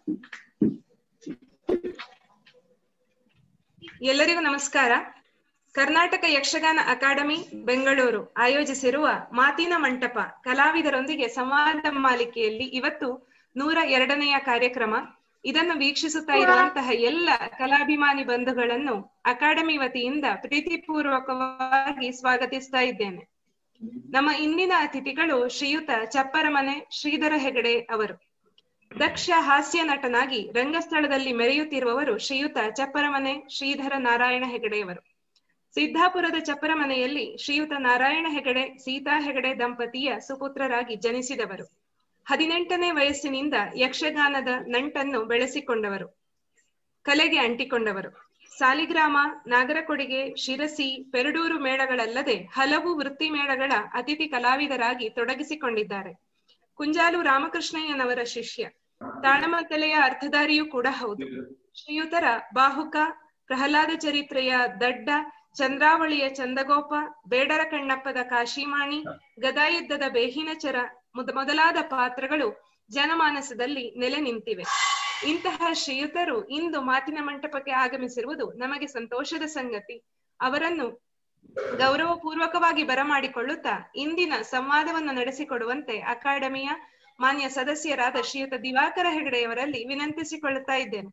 ಎಲ್ಲರಿಗೂ ನಮಸ್ಕಾರ ಕರ್ನಾಟಕ ಯಕ್ಷಗಾನ ಅಕಾಡೆಮಿ ಬೆಂಗಳೂರು ಆಯೋಜಿಸಿರುವ ಮಾತಿನ ಮಂಟಪ ಕಲಾವಿದರೊಂದಿಗೆ ಸಂವಾದ ಮಾಲಿಕೆಯಲ್ಲಿ ಇವತ್ತು ನೂರ ಎರಡನೆಯ ಕಾರ್ಯಕ್ರಮ ಇದನ್ನು ವೀಕ್ಷಿಸುತ್ತಾ ಇರುವಂತಹ ಎಲ್ಲ ಕಲಾಭಿಮಾನಿ ಬಂಧುಗಳನ್ನು ಅಕಾಡೆಮಿ ವತಿಯಿಂದ ಪ್ರೀತಿಪೂರ್ವಕವಾಗಿ ಸ್ವಾಗತಿಸ್ತಾ ಇದ್ದೇನೆ ನಮ್ಮ ಇಂದಿನ ಅತಿಥಿಗಳು ಶ್ರೀಯುತ ಚಪ್ಪರಮನೆ ಶ್ರೀಧರ ಹೆಗಡೆ ಅವರು ದಕ್ಷ ಹಾಸ್ಯ ನಟನಾಗಿ ರಂಗಸ್ಥಳದಲ್ಲಿ ಮೆರೆಯುತ್ತಿರುವವರು ಶ್ರೀಯುತ ಚಪ್ಪರಮನೆ ಶ್ರೀಧರ ನಾರಾಯಣ ಹೆಗಡೆಯವರು ಸಿದ್ದಾಪುರದ ಚಪ್ಪರಮನೆಯಲ್ಲಿ ಶ್ರೀಯುತ ನಾರಾಯಣ ಹೆಗಡೆ ಸೀತಾ ಹೆಗಡೆ ದಂಪತಿಯ ಸುಪುತ್ರರಾಗಿ ಜನಿಸಿದವರು ಹದಿನೆಂಟನೇ ವಯಸ್ಸಿನಿಂದ ಯಕ್ಷಗಾನದ ನಂಟನ್ನು ಬೆಳೆಸಿಕೊಂಡವರು ಕಲೆಗೆ ಅಂಟಿಕೊಂಡವರು ಸಾಲಿಗ್ರಾಮ ನಾಗರಕೊಡಿಗೆ ಶಿರಸಿ ಪೆರಡೂರು ಮೇಳಗಳಲ್ಲದೆ ಹಲವು ವೃತ್ತಿ ಮೇಳಗಳ ಅತಿಥಿ ಕಲಾವಿದರಾಗಿ ತೊಡಗಿಸಿಕೊಂಡಿದ್ದಾರೆ ಕುಂಜಾಲು ರಾಮಕೃಷ್ಣಯ್ಯನವರ ಶಿಷ್ಯ ತಾಳಮದ್ದಲೆಯ ಅರ್ಥಧಾರಿಯೂ ಕೂಡ ಹೌದು ಶ್ರೀಯುತರ ಬಾಹುಕ ಪ್ರಹ್ಲಾದ ಚರಿತ್ರೆಯ ದಡ್ಡ ಚಂದ್ರಾವಳಿಯ ಚಂದಗೋಪ ಬೇಡರ ಕಣ್ಣಪ್ಪದ ಕಾಶಿಮಾಣಿ ಗದಾಯುದ್ಧದ ಬೇಹಿನಚರ ಮುದ ಮೊದಲಾದ ಪಾತ್ರಗಳು ಜನಮಾನಸದಲ್ಲಿ ನೆಲೆ ನಿಂತಿವೆ ಇಂತಹ ಶ್ರೀಯುತರು ಇಂದು ಮಾತಿನ ಮಂಟಪಕ್ಕೆ ಆಗಮಿಸಿರುವುದು ನಮಗೆ ಸಂತೋಷದ ಸಂಗತಿ ಅವರನ್ನು ಗೌರವ ಪೂರ್ವಕವಾಗಿ ಬರಮಾಡಿಕೊಳ್ಳುತ್ತಾ ಇಂದಿನ ಸಂವಾದವನ್ನು ನಡೆಸಿಕೊಡುವಂತೆ ಅಕಾಡೆಮಿಯ ಮಾನ್ಯ ಸದಸ್ಯರಾದ ಶ್ರೀಯುತ ದಿವಾಕರ ಹೆಗಡೆಯವರಲ್ಲಿ ವಿನಂತಿಸಿಕೊಳ್ಳುತ್ತಾ ಇದ್ದೇನೆ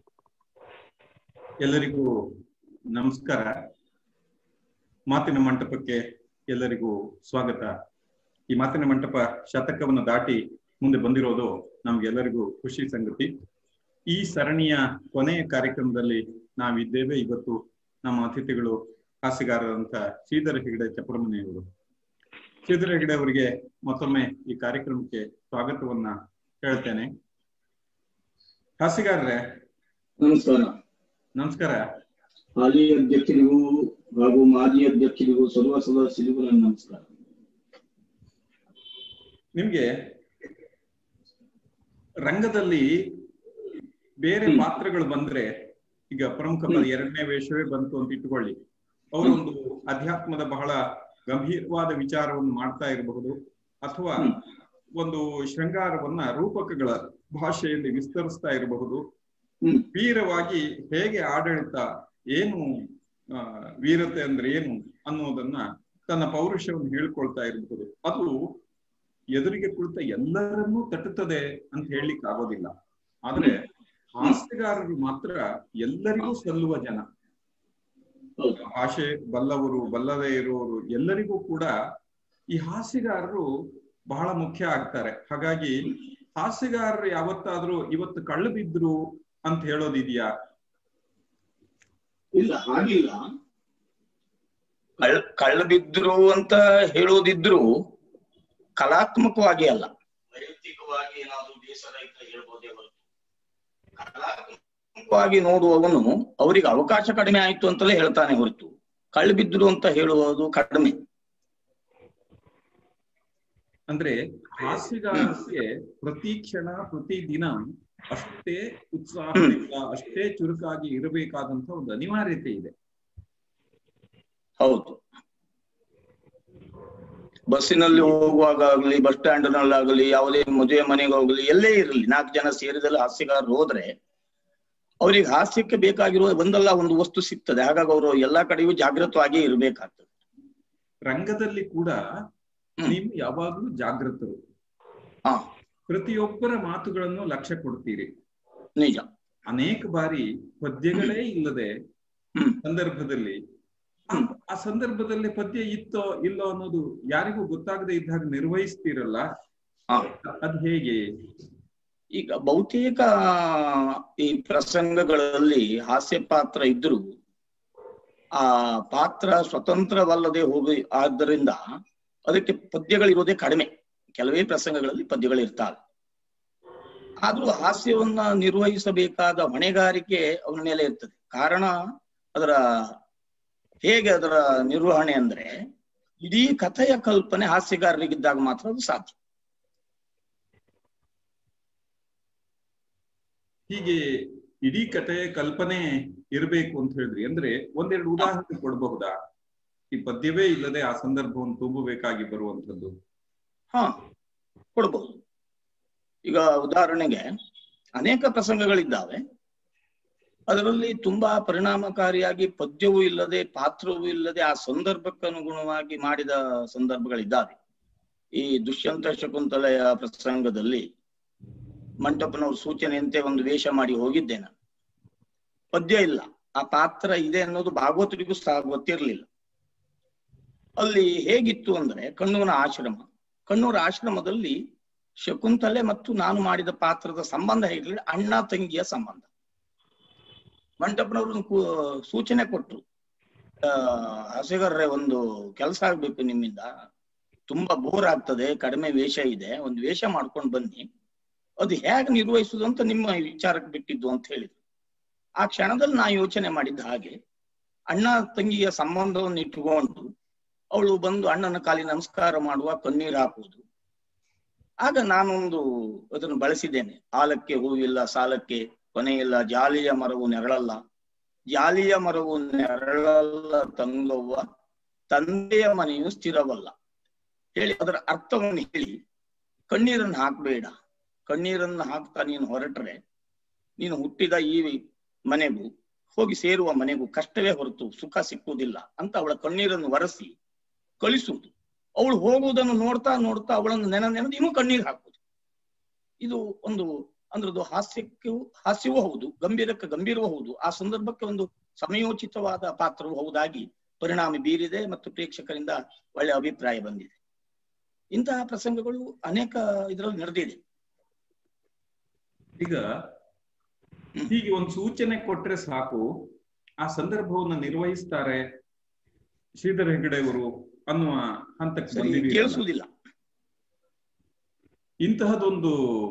ಎಲ್ಲರಿಗೂ ನಮಸ್ಕಾರ ಮಾತಿನ ಮಂಟಪಕ್ಕೆ ಎಲ್ಲರಿಗೂ ಸ್ವಾಗತ ಈ ಮಾತಿನ ಮಂಟಪ ಶತಕವನ್ನು ದಾಟಿ ಮುಂದೆ ಬಂದಿರೋದು ನಮ್ಗೆಲ್ಲರಿಗೂ ಖುಷಿ ಸಂಗತಿ ಈ ಸರಣಿಯ ಕೊನೆಯ ಕಾರ್ಯಕ್ರಮದಲ್ಲಿ ನಾವಿದ್ದೇವೆ ಇವತ್ತು ನಮ್ಮ ಅತಿಥಿಗಳು ಹಾಸ್ಯಗಾರರಂತ ಶ್ರೀಧರ ಹೆಗಡೆ ಚಪ್ರಮನೆಯವರು ಶ್ರೀಧರ ಹೆಗಡೆ ಅವರಿಗೆ ಮತ್ತೊಮ್ಮೆ ಈ ಕಾರ್ಯಕ್ರಮಕ್ಕೆ ಸ್ವಾಗತವನ್ನ ಹೇಳ್ತೇನೆ ಹಾಸ್ಯಗಾರರೇ ನಮಸ್ಕಾರ ನಮಸ್ಕಾರ ಹಾಲಿ ಅಧ್ಯಕ್ಷರಿಗೂ ಹಾಗೂ ಮಾಜಿ ಅಧ್ಯಕ್ಷರಿಗೂ ಸರ್ವ ಸದಸ್ಯರಿಗೂ ನನ್ನ ನಮಸ್ಕಾರ ನಿಮ್ಗೆ ರಂಗದಲ್ಲಿ ಬೇರೆ ಪಾತ್ರಗಳು ಬಂದ್ರೆ ಈಗ ಪ್ರಮುಖ ಪದ ಎರಡನೇ ವೇಷವೇ ಬಂತು ಅಂತ ಇಟ್ಟುಕೊಳ್ಳಿ ಅವರೊಂದು ಅಧ್ಯಾತ್ಮದ ಬಹಳ ಗಂಭೀರವಾದ ವಿಚಾರವನ್ನು ಮಾಡ್ತಾ ಇರಬಹುದು ಅಥವಾ ಒಂದು ಶೃಂಗಾರವನ್ನ ರೂಪಕಗಳ ಭಾಷೆಯಲ್ಲಿ ವಿಸ್ತರಿಸ್ತಾ ಇರಬಹುದು ಹ್ಮ್ ವೀರವಾಗಿ ಹೇಗೆ ಆಡಳಿತ ಏನು ಆ, ವೀರತೆ ಅಂದ್ರೆ ಏನು ಅನ್ನೋದನ್ನ ತನ್ನ ಪೌರುಷವನ್ನು ಹೇಳ್ಕೊಳ್ತಾ ಇರಬಹುದು ಅದು ಎದುರಿಗೆ ಕುಳಿತ ಎಲ್ಲರನ್ನೂ ತಟ್ಟುತ್ತದೆ ಅಂತ ಹೇಳಲಿಕ್ಕೆ ಆಗೋದಿಲ್ಲ ಆದ್ರೆ ಹಾಸ್ಯಗಾರರು ಮಾತ್ರ ಎಲ್ಲರಿಗೂ ಸಲ್ಲುವ ಜನ ಹೌದು ಭಾಷೆ ಬಲ್ಲವರು ಬಲ್ಲದೇ ಇರುವವರು ಎಲ್ಲರಿಗೂ ಕೂಡ ಈ ಹಾಸ್ಯಗಾರರು ಬಹಳ ಮುಖ್ಯ ಆಗ್ತಾರೆ ಹಾಗಾಗಿ ಹಾಸ್ಯಗಾರರು ಯಾವತ್ತಾದ್ರೂ ಇವತ್ತು ಕಳ್ಳು ಬಿದ್ರು ಅಂತ ಹೇಳೋದಿದ್ಯಾ ಇಲ್ಲ ಹಾಗಿಲ್ಲ ಕಳ್ ಕಳ್ಳ ಬಿದ್ರು ಅಂತ ಹೇಳೋದಿದ್ರು ಕಲಾತ್ಮಕವಾಗಿ ಅಲ್ಲ ವೈಯಕ್ತಿಕವಾಗಿ ಏನಾದ್ರು ಬೇಸರ ಇದ್ರೆ ಹೇಳ್ಬೋದೇ ಹೊರತು ಕಲಾತ್ಮಕವಾಗಿ ನೋಡುವವನು ಅವರಿಗೆ ಅವಕಾಶ ಕಡಿಮೆ ಆಯ್ತು ಅಂತಲೇ ಹೇಳ್ತಾನೆ ಹೊರತು ಕಳ್ಳ ಬಿದ್ರು ಅಂತ ಹೇಳುವುದು ಕಡಿಮೆ ಅಂದ್ರೆ ಹಾಸ್ಯಗಾರರಿಗೆ ಪ್ರತಿ ಕ್ಷಣ ಪ್ರತಿ ದಿನ ಅಷ್ಟೇ ಉತ್ಸಾಹದಿಂದ ಅಷ್ಟೇ ಚುರುಕಾಗಿ ಇರಬೇಕಾದಂತ ಒಂದು ಅನಿವಾರ್ಯತೆ ಇದೆ ಹೌದು ಬಸ್ಸಿನಲ್ಲಿ ಹೋಗುವಾಗ ಆಗ್ಲಿ ಬಸ್ ಸ್ಟ್ಯಾಂಡ್ ನಲ್ಲಾಗಲಿ ಯಾವುದೇ ಮದುವೆ ಮನೆಗೆ ಹೋಗ್ಲಿ ಎಲ್ಲೇ ಇರಲಿ ನಾಲ್ಕು ಜನ ಸೇರಿದಲ್ಲಿ ಹಾಸ್ಯಗಾರರು ಹೋದ್ರೆ ಅವ್ರಿಗೆ ಹಾಸ್ಯಕ್ಕೆ ಬೇಕಾಗಿರುವ ಒಂದಲ್ಲ ಒಂದು ವಸ್ತು ಸಿಗ್ತದೆ ಹಾಗಾಗಿ ಅವರು ಎಲ್ಲಾ ಕಡೆಯೂ ಜಾಗೃತವಾಗಿ ಇರ್ಬೇಕಾಗ್ತದೆ ರಂಗದಲ್ಲಿ ಕೂಡ ಹ್ಮ್. ನೀವು ಯಾವಾಗ್ಲೂ ಜಾಗೃತರು ಹಾ ಪ್ರತಿಯೊಬ್ಬರ ಮಾತುಗಳನ್ನು ಲಕ್ಷ್ಯ ಕೊಡ್ತೀರಿ ನಿಜ ಅನೇಕ ಬಾರಿ ಪದ್ಯಗಳೇ ಇಲ್ಲದೆ ಹ್ಮ್ ಸಂದರ್ಭದಲ್ಲಿ ಆ- ಆ ಸಂದರ್ಭದಲ್ಲಿ ಪದ್ಯ ಇತ್ತೋ ಇಲ್ಲೋ ಅನ್ನೋದು ಯಾರಿಗೂ ಗೊತ್ತಾಗದೆ ಇದ್ದಾಗ ನಿರ್ವಹಿಸ್ತೀರಲ್ಲ ಹಾ ಅದ್ ಹೇಗೆ ಈಗ ಬಹುತೇಕ ಈ ಪ್ರಸಂಗಗಳಲ್ಲಿ ಹಾಸ್ಯ ಪಾತ್ರ ಇದ್ರು ಆ ಪಾತ್ರ ಸ್ವತಂತ್ರವಲ್ಲದೆ ಹೋಗಿ ಆದ್ದರಿಂದ ಅದಕ್ಕೆ ಪದ್ಯಗಳಿರೋದೇ ಕಡಿಮೆ ಕೆಲವೇ ಪ್ರಸಂಗಗಳಲ್ಲಿ ಪದ್ಯಗಳಿರ್ತಾವೆ ಆದ್ರೂ ಹಾಸ್ಯವನ್ನ ನಿರ್ವಹಿಸಬೇಕಾದ ಹೊಣೆಗಾರಿಕೆ ಅವನ ಮೇಲೆ ಇರ್ತದೆ ಕಾರಣ ಅದರ ಹೇಗೆ ಅದರ ನಿರ್ವಹಣೆ ಅಂದ್ರೆ ಇಡೀ ಕಥೆಯ ಕಲ್ಪನೆ ಹಾಸ್ಯಗಾರರಿಗಿದ್ದಾಗ ಮಾತ್ರ ಅದು ಸಾಧ್ಯ ಹೀಗೆ ಇಡೀ ಕಥೆಯ ಕಲ್ಪನೆ ಇರಬೇಕು ಅಂತ ಹೇಳಿದ್ರಿ ಅಂದ್ರೆ ಒಂದೆರಡು ಉದಾಹರಣೆ ಕೊಡಬಹುದಾ ಈ ಪದ್ಯವೇ ಇಲ್ಲದೆ ಆ ಸಂದರ್ಭವನ್ನು ತುಂಬಬೇಕಾಗಿ ಬರುವಂತದ್ದು ಹಾ ಕೊಡ್ಬಹುದು ಈಗ ಉದಾಹರಣೆಗೆ ಅನೇಕ ಪ್ರಸಂಗಗಳಿದ್ದಾವೆ ಅದರಲ್ಲಿ ತುಂಬಾ ಪರಿಣಾಮಕಾರಿಯಾಗಿ ಪದ್ಯವೂ ಇಲ್ಲದೆ ಪಾತ್ರವೂ ಇಲ್ಲದೆ ಆ ಸಂದರ್ಭಕ್ಕನುಗುಣವಾಗಿ ಮಾಡಿದ ಸಂದರ್ಭಗಳಿದ್ದಾವೆ ಈ ದುಷ್ಯಂತ ಶಕುಂತಲೆಯ ಪ್ರಸಂಗದಲ್ಲಿ ಮಂಟಪನವ್ರ ಸೂಚನೆಯಂತೆ ಒಂದು ವೇಷ ಮಾಡಿ ಹೋಗಿದ್ದೆ ನಾನು ಪದ್ಯ ಇಲ್ಲ ಆ ಪಾತ್ರ ಇದೆ ಅನ್ನೋದು ಭಾಗವತರಿಗೂ ಸಹ ಗೊತ್ತಿರಲಿಲ್ಲ ಅಲ್ಲಿ ಹೇಗಿತ್ತು ಅಂದ್ರೆ ಕಣ್ಣೂರ ಆಶ್ರಮ ಕಣ್ಣೂರ ಆಶ್ರಮದಲ್ಲಿ ಶಕುಂತಲೆ ಮತ್ತು ನಾನು ಮಾಡಿದ ಪಾತ್ರದ ಸಂಬಂಧ ಹೇಗಿಲ್ಲ ಅಣ್ಣ ತಂಗಿಯ ಸಂಬಂಧ ಮಂಟಪನವರು ಕು- ಸೂಚನೆ ಕೊಟ್ರು ಆ ಹಸೆಗರ್ರೆ ಒಂದು ಕೆಲಸ ಆಗ್ಬೇಕು ನಿಮ್ಮಿಂದ ತುಂಬಾ ಬೋರ್ ಆಗ್ತದೆ ಕಡಿಮೆ ವೇಷ ಇದೆ ಒಂದು ವೇಷ ಮಾಡ್ಕೊಂಡು ಬನ್ನಿ ಅದು ಹೇಗೆ ನಿರ್ವಹಿಸುದು ಅಂತ ನಿಮ್ಮ ವಿಚಾರಕ್ಕೆ ಬಿಟ್ಟಿದ್ದು ಅಂತ ಹೇಳಿದ್ರು ಆ ಕ್ಷಣದಲ್ಲಿ ನಾ ಯೋಚನೆ ಮಾಡಿದ್ದ ಹಾಗೆ ಅಣ್ಣ ತಂಗಿಯ ಸಂಬಂಧವನ್ನು ಇಟ್ಟುಕೊಂಡು ಅವಳು ಬಂದು ಅಣ್ಣನ ಕಾಲಿ ನಮಸ್ಕಾರ ಮಾಡುವ ಕಣ್ಣೀರು ಹಾಕುವುದು ಆಗ ನಾನೊಂದು ಅದನ್ನು ಬಳಸಿದ್ದೇನೆ ಆಲಕ್ಕೆ ಹೂವಿಲ್ಲ ಸಾಲಕ್ಕೆ ಕೊನೆಯಿಲ್ಲ ಜಾಲಿಯ ಮರವು ನೆರಳಲ್ಲ ಜಾಲಿಯ ಮರವು ನೆರಳಲ್ಲ ತಂಗವ್ವ ತಂದೆಯ ಮನೆಯು ಸ್ಥಿರವಲ್ಲ ಹೇಳಿ ಅದರ ಅರ್ಥವನ್ನು ಹೇಳಿ ಕಣ್ಣೀರನ್ನು ಹಾಕಬೇಡ ಕಣ್ಣೀರನ್ನು ಹಾಕ್ತಾ ನೀನು ಹೊರಟ್ರೆ ನೀನು ಹುಟ್ಟಿದ ಈ ಮನೆಗೂ ಹೋಗಿ ಸೇರುವ ಮನೆಗೂ ಕಷ್ಟವೇ ಹೊರತು ಸುಖ ಸಿಕ್ಕುವುದಿಲ್ಲ ಅಂತ ಅವಳ ಕಣ್ಣೀರನ್ನು ಒರೆಸಿ ಕಳಿಸುವುದು ಅವಳು ಹೋಗುವುದನ್ನು ನೋಡ್ತಾ ನೋಡ್ತಾ ಅವಳನ್ನು ನೆನ ನೆನೆದು ಇನ್ನೂ ಕಣ್ಣೀರು ಹಾಕುವುದು ಇದು ಒಂದು ಅಂದ್ರದ್ದು ಹಾಸ್ಯಕ್ಕೂ ಹಾಸ್ಯವೂ ಹೌದು ಗಂಭೀರಕ್ಕೆ ಗಂಭೀರವೂ ಹೌದು ಆ ಸಂದರ್ಭಕ್ಕೆ ಒಂದು ಸಮಯೋಚಿತವಾದ ಪಾತ್ರವೂ ಹೌದಾಗಿ ಪರಿಣಾಮ ಬೀರಿದೆ ಮತ್ತು ಪ್ರೇಕ್ಷಕರಿಂದ ಒಳ್ಳೆ ಅಭಿಪ್ರಾಯ ಬಂದಿದೆ ಇಂತಹ ಪ್ರಸಂಗಗಳು ಅನೇಕ ಇದರಲ್ಲಿ ನಡೆದಿದೆ ಈಗ ಹೀಗೆ ಒಂದು ಸೂಚನೆ ಕೊಟ್ರೆ ಸಾಕು ಆ ಸಂದರ್ಭವನ್ನ ನಿರ್ವಹಿಸ್ತಾರೆ ಶ್ರೀಧರ್ ಹೆಗಡೆಯವರು ಅನ್ನುವ ಹಂತಕ್ಕೆ ಸರಿ ಬಂದಿದ್ದೀರಲ್ಲ. ಕೇಳಿಸುವುದಿಲ್ಲ ಇಂತಹದೊಂದು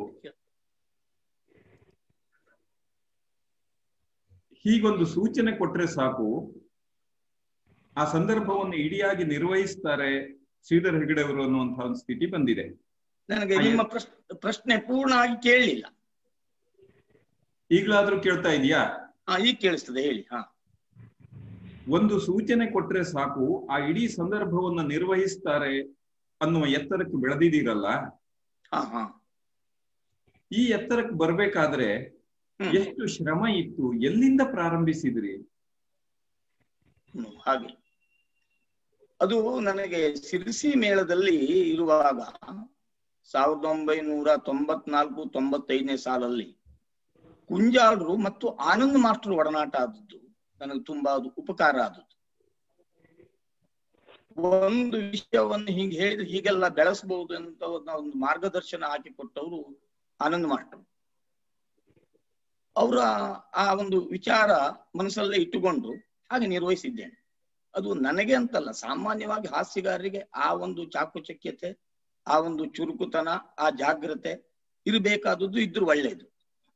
ಹೀಗೊಂದು ಸೂಚನೆ ಕೊಟ್ರೆ ಸಾಕು ಆ ಸಂದರ್ಭವನ್ನು ಇಡಿಯಾಗಿ ನಿರ್ವಹಿಸ್ತಾರೆ ಶ್ರೀಧರ್ ಹೆಗಡೆ ಅವರು ಅನ್ನುವಂತಹ ಒಂದು ಸ್ಥಿತಿ ಬಂದಿದೆ ನನಗೆ ನಿಮ್ಮ ಪ್ರಶ್ನೆ ಪ್ರಶ್ನೆ ಪೂರ್ಣವಾಗಿ ಕೇಳಲಿಲ್ಲ ಈಗಲಾದ್ರೂ ಕೇಳ್ತಾ ಇದೆಯಾ ಹಾ ಈಗ ಕೇಳಿಸ್ತದೆ ಹೇಳಿ ಹಾ ಒಂದು ಸೂಚನೆ ಕೊಟ್ರೆ ಸಾಕು ಆ ಇಡೀ ಸಂದರ್ಭವನ್ನ ನಿರ್ವಹಿಸ್ತಾರೆ ಅನ್ನುವ ಎತ್ತರಕ್ಕೆ ಬೆಳೆದಿದ್ದೀರಲ್ಲ ಹಾ ಹಾ ಈ ಎತ್ತರಕ್ಕೆ ಬರ್ಬೇಕಾದ್ರೆ ಹ್ಮ್. ಎಷ್ಟು ಶ್ರಮ ಇತ್ತು ಎಲ್ಲಿಂದ ಪ್ರಾರಂಭಿಸಿದ್ರಿ ಹ್ಮ್, ಹಾಗೆ ಅದು ನನಗೆ ಸಿರಿಸಿ ಮೇಳದಲ್ಲಿ ಇರುವಾಗ ಸಾವಿರದ ಒಂಬೈನೂರ ತೊಂಬತ್ನಾಲ್ಕು ತೊಂಬತ್ತೈದನೇ ಸಾಲಲ್ಲಿ ಕುಂಜಾಳ್ರು ಮತ್ತು ಆನಂದ್ ಮಾಸ್ಟರ್ ಒಡನಾಟ ಆದದ್ದು ನನಗೆ ತುಂಬಾ ಅದು ಉಪಕಾರ ಆದದ್ದು ಒಂದು ವಿಷಯವನ್ನು ಹೀಗೆ ಹೇಳಿದ್ರೆ ಹೀಗೆಲ್ಲ ಬೆಳೆಸಬಹುದು ಅಂತ ಒಂದು- ಒಂದು ಮಾರ್ಗದರ್ಶನ ಹಾಕಿಕೊಟ್ಟವರು ಆನಂದ್ ಮಾಸ್ಟರ್ ಅವರ ಆ ಒಂದು ವಿಚಾರ ಮನಸ್ಸಲ್ಲೇ ಇಟ್ಟುಕೊಂಡು ಹಾಗೆ ನಿರ್ವಹಿಸಿದ್ದೇನೆ ಅದು ನನಗೆ ಅಂತಲ್ಲ ಸಾಮಾನ್ಯವಾಗಿ ಹಾಸ್ಯಗಾರರಿಗೆ ಆ ಒಂದು ಚಾಕುಚಕ್ಯತೆ ಆ ಒಂದು ಚುರುಕುತನ ಆ ಜಾಗ್ರತೆ ಇರಬೇಕಾದದ್ದು ಇದ್ರು ಒಳ್ಳೆಯದು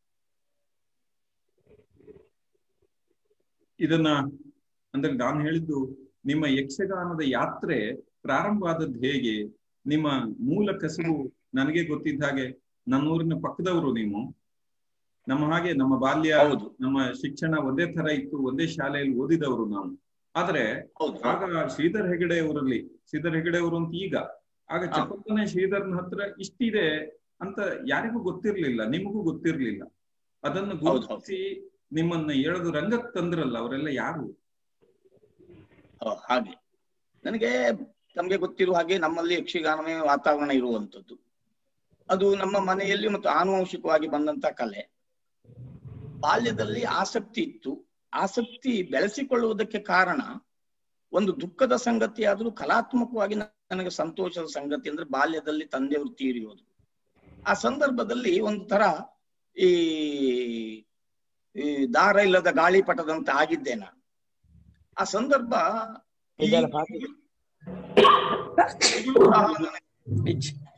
ಇದನ್ನ ಅಂದ್ರೆ ನಾನು ಹೇಳಿದ್ದು ನಿಮ್ಮ ಯಕ್ಷಗಾನದ ಯಾತ್ರೆ ಪ್ರಾರಂಭ ಆದದ್ದು ಹೇಗೆ ನಿಮ್ಮ ಮೂಲ ಕಸುಬು ನನಗೆ ಗೊತ್ತಿದ್ದ ಹಾಗೆ ನಮ್ಮೂರಿನ ಪಕ್ಕದವರು ನೀವು ನಮ್ಮ ಹಾಗೆ ನಮ್ಮ ಬಾಲ್ಯ ಹೌದು ನಮ್ಮ ಶಿಕ್ಷಣ ಒಂದೇ ತರ ಇತ್ತು ಒಂದೇ ಶಾಲೆಯಲ್ಲಿ ಓದಿದವರು ನಾವು ಆದ್ರೆ ಹೌದು ಆಗ ಶ್ರೀಧರ್ ಹೆಗಡೆ ಅವರಲ್ಲಿ ಶ್ರೀಧರ್ ಹೆಗಡೆ ಅವರು ಅಂತ ಈಗ ಆಗ ಹಾ. ಚಪ್ಪತ್ತನೇ ಶ್ರೀಧರ್ನ ಹತ್ರ ಇಷ್ಟಿದೆ ಅಂತ ಯಾರಿಗೂ ಗೊತ್ತಿರ್ಲಿಲ್ಲ ನಿಮಗೂ ಗೊತ್ತಿರ್ಲಿಲ್ಲ ಅದನ್ನು ಹೌದು, ಹೌದು. ಗುರುತಿಸಿ ನಿಮ್ಮನ್ನ ಎಳೆದು ರಂಗಕ್ಕೆ ತಂದ್ರಲ್ಲ ಅವರೆಲ್ಲ ಯಾರು ಹ, ಹಾಗೆ ನನಗೆ ನಮ್ಗೆ ಗೊತ್ತಿರುವ ಹಾಗೆ ನಮ್ಮಲ್ಲಿ ಯಕ್ಷಗಾನವೇ ವಾತಾವರಣ ಇರುವಂತದ್ದು ಅದು ನಮ್ಮ ಮನೆಯಲ್ಲಿ ಮತ್ತು ಆನುವಂಶಿಕವಾಗಿ ಬಂದಂತ ಕಲೆ ಬಾಲ್ಯದಲ್ಲಿ ಆಸಕ್ತಿ ಇತ್ತು ಆಸಕ್ತಿ ಬೆಳೆಸಿಕೊಳ್ಳುವುದಕ್ಕೆ ಕಾರಣ ಒಂದು ದುಃಖದ ಸಂಗತಿ ಆದ್ರೂ ಕಲಾತ್ಮಕವಾಗಿ ನನಗೆ ಸಂತೋಷದ ಸಂಗತಿ ಅಂದ್ರೆ ಬಾಲ್ಯದಲ್ಲಿ ತಂದೆಯವರು ತೀರಿಯೋದು ಆ ಸಂದರ್ಭದಲ್ಲಿ ಒಂದು ತರ ಈ ಈ ದಾರ ಇಲ್ಲದ ಗಾಳಿಪಟದಂತೆ ಆಗಿದ್ದೆ ನಾನು ಆ ಸಂದರ್ಭ ಈ- ಈಗಲೂ ಸಹ ನನಗೆ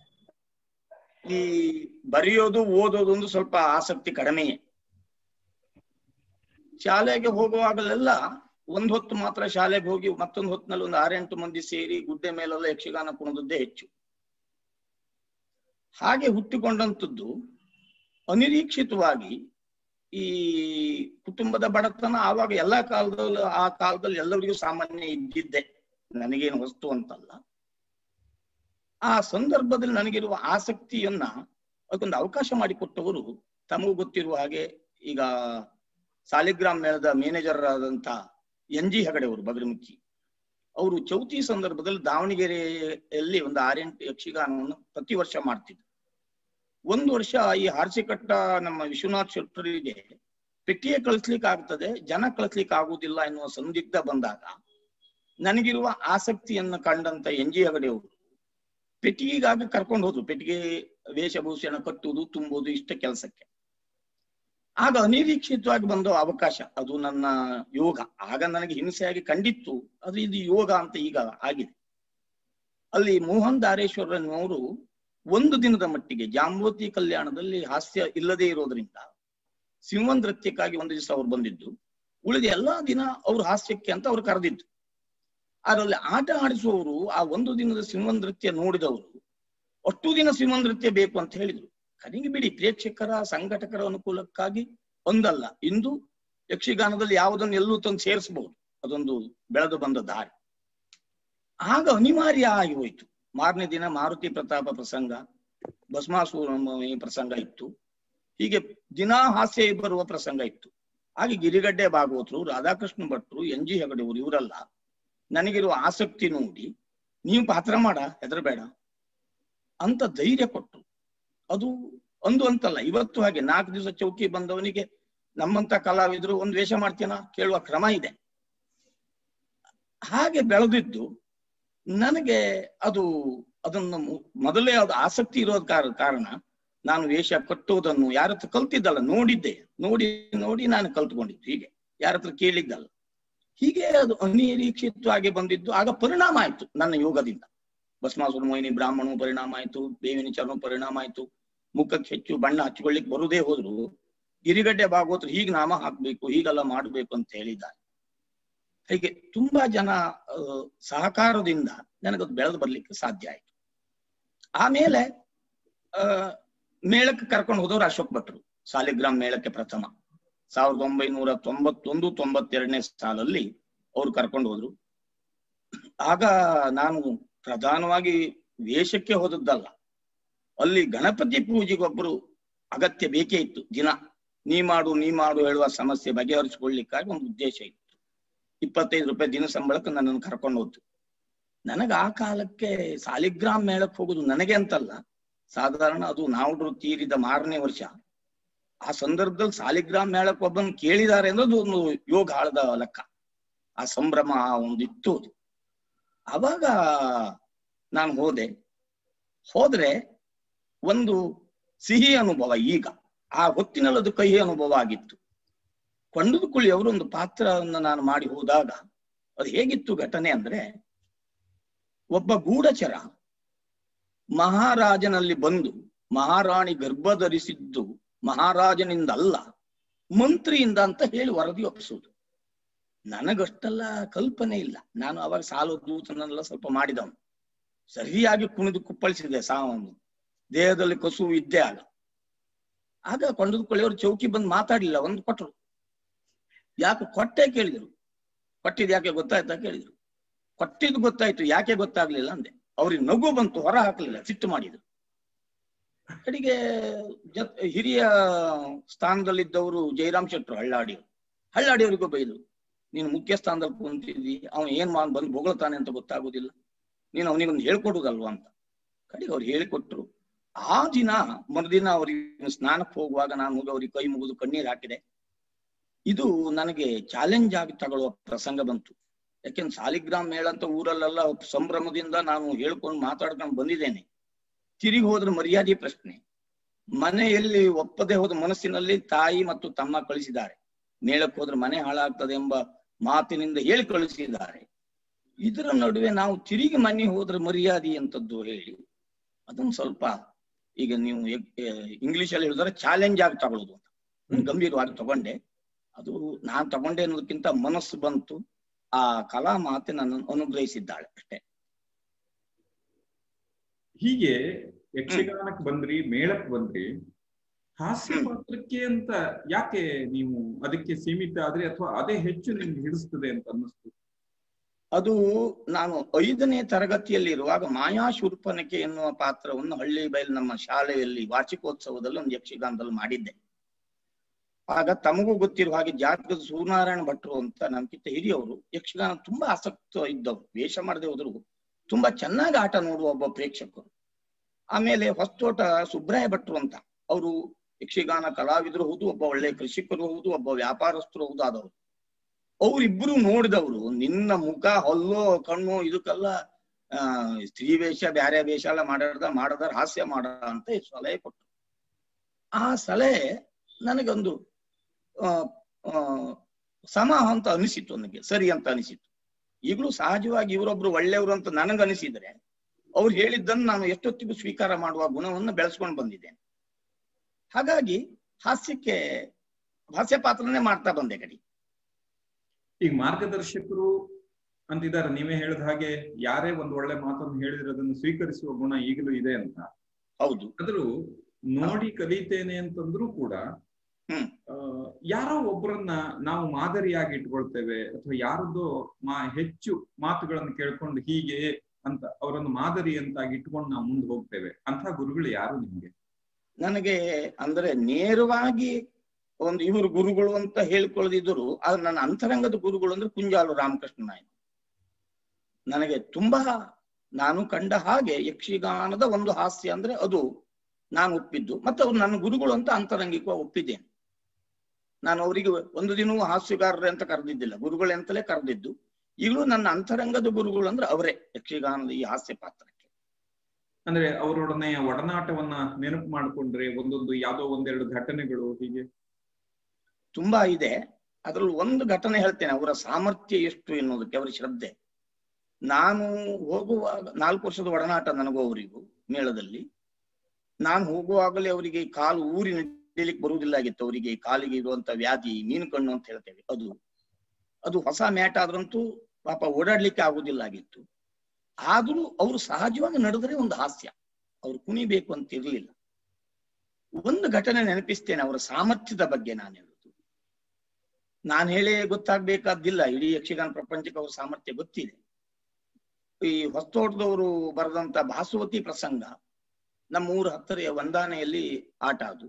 ಈ ಬರೆಯೋದು ಓದೋದು ಒಂದು ಸ್ವಲ್ಪ ಆಸಕ್ತಿ ಕಡಿಮೆಯೇ ಶಾಲೆಗೆ ಹೋಗುವಾಗಲೆಲ್ಲ ಒಂದ್ ಹೊತ್ತು ಮಾತ್ರ ಶಾಲೆಗೆ ಹೋಗಿ ಮತ್ತೊಂದು ಹೊತ್ತಿನಲ್ಲಿ ಒಂದು ಆರೆಂಟು ಮಂದಿ ಸೇರಿ ಗುಡ್ಡೆ ಮೇಲೆಲ್ಲ ಯಕ್ಷಗಾನ ಕುಣಿದದ್ದೇ ಹೆಚ್ಚು ಹಾಗೆ ಹುಟ್ಟಿಕೊಂಡಂಥದ್ದು ಅನಿರೀಕ್ಷಿತವಾಗಿ ಈ ಕುಟುಂಬದ ಬಡತನ ಆವಾಗ ಎಲ್ಲಾ ಕಾಲದಲ್ಲೂ ಆ ಕಾಲದಲ್ಲಿ ಎಲ್ಲರಿಗೂ ಸಾಮಾನ್ಯ ಇದ್ದಿದ್ದೆ ನನಗೇನು ವಸ್ತು ಅಂತಲ್ಲ ಆ ಸಂದರ್ಭದಲ್ಲಿ ನನಗಿರುವ ಆಸಕ್ತಿಯನ್ನ ಅದಕ್ಕೊಂದು ಅವಕಾಶ ಮಾಡಿಕೊಟ್ಟವರು ತಮಗೂ ಗೊತ್ತಿರುವ ಹಾಗೆ ಈಗ ಸಾಲಿಗ್ರಾಮ್ ಮೇಳದ ಮ್ಯಾನೇಜರ್ ಆದಂತ ಎನ್ ಜಿ ಹೆಗಡೆ ಅವರು ಬಗರಮುಖಿ ಅವರು ಚೌತಿ ಸಂದರ್ಭದಲ್ಲಿ ದಾವಣಗೆರೆಯಲ್ಲಿ ಒಂದು ಆರೆಂಟು ಯಕ್ಷಗಾನವನ್ನು ಪ್ರತಿ ವರ್ಷ ಮಾಡ್ತಿದ್ರು ಒಂದು ವರ್ಷ ಈ ಹಾರ್ಸಿಕಟ್ಟ ನಮ್ಮ ವಿಶ್ವನಾಥ್ ಶೆಟ್ಟರಿಗೆ ಪೆಟ್ಟಿಗೆ ಕಳಿಸ್ಲಿಕ್ಕೆ ಆಗ್ತದೆ ಜನ ಕಳಿಸ್ಲಿಕ್ಕೆ ಆಗುವುದಿಲ್ಲ ಎನ್ನುವ ಸಂದಿಗ್ಧ ಬಂದಾಗ ನನಗಿರುವ ಆಸಕ್ತಿಯನ್ನ ಕಂಡಂತ ಎನ್ ಜಿ ಹೆಗಡೆ ಅವರು ಪೆಟ್ಟಿಗೆಗಾಗಿ ಕರ್ಕೊಂಡು ಹೋದ್ರು ಪೆಟ್ಟಿಗೆ ವೇಷಭೂಷಣ ಕಟ್ಟುವುದು ತುಂಬುವುದು ಇಷ್ಟ ಕೆಲಸಕ್ಕೆ ಆಗ ಅನಿರೀಕ್ಷಿತವಾಗಿ ಬಂದ ಅವಕಾಶ ಅದು ನನ್ನ ಯೋಗ ಆಗ ನನಗೆ ಹಿಂಸೆಯಾಗಿ ಕಂಡಿತ್ತು ಆದ್ರೆ ಇದು ಯೋಗ ಅಂತ ಈಗ ಆಗಿದೆ ಅಲ್ಲಿ ಮೋಹನ್ ದಾರೇಶ್ವರನವರು ಒಂದು ದಿನದ ಮಟ್ಟಿಗೆ ಜಾಂಬವತಿ ಕಲ್ಯಾಣದಲ್ಲಿ ಹಾಸ್ಯ ಇಲ್ಲದೆ ಇರೋದ್ರಿಂದ ಸಿಂಹ ನೃತ್ಯಕ್ಕಾಗಿ ಒಂದು ದಿವಸ ಅವ್ರು ಬಂದಿದ್ದು ಉಳಿದ ಎಲ್ಲಾ ದಿನ ಅವ್ರು ಹಾಸ್ಯಕ್ಕೆ ಅಂತ ಅವ್ರು ಕರೆದಿದ್ದು ಅದರಲ್ಲಿ ಆಟ ಆಡಿಸುವವರು ಆ ಒಂದು ದಿನದ ಸಿಂಹ ನೃತ್ಯ ನೋಡಿದವರು ಅಷ್ಟು ದಿನ ಸಿಂಹ ನೃತ್ಯ ಬೇಕು ಅಂತ ಹೇಳಿದ್ರು ಕನಿಗೆ ಬಿಡಿ ಪ್ರೇಕ್ಷಕರ ಸಂಘಟಕರ ಅನುಕೂಲಕ್ಕಾಗಿ ಒಂದಲ್ಲ ಇಂದು ಯಕ್ಷಗಾನದಲ್ಲಿ ಯಾವುದನ್ನು ಎಲ್ಲೂ ತಂದು ಸೇರಿಸಬಹುದು ಅದೊಂದು ಬೆಳೆದು ಬಂದ ದಾರಿ ಆಗ ಅನಿವಾರ್ಯ ಆಗಿ ಹೋಯ್ತು ಮಾರನೇ ದಿನ ಮಾರುತಿ ಪ್ರತಾಪ ಪ್ರಸಂಗ ಭಸ್ಮಾಸುರ ಪ್ರಸಂಗ ಇತ್ತು ಹೀಗೆ ದಿನಾ ಹಾಸ್ಯ ಬರುವ ಪ್ರಸಂಗ ಇತ್ತು ಹಾಗೆ ಗಿರಿಗಡ್ಡೆ ಭಾಗವತರು ರಾಧಾಕೃಷ್ಣ ಭಟ್ರು ಎನ್ ಜಿ ಹೆಗಡೆಯವರು ಇವರೆಲ್ಲ ನನಗಿರುವ ಆಸಕ್ತಿ ನೋಡಿ ನೀವು ಪಾತ್ರ ಮಾಡ ಹೆದರಬೇಡ ಅಂತ ಧೈರ್ಯ ಕೊಟ್ಟರು ಅದು ಒಂದು ಅಂತಲ್ಲ ಇವತ್ತು ಹಾಗೆ ನಾಲ್ಕು ದಿವಸ ಚೌಕಿ ಬಂದವನಿಗೆ ನಮ್ಮಂತ ಕಲಾವಿದರು ಒಂದು ವೇಷ ಮಾಡ್ತೀನ ಕೇಳುವ ಕ್ರಮ ಇದೆ ಹಾಗೆ ಬೆಳೆದಿದ್ದು ನನಗೆ ಅದು ಅದನ್ನು ಮು- ಮೊದಲೇ ಅದು ಆಸಕ್ತಿ ಇರೋದ್ ಕಾರ- ಕಾರಣ ನಾನು ವೇಷ ಕಟ್ಟುವುದನ್ನು ಯಾರ ಹತ್ರ ಕಲ್ತಿದ್ದಲ್ಲ ನೋಡಿದ್ದೆ ನೋಡಿ ನೋಡಿ ನಾನು ಕಲ್ತ್ಕೊಂಡಿದ್ದು ಹೀಗೆ ಯಾರ ಹತ್ರ ಕೇಳಿದ್ದಲ್ಲ ಹೀಗೆ ಅದು ಅನಿರೀಕ್ಷಿತವಾಗಿ ಬಂದಿದ್ದು ಆಗ ಪರಿಣಾಮ ಆಯ್ತು ನನ್ನ ಯೋಗದಿಂದ ಭಸ್ಮಾಸುರ ಮೋಹಿನಿ ಬ್ರಾಹ್ಮಣು ಪರಿಣಾಮ ಆಯ್ತು ಬೇವಿನ ಚರ್ಮ ಪರಿಣಾಮ ಆಯ್ತು ಮುಖಕ್ಕೆ ಹೆಚ್ಚು ಬಣ್ಣ ಹಚ್ಕೊಳ್ಳಿಕ್ ಬರುದೇ ಹೋದ್ರು ಗಿರಿಗಡ್ಡೆ ಭಾಗವತರು ಹೀಗೆ ನಾಮ ಹಾಕ್ಬೇಕು ಹೀಗೆಲ್ಲ ಮಾಡ್ಬೇಕು ಅಂತ ಹೇಳಿದ್ದಾರೆ ಹೀಗೆ ತುಂಬಾ ಜನ ಆ, ಸಹಕಾರದಿಂದ ನನಗದು ಬೆಳೆದು ಬರ್ಲಿಕ್ಕೆ ಸಾಧ್ಯ ಆಯ್ತು ಆಮೇಲೆ ಆ ಮೇಳಕ್ಕೆ ಕರ್ಕೊಂಡು ಹೋದವರು ಅಶೋಕ್ ಭಟ್ರು ಸಾಲಿಗ್ರಾಮ್ ಮೇಳಕ್ಕೆ ಪ್ರಥಮ ಸಾವಿರದ ಒಂಬೈನೂರ ತೊಂಬತ್ತೊಂದು ತೊಂಬತ್ತೆರಡನೇ ಸಾಲಲ್ಲಿ ಅವ್ರು ಕರ್ಕೊಂಡು ಹೋದ್ರು ಆಗ ನಾನು ಪ್ರಧಾನವಾಗಿ ವೇಷಕ್ಕೆ ಹೋದದ್ದಲ್ಲ ಅಲ್ಲಿ ಗಣಪತಿ ಪೂಜೆಗೊಬ್ಬರು ಅಗತ್ಯ ಬೇಕೇ ಇತ್ತು ದಿನ ನೀ ಮಾಡು ನೀ ಮಾಡು ಹೇಳುವ ಸಮಸ್ಯೆ ಬಗೆಹರಿಸಿಕೊಳ್ಳಿಕ್ಕಾಗಿ ಒಂದು ಉದ್ದೇಶ ಇತ್ತು ಇಪ್ಪತ್ತೈದು ರೂಪಾಯಿ ದಿನ ಸಂಬಳಕ್ಕೆ ನನ್ನನ್ನು ಕರ್ಕೊಂಡು ಹೋದ್ರು ನನಗೆ ಆ ಕಾಲಕ್ಕೆ ಸಾಲಿಗ್ರಾಮ್ ಮೇಳಕ್ಕೆ ಹೋಗುದು ನನಗೆ ಅಂತಲ್ಲ ಸಾಧಾರಣ ಅದು ನಾವು ತೀರಿದ ಮಾರನೇ ವರ್ಷ ಆ ಸಂದರ್ಭದಲ್ಲಿ ಸಾಲಿಗ್ರಾಮ್ ಮೇಳಕ್ಕೆ ಒಬ್ಬನ್ ಕೇಳಿದ್ದಾರೆ ಅನ್ನೋದು ಒಂದು ಯೋಗ ಆಳದ ಲೆಕ್ಕ ಆ ಸಂಭ್ರಮ ಆ ಒಂದು ಇತ್ತು ಅದು ಅವಾಗ ನಾನು ಹೋದೆ ಹೋದ್ರೆ ಒಂದು ಸಿಹಿ ಅನುಭವ ಈಗ ಆ ಹೊತ್ತಿನಲ್ಲಿ ಅದು ಕಹಿ ಅನುಭವ ಆಗಿತ್ತು ಕೊಂಡದ ಅವರು ಒಂದು ಪಾತ್ರವನ್ನ ನಾನು ಮಾಡಿ ಹೋದಾಗ ಅದು ಹೇಗಿತ್ತು ಘಟನೆ ಅಂದ್ರೆ ಒಬ್ಬ ಗೂಢಚರ ಮಹಾರಾಜನಲ್ಲಿ ಬಂದು ಮಹಾರಾಣಿ ಗರ್ಭ ಧರಿಸಿದ್ದು ಮಹಾರಾಜನಿಂದ ಅಲ್ಲ ಮಂತ್ರಿಯಿಂದ ಅಂತ ಹೇಳಿ ವರದಿ ಒಪ್ಪಿಸುವುದು ನನಗಷ್ಟೆಲ್ಲ ಕಲ್ಪನೆ ಇಲ್ಲ ನಾನು ಅವಾಗ ಸಾಲು ದೂತನೆಲ್ಲ ಸ್ವಲ್ಪ ಮಾಡಿದವನು ಸರಿಯಾಗಿ ಕುಣಿದು ಕುಪ್ಪಳಿಸಿದೆ ಸಾವನ್ನು ದೇಹದಲ್ಲಿ ಕಸು ಇದ್ದೇ ಆಗ ಆಗ ಕೊಂಡದಕೊಳ್ಳಿಯವರು ಚೌಕಿ ಬಂದು ಮಾತಾಡ್ಲಿಲ್ಲ ಒಂದು ಕೊಟ್ಟರು ಯಾಕೆ ಕೊಟ್ಟೆ ಕೇಳಿದ್ರು ಕೊಟ್ಟಿದ್ ಯಾಕೆ ಗೊತ್ತಾಯ್ತಾ ಕೇಳಿದ್ರು ಕೊಟ್ಟಿದ್ದು ಗೊತ್ತಾಯ್ತು ಯಾಕೆ ಗೊತ್ತಾಗ್ಲಿಲ್ಲ ಅಂದೆ ಅವ್ರಿಗೆ ನಗು ಬಂತು ಹೊರ ಹಾಕ್ಲಿಲ್ಲ ಸಿಟ್ಟು ಮಾಡಿದ್ರು ಕಡೆಗೆ ಜತ್ ಹಿರಿಯ ಸ್ಥಾನದಲ್ಲಿದ್ದವರು ಜಯರಾಮ್ ಶೆಟ್ರು ಹಳ್ಳಾಡಿ ಹಳ್ಳಾಡಿಯವರಿಗೂ ಬೈದು ನೀನು ಮುಖ್ಯ ಸ್ಥಾನದಲ್ಲಿ ಕುಂತಿದ್ದಿ ಅವನು ಏನ್ ಮಾಡ್ ಬಂದು ಬೊಗಳ್ತಾನೆ ಅಂತ ಗೊತ್ತಾಗುದಿಲ್ಲ ನೀನು ಅವನಿಗೊಂದು ಹೇಳ್ಕೊಡುದಲ್ವಾ ಅಂತ ಕಡೆಗೆ ಅವ್ರು ಹೇಳಿಕೊಟ್ರು ಆ ದಿನ ಮರುದಿನ ಅವರಿಗೆ ಸ್ನಾನಕ್ಕೆ ಹೋಗುವಾಗ ನಾನು ಹೋಗಿ ಅವ್ರಿಗೆ ಕೈ ಮುಗಿದು ಕಣ್ಣೀರ್ ಹಾಕಿದೆ ಇದು ನನಗೆ ಚಾಲೆಂಜ್ ಆಗಿ ತಗೊಳ್ಳುವ ಪ್ರಸಂಗ ಬಂತು ಯಾಕೆಂದ್ರೆ ಸಾಲಿಗ್ರಾಮ್ ಮೇಳ ಅಂತ ಊರಲ್ಲೆಲ್ಲ ಸಂಭ್ರಮದಿಂದ ನಾನು ಹೇಳ್ಕೊಂಡು ಮಾತಾಡ್ಕೊಂಡು ಬಂದಿದ್ದೇನೆ ತಿರುಗಿ ಹೋದ್ರೆ ಮರ್ಯಾದೆ ಪ್ರಶ್ನೆ ಮನೆಯಲ್ಲಿ ಒಪ್ಪದೆ ಹೋದ ಮನಸ್ಸಿನಲ್ಲಿ ತಾಯಿ ಮತ್ತು ತಮ್ಮ ಕಳಿಸಿದ್ದಾರೆ ಮೇಳಕ್ಕೆ ಹೋದ್ರೆ ಮನೆ ಹಾಳಾಗ್ತದೆ ಎಂಬ ಮಾತಿನಿಂದ ಹೇಳಿ ಕಳಿಸಿದ್ದಾರೆ ಇದರ ನಡುವೆ ನಾವು ತಿರುಗಿ ಮನೆ ಹೋದ್ರೆ ಮರ್ಯಾದೆ ಅಂತದ್ದು ಹೇಳಿ ಅದನ್ನು ಸ್ವಲ್ಪ ಈಗ ನೀವು ಇಂಗ್ಲಿಷ್ ಅಲ್ಲಿ ಹೇಳಿದ್ರೆ ಚಾಲೆಂಜ್ ಆಗಿ ತಗೊಳ್ಳೋದು ಅಂತ ಹ್ಮ್, ಗಂಭೀರವಾಗಿ ತಗೊಂಡೆ ಅದು ನಾನ್ ತಗೊಂಡೆ ಅನ್ನೋದಕ್ಕಿಂತ ಮನಸ್ಸು ಬಂತು ಆ ಕಲಾ ಮಾತೆ ನನ್ನನ್ನು ಅನುಗ್ರಹಿಸಿದ್ದಾಳೆ ಅಷ್ಟೇ ಹೀಗೆ ಯಕ್ಷಗಾನಕ್ಕೆ ಬಂದ್ರಿ ಮೇಳಕ್ ಬಂದ್ರಿ ಹಾಸ್ಯ ಹ್ಮ್. ಪಾತ್ರಕ್ಕೆ ಅಂತ ಯಾಕೆ ನೀವು ಅದಕ್ಕೆ ಸೀಮಿತ ಆದ್ರಿ ಅಥವಾ ಅದೇ ಹೆಚ್ಚು ನಿಮ್ಗೆ ಹಿಡಿಸ್ತದೆ ಅಂತ ಅನ್ನಿಸ್ತು ಅದು ನಾನು ಐದನೇ ತರಗತಿಯಲ್ಲಿ ಇರುವಾಗ ಮಾಯಾ ಶೂರ್ಪನಕೆ ಎನ್ನುವ ಪಾತ್ರವನ್ನು ಹಳ್ಳಿ ಬೈಲ್ ನಮ್ಮ ಶಾಲೆಯಲ್ಲಿ ವಾರ್ಷಿಕೋತ್ಸವದಲ್ಲಿ ಒಂದು ಯಕ್ಷಗಾನದಲ್ಲಿ ಮಾಡಿದ್ದೆ ಆಗ ತಮಗೂ ಗೊತ್ತಿರುವ ಹಾಗೆ ಜಾತಕದ ಸೂರ್ಯನಾರಾಯಣ ಭಟ್ರು ಅಂತ ನಮ್ಗಿಂತ ಹಿರಿಯವರು ಯಕ್ಷಗಾನ ತುಂಬಾ ಆಸಕ್ತ ಇದ್ದವರು ವೇಷ ಮಾಡದೆ ಹೋದ್ರು ತುಂಬಾ ಚೆನ್ನಾಗಿ ಆಟ ನೋಡುವ ಒಬ್ಬ ಪ್ರೇಕ್ಷಕರು ಆಮೇಲೆ ಹೊಸತೋಟ ಸುಬ್ರಾಯ ಭಟ್ರು ಅಂತ ಅವರು ಯಕ್ಷಗಾನ ಕಲಾವಿದರು ಹೌದು ಒಬ್ಬ ಒಳ್ಳೆ ಕೃಷಿಕರು ಹೌದು ಒಬ್ಬ ವ್ಯಾಪಾರಸ್ಥರು ಹೌದು ಆದವರು ಅವರಿಬ್ರು ನೋಡಿದವರು ನಿನ್ನ ಮುಖ ಹಲ್ಲೋ ಕಣ್ಣು ಇದಕ್ಕೆಲ್ಲ ಆ ಸ್ತ್ರೀ ವೇಷ ಬ್ಯಾರೆ ವೇಷ ಎಲ್ಲ ಮಾಡಾರ್ದ ಮಾಡದಾರ ಹಾಸ್ಯ ಮಾಡ ಅಂತ ಸಲಹೆ ಕೊಟ್ಟರು ಆ ಸಲಹೆ ನನಗೊಂದು ಆ ಆ, ಸಮ ಅಂತ ಅನಿಸಿತು ನನಗೆ ಸರಿ ಅಂತ ಅನಿಸಿತು ಈಗಲೂ ಸಹಜವಾಗಿ ಇವರೊಬ್ರು ಒಳ್ಳೆಯವರು ಅಂತ ನನಗನಿಸಿದ್ರೆ ಅವ್ರು ಹೇಳಿದ್ದನ್ನು ನಾನು ಎಷ್ಟೊತ್ತಿಗೂ ಸ್ವೀಕಾರ ಮಾಡುವ ಗುಣವನ್ನು ಬೆಳೆಸ್ಕೊಂಡು ಬಂದಿದ್ದೇನೆ ಹಾಗಾಗಿ ಹಾಸ್ಯಕ್ಕೆ ಹಾಸ್ಯ ಪಾತ್ರನೇ ಮಾಡ್ತಾ ಬಂದೆ ಕಡಿ ಈಗ ಮಾರ್ಗದರ್ಶಕರು ಅಂತಿದ್ದಾರೆ ನೀವೇ ಹೇಳಿದ ಹಾಗೆ ಯಾರೇ ಒಂದು ಒಳ್ಳೆ ಮಾತನ್ನು ಹೇಳಿದ್ರೆ ಅದನ್ನು ಸ್ವೀಕರಿಸುವ ಗುಣ ಈಗಲೂ ಇದೆ ಅಂತ ಹೌದು ಆದ್ರೂ ನೋಡಿ ಕಲಿತೇನೆ ಅಂತಂದ್ರೂ ಕೂಡ ಹ್ಮ್. ಆ, ಯಾರೋ ಒಬ್ಬರನ್ನ ನಾವು ಮಾದರಿಯಾಗಿ ಇಟ್ಕೊಳ್ತೇವೆ ಅಥವಾ ಯಾರದ್ದೋ ಮಾ ಹೆಚ್ಚು ಮಾತುಗಳನ್ನು ಕೇಳ್ಕೊಂಡು ಹೀಗೆ ಅಂತ ಅವರನ್ನು ಮಾದರಿ ಅಂತಾಗಿ ಇಟ್ಕೊಂಡು ನಾವು ಮುಂದೆ ಹೋಗ್ತೇವೆ ಅಂತ ಗುರುಗಳು ಯಾರು ನಿಮ್ಗೆ ನನಗೆ ಅಂದ್ರೆ ನೇರವಾಗಿ ಒಂದು ಇವರು ಗುರುಗಳು ಅಂತ ಹೇಳ್ಕೊಳ್ಳದಿದ್ರು ಆದ್ರೆ ನನ್ನ ಅಂತರಂಗದ ಗುರುಗಳು ಅಂದ್ರೆ ಕುಂಜಾಲು ರಾಮಕೃಷ್ಣ ನಾಯಕ್ ನನಗೆ ತುಂಬಾ ನಾನು ಕಂಡ ಹಾಗೆ ಯಕ್ಷಗಾನದ ಒಂದು ಹಾಸ್ಯ ಅಂದ್ರೆ ಅದು ನಾನು ಒಪ್ಪಿದ್ದು ಮತ್ತೆ ಅವ್ರು ನನ್ನ ಗುರುಗಳು ಅಂತ ಅಂತರಂಗಿಕವಾಗಿ ಒಪ್ಪಿದ್ದೇನೆ ನಾನು ಅವರಿಗೆ ಒಂದು ದಿನವೂ ಹಾಸ್ಯಗಾರರೇ ಅಂತ ಕರೆದಿದ್ದಿಲ್ಲ ಗುರುಗಳಂತಲೇ ಕರೆದಿದ್ದು ಈಗಲೂ ನನ್ನ ಅಂತರಂಗದ ಗುರುಗಳು ಅಂದ್ರೆ ಅವರೇ ಯಕ್ಷಗಾನದ ಈ ಹಾಸ್ಯ ಪಾತ್ರಕ್ಕೆ ಅಂದ್ರೆ ಅವರೊಡನೆ ಒಡನಾಟವನ್ನ ನೆನಪು ಮಾಡ್ಕೊಂಡ್ರೆ ಒಂದೊಂದು ಯಾವ್ದೋ ಒಂದೆರಡು ಘಟನೆಗಳು ಹೀಗೆ ತುಂಬಾ ಇದೆ ಅದ್ರಲ್ಲಿ ಒಂದು ಘಟನೆ ಹೇಳ್ತೇನೆ ಅವರ ಸಾಮರ್ಥ್ಯ ಎಷ್ಟು ಎನ್ನುವುದಕ್ಕೆ ಅವರ ಶ್ರದ್ಧೆ ನಾನು ಹೋಗುವಾಗ ನಾಲ್ಕು ವರ್ಷದ ಒಡನಾಟ ನನಗೂ ಅವರಿಗೂ ಮೇಳದಲ್ಲಿ ನಾನು ಹೋಗುವಾಗಲೇ ಅವರಿಗೆ ಕಾಲು ಊರಿ ನಡಿಲಿಕ್ಕೆ ಬರುವುದಿಲ್ಲ ಆಗಿತ್ತು ಅವರಿಗೆ ಕಾಲಿಗೆ ಇರುವಂತ ವ್ಯಾಧಿ ಮೀನು ಕಣ್ಣು ಅಂತ ಹೇಳ್ತೇವೆ ಅದು ಅದು ಹೊಸ ಮ್ಯಾಟ್ ಆದ್ರಂತೂ ಪಾಪ ಓಡಾಡ್ಲಿಕ್ಕೆ ಆಗುದಿಲ್ಲ ಆಗಿತ್ತು ಆದ್ರೂ ಅವರು ಸಹಜವಾಗಿ ನಡೆದ್ರೆ ಒಂದು ಹಾಸ್ಯ ಅವ್ರು ಕುಣಿಬೇಕು ಅಂತ ಇರ್ಲಿಲ್ಲ ಒಂದು ಘಟನೆ ನೆನಪಿಸ್ತೇನೆ ಅವರ ಸಾಮರ್ಥ್ಯದ ಬಗ್ಗೆ ನಾನು ಹೇಳುದು ನಾನು ಹೇಳೇ ಗೊತ್ತಾಗ್ಬೇಕಾದ್ದಿಲ್ಲ ಇಡೀ ಯಕ್ಷಗಾನ ಪ್ರಪಂಚಕ್ಕೆ ಅವ್ರ ಸಾಮರ್ಥ್ಯ ಗೊತ್ತಿದೆ ಈ ಹೊಸ್ತೋಟದವರು ಬರೆದಂತ ಭಾಸುವತಿ ಪ್ರಸಂಗ ನಮ್ಮ ಊರ ಹತ್ತಿರ ವಂದಾನೆಯಲ್ಲಿ ಆಟ ಅದು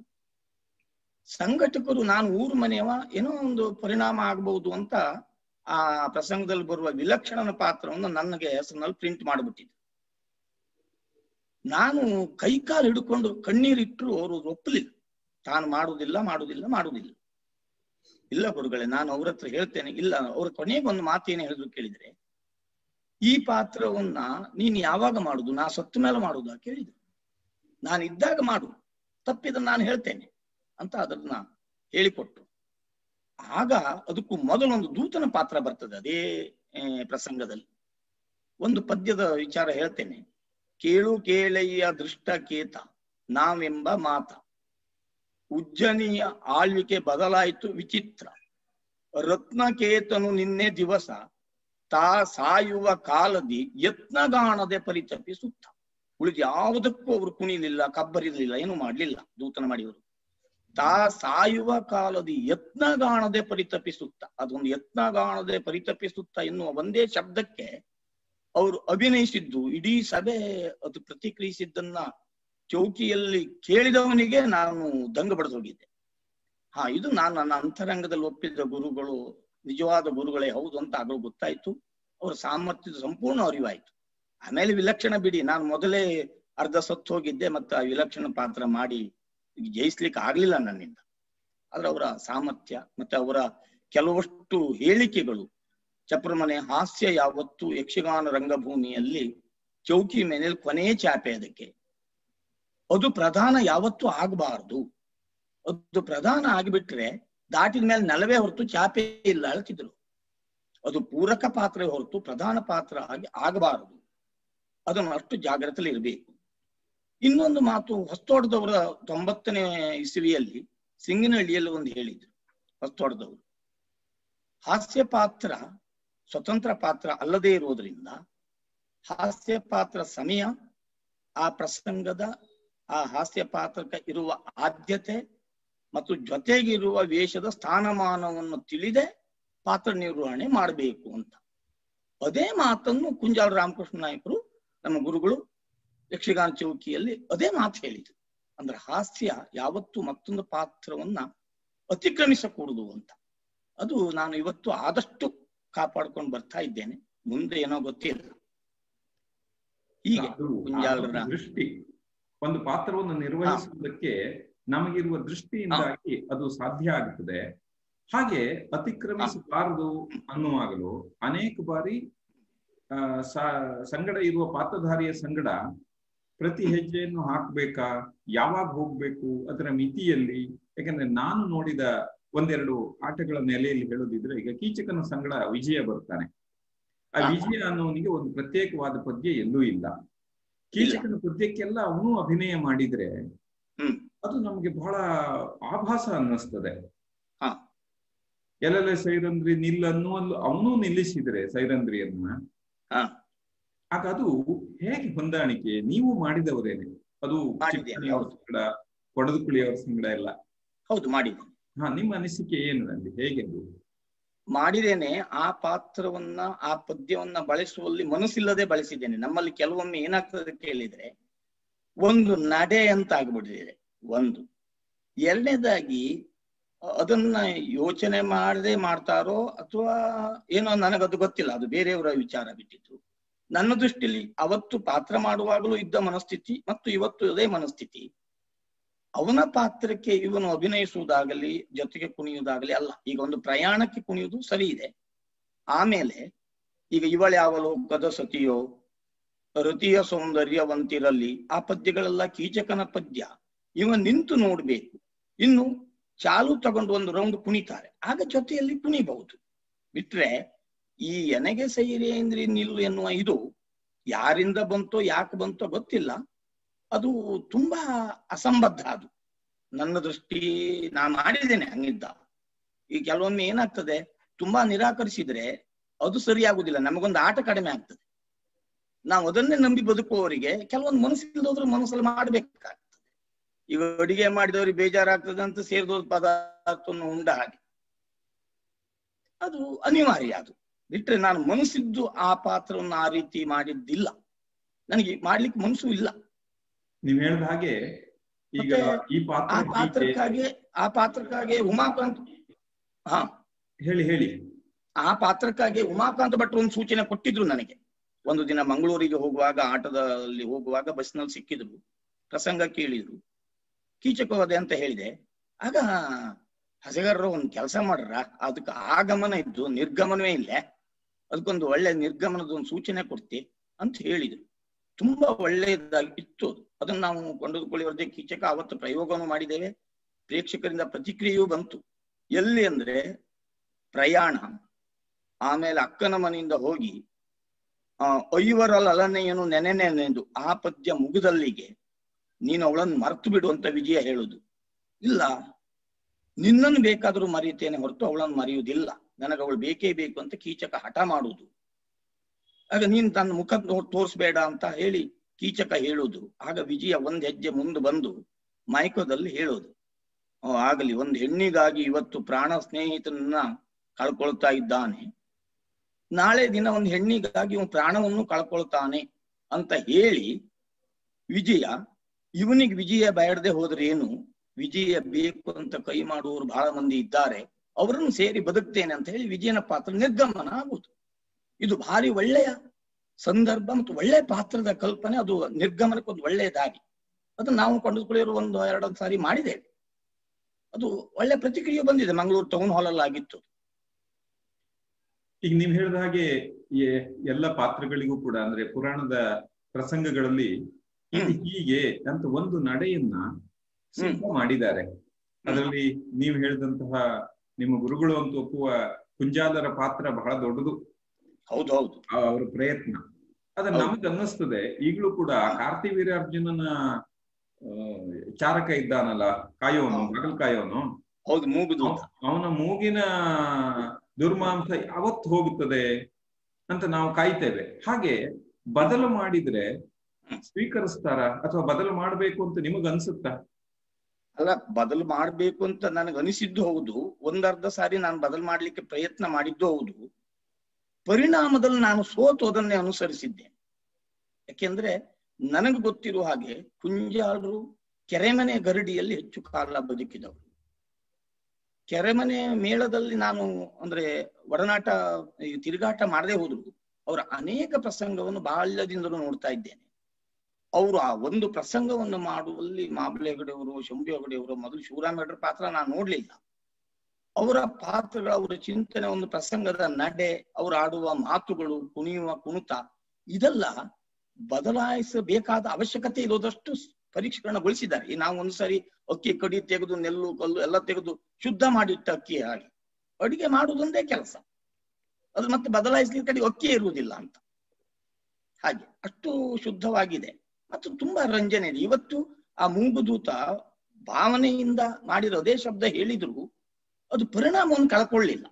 ಸಂಘಟಕರು ನಾನು ಊರು ಮನೆಯವ ಏನೋ ಒಂದು ಪರಿಣಾಮ ಆಗಬಹುದು ಅಂತ ಆ ಪ್ರಸಂಗದಲ್ಲಿ ಬರುವ ವಿಲಕ್ಷಣನ ಪಾತ್ರವನ್ನು ನನಗೆ ಹೆಸರಿನಲ್ಲಿ ಪ್ರಿಂಟ್ ಮಾಡಿಬಿಟ್ಟಿದ್ರು ನಾನು ಕೈಕಾಲು ಹಿಡ್ಕೊಂಡು ಕಣ್ಣೀರಿಟ್ರು ಅವರು ಒಪ್ಪಲಿಲ್ಲ ತಾನು ಮಾಡುವುದಿಲ್ಲ ಮಾಡುವುದಿಲ್ಲ ಮಾಡುವುದಿಲ್ಲ ಇಲ್ಲ ಗುರುಗಳೇ ನಾನು ಅವ್ರ ಹತ್ರ ಹೇಳ್ತೇನೆ ಇಲ್ಲ ಅವ್ರ ಕೊನೆಗೆ ಒಂದು ಮಾತೇನು ಹೇಳಿದ್ರು ಕೇಳಿದ್ರೆ ಈ ಪಾತ್ರವನ್ನ ನೀನ್ ಯಾವಾಗ ಮಾಡುದು ನಾ ಸತ್ತ ಮೇಲೆ ಮಾಡುದಾ ಕೇಳಿದ್ರು ನಾನು ಇದ್ದಾಗ ಮಾಡು ತಪ್ಪಿದ ನಾನು ಹೇಳ್ತೇನೆ ಅಂತ ಅದನ್ನ ಹೇಳಿಕೊಟ್ರು ಆಗ ಅದಕ್ಕೂ ಮೊದಲೊಂದು ದೂತನ ಪಾತ್ರ ಬರ್ತದೆ ಅದೇ ಆ, ಪ್ರಸಂಗದಲ್ಲಿ ಒಂದು ಪದ್ಯದ ವಿಚಾರ ಹೇಳ್ತೇನೆ ಕೇಳು ಕೇಳಯ್ಯ ದೃಷ್ಟ ಕೇತ ನಾವೆಂಬ ಮಾತ ಉಜ್ಜನಿಯ ಆಳ್ವಿಕೆ ಬದಲಾಯಿತು ವಿಚಿತ್ರ ರತ್ನಕೇತನು ನಿನ್ನೆ ದಿವಸ ತಾ ಸಾಯುವ ಕಾಲದಿ ಯತ್ನಗಾಣದೆ ಪರಿತಪಿಸುತ್ತ ಉಳಿದ ಯಾವುದಕ್ಕೂ ಅವರು ಕುಣಿಲಿಲ್ಲ ಕಬ್ಬರಿರ್ಲಿಲ್ಲ ಏನು ಮಾಡ್ಲಿಲ್ಲ ದೂತನ ಮಾಡಿದರು ತಾ ಸಾಯುವ ಕಾಲದಿ ಯತ್ನಗಾಣದೆ ಪರಿತಪಿಸುತ್ತ ಅದೊಂದು ಯತ್ನಗಾಣದೆ ಪರಿತಪಿಸುತ್ತ ಎನ್ನುವ ಒಂದೇ ಶಬ್ದಕ್ಕೆ ಅವರು ಅಭಿನಯಿಸಿದ್ದು ಇಡೀ ಸಭೆ ಅದು ಪ್ರತಿಕ್ರಿಯಿಸಿದ್ದನ್ನ ಚೌಕಿಯಲ್ಲಿ ಕೇಳಿದವನಿಗೆ ನಾನು ದಂಗ ಬಡಿದೋಗಿದ್ದೆ ಹಾ ಇದು ನಾನು ನನ್ನ ಅಂತರಂಗದಲ್ಲಿ ಒಪ್ಪಿದ ಗುರುಗಳು ನಿಜವಾದ ಗುರುಗಳೇ ಹೌದು ಅಂತ ಆಗಲು ಗೊತ್ತಾಯ್ತು ಅವರ ಸಾಮರ್ಥ್ಯದ ಸಂಪೂರ್ಣ ಅರಿವಾಯ್ತು ಆಮೇಲೆ ವಿಲಕ್ಷಣ ಬಿಡಿ ನಾನು ಮೊದಲೇ ಅರ್ಧ ಸತ್ತು ಹೋಗಿದ್ದೆ ಮತ್ತೆ ಆ ವಿಲಕ್ಷಣ ಪಾತ್ರ ಮಾಡಿ ಜಯಿಸ್ಲಿಕ್ಕೆ ಆಗ್ಲಿಲ್ಲ ನನ್ನಿಂದ ಆದ್ರೆ ಅವರ ಸಾಮರ್ಥ್ಯ ಮತ್ತೆ ಅವರ ಕೆಲವಷ್ಟು ಹೇಳಿಕೆಗಳು ಚಪ್ರಮನೆ ಹಾಸ್ಯ ಯಾವತ್ತು ಯಕ್ಷಗಾನ ರಂಗಭೂಮಿಯಲ್ಲಿ ಚೌಕಿ ಮೇಲೆ ಕೊನೆ ಚಾಪೆ ಅದಕ್ಕೆ ಅದು ಪ್ರಧಾನ ಯಾವತ್ತೂ ಆಗಬಾರದು ಅದು ಪ್ರಧಾನ ಆಗಿಬಿಟ್ರೆ ದಾಟಿದ ಮೇಲೆ ನೆಲವೇ ಹೊರತು ಚಾಪೆ ಇಲ್ಲ ಹೇಳ್ತಿದ್ರು ಅದು ಪೂರಕ ಪಾತ್ರ ಹೊರತು ಪ್ರಧಾನ ಪಾತ್ರ ಆಗಿ ಆಗಬಾರದು ಅದನ್ನು ಅಷ್ಟು ಜಾಗ್ರತೆಯಲ್ಲಿ ಇರಬೇಕು ಇನ್ನೊಂದು ಮಾತು ಹೊಸ್ತೋಟದವರ ತೊಂಬತ್ತನೇ ಇಸವಿಯಲ್ಲಿ ಸಿಂಗಿನಹಳ್ಳಿಯಲ್ಲಿ ಒಂದು ಹೇಳಿದ್ರು ಹೊಸ್ತೋಟದವರು ಹಾಸ್ಯ ಪಾತ್ರ ಸ್ವತಂತ್ರ ಪಾತ್ರ ಅಲ್ಲದೇ ಇರುವುದರಿಂದ ಹಾಸ್ಯ ಪಾತ್ರ ಸಮಯ ಆ ಪ್ರಸಂಗದ ಆ ಹಾಸ್ಯ ಪಾತ್ರಕ್ಕೆ ಇರುವ ಆದ್ಯತೆ ಮತ್ತು ಜೊತೆಗಿರುವ ವೇಷದ ಸ್ಥಾನಮಾನವನ್ನು ತಿಳಿದೇ ಪಾತ್ರ ನಿರ್ವಹಣೆ ಮಾಡಬೇಕು ಅಂತ ಅದೇ ಮಾತನ್ನು ಕುಂಜಾಲ ರಾಮಕೃಷ್ಣ ನಾಯಕರು ನಮ್ಮ ಗುರುಗಳು ಯಕ್ಷಗಾನ ಚೌಕಿಯಲ್ಲಿ ಅದೇ ಮಾತು ಹೇಳಿದ್ರು ಅಂದ್ರೆ ಹಾಸ್ಯ ಯಾವತ್ತು ಮತ್ತೊಂದು ಪಾತ್ರವನ್ನ ಅತಿಕ್ರಮಿಸಕೂಡುದು ಅಂತ ಅದು ನಾನು ಇವತ್ತು ಆದಷ್ಟು ಕಾಪಾಡ್ಕೊಂಡು ಬರ್ತಾ ಇದ್ದೇನೆ ಮುಂದೆ ಏನೋ ಗೊತ್ತಿಲ್ಲ ಹೀಗೆ ಅದು ಕುಂಜಾಲರ ಆ ದೃಷ್ಟಿ ಒಂದು ಪಾತ್ರವನ್ನು ನಿರ್ವಹಿಸುವುದಕ್ಕೆ ನಮಗಿರುವ ದೃಷ್ಟಿಯಿಂದಾಗಿ ಅದು ಸಾಧ್ಯ ಆಗುತ್ತದೆ ಹಾಗೆ ಅತಿಕ್ರಮಿಸಬಾರದು ಅನ್ನುವಾಗಲು ಅನೇಕ ಬಾರಿ ಆ ಸ- ಸಂಗಡ ಇರುವ ಪಾತ್ರಧಾರಿಯ ಸಂಗಡ ಪ್ರತಿ ಹೆಜ್ಜೆಯನ್ನು ಹಾಕ್ಬೇಕಾ ಯಾವಾಗ ಹೋಗ್ಬೇಕು ಅದರ ಮಿತಿಯಲ್ಲಿ ಯಾಕಂದ್ರೆ ನಾನು ನೋಡಿದ ಒಂದೆರಡು ಆಟಗಳ ನೆಲೆಯಲ್ಲಿ ಹೇಳೋದಿದ್ರೆ ಈಗ ಕೀಚಕನ ಸಂಗಡ ವಿಜಯ ಬರ್ತಾನೆ ಆ ಹಾ. ವಿಜಯ ಅನ್ನೋನಿಗೆ ಒಂದು ಪ್ರತ್ಯೇಕವಾದ ಪದ್ಯ ಎಲ್ಲೂ ಇಲ್ಲ ಕೀಚಕನ ಪದ್ಯಕ್ಕೆಲ್ಲ ಅವನು ಅಭಿನಯ ಮಾಡಿದ್ರೆ ಹ್ಮ್ ಅದು ನಮ್ಗೆ ಬಹಳ ಆಭಾಸ ಅನ್ನಿಸ್ತದೆ ಹಾ. ಎಲ್ಲೆಲ್ಲ ಸೈರಂದ್ರಿ ನಿಲ್ಲನ್ನು ಅವನು ನಿಲ್ಲಿಸಿದ್ರೆ ಸೈರಂದ್ರಿಯನ್ನ ಹಾ. ಆಗ ಅದು ಹೇಗೆ ಹೊಂದಾಣಿಕೆ ನೀವು ಮಾಡಿದವರೇನೆ ಅದು ಮಾಡಿದ್ದೇನೆ, ಚಿಕ್ಕಮನೆಯವರ ಹೌದು. ಸಂಗಡ ಕೊಡದಕುಳಿಯವರ ಸಂಗಡ ಎಲ್ಲ ಹೌದು ಮಾಡಿದ್ದೇನೆ ಹಾ ನಿಮ್ಮ ಅನಿಸಿಕೆ ಏನು ಅಲ್ಲಿ ಹೇಗೆ ಅದು ಮಾಡಿದ್ದೇನೆ ಆ ಪಾತ್ರವನ್ನ ಆ ಪದ್ಯವನ್ನ ಬಳಸುವಲ್ಲಿ ಮನಸ್ಸಿಲ್ಲದೆ ಬಳಸಿದ್ದೇನೆ ನಮ್ಮಲ್ಲಿ ಕೆಲವೊಮ್ಮೆ ಏನಾಗ್ತದೆ ಕೇಳಿದ್ರೆ ಒಂದು ನಡೆ ಅಂತ ಆಗ್ಬಿಟ್ಟಿದೆ ಒಂದು ಎರಡನೇದಾಗಿ ಅ- ಅದನ್ನ ಯೋಚನೆ ಮಾಡದೆ ಮಾಡ್ತಾರೋ ಅಥವಾ ಏನೋ ನನಗದು ಗೊತ್ತಿಲ್ಲ ಅದು ಬೇರೆಯವರ ವಿಚಾರ ಬಿಟ್ಟಿತ್ತು ನನ್ನ ದೃಷ್ಟಿಯಲ್ಲಿ ಅವತ್ತು ಪಾತ್ರ ಮಾಡುವಾಗಲೂ ಇದ್ದ ಮನಸ್ಥಿತಿ ಮತ್ತು ಇವತ್ತು ಅದೇ ಮನಸ್ಥಿತಿ ಅವನ ಪಾತ್ರಕ್ಕೆ ಇವನು ಅಭಿನಯಿಸುವುದಾಗಲಿ ಜೊತೆಗೆ ಕುಣಿಯುವುದಾಗಲಿ ಅಲ್ಲ ಈಗ ಒಂದು ಪ್ರಯಾಣಕ್ಕೆ ಕುಣಿಯುವುದು ಸರಿ ಇದೆ ಆಮೇಲೆ ಈಗ ಇವಳ ಯಾವ ಲೋಕದ ಸತಿಯೋ ರತಿಯ ಸೌಂದರ್ಯವಂತಿರಲ್ಲಿ ಆ ಪದ್ಯಗಳೆಲ್ಲ ಕೀಚಕನ ಪದ್ಯ ಇವ ನಿಂತು ನೋಡ್ಬೇಕು ಇನ್ನು ಚಾಲು ತಗೊಂಡು ಒಂದು ರೌಂಡ್ ಕುಣಿತಾರೆ ಆಗ ಜೊತೆಯಲ್ಲಿ ಕುಣಿಬಹುದು ಬಿಟ್ರೆ ಈ ಎನೆಗೆ ಸೈರೇಂದ್ರಿ ನಿಲ್ಲು ಎನ್ನುವ ಇದು ಯಾರಿಂದ ಬಂತೋ ಯಾಕೆ ಬಂತೋ ಗೊತ್ತಿಲ್ಲ ಅದು ತುಂಬಾ ಅಸಂಬದ್ಧ ಅದು ನನ್ನ ದೃಷ್ಟಿ ನಾ ಮಾಡಿದ್ದೇನೆ ಹಂಗಿದ್ದ ಈ ಕೆಲವೊಮ್ಮೆ ಏನಾಗ್ತದೆ ತುಂಬಾ ನಿರಾಕರಿಸಿದ್ರೆ ಅದು ಸರಿಯಾಗುದಿಲ್ಲ ನಮಗೊಂದು ಆಟ ಕಡಿಮೆ ಆಗ್ತದೆ ನಾವು ಅದನ್ನೇ ನಂಬಿ ಬದುಕುವವರಿಗೆ ಕೆಲವೊಂದು ಮನಸ್ಸಿಲ್ಲದೋದ್ರು ಮನಸ್ಸಲ್ಲಿ ಮಾಡ್ಬೇಕಾಗ್ತದೆ ಈಗ ಅಡಿಗೆ ಮಾಡಿದವ್ರಿಗೆ ಬೇಜಾರಾಗ್ತದೆ ಅಂತ ಸೇರಿದೋದ್ ಪದಾರ್ಥವನ್ನು ಉಂಡ ಹಾಗೆ ಅದು ಅನಿವಾರ್ಯ ಅದು ಬಿಟ್ರೆ ನಾನು ಮನಸ್ಸಿದ್ದು ಆ ಪಾತ್ರವನ್ನು ಆ ರೀತಿ ಮಾಡಿದ್ದಿಲ್ಲ ನನಗೆ ಮಾಡ್ಲಿಕ್ಕೆ ಮನಸ್ಸು ಇಲ್ಲ ನೀವ್ ಹೇಳ್ದ ಹಾಗೆ ಈಗ ಮತ್ತೆ ಈ ಆ ಪಾತ್ರ ಹೀಗೆ ಪಾತ್ರಕ್ಕಾಗಿ ಆ ಪಾತ್ರಕ್ಕಾಗಿ ಉಮಾಕಾಂತ್ ಹಾ ಹೇಳಿ ಹೇಳಿ ಆ ಪಾತ್ರಕ್ಕಾಗಿ ಉಮಾಕಾಂತ್ ಭಟ್ರು ಒಂದು ಸೂಚನೆ ಕೊಟ್ಟಿದ್ರು ನನಗೆ ಒಂದು ದಿನ ಮಂಗಳೂರಿಗೆ ಹೋಗುವಾಗ ಆಟದಲ್ಲಿ ಹೋಗುವಾಗ ಬಸ್ನಲ್ಲಿ ಸಿಕ್ಕಿದ್ರು ಪ್ರಸಂಗ ಕೇಳಿದ್ರು ಕೀಚಕವಾದೆ ಅಂತ ಹೇಳಿದೆ ಆಗ ಹಸೆಗಾರರು ಒಂದು ಕೆಲಸ ಮಾಡ್ರ ಅದಕ್ಕೆ ಆಗಮನ ಇದ್ದು ನಿರ್ಗಮನವೇ ಇಲ್ಲ ಅದಕ್ಕೊಂದು ಒಳ್ಳೆ ನಿರ್ಗಮನದ ಒಂದು ಸೂಚನೆ ಕೊಡ್ತಿ ಅಂತ ಹೇಳಿದ್ರು ತುಂಬಾ ಒಳ್ಳೆಯದಾಗಿ ಇತ್ತು ಅದು ಅದನ್ನ ನಾವು ಕೊಂಡದ್ಕೊಳ್ಳಿವರದೇ ಕೀಚಕ ಅವತ್ತು ಪ್ರಯೋಗವನ್ನು ಮಾಡಿದ್ದೇವೆ ಪ್ರೇಕ್ಷಕರಿಂದ ಪ್ರತಿಕ್ರಿಯೆಯೂ ಬಂತು ಎಲ್ಲಿ ಅಂದ್ರೆ ಪ್ರಯಾಣ ಆಮೇಲೆ ಅಕ್ಕನ ಮನೆಯಿಂದ ಹೋಗಿ ಆ ಐವರಲ್ ಅಲನೆಯನ್ನು ನೆನೆ ನೆನೆದು ಆ ಪದ್ಯ ಮುಗಿದಲ್ಲಿಗೆ ನೀನು ಅವಳನ್ನು ಮರ್ತು ಬಿಡು ಅಂತ ವಿಜಯ ಹೇಳುದು ಇಲ್ಲ ನಿನ್ನನ್ನು ಬೇಕಾದರೂ ಮರೆಯುತ್ತೇನೆ ಹೊರತು ಅವಳನ್ನು ಮರೆಯುವುದಿಲ್ಲ ನನಗೆ ಅವಳು ಬೇಕೇ ಬೇಕು ಅಂತ ಕೀಚಕ ಹಠ ಮಾಡುವುದು ಆಗ ನೀನ್ ತನ್ನ ಮುಖ ನೋ- ತೋರಿಸ್ಬೇಡ ಅಂತ ಹೇಳಿ ಕೀಚಕ ಹೇಳುವುದು ಆಗ ವಿಜಯ ಒಂದ್ ಹೆಜ್ಜೆ ಮುಂದೆ ಬಂದು ಮೈಕೋದಲ್ಲಿ ಹೇಳೋದು "ಓ, ಆಗಲಿ ಒಂದು ಹೆಣ್ಣಿಗಾಗಿ ಇವತ್ತು ಪ್ರಾಣ ಸ್ನೇಹಿತನನ್ನ ಕಳ್ಕೊಳ್ತಾ ಇದ್ದಾನೆ ನಾಳೆ ದಿನ ಒಂದು ಹೆಣ್ಣಿಗಾಗಿ ಇವನು ಪ್ರಾಣವನ್ನು ಕಳ್ಕೊಳ್ತಾನೆ ಅಂತ ಹೇಳಿ ವಿಜಯ ಇವನಿಗೆ ವಿಜಯ ಬೇಡದೆ ಹೋದ್ರೆ ಏನು ವಿಜಯ ಬೇಕು ಅಂತ ಕೈ ಮಾಡುವವರು ಬಹಳ ಮಂದಿ ಇದ್ದಾರೆ ಅವರನ್ನು ಸೇರಿ ಬದುಕ್ತೇನೆ ಅಂತ ಹೇಳಿ ವಿಜಯನ ಪಾತ್ರ ನಿರ್ಗಮನ ಆಗುದು ಇದು ಭಾರಿ ಒಳ್ಳೆಯ ಸಂದರ್ಭ ಮತ್ತು ಒಳ್ಳೆಯ ಪಾತ್ರದ ಕಲ್ಪನೆ ಅದು ನಿರ್ಗಮನಕ್ಕೆ ಒಂದು ಒಳ್ಳೆಯ ದಾರಿ ಅದು ನಾವು ಕೊಂಡುಕೊಳ್ಳಿರೋ ಒಂದು ಎರಡೊಂದು ಸಾರಿ ಮಾಡಿದ್ದೇವೆ ಅದು ಒಳ್ಳೆ ಪ್ರತಿಕ್ರಿಯೆ ಬಂದಿದೆ ಮಂಗಳೂರು ಟೌನ್ ಹಾಲ್ ಅಲ್ಲಿ ಆಗಿತ್ತು ಈಗ ನೀವ್ ಹೇಳಿದ ಹಾಗೆ ಎ- ಎಲ್ಲ ಪಾತ್ರಗಳಿಗೂ ಕೂಡ ಅಂದ್ರೆ ಪುರಾಣದ ಪ್ರಸಂಗಗಳಲ್ಲಿ ಇದು ಹೀಗೆ ಅಂತ ಒಂದು ನಡೆಯನ್ನ ಸಿದ್ಧ ಮಾಡಿದ್ದಾರೆ ಅದರಲ್ಲಿ ನೀವು ಹೇಳಿದಂತಹ ನಿಮ್ಮ ಗುರುಗಳು ಅಂತ ಒಪ್ಪುವ ಕುಂಜಾಲರ ಪಾತ್ರ ಬಹಳ ದೊಡ್ಡದು ಹೌದು ಹೌದು ಆ- ಅವರ ಪ್ರಯತ್ನ ಅದ ಹೌದು. ನಮಗ್ ಅನ್ನಿಸ್ತದೆ ಈಗಲೂ ಕೂಡ ಕಾರ್ತಿವೀರ್ಯಾರ್ಜುನನ ಆ, ಚಾರಕ ಇದ್ದಾನಲ್ಲ ಕಾಯೋನು ಹೌದು. ಮಗಲ್ ಕಾಯೋನು ಹೌದು ಮೂಗುದು ಅವ- ಅವನ ಮೂಗಿನ ದುರ್ಮಾಂಸ ಯಾವತ್ತು ಹೋಗುತ್ತದೆ ಅಂತ ನಾವು ಕಾಯ್ತೇವೆ ಹಾಗೆ ಬದಲು ಮಾಡಿದ್ರೆ ಹ್ಮ್. ಸ್ವೀಕರಿಸ್ತಾರ ಅಥವಾ ಬದಲು ಮಾಡ್ಬೇಕು ಅಂತ ನಿಮಗ್ ಅನ್ಸುತ್ತಾ ಅಲ್ಲ ಬದಲು ಮಾಡ್ಬೇಕು ಅಂತ ನನಗೆ ಅನಿಸಿದ್ದು ಹೌದು ಒಂದರ್ಧ ಸಾರಿ ನಾನು ಬದಲು ಮಾಡ್ಲಿಕ್ಕೆ ಪ್ರಯತ್ನ ಮಾಡಿದ್ದು ಹೌದು ಪರಿಣಾಮದಲ್ಲಿ ನಾನು ಸೋತು ಅದನ್ನೇ ಅನುಸರಿಸಿದ್ದೆ ಯಾಕೆಂದ್ರೆ ನನಗೆ ಗೊತ್ತಿರುವ ಹಾಗೆ ಕುಂಜಾಳರು ಕೆರೆಮನೆ ಗರಡಿಯಲ್ಲಿ ಹೆಚ್ಚು ಕಾಲ ಬದುಕಿದವರು ಕೆರೆಮನೆ ಮೇಳದಲ್ಲಿ ನಾನು ಅಂದ್ರೆ ಒಡನಾಟ ಈ ತಿರುಗಾಟ ಮಾಡದೆ ಹೋದ್ರು ಅವರ ಅನೇಕ ಪ್ರಸಂಗವನ್ನು ಬಾಲ್ಯದಿಂದಲೂ ನೋಡ್ತಾ ಇದ್ದೇನೆ ಅವರು ಆ ಒಂದು ಪ್ರಸಂಗವನ್ನು ಮಾಡುವಲ್ಲಿ ಮಾಬಲೆ ಹೆಗಡೆಯವರು ಶಂಭು ಹೆಗಡೆಯವರು ಮೊದಲು ಶಿವರಾಮ ಹೆಗಡೆ ಪಾತ್ರ ನಾನು ನೋಡ್ಲಿಲ್ಲ ಅವರ ಪಾತ್ರಗಳ ಅವರ ಚಿಂತನೆ ಒಂದು ಪ್ರಸಂಗದ ನಡೆ ಅವರು ಆಡುವ ಮಾತುಗಳು ಕುಣಿಯುವ ಕುಣಿತ ಇದೆಲ್ಲ ಬದಲಾಯಿಸಬೇಕಾದ ಅವಶ್ಯಕತೆ ಇರೋದಷ್ಟು ಪರಿಷ್ಕರಣಗೊಳಿಸಿದ್ದಾರೆ ಈ ನಾವು ಒಂದ್ಸರಿ ಅಕ್ಕಿ ಕಡಿ ತೆಗೆದು ನೆಲ್ಲು ಕಲ್ಲು ಎಲ್ಲ ತೆಗೆದು ಶುದ್ಧ ಮಾಡಿಟ್ಟ ಅಕ್ಕಿ ಹಾಗೆ ಅಡಿಗೆ ಮಾಡುವುದೊಂದೇ ಕೆಲಸ ಅದು ಮತ್ತೆ ಬದಲಾಯಿಸ್ಲಿಕ್ಕೆ ಕಡೆ ಅಕ್ಕಿ ಇರುವುದಿಲ್ಲ ಅಂತ ಹಾಗೆ ಅಷ್ಟು ಶುದ್ಧವಾಗಿದೆ ಮತ್ತು ತುಂಬಾ ರಂಜನೆ ಇದೆ ಇವತ್ತು ಆ ಮೂಗುದೂತ ಭಾವನೆಯಿಂದ ಮಾಡಿರೋ ಅದೇ ಶಬ್ದ ಹೇಳಿದ್ರು ಅದು ಪರಿಣಾಮವನ್ನು ಕಳ್ಕೊಳ್ಳಿಲ್ಲ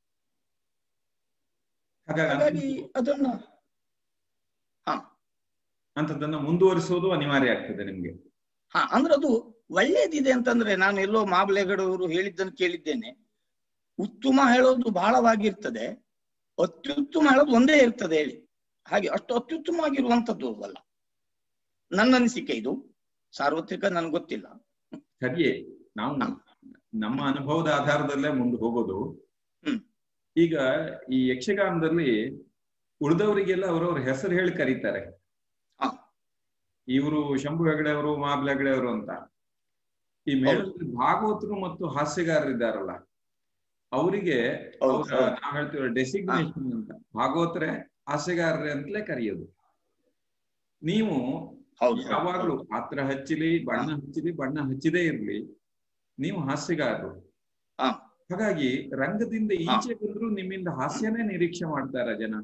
ಹಾಗಾಗಿ ಹಾಗಾಗಿ ಅದನ್ನ ಹಾ ಅಂತದನ್ನ ಮುಂದುವರಿಸೋದು ಅನಿವಾರ್ಯ ಆಗ್ತದೆ ನಿಮ್ಗೆ ಹಾ ಅಂದ್ರೆ ಅದು ಒಳ್ಳೇದಿದೆ ಅಂತಂದ್ರೆ ನಾನು ಎಲ್ಲೋ ಮಾಬಲೆಗಡವರು ಹೇಳಿದ್ದನ್ನು ಕೇಳಿದ್ದೇನೆ ಉತ್ತಮ ಹೇಳೋದು ಬಹಳವಾಗಿರ್ತದೆ ಅತ್ಯುತ್ತಮ ಹೇಳೋದು ಒಂದೇ ಇರ್ತದೆ ಹೇಳಿ ಹಾಗೆ ಅಷ್ಟು ಅತ್ಯುತ್ತಮವಾಗಿರುವಂತದ್ದು ಅಲ್ಲ ನನ್ನ ಅನಿಸಿಕೆ ಇದು ಸಾರ್ವತ್ರಿಕ ನನ್ಗೆ ಗೊತ್ತಿಲ್ಲ ಸರಿಯೇ ನಾವು ಹಾ. ನಮ್ಮ ಅನುಭವದ ಆಧಾರದಲ್ಲೇ ಮುಂದೆ ಹೋಗೋದು ಹ್ಮ್. ಈಗ ಈ ಯಕ್ಷಗಾನದಲ್ಲಿ ಉಳಿದವರಿಗೆಲ್ಲ ಅವರವ್ರ ಹೆಸರು ಹೇಳಿ ಕರೀತಾರೆ ಹಾ. ಇವರು ಶಂಭು ಹೆಗಡೆ ಅವರು ಮಾಬ್ಲ ಹೆಗಡೆ ಅವರು ಅಂತ ಈ ಮೇಳದಲ್ಲಿ ಭಾಗವತರು ಮತ್ತು ಹಾಸ್ಯಗಾರರಿದ್ದಾರಲ್ಲ ಅವರಿಗೆ ಹೌದು, ಅವ್ರ ಹೌದು. ನಾವ್ ಹೇಳ್ತೀವಿ ಡೆಸಿಗ್ನೇಷನ್ ಅಂತ ಭಾಗವತರೇ ಹಾಸ್ಯಗಾರರೇ ಅಂತಲೇ ಕರೆಯೋದು ನೀವು ಹೌದು ಯಾವಾಗ್ಲೂ ಪಾತ್ರ ಹಚ್ಚಿಲಿ ಬಣ್ಣ ಹಚ್ಚಿಲಿ ಬಣ್ಣ ಹಚ್ಚಿದೇ ಇರ್ಲಿ ನೀವು ಹಾಸ್ಯಗಾರರು ಹಾ. ಹಾಗಾಗಿ ರಂಗದಿಂದ ಈಚೆ ಬಂದ್ರು ನಿಮ್ಮಿಂದ ಹಾಸ್ಯನೇ ನಿರೀಕ್ಷೆ ಮಾಡ್ತಾರ ಜನ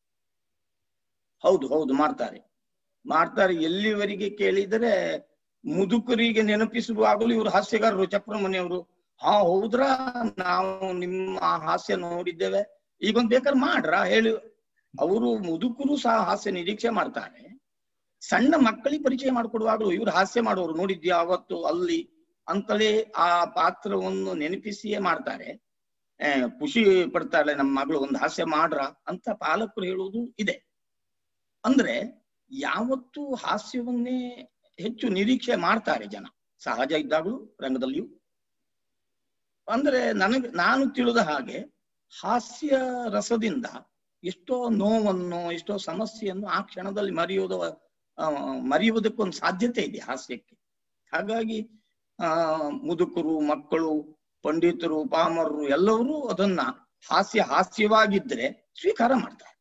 ಹೌದು ಹೌದು ಮಾಡ್ತಾರೆ ಮಾಡ್ತಾರೆ ಎಲ್ಲಿವರೆಗೆ ಕೇಳಿದರೆ ಮುದುಕರಿಗೆ ನೆನಪಿಸುವಾಗಲೂ ಇವರು ಹಾಸ್ಯಗಾರರು ಚಕ್ರಮಣಿಯವರು ಹಾ ಹೌದ್ರಾ ನಾವು ನಿಮ್ಮ ಹಾಸ್ಯ ನೋಡಿದ್ದೇವೆ ಈಗೊಂದು ಬೇಕಾದ್ರೆ ಮಾಡ್ರ ಹೇಳಿ ಅವರು ಮುದುಕರು ಸಹ ಹಾಸ್ಯ ನಿರೀಕ್ಷೆ ಮಾಡ್ತಾರೆ ಸಣ್ಣ ಮಕ್ಕಳಿಗೆ ಪರಿಚಯ ಮಾಡಿಕೊಡುವಾಗಲೂ ಇವ್ರು ಹಾಸ್ಯ ಮಾಡೋರು ನೋಡಿದ್ಯಾ ಅವತ್ತು ಅಲ್ಲಿ ಅಂತಲೇ ಆ ಪಾತ್ರವನ್ನು ನೆನಪಿಸಿಯೇ ಮಾಡ್ತಾರೆ ಆ, ಖುಷಿ ಪಡ್ತಾಳೆ ನಮ್ಮ ಮಗಳು ಒಂದು ಹಾಸ್ಯ ಮಾಡ್ರ ಅಂತ ಪಾಲಕರು ಹೇಳುವುದು ಇದೆ ಅಂದ್ರೆ ಯಾವತ್ತು ಹಾಸ್ಯವನ್ನೇ ಹೆಚ್ಚು ನಿರೀಕ್ಷೆ ಮಾಡ್ತಾರೆ ಜನ ಸಹಜ ಇದ್ದಾಗಲೂ ರಂಗದಲ್ಲಿಯೂ ಅಂದ್ರೆ ನನಗೆ ನಾನು ತಿಳಿದ ಹಾಗೆ ಹಾಸ್ಯ ರಸದಿಂದ ಎಷ್ಟೋ ನೋವನ್ನು ಎಷ್ಟೋ ಸಮಸ್ಯೆಯನ್ನು ಆ ಕ್ಷಣದಲ್ಲಿ ಮರೆಯೋದ ಆ, ಮರೆಯುವುದಕ್ಕೊಂದು ಸಾಧ್ಯತೆ ಇದೆ ಹಾಸ್ಯಕ್ಕೆ ಹಾಗಾಗಿ ಆ ಮುದುಕರು ಮಕ್ಕಳು ಪಂಡಿತರು ಪಾಮರರು ಎಲ್ಲರೂ ಅದನ್ನ ಹಾಸ್ಯ ಹಾಸ್ಯವಾಗಿದ್ರೆ ಸ್ವೀಕಾರ ಮಾಡ್ತಾರೆ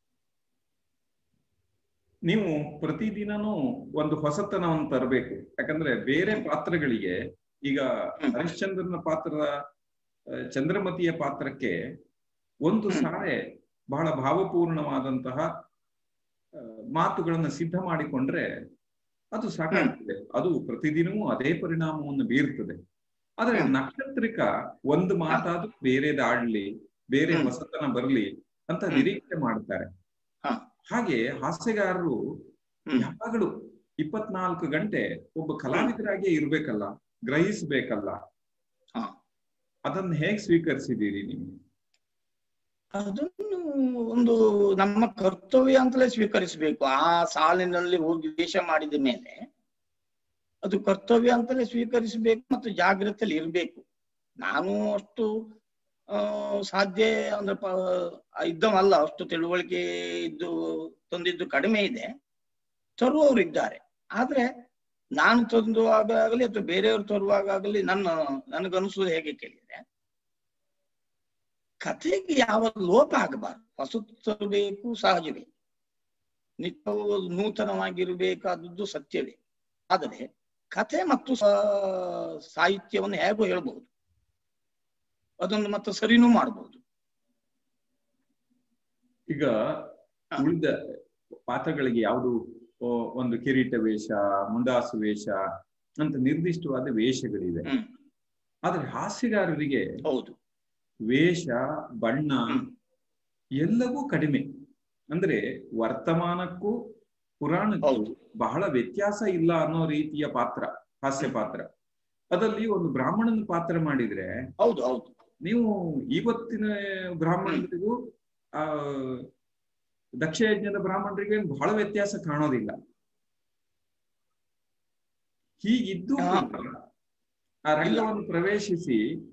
ನೀವು ಪ್ರತಿದಿನನೂ ಒಂದು ಹೊಸತನವನ್ನು ತರಬೇಕು ಯಾಕಂದ್ರೆ ಬೇರೆ ಪಾತ್ರಗಳಿಗೆ ಈಗ ಹ್ಮ್. ಹರಿಶ್ಚಂದ್ರನ ಪಾತ್ರದ ಆ, ಚಂದ್ರಮತಿಯ ಪಾತ್ರಕ್ಕೆ ಒಂದು ಹ್ಮ್. ಸಾರೆ ಬಹಳ ಭಾವಪೂರ್ಣವಾದಂತಹ ಆ, ಮಾತುಗಳನ್ನ ಸಿದ್ಧ ಮಾಡಿಕೊಂಡ್ರೆ ಅದು ಸಾಕಾಗ್ತದೆ ಅದು ಪ್ರತಿದಿನವೂ ಅದೇ ಪರಿಣಾಮವನ್ನು ಬೀರ್ತದೆ ಆದ್ರೆ ಹ್ಮ್. ನಕ್ಷತ್ರಿಕ ಒಂದು ಮಾತಾದ್ರೂ ಬೇರೆದಾಡ್ಲಿ ಬೇರೆ ಹ್ಮ್. ಹೊಸತನ ಬರ್ಲಿ ಅಂತ ಹ್ಮ್. ನಿರೀಕ್ಷೆ ಮಾಡ್ತಾರೆ ಹಾ. ಹಾಗೆ ಹಾಸ್ಯಗಾರರು ಹ್ಮ್. ಯಾವಾಗಲೂ ಇಪ್ಪತ್ನಾಲ್ಕು ಗಂಟೆ ಒಬ್ಬ ಕಲಾವಿದರಾಗಿಯೇ ಇರ್ಬೇಕಲ್ಲ ಗ್ರಹಿಸ್ಬೇಕಲ್ಲ ಹಾ. ಅದನ್ನ ಹೇಗ್ ಸ್ವೀಕರಿಸಿದ್ದೀರಿ ನೀವು ಅದನ್ನು ಒಂದು ನಮ್ಮ ಕರ್ತವ್ಯ ಅಂತಲೇ ಸ್ವೀಕರಿಸಬೇಕು ಆ ಸಾಲಿನಲ್ಲಿ ಹೋಗಿ ವೇಷ ಮಾಡಿದ ಮೇಲೆ ಅದು ಕರ್ತವ್ಯ ಅಂತಲೇ ಸ್ವೀಕರಿಸಬೇಕು ಮತ್ತು ಜಾಗ್ರತೆಯಲ್ಲಿ ಇರಬೇಕು ನಾನು ಅಷ್ಟು ಆ ಸಾಧ್ಯ ಅಂದ್ರೆ ಪ ಇದ್ದವಲ್ಲ ಅಷ್ಟು ತಿಳುವಳಿಕೆ ಇದ್ದು ತಂದಿದ್ದು ಕಡಿಮೆ ಇದೆ ತರುವವರು ಇದ್ದಾರೆ ಆದ್ರೆ ನಾನು ತಂದುವಾಗ ಆಗಲಿ ಅಥವಾ ಬೇರೆಯವರು ತರುವಾಗ ಆಗಲಿ ನನ್ನ ನನಗನ್ಸುವುದು ಹೇಗೆ ಕೇಳಿದ್ರೆ ಕಥೆಗೆ ಯಾವ ಲೋಪ ಆಗಬಾರ್ದು ಹೊಸತು ತರಬೇಕು ಸಹಜವೇ ನಿತ್ಯವೂ ನೂತನವಾಗಿರಬೇಕಾದದ್ದು ಸತ್ಯವೇ ಆದರೆ ಕಥೆ ಮತ್ತು ಸಾ- ಸಾಹಿತ್ಯವನ್ನು ಹೇಗೂ ಹೇಳ್ಬಹುದು ಅದನ್ನು ಮತ್ತೆ ಸರಿನೂ ಮಾಡಬಹುದು ಈಗ ಉಳಿದ ಪಾತ್ರಗಳಿಗೆ ಯಾವುದು ಓ, ಒಂದು ಕಿರೀಟ ವೇಷ ಮುಂಡಾಸು ವೇಷ ಅಂತ ನಿರ್ದಿಷ್ಟವಾದ ವೇಷಗಳಿವೆ ಹ್ಮ್ ಆದ್ರೆ ಹಾಸ್ಯಗಾರರಿಗೆ ಹೌದು ವೇಷ ಬಣ್ಣ ಹ್ಮ್. ಎಲ್ಲವೂ ಕಡಿಮೆ ಅಂದ್ರೆ ವರ್ತಮಾನಕ್ಕೂ ಪುರಾಣಕ್ಕೂ ಹೌದು. ಬಹಳ ವ್ಯತ್ಯಾಸ ಇಲ್ಲ ಅನ್ನೋ ರೀತಿಯ ಪಾತ್ರ ಹಾಸ್ಯ ಪಾತ್ರ ಅದರಲ್ಲಿ ಒಂದು ಬ್ರಾಹ್ಮಣನ ಪಾತ್ರ ಮಾಡಿದ್ರೆ ಹೌದು ಹೌದು ನೀವು ಇವತ್ತಿನ ಬ್ರಾಹ್ಮಣರಿಗೂ ಆ ದಕ್ಷ ಯಜ್ಞದ ಬ್ರಾಹ್ಮಣರಿಗೆ ಏನ್ ಬಹಳ ವ್ಯತ್ಯಾಸ ಕಾಣೋದಿಲ್ಲ ಹೀಗಿದ್ದು ಹಾ. ಕೂಡ ಆ ರಂಗವನ್ನು ಪ್ರವೇಶಿಸಿ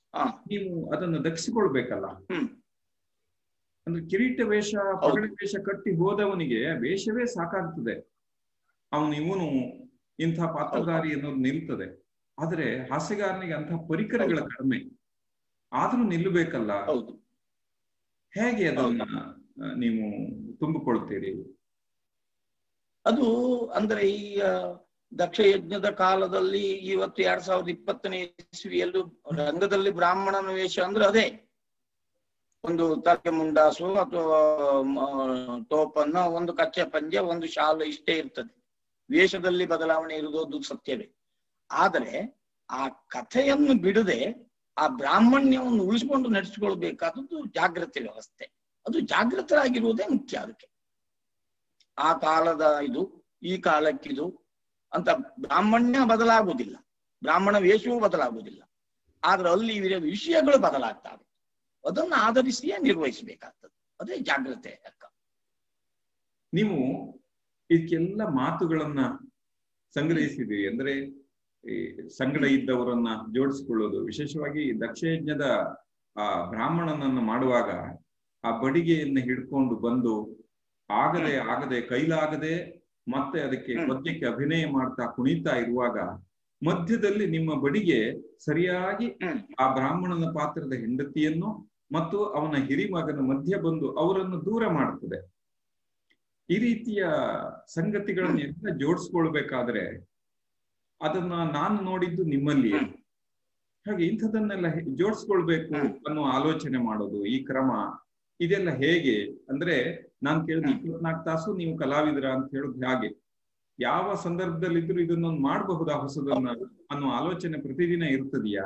ಹಾ ನೀವು ಅದನ್ನು ದಕ್ಷಿಕೊಳ್ಬೇಕಲ್ಲ ಹ್ಮ್ ಅಂದ್ರೆ ಕಿರೀಟ ವೇಷ ಪಗಡೆ ವೇಷ ಕಟ್ಟಿ ಹೋದವನಿಗೆ ವೇಷವೇ ಸಾಕಾಗ್ತದೆ ಅವನು ಇವನು ಇಂಥ ಪಾತ್ರಧಾರಿ ಅನ್ನೋದು ನಿಲ್ತದೆ ಆದ್ರೆ ಹಾಸ್ಯಗಾರನಿಗೆ ಅಂಥ ಪರಿಕರಗಳ ಕಡಿಮೆ ಆದ್ರೂ ನಿಲ್ಲಬೇಕಲ್ಲ ಹೌದು ಹೇಗೆ ಅದನ್ನ ಆ, ನೀವು ತುಂಬಿಕೊಳ್ತೀರಿ ಅದು ಅಂದ್ರೆ ಈ ಆ, ದಕ್ಷ ಯಜ್ಞದ ಕಾಲದಲ್ಲಿ ಇವತ್ತು ಎರಡ್ ಸಾವಿರದ ಇಪ್ಪತ್ತನೇ ಇಸ್ವಿಯಲ್ಲೂ ರಂಗದಲ್ಲಿ ಬ್ರಾಹ್ಮಣನ ವೇಷ ಅಂದ್ರೆ ಅದೇ ಒಂದು ತಲೆ ಮುಂಡಾಸು ಅಥವಾ ಮ, ಟೋಪನ್ನ ಒಂದು ಕಚ್ಚೆ ಪಂಜೆ ಒಂದು ಶಾಲು ಇಷ್ಟೇ ಇರ್ತದೆ ವೇಷದಲ್ಲಿ ಬದಲಾವಣೆ ಇರುವುದು ಸತ್ಯವೇ ಆದರೆ ಆ ಕಥೆಯನ್ನು ಬಿಡದೆ ಆ ಬ್ರಾಹ್ಮಣ್ಯವನ್ನು ಉಳಿಸಿಕೊಂಡು ನಡೆಸಿಕೊಳ್ಬೇಕಾದದ್ದು ಜಾಗೃತಿ ವ್ಯವಸ್ಥೆ ಅದು ಜಾಗೃತರಾಗಿರುವುದೇ ಮುಖ್ಯ ಅದಕ್ಕೆ ಆ ಕಾಲದ ಇದು ಈ ಕಾಲಕ್ಕಿದು ಅಂತ ಬ್ರಾಹ್ಮಣ್ಯ ಬದಲಾಗುವುದಿಲ್ಲ ಬ್ರಾಹ್ಮಣ ವೇಷವೂ ಬದಲಾಗುವುದಿಲ್ಲ ಆದ್ರೆ ಅಲ್ಲಿ ಇರುವ ವಿಷಯಗಳು ಬದಲಾಗ್ತವೆ ಅದನ್ನು ಆಧರಿಸಿಯೇ ನಿರ್ವಹಿಸಬೇಕಾಗ್ತದೆ ಅದೇ ಜಾಗ್ರತೆ ಅಕ್ಕ ನೀವು ಇದಕ್ಕೆಲ್ಲ ಮಾತುಗಳನ್ನ ಸಂಗ್ರಹಿಸಿದ್ದೀರಿ ಅಂದ್ರೆ ಈ ಸಂಗಡ ಇದ್ದವರನ್ನ ಜೋಡಿಸಿಕೊಳ್ಳೋದು ವಿಶೇಷವಾಗಿ ದಕ್ಷಯಜ್ಞದ ಆ ಬ್ರಾಹ್ಮಣನನ್ನು ಮಾಡುವಾಗ ಆ ಬಡಿಗೆಯನ್ನು ಹಿಡ್ಕೊಂಡು ಬಂದು ಆಗದೆ ಆಗದೆ ಕೈಲಾಗದೆ ಮತ್ತೆ ಅದಕ್ಕೆ ಹ್ಮ್. ಪದ್ಯಕ್ಕೆ ಅಭಿನಯ ಮಾಡ್ತಾ ಕುಣಿತಾ ಇರುವಾಗ ಮಧ್ಯದಲ್ಲಿ ನಿಮ್ಮ ಬಡಿಗೆ ಸರಿಯಾಗಿ ಹ್ಮ್. ಆ ಬ್ರಾಹ್ಮಣನ ಪಾತ್ರದ ಹೆಂಡತಿಯನ್ನು ಮತ್ತು ಅವನ ಹಿರಿಮಗನ ಮಧ್ಯ ಬಂದು ಅವರನ್ನು ದೂರ ಮಾಡ್ತದೆ ಈ ರೀತಿಯ ಸಂಗತಿಗಳನ್ನ ಎಲ್ಲ ಜೋಡಿಸ್ಕೊಳ್ಬೇಕಾದ್ರೆ ಅದನ್ನ ನಾನು ನೋಡಿದ್ದು ನಿಮ್ಮಲ್ಲಿ ಹ್ಮ್. ಹಾಗೆ ಇಂಥದನ್ನೆಲ್ಲ ಹೆ- ಜೋಡಿಸ್ಕೊಳ್ಬೇಕು ಹ್ಮ್. ಅನ್ನೋ ಆಲೋಚನೆ ಮಾಡೋದು ಈ ಕ್ರಮ ಇದೆಲ್ಲ ಹೇಗೆ ಅಂದ್ರೆ ನಾನ್ ಕೇಳಿದ ಹ್ಮ್. ಇಪ್ಪತ್ನಾಲ್ಕು ತಾಸು ನೀವು ಕಲಾವಿದರ ಅಂತ ಹೇಳುದು ಹಾಗೆ ಯಾವ ಸಂದರ್ಭದಲ್ಲಿದ್ರು ಇದನ್ನೊಂದು ಮಾಡಬಹುದಾ ಹೊಸದನ್ನ ಅನ್ನೋ ಆಲೋಚನೆ ಪ್ರತಿದಿನ ಇರ್ತದೆಯಾ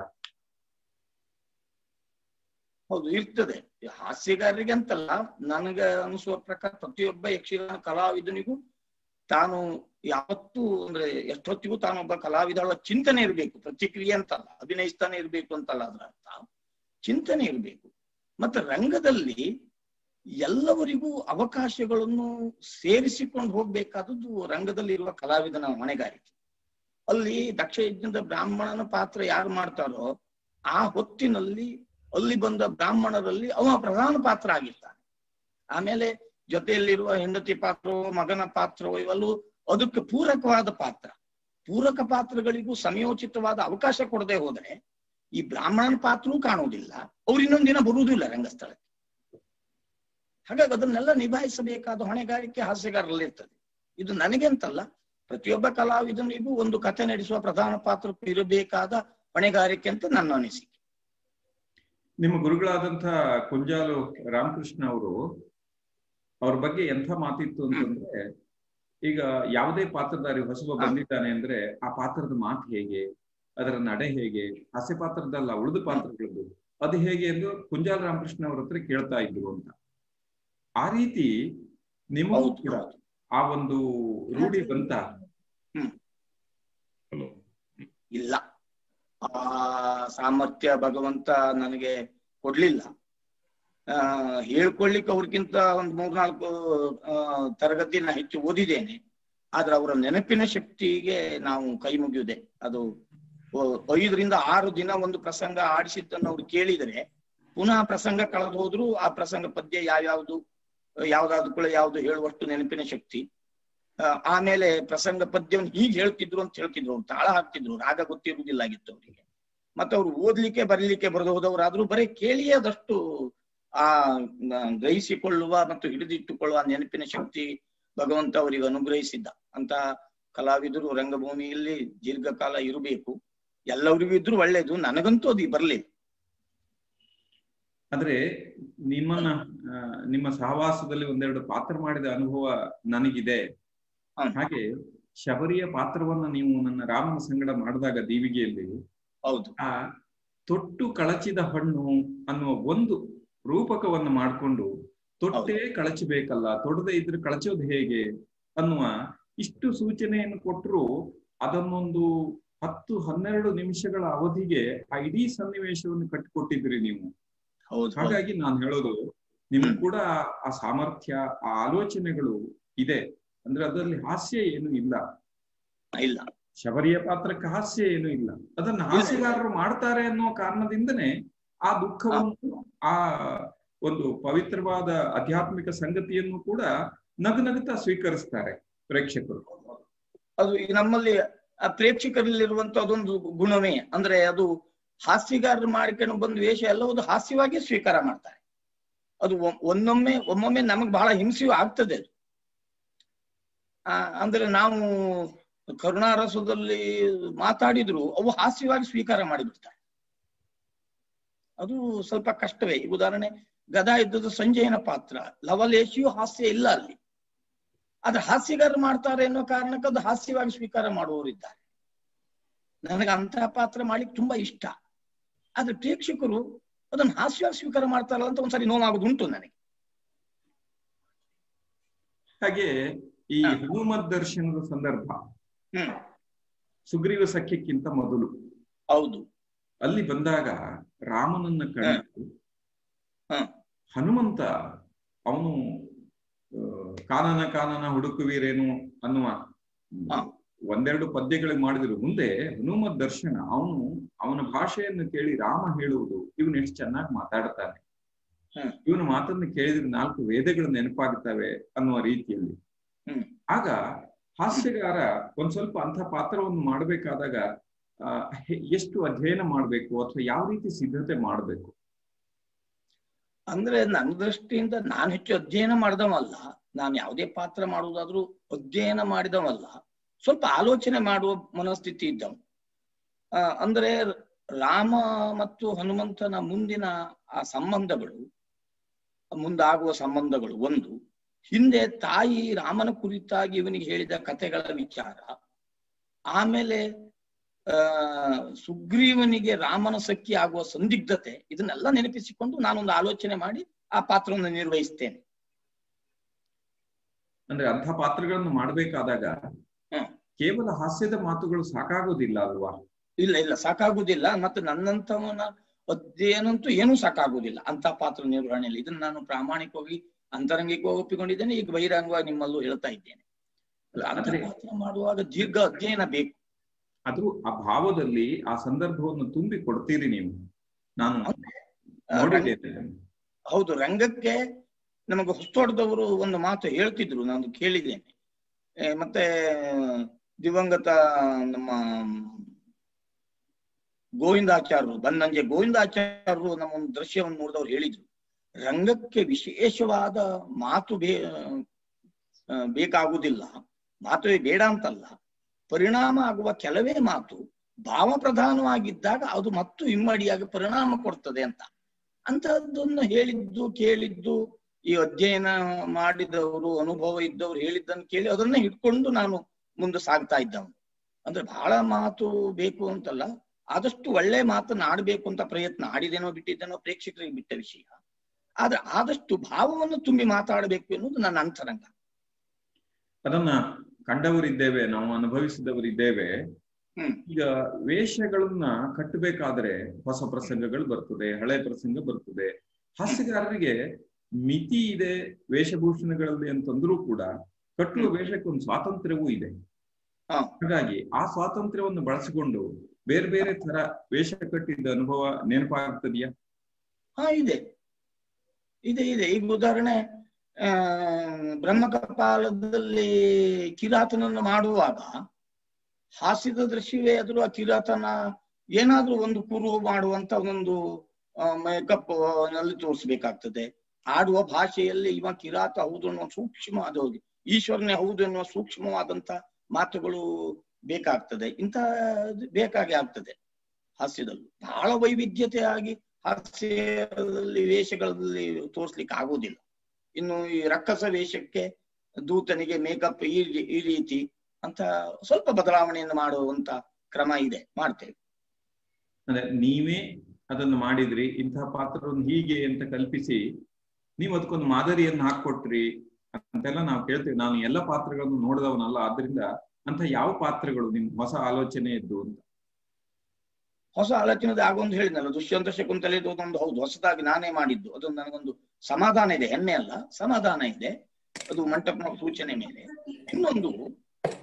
ಹೌದು ಇರ್ತದೆ ಈ ಹಾಸ್ಯಗಾರರಿಗೆ ಅಂತಲ್ಲ ನನಗೆ ಅನಿಸುವ ಪ್ರಕಾರ ಪ್ರತಿಯೊಬ್ಬ ಯಕ್ಷಗಾನ ಕಲಾವಿದನಿಗೂ ತಾನು ಯಾವತ್ತೂ ಅಂದ್ರೆ ಎಷ್ಟೊತ್ತಿಗೂ ತಾನೊಬ್ಬ ಕಲಾವಿದಳ ಚಿಂತನೆ ಇರಬೇಕು ಪ್ರತಿಕ್ರಿಯೆ ಅಂತಲ್ಲ ಅಭಿನಯಿಸ್ತಾನೆ ಇರ್ಬೇಕು ಅಂತಲ್ಲ ಅದರ ಅರ್ಥ ಚಿಂತನೆ ಇರಬೇಕು ಮತ್ತೆ ರಂಗದಲ್ಲಿ ಎಲ್ಲವರಿಗೂ ಅವಕಾಶಗಳನ್ನು ಸೇರಿಸಿಕೊಂಡು ಹೋಗ್ಬೇಕಾದದ್ದು ರಂಗದಲ್ಲಿ ಇರುವ ಕಲಾವಿದನ ಹೊಣೆಗಾರಿಕೆ ಅಲ್ಲಿ ದಕ್ಷ ಯಜ್ಞದ ಬ್ರಾಹ್ಮಣನ ಪಾತ್ರ ಯಾರು ಮಾಡ್ತಾರೋ ಆ ಹೊತ್ತಿನಲ್ಲಿ ಅಲ್ಲಿ ಬಂದ ಬ್ರಾಹ್ಮಣರಲ್ಲಿ ಅವ ಪ್ರಧಾನ ಪಾತ್ರ ಆಗಿರ್ತಾನೆ ಆಮೇಲೆ ಜೊತೆಯಲ್ಲಿರುವ ಹೆಂಡತಿ ಪಾತ್ರವೋ ಮಗನ ಪಾತ್ರವೋ ಇವೆಲ್ಲೂ ಅದಕ್ಕೆ ಪೂರಕವಾದ ಪಾತ್ರ ಪೂರಕ ಪಾತ್ರಗಳಿಗೂ ಸಮಯೋಚಿತವಾದ ಅವಕಾಶ ಕೊಡದೆ ಹೋದ್ರೆ ಈ ಬ್ರಾಹ್ಮಣನ ಪಾತ್ರವೂ ಕಾಣುವುದಿಲ್ಲ ಅವ್ರು ಇನ್ನೊಂದ್ ದಿನ ಬರುವುದಿಲ್ಲ ರಂಗಸ್ಥಳಕ್ಕೆ ಹಾಗಾಗಿ ಅದನ್ನೆಲ್ಲ ನಿಭಾಯಿಸಬೇಕಾದ ಹೊಣೆಗಾರಿಕೆ ಹಾಸ್ಯಗಾರರಲ್ಲಿರ್ತದೆ ಇದು ನನಗೆ ಅಂತಲ್ಲ ಪ್ರತಿಯೊಬ್ಬ ಕಲಾವಿದನಿಗೂ ಒಂದು ಕಥೆ ನಡೆಸುವ ಪ್ರಧಾನ ಪಾತ್ರಕ್ಕೂ ಇರಬೇಕಾದ ಹೊಣೆಗಾರಿಕೆ ಅಂತ ನನ್ನ ಅನಿಸಿಕೆ ನಿಮ್ಮ ಗುರುಗಳಾದಂಥ ಕುಂಜಾಲು ರಾಮಕೃಷ್ಣ ಅವರು ಅವ್ರ ಬಗ್ಗೆ ಎಂಥ ಮಾತಿತ್ತು ಅಂತಂದ್ರೆ ಈಗ ಯಾವುದೇ ಪಾತ್ರಧಾರಿ ಹೊಸಬ ಬಂದಿದ್ದಾನೆ ಅಂದ್ರೆ ಆ ಪಾತ್ರದ ಮಾತು ಹೇಗೆ ಅದರ ನಡೆ ಹೇಗೆ ಹಾಸ್ಯ ಪಾತ್ರದಲ್ಲ ಉಳಿದ ಪಾತ್ರಗಳದ್ದು ಅದು ಹೇಗೆ ಎಂದು ಕುಂಜಾಲ ರಾಮಕೃಷ್ಣ ಅವ್ರ ಹತ್ರ ಕೇಳ್ತಾ ಇದ್ರು ಅಂತ ಆ ರೀತಿ ನಿಮಗೂ ಹೌದು ಕೂಡ ಆ ಒಂದು ರೂಢಿ ಬಂತ ಇಲ್ಲ ಆ ಸಾಮರ್ಥ್ಯ ಭಗವಂತ ನನಗೆ ಕೊಡ್ಲಿಲ್ಲ ಆ ಹೇಳ್ಕೊಳ್ಲಿಕ್ಕೆ ಅವ್ರಿಗಿಂತ ಒಂದು ಮೂರ್ನಾಲ್ಕು ಆ ತರಗತಿ ನಾ ಹೆಚ್ಚು ಓದಿದ್ದೇನೆ ಆದ್ರೆ ಅವರ ನೆನಪಿನ ಶಕ್ತಿಗೆ ನಾವು ಕೈ ಮುಗಿಯುದೆ ಅದು ಓ- ಐದರಿಂದ ಆರು ದಿನ ಒಂದು ಪ್ರಸಂಗ ಆಡಿಸಿದ್ದನ್ನು ಅವ್ರು ಕೇಳಿದರೆ ಪುನಃ ಪ್ರಸಂಗ ಕಳೆದು ಹೋದ್ರು ಆ ಪ್ರಸಂಗ ಪದ್ಯ ಯಾವ್ಯಾವ್ದು ಯಾವ್ದಾದ್ರು ಕೂಡ ಯಾವ್ದು ಹೇಳುವಷ್ಟು ನೆನಪಿನ ಶಕ್ತಿ ಆ, ಆಮೇಲೆ ಪ್ರಸಂಗ ಪದ್ಯವನ್ನು ಹೀಗೆ ಹೇಳ್ತಿದ್ರು ಅಂತ ಹೇಳ್ತಿದ್ರು ಅವ್ರು ತಾಳ ಹಾಕ್ತಿದ್ರು ರಾಗ ಗೊತ್ತಿರುವುದಿಲ್ಲ ಆಗಿತ್ತು ಅವರಿಗೆ ಮತ್ತೆ ಅವ್ರು ಓದ್ಲಿಕ್ಕೆ ಬರೀಲಿಕ್ಕೆ ಬರೆದು ಹೋದವರಾದ್ರೂ ಬರೀ ಕೇಳಿಯೇ ಅದಷ್ಟು ಆ ನ- ಗ್ರಹಿಸಿಕೊಳ್ಳುವ ಮತ್ತು ಹಿಡಿದಿಟ್ಟುಕೊಳ್ಳುವ ನೆನಪಿನ ಶಕ್ತಿ ಭಗವಂತ ಅವರಿಗೆ ಅನುಗ್ರಹಿಸಿದ್ದ ಅಂತ ಕಲಾವಿದರು ರಂಗಭೂಮಿಯಲ್ಲಿ ದೀರ್ಘಕಾಲ ಇರಬೇಕು ಎಲ್ಲರಿಗೂ ಇದ್ರು ಒಳ್ಳೇದು ನನಗಂತೂ ಅದು ಬರ್ಲಿಲ್ಲ ಆದ್ರೆ ನಿಮ್ಮನ್ನ ಆ, ನಿಮ್ಮ ಸಹವಾಸದಲ್ಲಿ ಒಂದೆರಡು ಪಾತ್ರ ಮಾಡಿದ ಅನುಭವ ನನಗಿದೆ ಹ್ಮ್. ಹಾಗೆ ಶಬರಿಯ ಪಾತ್ರವನ್ನ ನೀವು ನನ್ನ ರಾಮನ ಸಂಗಡ ಮಾಡಿದಾಗ ದೀವಿಗೆಯಲ್ಲಿ ಹೌದು ಆ ತೊಟ್ಟು ಕಳಚಿದ ಹಣ್ಣು ಅನ್ನುವ ಒಂದು ರೂಪಕವನ್ನು ಮಾಡಿಕೊಂಡು ತೊಟ್ಟೇ ಕಳಚಬೇಕಲ್ಲ ತೊಡದೆ ಇದ್ರೆ ಕಳಚೋದು ಹೇಗೆ ಅನ್ನುವ ಇಷ್ಟು ಸೂಚನೆಯನ್ನು ಕೊಟ್ಟರು ಅದನ್ನೊಂದು ಹತ್ತು ಹನ್ನೆರಡು ನಿಮಿಷಗಳ ಅವಧಿಗೆ ಆ ಇಡೀ ಸನ್ನಿವೇಶವನ್ನು ಕಟ್ಟಿಕೊಟ್ಟಿದ್ರಿ ನೀವು ಹೌದು ಹೌದು. ಹಾಗಾಗಿ ನಾನು ಹೇಳೋದು ನಿಮ್ಗೆ ಕೂಡ ಆ ಸಾಮರ್ಥ್ಯ ಆ ಆಲೋಚನೆಗಳು ಇದೆ ಅಂದ್ರೆ ಅದರಲ್ಲಿ ಹಾಸ್ಯ ಏನು ಇಲ್ಲ ಇಲ್ಲ ಶಬರಿಯ ಪಾತ್ರಕ್ಕೆ ಹಾಸ್ಯ ಏನು ಇಲ್ಲ ಅದನ್ನ ಹಾಸ್ಯಗಾರರು ಮಾಡ್ತಾರೆ ಅನ್ನೋ ಕಾರಣದಿಂದನೇ ಆ ದುಃಖವನ್ನು ಆ ಒಂದು ಪವಿತ್ರವಾದ ಆಧ್ಯಾತ್ಮಿಕ ಸಂಗತಿಯನ್ನು ಕೂಡ ನಗು ನಗುತ್ತಾ ಸ್ವೀಕರಿಸ್ತಾರೆ ಪ್ರೇಕ್ಷಕರು ಅದು ಈಗ ನಮ್ಮಲ್ಲಿ ಆ ಪ್ರೇಕ್ಷಕರಲ್ಲಿರುವಂತ ಅದೊಂದು ಗುಣವೇ ಅಂದ್ರೆ ಅದು ಹಾಸ್ಯಗಾರರು ಮಾಡಿಕೊಂಡು ಬಂದ ವೇಷ ಎಲ್ಲವುದು ಹಾಸ್ಯವಾಗಿ ಸ್ವೀಕಾರ ಮಾಡ್ತಾರೆ ಅದು ಒ- ಒಂದೊಮ್ಮೆ ಒಮ್ಮೊಮ್ಮೆ ನಮಗೆ ಬಹಳ ಹಿಂಸೆಯೂ ಆಗ್ತದೆ ಅದು ಆ, ಅಂದ್ರೆ ನಾವು ಕರುಣಾರಸದಲ್ಲಿ ಮಾತಾಡಿದ್ರು ಅವು ಹಾಸ್ಯವಾಗಿ ಸ್ವೀಕಾರ ಮಾಡಿಬಿಡ್ತಾರೆ ಅದು ಸ್ವಲ್ಪ ಕಷ್ಟವೇ ಈಗ ಉದಾಹರಣೆ ಗದಾ ಯುದ್ಧದ ಸಂಜಯನ ಪಾತ್ರ ಲವಲೇಶಿಯೂ ಹಾಸ್ಯ ಇಲ್ಲ ಅಲ್ಲಿ ಆದ್ರೆ ಹಾಸ್ಯಗಾರರು ಮಾಡ್ತಾರೆ ಅನ್ನೋ ಕಾರಣಕ್ಕೆ ಅದು ಹಾಸ್ಯವಾಗಿ ಸ್ವೀಕಾರ ಮಾಡುವವರಿದ್ದಾರೆ ನನಗೆ ಅಂತಹ ಪಾತ್ರ ಮಾಡ್ಲಿಕ್ಕೆ ತುಂಬಾ ಇಷ್ಟ ಆದ್ರೆ ಪ್ರೇಕ್ಷಕರು ಅದನ್ನು ಹಾಸ್ಯವಾಗಿ ಸ್ವೀಕಾರ ಮಾಡ್ತಾರಲ್ಲ ಅಂತ ಒಂದ್ಸರಿ ನೋವಾಗೋದುಂಟು ನನಗೆ ಹಾಗೆ ಈ ಹಾ. ಹನುಮತ್ ದರ್ಶನದ ಸಂದರ್ಭ ಹ್ಮ್ ಸುಗ್ರೀವ ಸಖ್ಯಕ್ಕಿಂತ ಮೊದಲು ಹೌದು ಅಲ್ಲಿ ಬಂದಾಗ ರಾಮನನ್ನ ಕಂಡು ಹ. ಹನುಮಂತ ಅವನು ಆ, ಕಾನನ ಕಾನನ ಹುಡುಕುವೀರೇನು ಅನ್ನುವ ಹ. ಒಂದೆರಡು ಪದ್ಯಗಳಿಗೆ ಮಾಡಿದ್ರು ಮುಂದೆ ಹನುಮತ್ ದರ್ಶನ ಅವನು ಅವನ ಭಾಷೆಯನ್ನು ಕೇಳಿ ರಾಮ ಹೇಳುವುದು ಇವನು ಎಷ್ಟು ಚೆನ್ನಾಗಿ ಮಾತಾಡ್ತಾನೆ ಹ್ಮ್. ಇವನ ಮಾತನ್ನು ಕೇಳಿದ್ರೆ ನಾಲ್ಕು ವೇದಗಳು ನೆನಪಾಗುತ್ತವೆ ಅನ್ನುವ ರೀತಿಯಲ್ಲಿ ಹ್ಮ್. ಆಗ ಹಾಸ್ಯಗಾರ ಒಂದ್ ಸ್ವಲ್ಪ ಅಂಥ ಪಾತ್ರವನ್ನು ಮಾಡಬೇಕಾದಾಗ ಆ, ಹೆ- ಎಷ್ಟು ಅಧ್ಯಯನ ಮಾಡಬೇಕು ಅಥವಾ ಯಾವ ರೀತಿ ಸಿದ್ಧತೆ ಮಾಡಬೇಕು ಅಂದ್ರೆ ನನ್ನ ದೃಷ್ಟಿಯಿಂದ ನಾನು ಹೆಚ್ಚು ಅಧ್ಯಯನ ಮಾಡಿದವಲ್ಲ ನಾನು ಯಾವುದೇ ಪಾತ್ರ ಮಾಡುವುದಾದ್ರೂ ಅಧ್ಯಯನ ಮಾಡಿದವಲ್ಲ ಸ್ವಲ್ಪ ಆಲೋಚನೆ ಮಾಡುವ ಮನಸ್ಥಿತಿ ಇದ್ದವ ಆ, ಅಂದ್ರೆ ರಾಮ ಮತ್ತು ಹನುಮಂತನ ಮುಂದಿನ ಆ ಸಂಬಂಧಗಳು ಮುಂದಾಗುವ ಸಂಬಂಧಗಳು ಒಂದು ಹಿಂದೆ ತಾಯಿ ರಾಮನ ಕುರಿತಾಗಿ ಇವನಿಗೆ ಹೇಳಿದ ಕಥೆಗಳ ವಿಚಾರ ಆಮೇಲೆ ಆ ಸುಗ್ರೀವನಿಗೆ ರಾಮನ ಸಖಿ ಆಗುವ ಸಂದಿಗ್ಧತೆ ಇದನ್ನೆಲ್ಲ ನೆನಪಿಸಿಕೊಂಡು ನಾನೊಂದು ಆಲೋಚನೆ ಮಾಡಿ ಆ ಪಾತ್ರವನ್ನು ನಿರ್ವಹಿಸ್ತೇನೆ ಅಂದ್ರೆ ಅಂಥ ಪಾತ್ರಗಳನ್ನು ಮಾಡಬೇಕಾದಾಗ ಹ್ಮ್. ಕೇವಲ ಹಾಸ್ಯದ ಮಾತುಗಳು ಸಾಕಾಗೋದಿಲ್ಲ ಅಲ್ವಾ ಇಲ್ಲ ಇಲ್ಲ ಸಾಕಾಗುದಿಲ್ಲ ಮತ್ತೆ ನನ್ನಂತವನ ಅಧ್ಯಯನಂತೂ ಏನೂ ಸಾಕಾಗುದಿಲ್ಲ ಅಂತ ಪಾತ್ರ ನಿರ್ವಹಣೆಯಲ್ಲಿ ಇದನ್ನ ನಾನು ಪ್ರಾಮಾಣಿಕವಾಗಿ ಅಂತರಂಗಿಕವಾಗಿ ಒಪ್ಪಿಕೊಂಡಿದ್ದೇನೆ ಈಗ ಬಹಿರಂಗವಾಗಿ ನಿಮ್ಮಲ್ಲೂ ಹೇಳ್ತಾ ಇದ್ದೇನೆ ಅಲ್ಲ, ಅಂತ ಆದ್ರೆ ಪಾತ್ರ ಮಾಡುವಾಗ ದೀರ್ಘ ಅಧ್ಯಯನ ಬೇಕು ಅದು ಆ ಭಾವದಲ್ಲಿ ಆ ಸಂದರ್ಭವನ್ನು ತುಂಬಿ ಕೊಡ್ತೀರಿ ನೀವು ನಾನು ಆ, ನೋಡಿದ್ದೇನೆ ಹೌದು ರಂಗಕ್ಕೆ ನಮಗೆ ಹೊಸ್ತೋಟದವರು ಒಂದು ಮಾತು ಹೇಳ್ತಿದ್ರು ನಾನು ಕೇಳಿದ್ದೇನೆ ಏ, ಮತ್ತೆ ದಿವಂಗತ ನಮ್ಮ ಗೋವಿಂದಾಚಾರ್ಯರು ಬನ್ನಂಜೆ ಗೋವಿಂದಾಚಾರ್ಯರು ನಮ್ಮ ಒಂದು ದೃಶ್ಯವನ್ನು ನೋಡಿದವ್ರು ಹೇಳಿದ್ರು ರಂಗಕ್ಕೆ ವಿಶೇಷವಾದ ಮಾತು ಬೇ ಆ, ಬೇಕಾಗುವುದಿಲ್ಲ ಮಾತುವೇ ಬೇಡ ಅಂತಲ್ಲ ಪರಿಣಾಮ ಆಗುವ ಕೆಲವೇ ಮಾತು ಭಾವ ಪ್ರಧಾನವಾಗಿದ್ದಾಗ ಅದು ಮತ್ತು ಇಮ್ಮಡಿಯಾಗಿ ಪರಿಣಾಮ ಕೊಡ್ತದೆ ಅಂತ ಅಂತಹದ್ದನ್ನು ಹೇಳಿದ್ದು ಕೇಳಿದ್ದು ಈ ಅಧ್ಯಯನ ಮಾಡಿದವರು ಅನುಭವ ಇದ್ದವರು ಹೇಳಿದ್ದನ್ನು ಕೇಳಿ ಅದನ್ನೇ ಹಿಡ್ಕೊಂಡು ನಾನು ಮುಂದೆ ಸಾಗ್ತಾ ಇದ್ದವನು ಅಂದ್ರೆ ಬಹಳ ಮಾತು ಬೇಕು ಅಂತಲ್ಲ ಆದಷ್ಟು ಒಳ್ಳೆ ಮಾತನ್ನ ಆಡ್ಬೇಕು ಅಂತ ಪ್ರಯತ್ನ ಆಡಿದೇನೋ ಬಿಟ್ಟಿದ್ದೇನೋ ಪ್ರೇಕ್ಷಕರಿಗೆ ಬಿಟ್ಟ ವಿಷಯ ಆದ್ರೆ ಆದಷ್ಟು ಭಾವವನ್ನು ತುಂಬಿ ಮಾತಾಡಬೇಕು ಎನ್ನುವುದು ನನ್ನ ಅಂತರಂಗ ಅದನ್ನ ಕಂಡವರಿದ್ದೇವೆ ನಾವು ಅನುಭವಿಸಿದವರಿದ್ದೇವೆ ಹ್ಮ್ ಈಗ ವೇಷಗಳನ್ನ ಕಟ್ಟಬೇಕಾದ್ರೆ ಹೊಸ ಪ್ರಸಂಗಗಳು ಬರ್ತದೆ ಹಳೆ ಪ್ರಸಂಗ ಬರ್ತದೆ ಹಾಸ್ಯಗಾರರಿಗೆ ಮಿತಿ ಇದೆ ವೇಷಭೂಷಣಗಳಲ್ಲಿ ಅಂತಂದ್ರೂ ಕೂಡ ಕಟ್ಟುವ ವೇಷಕ್ಕೆ ಒಂದು ಸ್ವಾತಂತ್ರ್ಯವೂ ಇದೆ ಹಾ. ಹಾಗಾಗಿ ಆ ಸ್ವಾತಂತ್ರ್ಯವನ್ನು ಬಳಸಿಕೊಂಡು ಬೇರೆ ಬೇರೆ ತರ ವೇಷ ಕಟ್ಟಿದ್ದ ಅನುಭವ ನೆನಪಾಗ್ತದೆಯಾ ಹಾ ಇದೆ ಇದೆ ಇದೆ ಈಗ ಉದಾಹರಣೆ ಆ ಬ್ರಹ್ಮಕಪಾಲದಲ್ಲಿ ಕಿರಾತನನ್ನು ಮಾಡುವಾಗ ಹಾಸ್ಯದ ದೃಶ್ಯವೇ ಆದ್ರೂ ಆ ಕಿರಾತನ ಏನಾದ್ರೂ ಒಂದು ಕುರು ಮಾಡುವಂತ ಒಂದು ಮೇಕಪ್ ನಲ್ಲಿ ತೋರಿಸ್ಬೇಕಾಗ್ತದೆ ಆಡುವ ಭಾಷೆಯಲ್ಲಿ ಇವ ಕಿರಾತ ಹೌದು ಅನ್ನುವ ಸೂಕ್ಷ್ಮ ಅದು ಈಶ್ವರನೇ ಹೌದು ಎನ್ನುವ ಸೂಕ್ಷ್ಮವಾದಂತ ಮಾತುಗಳು ಬೇಕಾಗ್ತದೆ ಇಂಥ ಬೇಕಾಗಿ ಆಗ್ತದೆ ಹಾಸ್ಯದಲ್ಲಿ ಬಹಳ ವೈವಿಧ್ಯತೆಯಾಗಿ ಹಾಸ್ಯದಲ್ಲಿ ವೇಷಗಳಲ್ಲಿ ತೋರಿಸ್ಲಿಕ್ಕೆ ಆಗುವುದಿಲ್ಲ ಇನ್ನು ಈ ರಕ್ಕಸ ವೇಷಕ್ಕೆ ದೂತನಿಗೆ ಮೇಕಪ್ ಈ ಈ ರೀತಿ ಅಂತ ಸ್ವಲ್ಪ ಬದಲಾವಣೆಯನ್ನು ಮಾಡುವಂತ ಕ್ರಮ ಇದೆ ಮಾಡ್ತೇವೆ ಅಂದ್ರೆ ನೀವೇ ಅದನ್ನು ಮಾಡಿದ್ರಿ ಇಂತಹ ಪಾತ್ರವನ್ನು ಹೀಗೆ ಅಂತ ಕಲ್ಪಿಸಿ ನೀವು ಅದಕ್ಕೊಂದು ಮಾದರಿಯನ್ನು ಹಾಕೊಟ್ರಿ ಅಂತೆಲ್ಲ ನಾವು ಕೇಳ್ತೇವೆ ನಾನು ಎಲ್ಲ ಪಾತ್ರಗಳನ್ನು ನೋಡಿದವನಲ್ಲ ಆದ್ರಿಂದ ಅಂತ ಯಾವ ಪಾತ್ರಗಳು ನಿಮ್ ಹೊಸ ಆಲೋಚನೆ ಇದ್ದು ಅಂತ ಹೊಸ ಆಲೋಚನೆ ಆಗೊಂದು ಹೇಳಿದ್ನಲ್ಲ ದುಷ್ಯಂತ ಶಕುಂತಲೆ ಒಂದು ಹೌದು ಹೊಸದಾಗಿ ನಾನೇ ಮಾಡಿದ್ದು ಅದೊಂದು ನನಗೊಂದು ಸಮಾಧಾನ ಇದೆ ಹೆಮ್ಮೆ ಅಲ್ಲ ಸಮಾಧಾನ ಇದೆ ಅದು ಮಂಟಪನವರ ಸೂಚನೆ ಮೇಲೆ ಇನ್ನೊಂದು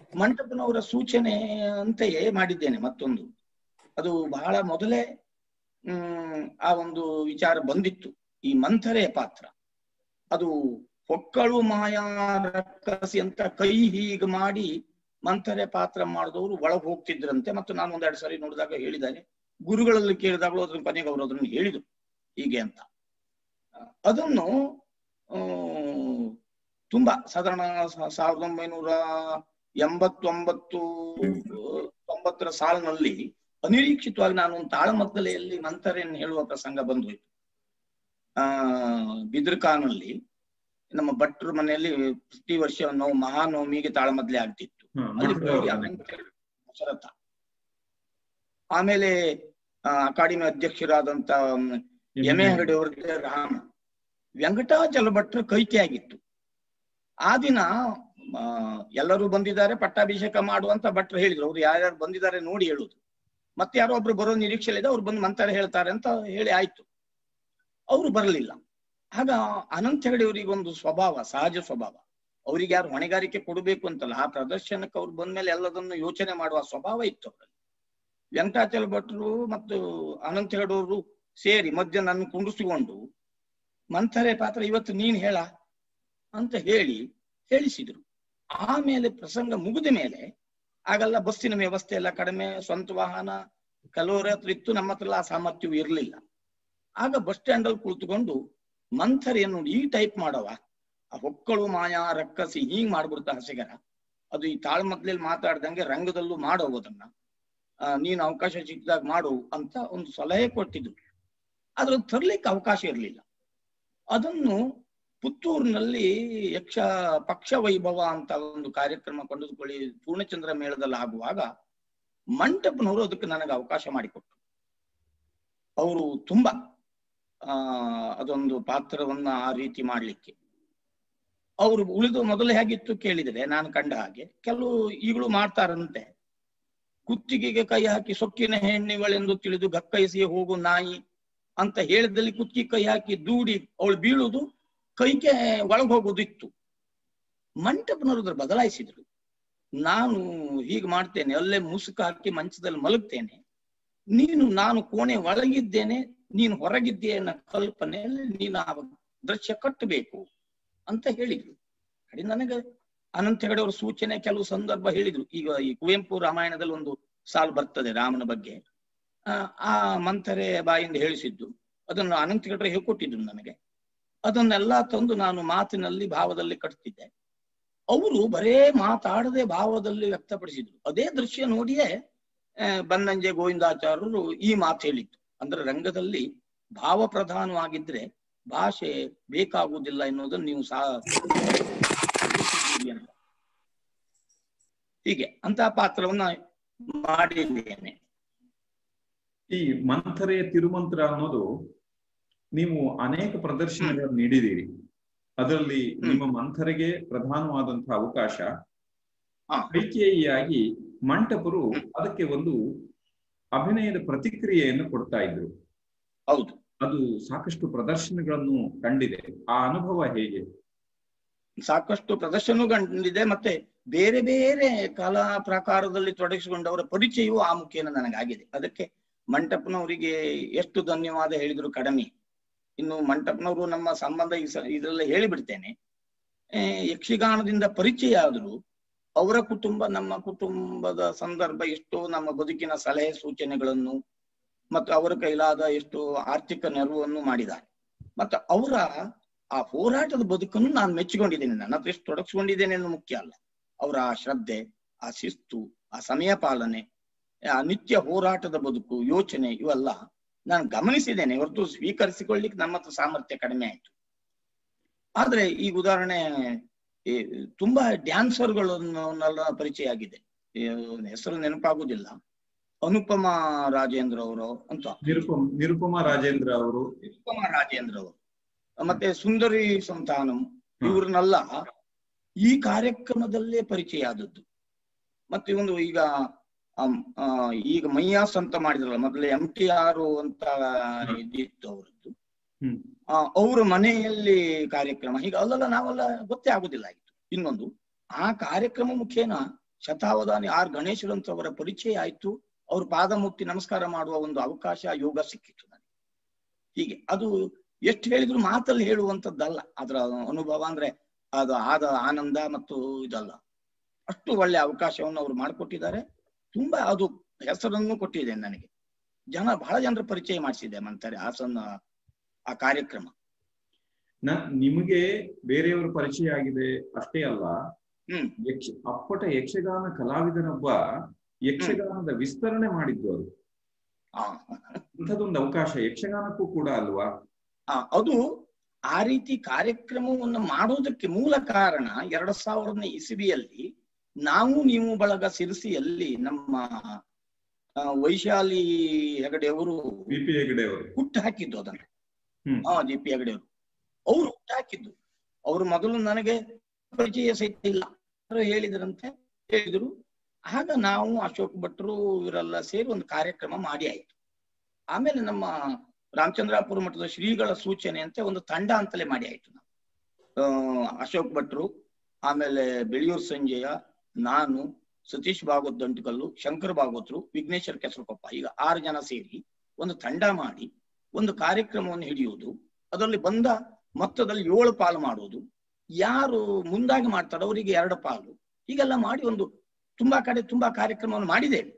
ಮಂಟಪನವರ ಸೂಚನೆ ಅಂತೆಯೇ ಮಾಡಿದ್ದೇನೆ ಮತ್ತೊಂದು ಅದು ಬಹಳ ಮೊದಲೇ ಹ್ಮ್ ಆ ಒಂದು ವಿಚಾರ ಬಂದಿತ್ತು ಈ ಮಂಥರೆಯ ಪಾತ್ರ ಅದು ಹೊಕ್ಕಳು ಮಾಯಾ ರಕ್ಕಸಿ ಅಂತ ಕೈ ಹೀಗೆ ಮಾಡಿ ಮಂಥರೆ ಪಾತ್ರ ಮಾಡಿದವರು ಒಳಗೆ ಹೋಗ್ತಿದ್ರಂತೆ ಮತ್ತು ನಾನು ಒಂದೆರಡು ಸಾರಿ ನೋಡಿದಾಗ ಹೇಳಿದ್ದಾರೆ ಗುರುಗಳಲ್ಲಿ ಕೇಳಿದಾಗಲೂ ಅದ್ರ ಕೊನೆಗೆ ಅವರು ಅದನ್ನು ಹೇಳಿದ್ರು ಹೀಗೆ ಅಂತ ಅದನ್ನು ಆ, ತುಂಬಾ ಸಾಧಾರಣ ಸಾ- ಸಾವಿರದ ಒಂಬೈನೂರ ಎಂಬತ್ತೊಂಬತ್ತು ತೊಂಬತ್ತರ ಸಾಲಿನಲ್ಲಿ ಅನಿರೀಕ್ಷಿತವಾಗಿ ನಾನು ಒಂದು ತಾಳಮದ್ದಲೆಯಲ್ಲಿ ಮಂಥರೆಯನ್ನು ಹೇಳುವ ಪ್ರಸಂಗ ಬಂದು ಹೋಯ್ತು ಆ ಬಿದ್ರಕಾನಲ್ಲಿ ನಮ್ಮ ಭಟ್ರ ಮನೆಯಲ್ಲಿ ಪ್ರತಿ ವರ್ಷ ನಾವು ಮಹಾನವಮಿಗೆ ತಾಳಮದ್ದಲೆ ಆಗ್ತಿತ್ತು ಹ, ಅಲ್ಲಿ ಮಠದ ಹೋಗಿ ಅನಂತ ಶರತ ಆಮೇಲೆ ಆ, ಅಕಾಡೆಮಿ ಅಧ್ಯಕ್ಷರಾದಂತ ಎಮೆ ಅಂಗಡಿ ಅವ್ರಿಗೆ ರಾಮ ವೆಂಕಟಾಚಲ ಭಟ್ರ ಕೈಕೆ ಆಗಿತ್ತು ಆ ದಿನ ಆ, ಎಲ್ಲರೂ ಬಂದಿದ್ದಾರೆ ಪಟ್ಟಾಭಿಷೇಕ ಮಾಡುವಂತ ಭಟ್ರು ಹೇಳಿದ್ರು ಅವ್ರು ಯಾರ್ಯಾರು ಬಂದಿದ್ದಾರೆ ನೋಡಿ ಹೇಳುದು ಮತ್ತೆ ಯಾರೋ ಒಬ್ರು ಬರೋ ನಿರೀಕ್ಷೆ ಇದೆ ಅವ್ರು ಬಂದು ಮಂತಾರೆ ಹೇಳ್ತಾರೆ ಅಂತ ಹೇಳಿ ಆಯ್ತು ಅವ್ರು ಬರಲಿಲ್ಲ ಆಗ ಅನಂತ ಹೆಗಡೆ ಅವರಿಗೆ ಒಂದು ಸ್ವಭಾವ ಸಹಜ ಸ್ವಭಾವ ಅವ್ರಿಗೆ ಯಾರು ಹೊಣೆಗಾರಿಕೆ ಕೊಡಬೇಕು ಅಂತಲ್ಲ ಆ ಪ್ರದರ್ಶನಕ್ಕೆ ಅವ್ರು ಬಂದ್ಮೇಲೆ ಎಲ್ಲದನ್ನು ಯೋಚನೆ ಮಾಡುವ ಸ್ವಭಾವ ಇತ್ತು ಅವರಲ್ಲಿ ವೆಂಕಟಾಚಲ ಭಟ್ರು ಮತ್ತು ಅನಂತ ಹೆಗಡೆ ಅವರು ಸೇರಿ ಮಧ್ಯ ನನ್ನ ಕುಂಡಿಸಿಕೊಂಡು ಮಂಥರೆ ಪಾತ್ರ ಇವತ್ತು ನೀನ್ ಹೇಳ ಅಂತ ಹೇಳಿ ಹೇಳಿಸಿದ್ರು ಆಮೇಲೆ ಪ್ರಸಂಗ ಮುಗಿದ ಮೇಲೆ ಆಗೆಲ್ಲ ಬಸ್ಸಿನ ವ್ಯವಸ್ಥೆ ಎಲ್ಲ ಕಡಿಮೆ ಸ್ವಂತ ವಾಹನ ಕೆಲವರ ಹತ್ರ ಇತ್ತು ನಮ್ಮ ಹತ್ರ ಆ ಸಾಮರ್ಥ್ಯವೂ ಇರಲಿಲ್ಲ ಆಗ ಬಸ್ ಸ್ಟ್ಯಾಂಡ್ ಅಲ್ಲಿ ಕುಳಿತುಕೊಂಡು ಮಂಥರೆಯನ್ನು ಈ ಟೈಪ್ ಮಾಡವ ಆ ಹೊಕ್ಕಳು ಮಾಯಾ ರಕ್ಕಸಿ ಹಿಂಗ್ ಮಾಡ್ಬಿಡ್ತಾ ಹಸಿಗರ ಅದು ಈ ತಾಳ್ಮದ್ಲೆಯಲ್ಲಿ ಮಾತಾಡ್ದಂಗೆ ರಂಗದಲ್ಲೂ ಮಾಡೋದನ್ನ ಆ, ನೀನು ಅವಕಾಶ ಸಿಕ್ಕಿದಾಗ ಮಾಡು ಅಂತ ಒಂದು ಸಲಹೆ ಕೊಟ್ಟಿದ್ರು ಆದ್ರೆ ಅದು ತರ್ಲಿಕ್ಕೆ ಅವಕಾಶ ಇರಲಿಲ್ಲ ಅದನ್ನು ಪುತ್ತೂರಿನಲ್ಲಿ ಯಕ್ಷ ಪಕ್ಷ ವೈಭವ ಅಂತ ಒಂದು ಕಾರ್ಯಕ್ರಮ ಕೊಂಡುಕೊಳ್ಳಿ ಪೂರ್ಣಚಂದ್ರ ಮೇಳದಲ್ಲಿ ಆಗುವಾಗ ಮಂಟಪನವರು ಅದಕ್ಕೆ ನನಗೆ ಅವಕಾಶ ಮಾಡಿಕೊಟ್ರು ಅವರು ತುಂಬಾ ಆ ಅದೊಂದು ಪಾತ್ರವನ್ನ ಆ ರೀತಿ ಮಾಡ್ಲಿಕ್ಕೆ ಅವರು ಉಳಿದು ಮೊದಲು ಹೇಗಿತ್ತು ಕೇಳಿದರೆ ನಾನು ಕಂಡ ಹಾಗೆ ಕೆಲವು ಈಗಲೂ ಮಾಡ್ತಾರಂತೆ ಕುತ್ತಿಗೆಗೆ ಕೈ ಹಾಕಿ ಸೊಕ್ಕಿನ ಹೆಣ್ಣಿವಳೆಂದು ತಿಳಿದು ಗಕ್ಕೈಸಿ ಹೋಗು ನಾಯಿ ಅಂತ ಹೇಳಿದಲ್ಲಿ ಕುತ್ತಿಗೆ ಕೈ ಹಾಕಿ ದೂಡಿ ಅವಳು ಬೀಳುದು ಕೈಗೆ ಒಳಗೆ ಹೋಗೋದಿತ್ತು ಮಂಟಪನವರು ಅದ್ರ ಬದಲಾಯಿಸಿದ್ರು ನಾನು ಹೀಗೆ ಮಾಡ್ತೇನೆ ಅಲ್ಲೇ ಮುಸುಕು ಹಾಕಿ ಮಂಚದಲ್ಲಿ ಮಲಗ್ತೇನೆ ನೀನು ನಾನು ಕೋಣೆ ಒಳಗಿದ್ದೇನೆ ನೀನು ಹೊರಗಿದ್ದೆ ಅನ್ನೋ ಕಲ್ಪನೆಯಲ್ಲಿ ನೀನು ಆ ದೃಶ್ಯ ಕಟ್ಟಬೇಕು ಅಂತ ಹೇಳಿದ್ರು ಕಡೆ ನನಗೆ ಅನಂತ ಹೆಗಡೆ ಅವರ ಸೂಚನೆ ಕೆಲವು ಸಂದರ್ಭ ಹೇಳಿದ್ರು ಈಗ ಈ ಕುವೆಂಪು ರಾಮಾಯಣದಲ್ಲಿ ಒಂದು ಸಾಲು ಬರ್ತದೆ ರಾಮನ ಬಗ್ಗೆ ಆ, ಆ ಮಂಥರೆ ಬಾಯಿಂದ ಹೇಳಿಸಿದ್ದು ಅದನ್ನು ಅನಂತ ಹೆಗಡೆ ಹೇಳ್ಕೊಟ್ಟಿದ್ರು ನನಗೆ ಅದನ್ನೆಲ್ಲ ತಂದು ನಾನು ಮಾತಿನಲ್ಲಿ ಭಾವದಲ್ಲಿ ಕಟ್ತಿದ್ದೆ ಅವರು ಬರೇ ಮಾತಾಡದೆ ಭಾವದಲ್ಲಿ ವ್ಯಕ್ತಪಡಿಸಿದ್ರು ಅದೇ ದೃಶ್ಯ ನೋಡಿಯೇ ಆ, ಬನ್ನಂಜೆ ಗೋವಿಂದಾಚಾರ್ಯರು ಈ ಮಾತು ಹೇಳಿದ್ದು ಅಂದ್ರೆ ರಂಗದಲ್ಲಿ ಭಾವ ಪ್ರಧಾನವಾಗಿದ್ರೆ ಭಾಷೆ ಬೇಕಾಗುವುದಿಲ್ಲ ಎನ್ನುವುದನ್ನು ನೀವು ಸಹ ಅಂತ. ಹೀಗೆ ಅಂತ ಪಾತ್ರವನ್ನ ಮಾಡಿದ್ದೇನೆ ಈ ಮಂಥರೆಯ ತಿರುಮಂತ್ರ ಅನ್ನೋದು ನೀವು ಅನೇಕ ಪ್ರದರ್ಶನಗಳನ್ನು ನೀಡಿದ್ದೀರಿ ಅದರಲ್ಲಿ ನಿಮ್ಮ ಮಂಥರೆಗೆ ಪ್ರಧಾನವಾದಂತಹ ಅವಕಾಶ ಹಾ. ಕೈಕೇಯಿಯಾಗಿ ಮಂಟಪರು ಅದಕ್ಕೆ ಒಂದು ಅಭಿನಯದ ಪ್ರತಿಕ್ರಿಯೆಯನ್ನು ಕೊಡ್ತಾ ಇದ್ರು ಹೌದು ಅದು ಸಾಕಷ್ಟು ಪ್ರದರ್ಶನಗಳನ್ನು ಕಂಡಿದೆ ಆ ಅನುಭವ ಹೇಗೆ ಸಾಕಷ್ಟು ಪ್ರದರ್ಶನ ಕಂಡಿದೆ ಮತ್ತೆ ಬೇರೆ ಬೇರೆ ಕಲಾ ಪ್ರಕಾರದಲ್ಲಿ ತೊಡಗಿಸಿಕೊಂಡವರ ಪರಿಚಯವೂ ಆ ಮುಖೇನ ನನಗಾಗಿದೆ ಅದಕ್ಕೆ ಮಂಟಪನವರಿಗೆ ಎಷ್ಟು ಧನ್ಯವಾದ ಹೇಳಿದ್ರು ಕಡಿಮೆ ಇನ್ನು ಮಂಟಪನವರು ನಮ್ಮ ಸಂಬಂಧ ಈ ಸ- ಇದ್ರಲ್ಲ ಹೇಳಿಬಿಡ್ತೇನೆ ಆ, ಯಕ್ಷಗಾನದಿಂದ ಪರಿಚಯ ಆದ್ರು ಅವರ ಕುಟುಂಬ ನಮ್ಮ ಕುಟುಂಬದ ಸಂದರ್ಭ ಎಷ್ಟೋ ನಮ್ಮ ಬದುಕಿನ ಸಲಹೆ ಸೂಚನೆಗಳನ್ನು ಮತ್ತು ಅವರ ಕೈಲಾದ ಎಷ್ಟು ಆರ್ಥಿಕ ನೆರವನ್ನು ಮಾಡಿದ್ದಾರೆ ಮತ್ತು ಅವರ ಆ ಹೋರಾಟದ ಬದುಕನ್ನು ನಾನು ಮೆಚ್ಚಿಕೊಂಡಿದ್ದೇನೆ ನನ್ನ ಹತ್ರ ಎಷ್ಟು ತೊಡಗಿಸ್ಕೊಂಡಿದ್ದೇನೆ ಅನ್ನೋದು ಮುಖ್ಯ ಅಲ್ಲ ಅವರ ಆ ಶ್ರದ್ಧೆ ಆ ಶಿಸ್ತು ಆ ಸಮಯ ಪಾಲನೆ ಆ ನಿತ್ಯ ಹೋರಾಟದ ಬದುಕು ಯೋಚನೆ ಇವೆಲ್ಲ ನಾನು ಗಮನಿಸಿದ್ದೇನೆ ಹೊರತು ಸ್ವೀಕರಿಸಿಕೊಳ್ಳಿಕ್ಕೆ ನಮ್ಮ ಹತ್ರ ಸಾಮರ್ಥ್ಯ ಕಡಿಮೆ ಆಯ್ತು ಆದ್ರೆ ಈಗ ಉದಾಹರಣೆ ಈ ತುಂಬಾ ಡ್ಯಾನ್ಸರ್ಗಳನ್ನೆಲ್ಲ ಪರಿಚಯ ಆಗಿದೆ ಈ ಹೆಸರು ನೆನಪಾಗುದಿಲ್ಲ ಅನುಪಮ ರಾಜೇಂದ್ರ ಅವರು ಅಂತ ನಿರುಪಮ ನಿರುಪಮ ರಾಜೇಂದ್ರ ಅವರು ಉತ್ತಮ ರಾಜೇಂದ್ರ ಅವರು ಮತ್ತೆ ಸುಂದರಿ ಸಂತಾನಂ ಇವ್ರನ್ನೆಲ್ಲ ಈ ಕಾರ್ಯಕ್ರಮದಲ್ಲೇ ಪರಿಚಯ ಆದದ್ದು ಮತ್ತೆ ಒಂದು ಈಗ ಅಮ್, ಆ, ಈಗ ಮೈಯಾಸ್ ಅಂತ ಮಾಡಿದ್ರಲ್ಲ ಮೊದಲೇ ಎಂ ಟಿ ಆರ್ ಅಂತ ಇದಿತ್ತು ಅವರದ್ದು ಹ್ಮ್ ಅವರ ಮನೆಯಲ್ಲಿ ಕಾರ್ಯಕ್ರಮ ಹೀಗೆ ಅಲ್ಲೆಲ್ಲ ನಾವೆಲ್ಲ ಗೊತ್ತೇ ಆಗುದಿಲ್ಲ ಆಗಿತ್ತು ಇನ್ನೊಂದು ಆ ಕಾರ್ಯಕ್ರಮ ಮುಖೇನ ಶತಾವಧಾನಿ ಆರ್ ಗಣೇಶರಂತ ಅವರ ಪರಿಚಯ ಆಯ್ತು ಅವ್ರ ಪಾದ ಮುಟ್ಟಿ ನಮಸ್ಕಾರ ಮಾಡುವ ಒಂದು ಅವಕಾಶ ಯೋಗ ಸಿಕ್ಕಿತ್ತು ನನಗೆ ಹೀಗೆ ಅದು ಎಷ್ಟು ಹೇಳಿದ್ರು ಮಾತಲ್ಲಿ ಹೇಳುವಂತದ್ದಲ್ಲ ಅದರ ಅನುಭವ ಅಂದ್ರೆ ಅದು ಆದ ಆನಂದ ಮತ್ತು ಇದಲ್ಲ ಅಷ್ಟು ಒಳ್ಳೆ ಅವಕಾಶವನ್ನು ಅವರು ಮಾಡಿಕೊಟ್ಟಿದ್ದಾರೆ ತುಂಬಾ ಅದು ಹೆಸರನ್ನು ಕೊಟ್ಟಿದೆ ನನಗೆ ಜನ ಬಹಳ ಜನರ ಪರಿಚಯ ಮಾಡಿಸಿದೆ ಮಂತಾರೆ ಹಾಸನ ಆ ಕಾರ್ಯಕ್ರಮ ನ ನಿಮಗೆ ಬೇರೆಯವರ ಪರಿಚಯ ಆಗಿದೆ ಅಷ್ಟೇ ಅಲ್ಲ ಹ್ಮ್ ಯಕ್ಷ ಅಪ್ಪಟ ಯಕ್ಷಗಾನ ಕಲಾವಿದನೊಬ್ಬ ಯಕ್ಷಗಾನದ ವಿಸ್ತರಣೆ ಮಾಡಿದ್ದು ಅದು ಆ ಇಂಥದ್ದೊಂದು ಅವಕಾಶ ಯಕ್ಷಗಾನಕ್ಕೂ ಕೂಡ ಅಲ್ವಾ ಆ, ಅದು ಆ ರೀತಿ ಕಾರ್ಯಕ್ರಮವನ್ನು ಮಾಡೋದಕ್ಕೆ ಮೂಲ ಕಾರಣ ಎರಡ್ ಸಾವಿರದ ಇಸವಿಯಲ್ಲಿ ನಾವು ನೀವು ಬಳಗ ಸಿರಸಿಯಲ್ಲಿ ನಮ್ಮ ಆ, ವೈಶಾಲಿ ಹೆಗಡೆಯವರು ಬಿ ಪಿ ಹೆಗಡೆ ಅವರು ಹುಟ್ಟು ಹಾಕಿದ್ದು ಅದನ್ನ ಹ್ಮ್. ಹಾ ಜೆ ಪಿ ಹೆಗಡೆಯವರು ಅವರು ಹುಟ್ಟು ಹಾಕಿದ್ದು ಅವರು ಮೊದಲು ನನಗೆ ಪರಿಚಯ ಸಹಿತ ಇಲ್ಲ ಅವರು ಹೇಳಿದ್ರಂತೆ ಹೇಳಿದ್ರು ಆಗ ನಾವು ಅಶೋಕ್ ಭಟ್ರು ಇವರೆಲ್ಲ ಸೇರಿ ಒಂದು ಕಾರ್ಯಕ್ರಮ ಮಾಡಿ ಆಯ್ತು ಆಮೇಲೆ ನಮ್ಮ ರಾಮಚಂದ್ರಾಪುರ ಮಠದ ಶ್ರೀಗಳ ಸೂಚನೆಯಂತೆ ಒಂದು ತಂಡ ಅಂತಲೇ ಮಾಡಿ ಆಯ್ತು ನಾವು ಆ, ಅಶೋಕ್ ಭಟ್ರು ಆಮೇಲೆ ಬೆಳಿಯೂರು ಸಂಜಯ ನಾನು ಸತೀಶ್ ಭಾಗವತ್ ದಂಟಕಲ್ಲು ಶಂಕರ್ ಭಾಗವತ್ರು ವಿಘ್ನೇಶ್ವರ ಕೆಸರಕೊಪ್ಪ ಈಗ ಆರು ಜನ ಸೇರಿ ಒಂದು ತಂಡ ಮಾಡಿ ಒಂದು ಕಾರ್ಯಕ್ರಮವನ್ನು ಹಿಡಿಯುವುದು ಅದರಲ್ಲಿ ಬಂದ ಮೊತ್ತದಲ್ಲಿ ಏಳು ಪಾಲು ಮಾಡುವುದು ಯಾರು ಮುಂದಾಗಿ ಮಾಡ್ತಾರೋ ಅವರಿಗೆ ಎರಡು ಪಾಲು ಹೀಗೆಲ್ಲ ಮಾಡಿ ಒಂದು ತುಂಬಾ ಕಡೆ ತುಂಬಾ ಕಾರ್ಯಕ್ರಮವನ್ನು ಮಾಡಿದ್ದೇವೆ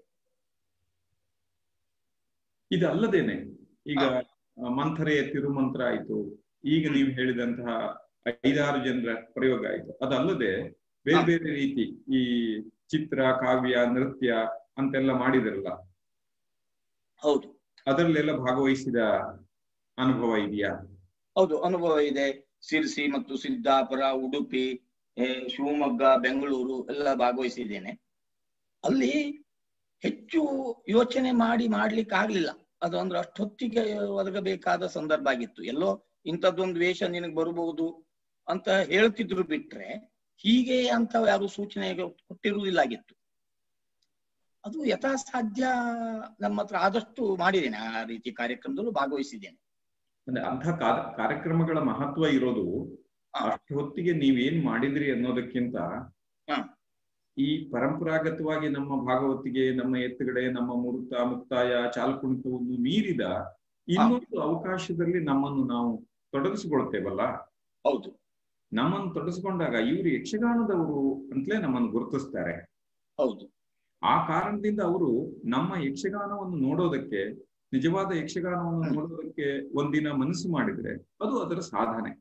ಇದಲ್ಲದೇನೆ ಈಗ ಆ, ಮಂಥರೆ ತಿರುಮಂತ್ರ ಆಯ್ತು ಈಗ ನೀವು ಹೇಳಿದಂತಹ ಐದಾರು ಜನರ ಪ್ರಯೋಗ ಆಯ್ತು ಅದಲ್ಲದೆ ಬೇರೆ ಹಾ. ಬೇರೆ ರೀತಿ ಈ ಚಿತ್ರ ಕಾವ್ಯ ನೃತ್ಯ ಅಂತೆಲ್ಲ ಮಾಡಿದಿರಲ್ಲ ಹೌದು ಅದರಲ್ಲೆಲ್ಲ ಭಾಗವಹಿಸಿದ ಅನುಭವ ಇದೆಯಾ ಹೌದು ಅನುಭವ ಇದೆ ಸಿರ್ಸಿ ಮತ್ತು ಸಿದ್ದಾಪುರ ಉಡುಪಿ ಏ, ಶಿವಮೊಗ್ಗ ಬೆಂಗಳೂರು ಎಲ್ಲ ಭಾಗವಹಿಸಿದ್ದೇನೆ ಅಲ್ಲಿ ಹೆಚ್ಚು ಯೋಚನೆ ಮಾಡಿ ಮಾಡ್ಲಿಕ್ಕೆ ಆಗ್ಲಿಲ್ಲ ಅದು ಅಂದ್ರೆ ಅಷ್ಟೊತ್ತಿಗೆ ಒದಗಬೇಕಾದ ಸಂದರ್ಭ ಆಗಿತ್ತು ಎಲ್ಲೋ ಇಂಥದ್ದೊಂದು ವೇಷ ನಿನಗೆ ಬರಬಹುದು ಅಂತ ಹೇಳ್ತಿದ್ರು ಬಿಟ್ರೆ ಹೀಗೆ ಅಂತ ಯಾರು ಸೂಚನೆ ಕೊಟ್ಟಿರುವುದಿಲ್ಲಾಗಿತ್ತು ಅದು ಯಥಾಸಾಧ್ಯ ನಮ್ಮ ಹತ್ರ ಆದಷ್ಟು ಮಾಡಿದ್ದೇನೆ ಆ ರೀತಿ ಕಾರ್ಯಕ್ರಮದಲ್ಲೂ ಭಾಗವಹಿಸಿದ್ದೇನೆ ಅಂದ್ರೆ ಅಂಥ ಕಾ- ಕಾರ್ಯಕ್ರಮಗಳ ಮಹತ್ವ ಇರೋದು ಹಾ. ಅಷ್ಟು ಹೊತ್ತಿಗೆ ನೀವೇನ್ ಮಾಡಿದ್ರಿ ಅನ್ನೋದಕ್ಕಿಂತ ಹಾ. ಈ ಪರಂಪರಾಗತವಾಗಿ ನಮ್ಮ ಭಾಗವತಿಗೆ ನಮ್ಮ ಎತ್ತುಗಡೆ ನಮ್ಮ ಮುರುತ ಮುಕ್ತಾಯ ಚಾಲ್ಕುಣಿತವನ್ನು ಮೀರಿದ ಇನ್ನೊಂದು ಅವಕಾಶದಲ್ಲಿ ನಮ್ಮನ್ನು ನಾವು ತೊಡಗಿಸಿಕೊಳ್ತೇವಲ್ಲ ಹೌದು ನಮ್ಮನ್ನು ತೊಡಗಿಸ್ಕೊಂಡಾಗ ಇವರು ಯಕ್ಷಗಾನದವರು ಅಂತಲೇ ನಮ್ಮನ್ನು ಗುರುತಿಸ್ತಾರೆ ಹೌದು ಆ ಕಾರಣದಿಂದ ಅವರು ನಮ್ಮ ಯಕ್ಷಗಾನವನ್ನು ನೋಡೋದಕ್ಕೆ ನಿಜವಾದ ಯಕ್ಷಗಾನವನ್ನು ಹ್ಮ್. ನೋಡೋದಕ್ಕೆ ಒಂದಿನ ಮನಸ್ಸು ಮಾಡಿದ್ರೆ ಅದು ಅದರ ಸಾಧನೆ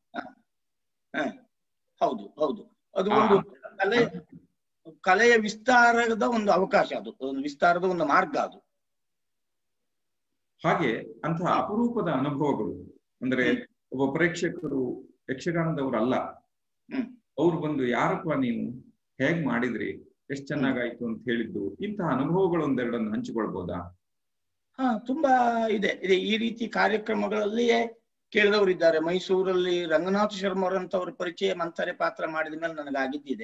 ಹೌದು ಹೌದು ಅದು ಆ- ಒಂದು ಕಲೆ ಕಲೆಯ ವಿಸ್ತಾರದ ಒಂದು ಅವಕಾಶ ಅದು ಒಂದು ವಿಸ್ತಾರದ ಒಂದು ಮಾರ್ಗ ಅದು ಹಾಗೆ ಅಂತಹ ಅಪರೂಪದ ಅನುಭವಗಳು ಅಂದ್ರೆ ಒಬ್ಬ ಪ್ರೇಕ್ಷಕರು ಯಕ್ಷಗಾನದವರಲ್ಲ ಹ್ಮ್. ಅವ್ರು ಬಂದು ಯಾರಪ್ಪ ನೀವು ಹೇಗ್ ಮಾಡಿದ್ರಿ ಎಷ್ಟ್ ಚೆನ್ನಾಗಾಯ್ತು ಅಂತ ಹೇಳಿದ್ದು ಇಂತಹ ಅನುಭವಗಳು ಒಂದೆರಡನ್ನು ಹಂಚಿಕೊಳ್ಬೋದಾ ಹಾ ತುಂಬಾ ಇದೆ ಇದೆ ಈ ರೀತಿ ಕಾರ್ಯಕ್ರಮಗಳಲ್ಲಿಯೇ ಕೇಳಿದವರು ಇದ್ದಾರೆ ಮೈಸೂರಲ್ಲಿ ರಂಗನಾಥ ಶರ್ಮರಂತವ್ರ ಪರಿಚಯ ಮಂತಾರೆ ಪಾತ್ರ ಮಾಡಿದ ಮೇಲೆ ನನಗಾಗಿದ್ದಿದೆ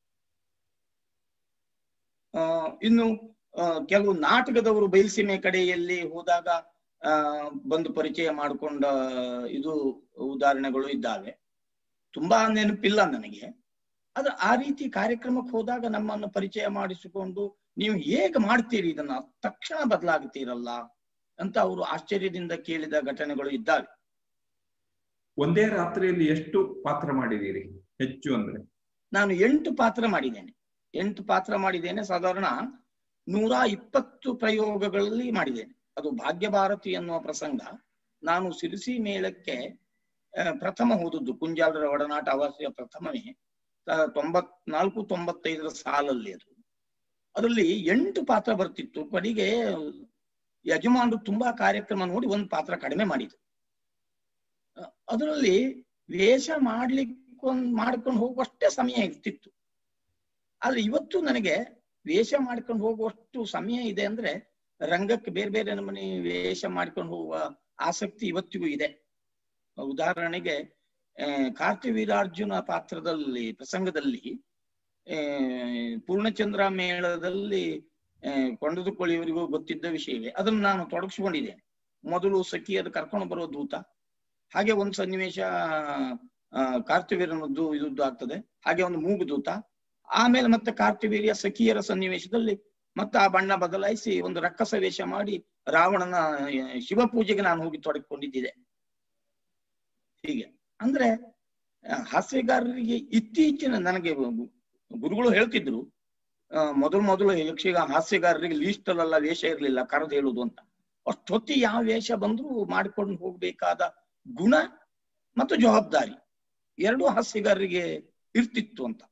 ಆ ಇನ್ನು ಆ, ಕೆಲವು ನಾಟಕದವರು ಬಯಲುಸೀಮೆ ಕಡೆಯಲ್ಲಿ ಹೋದಾಗ ಆ ಬಂದು ಪರಿಚಯ ಮಾಡಿಕೊಂಡ ಇದು ಉದಾಹರಣೆಗಳು ಇದ್ದಾವೆ ತುಂಬಾ ನೆನಪಿಲ್ಲ ನನಗೆ ಆದ್ರೆ ಆ ರೀತಿ ಕಾರ್ಯಕ್ರಮಕ್ಕೆ ಹೋದಾಗ ನಮ್ಮನ್ನು ಪರಿಚಯ ಮಾಡಿಸಿಕೊಂಡು ನೀವು ಹೇಗೆ ಮಾಡ್ತೀರಿ ಇದನ್ನ ತಕ್ಷಣ ಬದಲಾಗ್ತೀರಲ್ಲ ಅಂತ ಅವರು ಆಶ್ಚರ್ಯದಿಂದ ಕೇಳಿದ ಘಟನೆಗಳು ಇದ್ದಾವೆ ಒಂದೇ ರಾತ್ರಿಯಲ್ಲಿ ಎಷ್ಟು ಪಾತ್ರ ಮಾಡಿದೀರಿ ಹೆಚ್ಚು ಅಂದ್ರೆ ನಾನು ಎಂಟು ಪಾತ್ರ ಮಾಡಿದ್ದೇನೆ ಎಂಟು ಪಾತ್ರ ಮಾಡಿದ್ದೇನೆ ಸಾಧಾರಣ ನೂರ ಇಪ್ಪತ್ತು ಪ್ರಯೋಗಗಳಲ್ಲಿ ಮಾಡಿದ್ದೇನೆ ಅದು ಭಾಗ್ಯಭಾರತಿ ಅನ್ನುವ ಪ್ರಸಂಗ ನಾನು ಸಿರಿಸಿ ಮೇಳಕ್ಕೆ ಆ, ಪ್ರಥಮ ಹೋದದ್ದು ಕುಂಜಾಲರ ಒಡನಾಟ ಅವಾಸ್ಯ ಪ್ರಥಮವೇ ತ- ತೊಂಬತ್ನಾಲ್ಕು ತೊಂಬತ್ತೈದರ ಸಾಲಲ್ಲಿ ಅದು ಅದರಲ್ಲಿ ಎಂಟು ಪಾತ್ರ ಬರ್ತಿತ್ತು ಕಡೆಗೆ ಯಜಮಾನರು ತುಂಬಾ ಕಾರ್ಯಕ್ರಮ ನೋಡಿ ಒಂದು ಪಾತ್ರ ಕಡಿಮೆ ಮಾಡಿದ್ರು ಅ- ಅದರಲ್ಲಿ ವೇಷ ಮಾಡ್ಲಿಕ್ಕೆ ಮಾಡ್ಕೊಂಡು ಹೋಗುವಷ್ಟೇ ಸಮಯ ಇರ್ತಿತ್ತು ಆದ್ರೆ ಇವತ್ತು ನನಗೆ ವೇಷ ಮಾಡ್ಕೊಂಡು ಹೋಗುವಷ್ಟು ಸಮಯ ಇದೆ ಅಂದ್ರೆ ರಂಗಕ್ಕೆ ಬೇರೆ ಬೇರೆ ನಮೂನಿ ವೇಷ ಮಾಡ್ಕೊಂಡು ಹೋಗುವ ಆಸಕ್ತಿ ಇವತ್ತಿಗೂ ಇದೆ ಉದಾಹರಣೆಗೆ ಆ, ಕಾರ್ತಿವೀರಾರ್ಜುನ ಪಾತ್ರದಲ್ಲಿ ಪ್ರಸಂಗದಲ್ಲಿ ಆ, ಪೂರ್ಣಚಂದ್ರ ಮೇಳದಲ್ಲಿ ಆ, ಕೊಂಡದಕೊಳ್ಳಿಯವರಿಗೂ ಗೊತ್ತಿದ್ದ ವಿಷಯವೇ ಅದನ್ನು ನಾನು ತೊಡಗಿಸ್ಕೊಂಡಿದ್ದೇನೆ ಮೊದಲು ಸಖಿಯರು ಕರ್ಕೊಂಡು ಬರೋ ದೂತ ಹಾಗೆ ಒಂದು ಸನ್ನಿವೇಶ ಆ, ಕಾರ್ತಿವೀರನದ್ದು ಇದ್ದು ಆಗ್ತದೆ ಹಾಗೆ ಒಂದು ಮೂಗು ದೂತ ಆಮೇಲೆ ಮತ್ತೆ ಕಾರ್ತಿವೀರ್ಯ ಸಖಿಯರ ಸನ್ನಿವೇಶದಲ್ಲಿ ಮತ್ತೆ ಆ ಬಣ್ಣ ಬದಲಾಯಿಸಿ ಒಂದು ರಕ್ಕಸ ವೇಷ ಮಾಡಿ ರಾವಣನ ಆ, ಶಿವ ಪೂಜೆಗೆ ನಾನು ಹೋಗಿ ತೊಡಗಿಕೊಂಡಿದ್ದೆ ಹೀಗೆ ಅಂದ್ರೆ ಆ, ಹಾಸ್ಯಗಾರರಿಗೆ ಇತ್ತೀಚಿನ ನನಗೆ ಗು- ಗುರುಗಳು ಹೇಳ್ತಿದ್ರು ಆ, ಮೊದಲು ಮೊದಲು ಯಕ್ಷಿಗ ಹಾಸ್ಯಗಾರರಿಗೆ ಲೀಸ್ಟ್ ಅಲ್ಲೆಲ್ಲ ವೇಷ ಇರಲಿಲ್ಲ ಕರೆದು ಹೇಳುದು ಅಂತ ಅಷ್ಟೊತ್ತಿ ಯಾವ ವೇಷ ಬಂದ್ರೂ ಮಾಡಿಕೊಂಡು ಹೋಗ್ಬೇಕಾದ ಗುಣ ಮತ್ತು ಜವಾಬ್ದಾರಿ ಎರಡೂ ಹಾಸ್ಯಗಾರರಿಗೆ ಇರ್ತಿತ್ತು ಅಂತ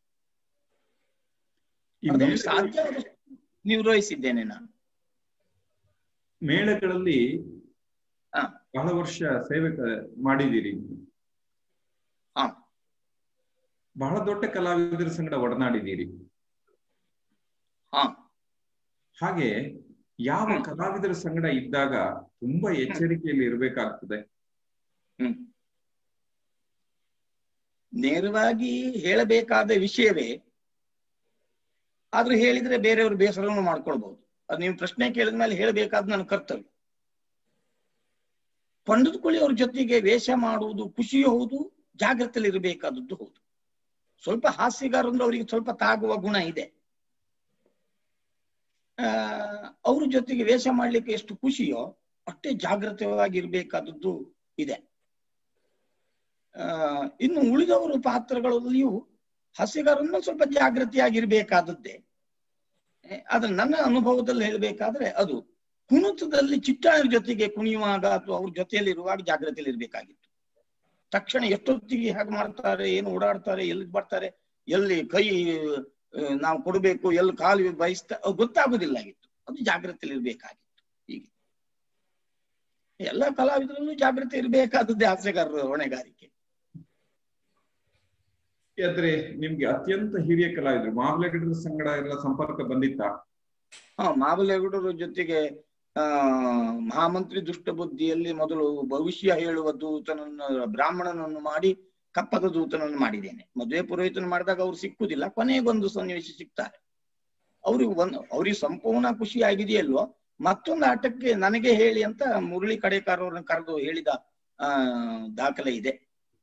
ಈ ಅದನ್ನು ಮೇಳ- ಸಾಧ್ಯವಾದಷ್ಟು ನಿರ್ವಹಿಸಿದ್ದೇನೆ ನಾನು ಮೇಳಗಳಲ್ಲಿ ಹಾ. ಬಹಳ ವರ್ಷ ಸೇವೆ ಕ- ಮಾಡಿದ್ದೀರಿ ಹಾ. ಬಹಳ ದೊಡ್ಡ ಕಲಾವಿದರ ಸಂಗಡ ಒಡನಾಡಿದ್ದೀರಿ ಹಾ ಹಾಗೆ ಯಾವ ಹ್ಮ್. ಕಲಾವಿದರ ಸಂಗಡ ಇದ್ದಾಗ ತುಂಬಾ ಎಚ್ಚರಿಕೆಯಲ್ಲಿ ಇರಬೇಕಾಗ್ತದೆ ಹ್ಮ್ ನೇರವಾಗಿ ಹೇಳಬೇಕಾದ ವಿಷಯವೇ ಆದ್ರೂ ಹೇಳಿದ್ರೆ ಬೇರೆಯವರು ಬೇಸರವನ್ನು ಮಾಡ್ಕೊಳ್ಬಹುದು ಅದು ನೀವು ಪ್ರಶ್ನೆ ಕೇಳಿದ ಮೇಲೆ ಹೇಳಬೇಕಾದ ನನ್ನ ಕರ್ತವ್ಯ ಪಂಡಿತಕೊಳ್ಳಿ ಅವ್ರ ಜೊತೆಗೆ ವೇಷ ಮಾಡುವುದು ಖುಷಿಯೂ ಹೌದು ಜಾಗ್ರತೆಯಲ್ಲಿ ಇರಬೇಕಾದದ್ದು ಹೌದು ಸ್ವಲ್ಪ ಹಾಸ್ಯಗಾರ ಅಂದ್ರೆ ಅವರಿಗೆ ಸ್ವಲ್ಪ ತಾಗುವ ಗುಣ ಇದೆ ಆ ಅವ್ರ ಜೊತೆಗೆ ವೇಷ ಮಾಡ್ಲಿಕ್ಕೆ ಎಷ್ಟು ಖುಷಿಯೋ ಅಷ್ಟೇ ಜಾಗ್ರತೆವಾಗಿ ಇರಬೇಕಾದದ್ದು ಇದೆ ಆ ಇನ್ನು ಉಳಿದವರು ಪಾತ್ರಗಳಲ್ಲಿಯೂ ಹಾಸ್ಯಗಾರನ್ನ ಸ್ವಲ್ಪ ಜಾಗೃತಿಯಾಗಿರ್ಬೇಕಾದದ್ದೇ ಏ, ಆದ್ರೆ ನನ್ನ ಅನುಭವದಲ್ಲಿ ಹೇಳ್ಬೇಕಾದ್ರೆ ಅದು ಕುಣಿತದಲ್ಲಿ ಚಿಟ್ಟಾಣರ ಜೊತೆಗೆ ಕುಣಿಯುವಾಗ ಅಥವಾ ಅವ್ರ ಜೊತೆಯಲ್ಲಿ ಇರುವಾಗ ಜಾಗೃತಿಯಲ್ಲಿ ಇರ್ಬೇಕಾಗಿತ್ತು ತಕ್ಷಣ ಎಷ್ಟೊತ್ತಿಗೆ ಹೇಗೆ ಮಾಡ್ತಾರೆ ಏನು ಓಡಾಡ್ತಾರೆ ಎಲ್ಲಿ ಬರ್ತಾರೆ ಎಲ್ಲಿ ಕೈ ಆ, ನಾವು ಕೊಡಬೇಕು ಎಲ್ಲಿ ಕಾಲು ಬಯಸ್ತಾ ಅದು ಗೊತ್ತಾಗುದಿಲ್ಲ ಆಗಿತ್ತು ಅದು ಜಾಗೃತಿಯಲ್ಲಿ ಇರ್ಬೇಕಾಗಿತ್ತು ಹೀಗೆ ಎಲ್ಲ ಕಲಾವಿದರಲ್ಲೂ ಜಾಗೃತಿ ಇರಬೇಕಾದದ್ದೇ ಹಾಸ್ಯಗಾರರ ಹೊಣೆಗಾರಿಕೆ ಆದ್ರೆ ನಿಮ್ಗೆ ಅತ್ಯಂತ ಹಿರಿಯ ಕಲಾವಿದರು ಮಾವಲಗಡರ ಸಂಗಡ ಎಲ್ಲ ಸಂಪರ್ಕ ಬಂದಿತ್ತ ಹಾ ಮಾವಲೇಗೌಡರ ಜೊತೆಗೆ ಆ ಮಹಾಮಂತ್ರಿ ದುಷ್ಟ ಬುದ್ಧಿಯಲ್ಲಿ ಮೊದಲು ಭವಿಷ್ಯ ಹೇಳುವ ದೂತನನ್ನು ಬ್ರಾಹ್ಮಣನನ್ನು ಮಾಡಿ ಕಪ್ಪದ ದೂತನನ್ನು ಮಾಡಿದ್ದೇನೆ ಮದುವೆ ಪುರೋಹಿತನ ಮಾಡಿದಾಗ ಅವ್ರು ಸಿಕ್ಕುದಿಲ್ಲ ಕೊನೆಗೊಂದು ಸನ್ನಿವೇಶ ಸಿಗ್ತಾರೆ ಅವ್ರಿಗೆ ಒಂದು ಅವ್ರಿಗೆ ಸಂಪೂರ್ಣ ಖುಷಿ ಆಗಿದೆಯಲ್ವೋ ಮತ್ತೊಂದು ಆಟಕ್ಕೆ ನನಗೆ ಹೇಳಿ ಅಂತ ಮುರಳಿ ಕಡೇಕಾರ್ ಅವ್ರನ್ನ ಕರೆದು ಹೇಳಿದ ಆ ದಾಖಲೆ ಇದೆ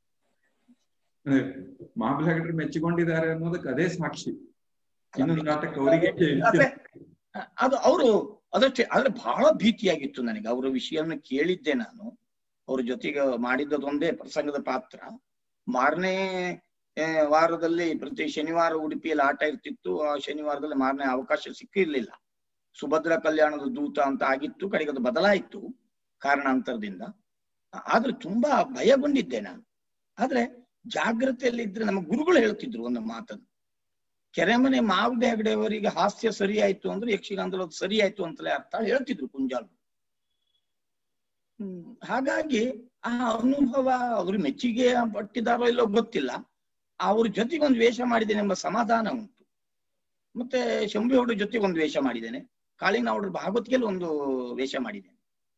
ಮಾವಲಗಡರು ಮೆಚ್ಚಿಕೊಂಡಿದ್ದಾರೆ ಅನ್ನೋದಕ್ಕೆ ಅದೇ ಸಾಕ್ಷಿ ಇನ್ನೊಂದು ನಾಟಕ ಅವರಿಗೆ ಆದ್ರೆ ಅದು ಅವರು ಅದಷ್ಟೇ ಆದ್ರೆ ಬಹಳ ಭೀತಿಯಾಗಿತ್ತು ನನಗೆ ಅವರ ವಿಷಯವನ್ನು ಕೇಳಿದ್ದೆ ನಾನು ಅವ್ರ ಜೊತೆಗೆ ಮಾಡಿದ್ದದೊಂದೇ ಪ್ರಸಂಗದ ಪಾತ್ರ ಮಾರನೇ ಆ, ವಾರದಲ್ಲಿ ಪ್ರತಿ ಶನಿವಾರ ಉಡುಪಿಯಲ್ಲಿ ಆಟ ಇರ್ತಿತ್ತು ಆ ಶನಿವಾರದಲ್ಲಿ ಮಾರನೇ ಅವಕಾಶ ಸಿಕ್ಕಿರ್ಲಿಲ್ಲ ಸುಭದ್ರ ಕಲ್ಯಾಣದ ದೂತ ಅಂತ ಆಗಿತ್ತು ಕಡೆಗೆ ಅದು ಬದಲಾಯಿತು ಕಾರಣಾಂತರದಿಂದ ಆದ್ರೆ ತುಂಬಾ ಭಯಗೊಂಡಿದ್ದೆ ನಾನು ಆದ್ರೆ ಜಾಗ್ರತೆಯಲ್ಲಿ ಇದ್ರೆ ನಮ್ಮ ಗುರುಗಳು ಹೇಳ್ತಿದ್ರು ಒಂದು ಮಾತನ್ನು ಕೆರೆಮನೆ ಮಾವದೆ ಹೆಗಡೆ ಅವರಿಗೆ ಹಾಸ್ಯ ಸರಿ ಆಯ್ತು ಅಂದ್ರೆ ಯಕ್ಷಗಾನದಲ್ಲಿ ಅದು ಸರಿ ಆಯ್ತು ಅಂತಲೇ ಅರ್ಥ ಹೇಳ್ತಿದ್ರು ಕುಂಜಾಲು ಹ್ಮ್ ಹಾಗಾಗಿ ಆ ಅನುಭವ ಅವ್ರ ಮೆಚ್ಚುಗೆ ಪಟ್ಟಿದಾರೋ ಇಲ್ಲೋ ಗೊತ್ತಿಲ್ಲ ಅವ್ರ ಜೊತೆಗೆ ಒಂದು ವೇಷ ಮಾಡಿದ್ದೇನೆ ಎಂಬ ಸಮಾಧಾನ ಉಂಟು ಮತ್ತೆ ಶಂಭು ಅವ್ರ ಜೊತೆಗೆ ಒಂದು ವೇಷ ಮಾಡಿದ್ದೇನೆ ಕಾಳಿನ ಅವ್ರ ಭಾಗವತಿಗೆಲ್ಲ ಒಂದು ವೇಷ ಮಾಡಿದ್ದೇನೆ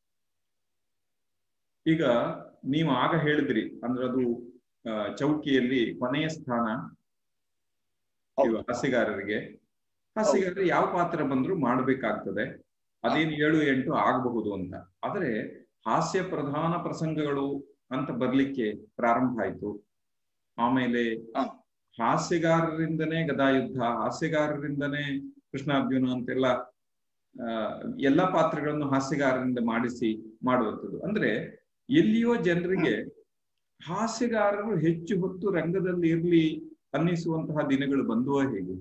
ಈಗ ನೀವು ಆಗ ಹೇಳಿದ್ರಿ ಅಂದ್ರೆ ಅದು ಆ, ಚೌಕಿಯಲ್ಲಿ ಕೊನೆಯ ಸ್ಥಾನ ಹೌದು. ಇವ ಹಾಸ್ಯಗಾರರಿಗೆ ಹಾಸ್ಯಗಾರರು ಯಾವ ಪಾತ್ರ ಬಂದ್ರು ಮಾಡ್ಬೇಕಾಗ್ತದೆ ಅದೇನು ಏಳು ಎಂಟು ಆಗಬಹುದು ಅಂತ ಆದ್ರೆ ಹಾಸ್ಯ ಪ್ರಧಾನ ಪ್ರಸಂಗಗಳು ಅಂತ ಬರ್ಲಿಕ್ಕೆ ಪ್ರಾರಂಭ ಆಯ್ತು ಆಮೇಲೆ ಹಾ. ಹಾಸ್ಯಗಾರರಿಂದನೇ ಗದಾಯುದ್ಧ ಹಾಸ್ಯಗಾರರಿಂದನೇ ಕೃಷ್ಣಾರ್ಜುನ ಅಂತೆಲ್ಲ ಆ, ಎಲ್ಲಾ ಪಾತ್ರಗಳನ್ನು ಹಾಸ್ಯಗಾರರಿಂದ ಮಾಡಿಸಿ ಮಾಡುವಂಥದ್ದು ಅಂದ್ರೆ ಎಲ್ಲಿಯೋ ಜನರಿಗೆ ಹಾಸ್ಯಗಾರರು ಹೆಚ್ಚು ಹೊತ್ತು ರಂಗದಲ್ಲಿ ಇರ್ಲಿ ಅನ್ನಿಸುವಂತಹ ದಿನಗಳು ಬಂದುವ ಹೇಗೆ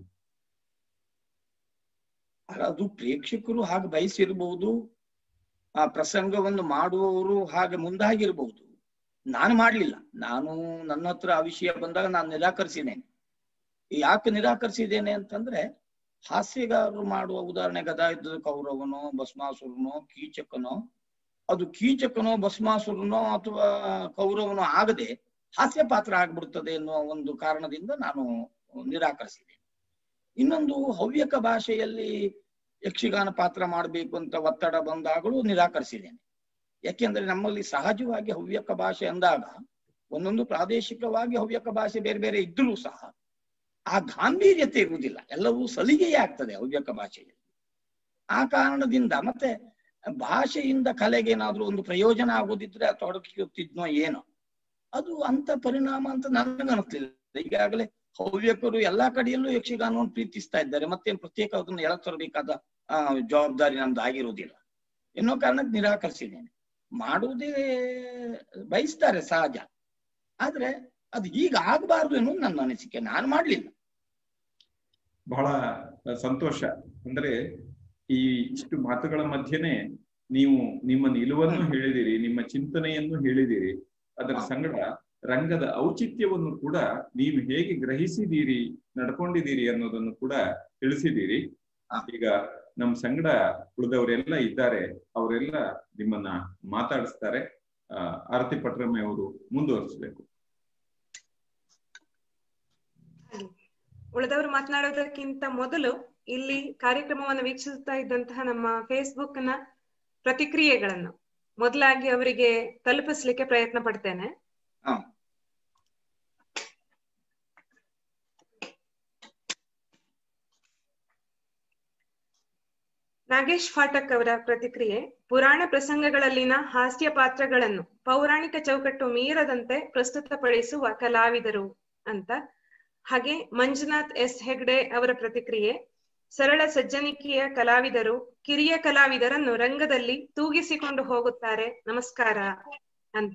ಅದು ಪ್ರೇಕ್ಷಕರು ಹಾಗೆ ಬಯಸಿರ್ಬಹುದು ಆ ಪ್ರಸಂಗವನ್ನು ಮಾಡುವವರು ಹಾಗೆ ಮುಂದಾಗಿರ್ಬಹುದು ನಾನು ಮಾಡ್ಲಿಲ್ಲ ನಾನು ನನ್ನ ಹತ್ರ ಆ ವಿಷಯ ಬಂದಾಗ ನಾನು ನಿರಾಕರಿಸಿದ್ದೇನೆ ಯಾಕೆ ನಿರಾಕರಿಸಿದ್ದೇನೆ ಅಂತಂದ್ರೆ ಹಾಸ್ಯಗಾರರು ಮಾಡುವ ಉದಾಹರಣೆ ಗದಾಯುದ್ಧದ ಕೌರವನೋ ಭಸ್ಮಾಸುರನೋ ಕೀಚಕನೋ ಅದು ಕೀಚಕನೋ ಭಸ್ಮಾಸುರನೋ ಅಥವಾ ಕೌರವನೋ ಆಗದೆ ಹಾಸ್ಯ ಪಾತ್ರ ಆಗ್ಬಿಡ್ತದೆ ಎನ್ನುವ ಒಂದು ಕಾರಣದಿಂದ ನಾನು ನಿರಾಕರಿಸಿದೆ ಇನ್ನೊಂದು ಹವ್ಯಕ ಭಾಷೆಯಲ್ಲಿ ಯಕ್ಷಗಾನ ಪಾತ್ರ ಮಾಡಬೇಕು ಅಂತ ಒತ್ತಡ ಬಂದಾಗಲೂ ನಿರಾಕರಿಸಿದ್ದೇನೆ ಯಾಕೆಂದ್ರೆ ನಮ್ಮಲ್ಲಿ ಸಹಜವಾಗಿ ಹವ್ಯಕ ಭಾಷೆ ಅಂದಾಗ ಒಂದೊಂದು ಪ್ರಾದೇಶಿಕವಾಗಿ ಹವ್ಯಕ ಭಾಷೆ ಬೇರೆ ಬೇರೆ ಇದ್ರೂ ಸಹ ಆ ಗಾಂಭೀರ್ಯತೆ ಇರುವುದಿಲ್ಲ ಎಲ್ಲವೂ ಸಲಿಗೆಯೇ ಆಗ್ತದೆ ಹವ್ಯಕ ಭಾಷೆಯಲ್ಲಿ ಆ ಕಾರಣದಿಂದ ಮತ್ತೆ ಭಾಷೆಯಿಂದ ಕಲೆಗೆ ಏನಾದ್ರೂ ಒಂದು ಪ್ರಯೋಜನ ಆಗೋದಿದ್ರೆ ಅಥವಾ ತೊಡಗಿಸುತ್ತಿದ್ನೋ ಏನೋ ಅದು ಅಂತ ಪರಿಣಾಮ ಅಂತ ನನಗನ್ನಿಸ್ಲಿಲ್ಲ ಈಗಾಗಲೇ ಹವ್ಯಕರು ಎಲ್ಲಾ ಕಡೆಯಲ್ಲೂ ಯಕ್ಷಗಾನವನ್ನು ಪ್ರೀತಿಸ್ತಾ ಇದ್ದಾರೆ ಮತ್ತೆ ಪ್ರತ್ಯೇಕ ಅದನ್ನು ಎಳ ತರಬೇಕಾದ ಆ ಜವಾಬ್ದಾರಿ ನಮ್ದು ಆಗಿರುವುದಿಲ್ಲ ಎನ್ನೋ ಕಾರಣಕ್ಕೆ ನಿರಾಕರಿಸಿದ್ದೇನೆ ಮಾಡುವುದೇ ಬಯಸ್ತಾರೆ ಸಹಜ ಆದ್ರೆ ಅದು ಈಗ ಆಗಬಾರ್ದು ಎನ್ನುವುದು ನನ್ನ ಅನಿಸಿಕೆ ನಾನು ಮಾಡ್ಲಿಲ್ಲ ಬಹಳ ಸಂತೋಷ ಅಂದ್ರೆ ಈ ಇಷ್ಟು ಮಾತುಗಳ ಮಧ್ಯೆನೆ ನೀವು ನಿಮ್ಮ ನಿಲುವನ್ನು ಹೇಳಿದಿರಿ ನಿಮ್ಮ ಚಿಂತನೆಯನ್ನು ಹೇಳಿದಿರಿ ಅದರ ಸಂಗಡ ರಂಗದ ಔಚಿತ್ಯವನ್ನು ಕೂಡ ನೀವು ಹೇಗೆ ಗ್ರಹಿಸಿದ್ದೀರಿ ನಡ್ಕೊಂಡಿದ್ದೀರಿ ಅನ್ನೋದನ್ನು ಕೂಡ ತಿಳಿಸಿದ್ದೀರಿ ಈಗ ನಮ್ ಸಂಗಡ ಉಳಿದವರೆಲ್ಲ ಇದ್ದಾರೆ ಅವರೆಲ್ಲ ನಿಮ್ಮನ್ನ ಮಾತಾಡಿಸ್ತಾರೆ ಆ ಆರತಿ ಪಟ್ರಮ್ಮೆ ಅವರು ಮುಂದುವರಿಸಬೇಕು ಉಳಿದವರು ಮಾತನಾಡೋದಕ್ಕಿಂತ ಮೊದಲು ಇಲ್ಲಿ ಕಾರ್ಯಕ್ರಮವನ್ನು ವೀಕ್ಷಿಸುತ್ತಾ ಇದ್ದಂತಹ ನಮ್ಮ ಫೇಸ್ಬುಕ್ ನ ಪ್ರತಿಕ್ರಿಯೆಗಳನ್ನು ಮೊದಲಾಗಿ ಅವರಿಗೆ ತಲುಪಿಸ್ಲಿಕ್ಕೆ ಪ್ರಯತ್ನ ಪಡ್ತೇನೆ ಹಾ. ನಾಗೇಶ್ ಫಾಟಕ್ ಅವರ ಪ್ರತಿಕ್ರಿಯೆ ಪುರಾಣ ಪ್ರಸಂಗಗಳಲ್ಲಿನ ಹಾಸ್ಯ ಪಾತ್ರಗಳನ್ನು ಪೌರಾಣಿಕ ಚೌಕಟ್ಟು ಮೀರದಂತೆ ಪ್ರಸ್ತುತಪಡಿಸುವ ಕಲಾವಿದರು ಅಂತ ಹಾಗೆ ಮಂಜುನಾಥ್ ಎಸ್ ಹೆಗ್ಡೆ ಅವರ ಪ್ರತಿಕ್ರಿಯೆ ಸರಳ ಸಜ್ಜನಿಕೆಯ ಕಲಾವಿದರು ಕಿರಿಯ ಕಲಾವಿದರನ್ನು ರಂಗದಲ್ಲಿ ತೂಗಿಸಿಕೊಂಡು ಹೋಗುತ್ತಾರೆ ನಮಸ್ಕಾರ ಅಂತ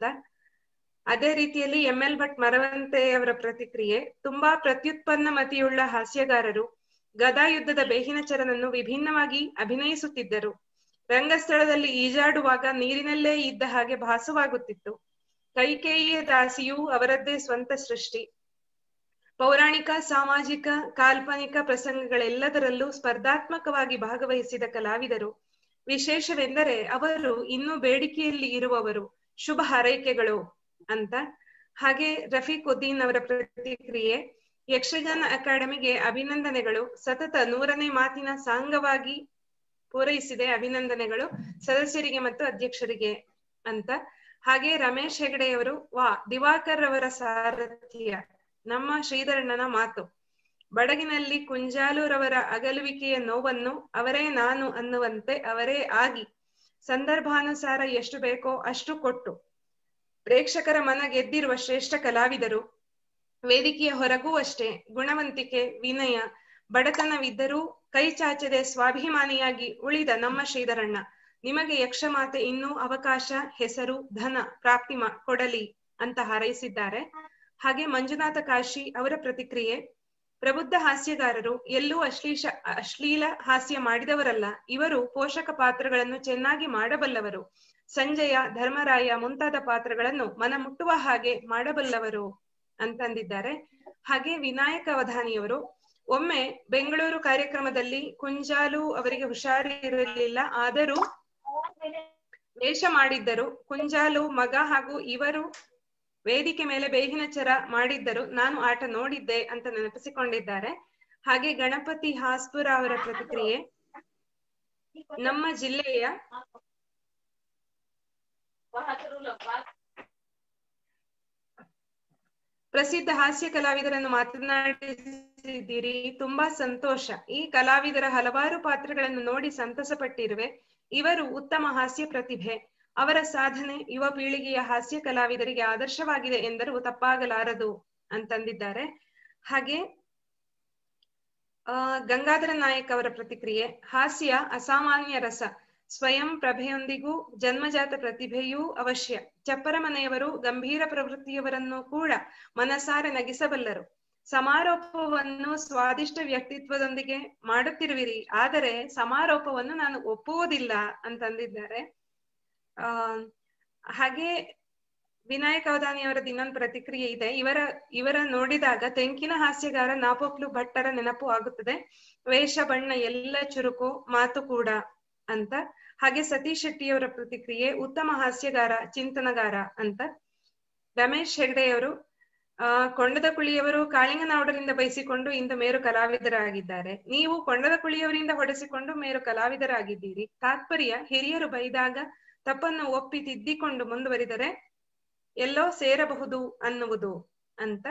ಅದೇ ರೀತಿಯಲ್ಲಿ ಎಂ ಎಲ್ ಭಟ್ ಮರವಂತೆ ಅವರ ಪ್ರತಿಕ್ರಿಯೆ ತುಂಬಾ ಪ್ರತ್ಯುತ್ಪನ್ನ ಮತಿಯುಳ್ಳ ಹಾಸ್ಯಗಾರರು ಗದಾಯುದ್ಧದ ಬೇಹಿನಚರನನ್ನು ವಿಭಿನ್ನವಾಗಿ ಅಭಿನಯಿಸುತ್ತಿದ್ದರು ರಂಗಸ್ಥಳದಲ್ಲಿ ಈಜಾಡುವಾಗ ನೀರಿನಲ್ಲೇ ಇದ್ದ ಹಾಗೆ ಭಾಸವಾಗುತ್ತಿತ್ತು ಕೈಕೇಯಿಯ ದಾಸಿಯೂ ಅವರದ್ದೇ ಸ್ವಂತ ಸೃಷ್ಟಿ ಪೌರಾಣಿಕ ಸಾಮಾಜಿಕ ಕಾಲ್ಪನಿಕ ಪ್ರಸಂಗಗಳೆಲ್ಲದರಲ್ಲೂ ಸ್ಪರ್ಧಾತ್ಮಕವಾಗಿ ಭಾಗವಹಿಸಿದ ಕಲಾವಿದರು ವಿಶೇಷವೆಂದರೆ ಅವರು ಇನ್ನೂ ಬೇಡಿಕೆಯಲ್ಲಿ ಇರುವವರು ಶುಭ ಹಾರೈಕೆಗಳು ಅಂತ ಹಾಗೆ ರಫೀಕ್ ಉದ್ದೀನ್ ಅವರ ಪ್ರತಿಕ್ರಿಯೆ ಯಕ್ಷಗಾನ ಅಕಾಡೆಮಿಗೆ ಅಭಿನಂದನೆಗಳು ಸತತ ನೂರನೇ ಮಾತಿನ ಸಾಂಗವಾಗಿ ಪೂರೈಸಿದೆ ಅಭಿನಂದನೆಗಳು ಸದಸ್ಯರಿಗೆ ಮತ್ತು ಅಧ್ಯಕ್ಷರಿಗೆ ಅಂತ ಹಾಗೆ ರಮೇಶ್ ಹೆಗಡೆಯವರು ವಾ ದಿವಾಕರ್ ಅವರ ಸಾರಥ್ಯ ನಮ್ಮ ಶ್ರೀಧರಣ್ಣನ ಮಾತು ಬಡಗಿನಲ್ಲಿ ಕುಂಜಾಲೂರವರ ಅಗಲುವಿಕೆಯ ನೋವನ್ನು ಅವರೇ ನಾನು ಅನ್ನುವಂತೆ ಅವರೇ ಆಗಿ ಸಂದರ್ಭಾನುಸಾರ ಎಷ್ಟು ಬೇಕೋ ಅಷ್ಟು ಕೊಟ್ಟು ಪ್ರೇಕ್ಷಕರ ಮನ ಗೆದ್ದಿರುವ ಶ್ರೇಷ್ಠ ಕಲಾವಿದರು ವೇದಿಕೆಯ ಹೊರಗೂ ಅಷ್ಟೇ ಗುಣವಂತಿಕೆ ವಿನಯ ಬಡತನವಿದ್ದರೂ ಕೈ ಚಾಚದೆ ಸ್ವಾಭಿಮಾನಿಯಾಗಿ ಉಳಿದ ನಮ್ಮ ಶ್ರೀಧರಣ್ಣ ನಿಮಗೆ ಯಕ್ಷಮಾತೆ ಇನ್ನೂ ಅವಕಾಶ ಹೆಸರು ಧನ ಪ್ರಾಪ್ತಿ ಮಾ ಕೊಡಲಿ ಅಂತ ಹಾರೈಸಿದ್ದಾರೆ ಹಾಗೆ ಮಂಜುನಾಥ ಕಾಶಿ ಅವರ ಪ್ರತಿಕ್ರಿಯೆ ಪ್ರಬುದ್ಧ ಹಾಸ್ಯಗಾರರು ಎಲ್ಲೂ ಅಶ್ಲೀಷ ಅಶ್ಲೀಲ ಹಾಸ್ಯ ಮಾಡಿದವರಲ್ಲ ಇವರು ಪೋಷಕ ಪಾತ್ರಗಳನ್ನು ಚೆನ್ನಾಗಿ ಮಾಡಬಲ್ಲವರು ಸಂಜಯ ಧರ್ಮರಾಯ ಮುಂತಾದ ಪಾತ್ರಗಳನ್ನು ಮನ ಮುಟ್ಟುವ ಹಾಗೆ ಮಾಡಬಲ್ಲವರು ಅಂತಂದಿದ್ದಾರೆ ಹಾಗೆ ವಿನಾಯಕ ಅವಧಾನಿಯವರು ಒಮ್ಮೆ ಬೆಂಗಳೂರು ಕಾರ್ಯಕ್ರಮದಲ್ಲಿ ಕುಂಜಾಲು ಅವರಿಗೆ ಹುಷಾರಿರಲಿಲ್ಲ ಆದರೂ ವೇಷ ಮಾಡಿದ್ದರು ಕುಂಜಾಲು ಮಗ ಹಾಗೂ ಇವರು ವೇದಿಕೆ ಮೇಲೆ ಬೇಗಿನ ಚರ ಮಾಡಿದ್ದರು ನಾನು ಆಟ ನೋಡಿದ್ದೆ ಅಂತ ನೆನಪಿಸಿಕೊಂಡಿದ್ದಾರೆ ಹಾಗೆ ಗಣಪತಿ ಹಾಸ್ಪುರ ಅವರ ಪ್ರತಿಕ್ರಿಯೆ ನಮ್ಮ ಜಿಲ್ಲೆಯ ಪ್ರಸಿದ್ಧ ಹಾಸ್ಯ ಕಲಾವಿದರನ್ನು ಮಾತನಾಡಿಸಿದ್ದೀರಿ ತುಂಬಾ ಸಂತೋಷ ಈ ಕಲಾವಿದರ ಹಲವಾರು ಪಾತ್ರಗಳನ್ನು ನೋಡಿ ಸಂತಸಪಟ್ಟಿರುವೆ ಇವರು ಉತ್ತಮ ಹಾಸ್ಯ ಪ್ರತಿಭೆ ಅವರ ಸಾಧನೆ ಯುವ ಪೀಳಿಗೆಯ ಹಾಸ್ಯ ಕಲಾವಿದರಿಗೆ ಆದರ್ಶವಾಗಿದೆ ಎಂದರೂ ತಪ್ಪಾಗಲಾರದು ಅಂತಂದಿದ್ದಾರೆ ಹಾಗೆ ಆ ಗಂಗಾಧರ ನಾಯಕ್ ಅವರ ಪ್ರತಿಕ್ರಿಯೆ ಹಾಸ್ಯ ಅಸಾಮಾನ್ಯ ರಸ ಸ್ವಯಂ ಪ್ರಭೆಯೊಂದಿಗೂ ಜನ್ಮಜಾತ ಪ್ರತಿಭೆಯೂ ಅವಶ್ಯ ಚಪ್ಪರ ಮನೆಯವರು ಗಂಭೀರ ಪ್ರವೃತ್ತಿಯವರನ್ನು ಕೂಡ ಮನಸಾರೆ ನಗಿಸಬಲ್ಲರು ಸಮಾರೋಪವನ್ನು ಸ್ವಾದಿಷ್ಟ ವ್ಯಕ್ತಿತ್ವದೊಂದಿಗೆ ಮಾಡುತ್ತಿರುವಿರಿ ಆದರೆ ಸಮಾರೋಪವನ್ನು ನಾನು ಒಪ್ಪುವುದಿಲ್ಲ ಅಂತಂದಿದ್ದಾರೆ ಆ ಹಾಗೆ ವಿನಾಯಕ ಅವಧಾನಿ ಅವರದ್ದು ಇನ್ನೊಂದು ಪ್ರತಿಕ್ರಿಯೆ ಇದೆ ಇವರ ಇವರ ನೋಡಿದಾಗ ತೆಂಕಿನ ಹಾಸ್ಯಗಾರ ನಾಪೋಕ್ಲು ಭಟ್ಟರ ನೆನಪು ಆಗುತ್ತದೆ ವೇಷ ಬಣ್ಣ ಎಲ್ಲ ಚುರುಕು ಮಾತು ಕೂಡ ಅಂತ ಹಾಗೆ ಸತೀಶ್ ಶೆಟ್ಟಿಯವರ ಪ್ರತಿಕ್ರಿಯೆ ಉತ್ತಮ ಹಾಸ್ಯಗಾರ ಚಿಂತನಗಾರ ಅಂತ ರಮೇಶ್ ಹೆಗ್ಡೆಯವರು ಆ ಕೊಂಡದ ಕುಳಿಯವರು ಕಾಳಿಂಗನೌಡರಿಂದ ಬಯಸಿಕೊಂಡು ಇಂದು ಮೇರು ಕಲಾವಿದರಾಗಿದ್ದಾರೆ ನೀವು ಕೊಂಡದ ಕುಳಿಯವರಿಂದ ಹೊಡೆಸಿಕೊಂಡು ಮೇರು ಕಲಾವಿದರಾಗಿದ್ದೀರಿ ತಾತ್ಪರ್ಯ ಹಿರಿಯರು ಬೈದಾಗ ತಪ್ಪನ್ನು ಒಪ್ಪಿ ತಿದ್ದಿಕೊಂಡು ಮುಂದುವರಿದರೆ ಎಲ್ಲೋ ಸೇರಬಹುದು ಅನ್ನುವುದು ಅಂತ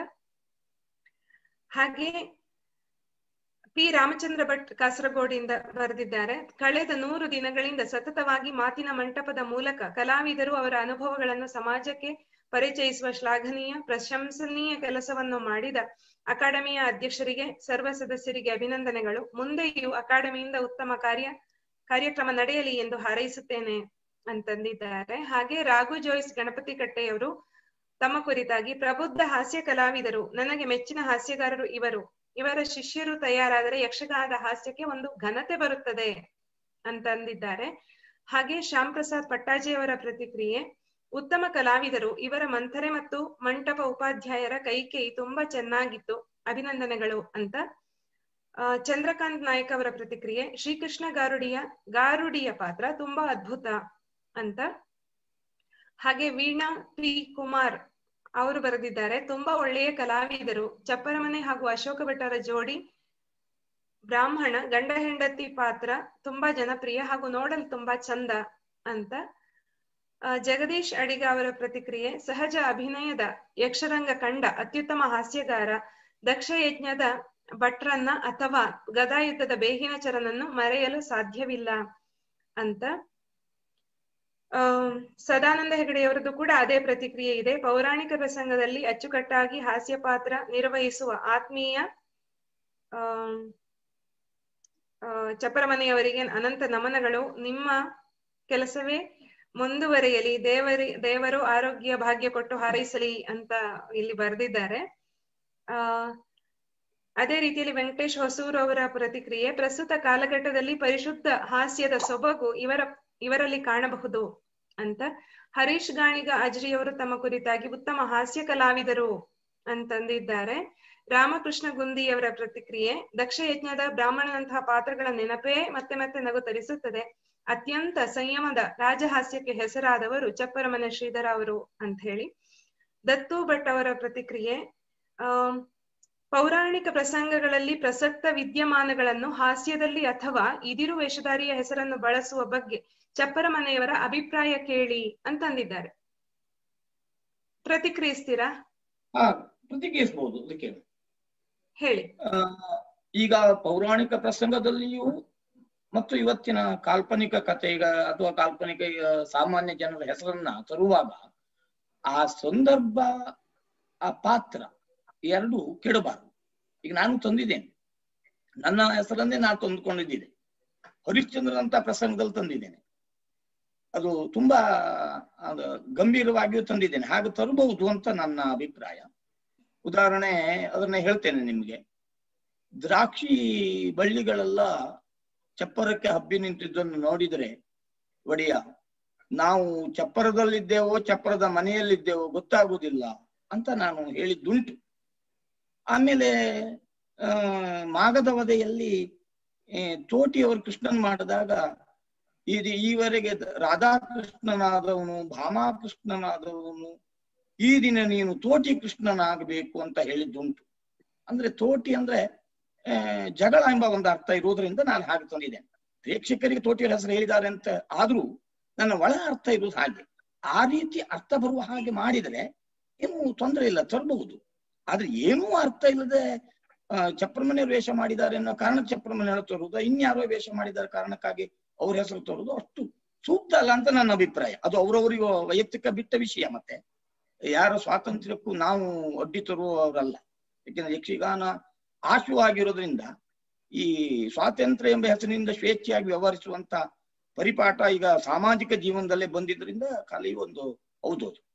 ಹಾಗೆ ಪಿ ರಾಮಚಂದ್ರ ಭಟ್ ಕಾಸರಗೋಡಿಂದ ಬರೆದಿದ್ದಾರೆ ಕಳೆದ ನೂರು ದಿನಗಳಿಂದ ಸತತವಾಗಿ ಮಾತಿನ ಮಂಟಪದ ಮೂಲಕ ಕಲಾವಿದರು ಅವರ ಅನುಭವಗಳನ್ನು ಸಮಾಜಕ್ಕೆ ಪರಿಚಯಿಸುವ ಶ್ಲಾಘನೀಯ ಪ್ರಶಂಸನೀಯ ಕೆಲಸವನ್ನು ಮಾಡಿದ ಅಕಾಡೆಮಿಯ ಅಧ್ಯಕ್ಷರಿಗೆ ಸರ್ವ ಸದಸ್ಯರಿಗೆ ಅಭಿನಂದನೆಗಳು ಮುಂದೆಯೂ ಅಕಾಡೆಮಿಯಿಂದ ಉತ್ತಮ ಕಾರ್ಯ ಕಾರ್ಯಕ್ರಮ ನಡೆಯಲಿ ಎಂದು ಹಾರೈಸುತ್ತೇನೆ ಅಂತಂದಿದ್ದಾರೆ ಹಾಗೆ ರಾಘು ಜೋಯ್ಸ್ ಗಣಪತಿ ಕಟ್ಟೆಯವರು ತಮ್ಮ ಕುರಿತಾಗಿ ಪ್ರಬುದ್ಧ ಹಾಸ್ಯ ಕಲಾವಿದರು ನನಗೆ ಮೆಚ್ಚಿನ ಹಾಸ್ಯಗಾರರು ಇವರು ಇವರ ಶಿಷ್ಯರು ತಯಾರಾದರೆ ಯಕ್ಷಗಾನದ ಹಾಸ್ಯಕ್ಕೆ ಒಂದು ಘನತೆ ಬರುತ್ತದೆ ಅಂತ ಅಂದಿದ್ದಾರೆ ಹಾಗೆ ಶ್ಯಾಮ್ ಪ್ರಸಾದ್ ಪಟ್ಟಾಜಿಯವರ ಪ್ರತಿಕ್ರಿಯೆ ಉತ್ತಮ ಕಲಾವಿದರು ಇವರ ಮಂಥರೆ ಮತ್ತು ಮಂಟಪ ಉಪಾಧ್ಯಾಯರ ಕೈಕೇಯಿ ತುಂಬಾ ಚೆನ್ನಾಗಿತ್ತು ಅಭಿನಂದನೆಗಳು ಅಂತ ಆ, ಚಂದ್ರಕಾಂತ್ ನಾಯಕ್ ಅವರ ಪ್ರತಿಕ್ರಿಯೆ ಶ್ರೀಕೃಷ್ಣ ಗಾರುಡಿಯ ಗಾರುಡಿಯ ಪಾತ್ರ ತುಂಬಾ ಅದ್ಭುತ ಅಂತ ಹಾಗೆ ವೀಣಾ ಪಿ ಕುಮಾರ್ ಅವರು ಬರೆದಿದ್ದಾರೆ ತುಂಬಾ ಒಳ್ಳೆಯ ಕಲಾವಿದರು ಚಪ್ಪರಮನೆ ಹಾಗೂ ಅಶೋಕ ಭಟ್ಟರ ಜೋಡಿ ಬ್ರಾಹ್ಮಣ ಗಂಡ ಹೆಂಡತಿ ಪಾತ್ರ ತುಂಬಾ ಜನಪ್ರಿಯ ಹಾಗೂ ನೋಡಲು ತುಂಬಾ ಚಂದ ಅಂತ ಆ, ಜಗದೀಶ್ ಅಡಿಗ ಅವರ ಪ್ರತಿಕ್ರಿಯೆ ಸಹಜ ಅಭಿನಯದ ಯಕ್ಷರಂಗ ಕಂಡ ಅತ್ಯುತ್ತಮ ಹಾಸ್ಯಗಾರ ದಕ್ಷ ಯಜ್ಞದ ಭಟ್ರನ್ನ ಅಥವಾ ಗದಾಯುದ್ಧದ ಬೇಹಿನ ಚರನನ್ನು ಮರೆಯಲು ಸಾಧ್ಯವಿಲ್ಲ ಅಂತ ಆ ಸದಾನಂದ ಹೆಗಡೆಯವರದ್ದು ಕೂಡ ಅದೇ ಪ್ರತಿಕ್ರಿಯೆ ಇದೆ ಪೌರಾಣಿಕ ಪ್ರಸಂಗದಲ್ಲಿ ಅಚ್ಚುಕಟ್ಟಾಗಿ ಹಾಸ್ಯ ಪಾತ್ರ ನಿರ್ವಹಿಸುವ ಆತ್ಮೀಯ ಆ ಆ, ಚಪ್ಪರಮನೆಯವರಿಗೆ ಅನಂತ ನಮನಗಳು ನಿಮ್ಮ ಕೆಲಸವೇ ಮುಂದುವರಿಯಲಿ ದೇವರಿ ದೇವರು ಆರೋಗ್ಯ ಭಾಗ್ಯ ಕೊಟ್ಟು ಹಾರೈಸಲಿ ಅಂತ ಇಲ್ಲಿ ಬರೆದಿದ್ದಾರೆ ಆ ಅದೇ ರೀತಿಯಲ್ಲಿ ವೆಂಕಟೇಶ್ ಹೊಸೂರು ಅವರ ಪ್ರತಿಕ್ರಿಯೆ ಪ್ರಸ್ತುತ ಕಾಲಘಟ್ಟದಲ್ಲಿ ಪರಿಶುದ್ಧ ಹಾಸ್ಯದ ಸೊಬಗು ಇವರ ಇವರಲ್ಲಿ ಕಾಣಬಹುದು ಅಂತ ಹರೀಶ್ ಗಾಣಿಗ ಅಜ್ರಿಯವರು ತಮ್ಮ ಕುರಿತಾಗಿ ಉತ್ತಮ ಹಾಸ್ಯ ಕಲಾವಿದರು ಅಂತಂದಿದ್ದಾರೆ ರಾಮಕೃಷ್ಣ ಗುಂದಿಯವರ ಪ್ರತಿಕ್ರಿಯೆ ದಕ್ಷ ಯಜ್ಞದ ಬ್ರಾಹ್ಮಣನಂತಹ ಪಾತ್ರಗಳ ನೆನಪೇ ಮತ್ತೆ ಮತ್ತೆ ನಗು ತರಿಸುತ್ತದೆ ಅತ್ಯಂತ ಸಂಯಮದ ರಾಜಹಾಸ್ಯಕ್ಕೆ ಹೆಸರಾದವರು ಚಪ್ಪರಮನೆ ಶ್ರೀಧರ ಅವರು ಅಂತ ಹೇಳಿ ದತ್ತು ಭಟ್ ಅವರ ಪ್ರತಿಕ್ರಿಯೆ ಆ ಪೌರಾಣಿಕ ಪ್ರಸಂಗಗಳಲ್ಲಿ ಪ್ರಸಕ್ತ ವಿದ್ಯಮಾನಗಳನ್ನು ಹಾಸ್ಯದಲ್ಲಿ ಅಥವಾ ಇದಿರು ವೇಷಧಾರಿಯ ಹೆಸರನ್ನು ಬಳಸುವ ಬಗ್ಗೆ ಚಪ್ಪರಮನೆಯವರ ಅಭಿಪ್ರಾಯ ಕೇಳಿ ಅಂತಂದಿದ್ದಾರೆ ಪ್ರತಿಕ್ರಿಯಿಸ್ತೀರಾ ಹಾ ಪ್ರತಿಕ್ರಿಯಿಸಬಹುದು ಅದಕ್ಕೆ ಹೇಳಿ ಆ, ಈಗ ಪೌರಾಣಿಕ ಪ್ರಸಂಗದಲ್ಲಿಯೂ ಮತ್ತು ಇವತ್ತಿನ ಕಾಲ್ಪನಿಕ ಕಥೆ ಈಗ ಅಥವಾ ಕಾಲ್ಪನಿಕ ಈಗ ಸಾಮಾನ್ಯ ಜನರ ಹೆಸರನ್ನ ತರುವಾಗ ಆ ಸಂದರ್ಭ ಆ ಪಾತ್ರ ಎರಡು ಕೆಡಬಾರದು ಈಗ ನಾನು ತಂದಿದ್ದೇನೆ ನನ್ನ ಹೆಸರನ್ನೇ ನಾನು ತಂದುಕೊಂಡಿದ್ದೇನೆ ಹರಿಶ್ಚಂದ್ರನಂತ ಪ್ರಸಂಗದಲ್ಲಿ ತಂದಿದ್ದೇನೆ ಅದು ತುಂಬಾ ಅದು ಗಂಭೀರವಾಗಿಯೂ ತಂದಿದ್ದೇನೆ ಹಾಗೆ ತರಬಹುದು ಅಂತ ನನ್ನ ಅಭಿಪ್ರಾಯ ಉದಾಹರಣೆ ಅದನ್ನ ಹೇಳ್ತೇನೆ ನಿಮ್ಗೆ ದ್ರಾಕ್ಷಿ ಬಳ್ಳಿಗಳೆಲ್ಲ ಚಪ್ಪರಕ್ಕೆ ಹಬ್ಬಿ ನಿಂತಿದ್ದನ್ನು ನೋಡಿದರೆ ಒಡೆಯ ನಾವು ಚಪ್ಪರದಲ್ಲಿದ್ದೇವೋ ಚಪ್ಪರದ ಮನೆಯಲ್ಲಿದ್ದೇವೋ ಗೊತ್ತಾಗುವುದಿಲ್ಲ ಅಂತ ನಾನು ಹೇಳಿದ್ದುಂಟು ಆಮೇಲೆ ಆ ಮಾಗದ ವಧೆಯಲ್ಲಿ ಏ, ತೋಟಿಯವರು ಕೃಷ್ಣನ್ ಮಾಡಿದಾಗ ಇದು ಈವರೆಗೆ ರಾಧಾಕೃಷ್ಣನಾದವನು ಭಾಮಾಕೃಷ್ಣನಾದವನು ಈ ದಿನ ನೀನು ತೋಟಿ ಕೃಷ್ಣನಾಗಬೇಕು ಅಂತ ಹೇಳಿದ್ದುಂಟು ಅಂದ್ರೆ ತೋಟಿ ಅಂದ್ರೆ ಆ, ಜಗಳ ಎಂಬ ಒಂದು ಅರ್ಥ ಇರುವುದರಿಂದ ನಾನು ಹಾಗೆ ತಂದಿದ್ದೇನೆ ಪ್ರೇಕ್ಷಕರಿಗೆ ತೋಟಿಯರ ಹೆಸರು ಹೇಳಿದ್ದಾರೆ ಅಂತ ಆದ್ರೂ ನನ್ನ ಒಳ ಅರ್ಥ ಇರುವುದು ಹಾಗೆ ಆ ರೀತಿ ಅರ್ಥ ಬರುವ ಹಾಗೆ ಮಾಡಿದರೆ ಏನು ತೊಂದರೆ ಇಲ್ಲ ತರಬಹುದು ಆದ್ರೆ ಏನೂ ಅರ್ಥ ಇಲ್ಲದೆ ಆ, ಚಪ್ರಮನೆಯವರು ವೇಷ ಮಾಡಿದ್ದಾರೆ ಅನ್ನೋ ಕಾರಣಕ್ಕೆ ಚಪ್ರಮನೆ ತರುವುದು ಇನ್ಯಾರೋ ವೇಷ ಮಾಡಿದ್ದಾರೆ ಕಾರಣಕ್ಕಾಗಿ ಅವ್ರ ಹೆಸರು ತರುವುದು ಅಷ್ಟು ಸೂಕ್ತ ಅಲ್ಲ ಅಂತ ನನ್ನ ಅಭಿಪ್ರಾಯ ಅದು ಅವರವರಿಗೂ ವೈಯಕ್ತಿಕ ಬಿಟ್ಟ ವಿಷಯ ಮತ್ತೆ ಯಾರ ಸ್ವಾತಂತ್ರ್ಯಕ್ಕೂ ನಾವು ಅಡ್ಡಿ ತರುವವರಲ್ಲ ಯಾಕೆಂದ್ರೆ ಯಕ್ಷಗಾನ ಆಶುವಾಗಿರೋದ್ರಿಂದ ಈ ಸ್ವಾತಂತ್ರ್ಯ ಎಂಬ ಹೆಸರಿನಿಂದ ಸ್ವೇಚ್ಛೆಯಾಗಿ ವ್ಯವಹರಿಸುವಂತ ಪರಿಪಾಠ ಈಗ ಸಾಮಾಜಿಕ ಜೀವನದಲ್ಲೇ ಬಂದಿದ್ರಿಂದ ಕಲೆಯು ಒಂದು ಹೌದು ಅದು.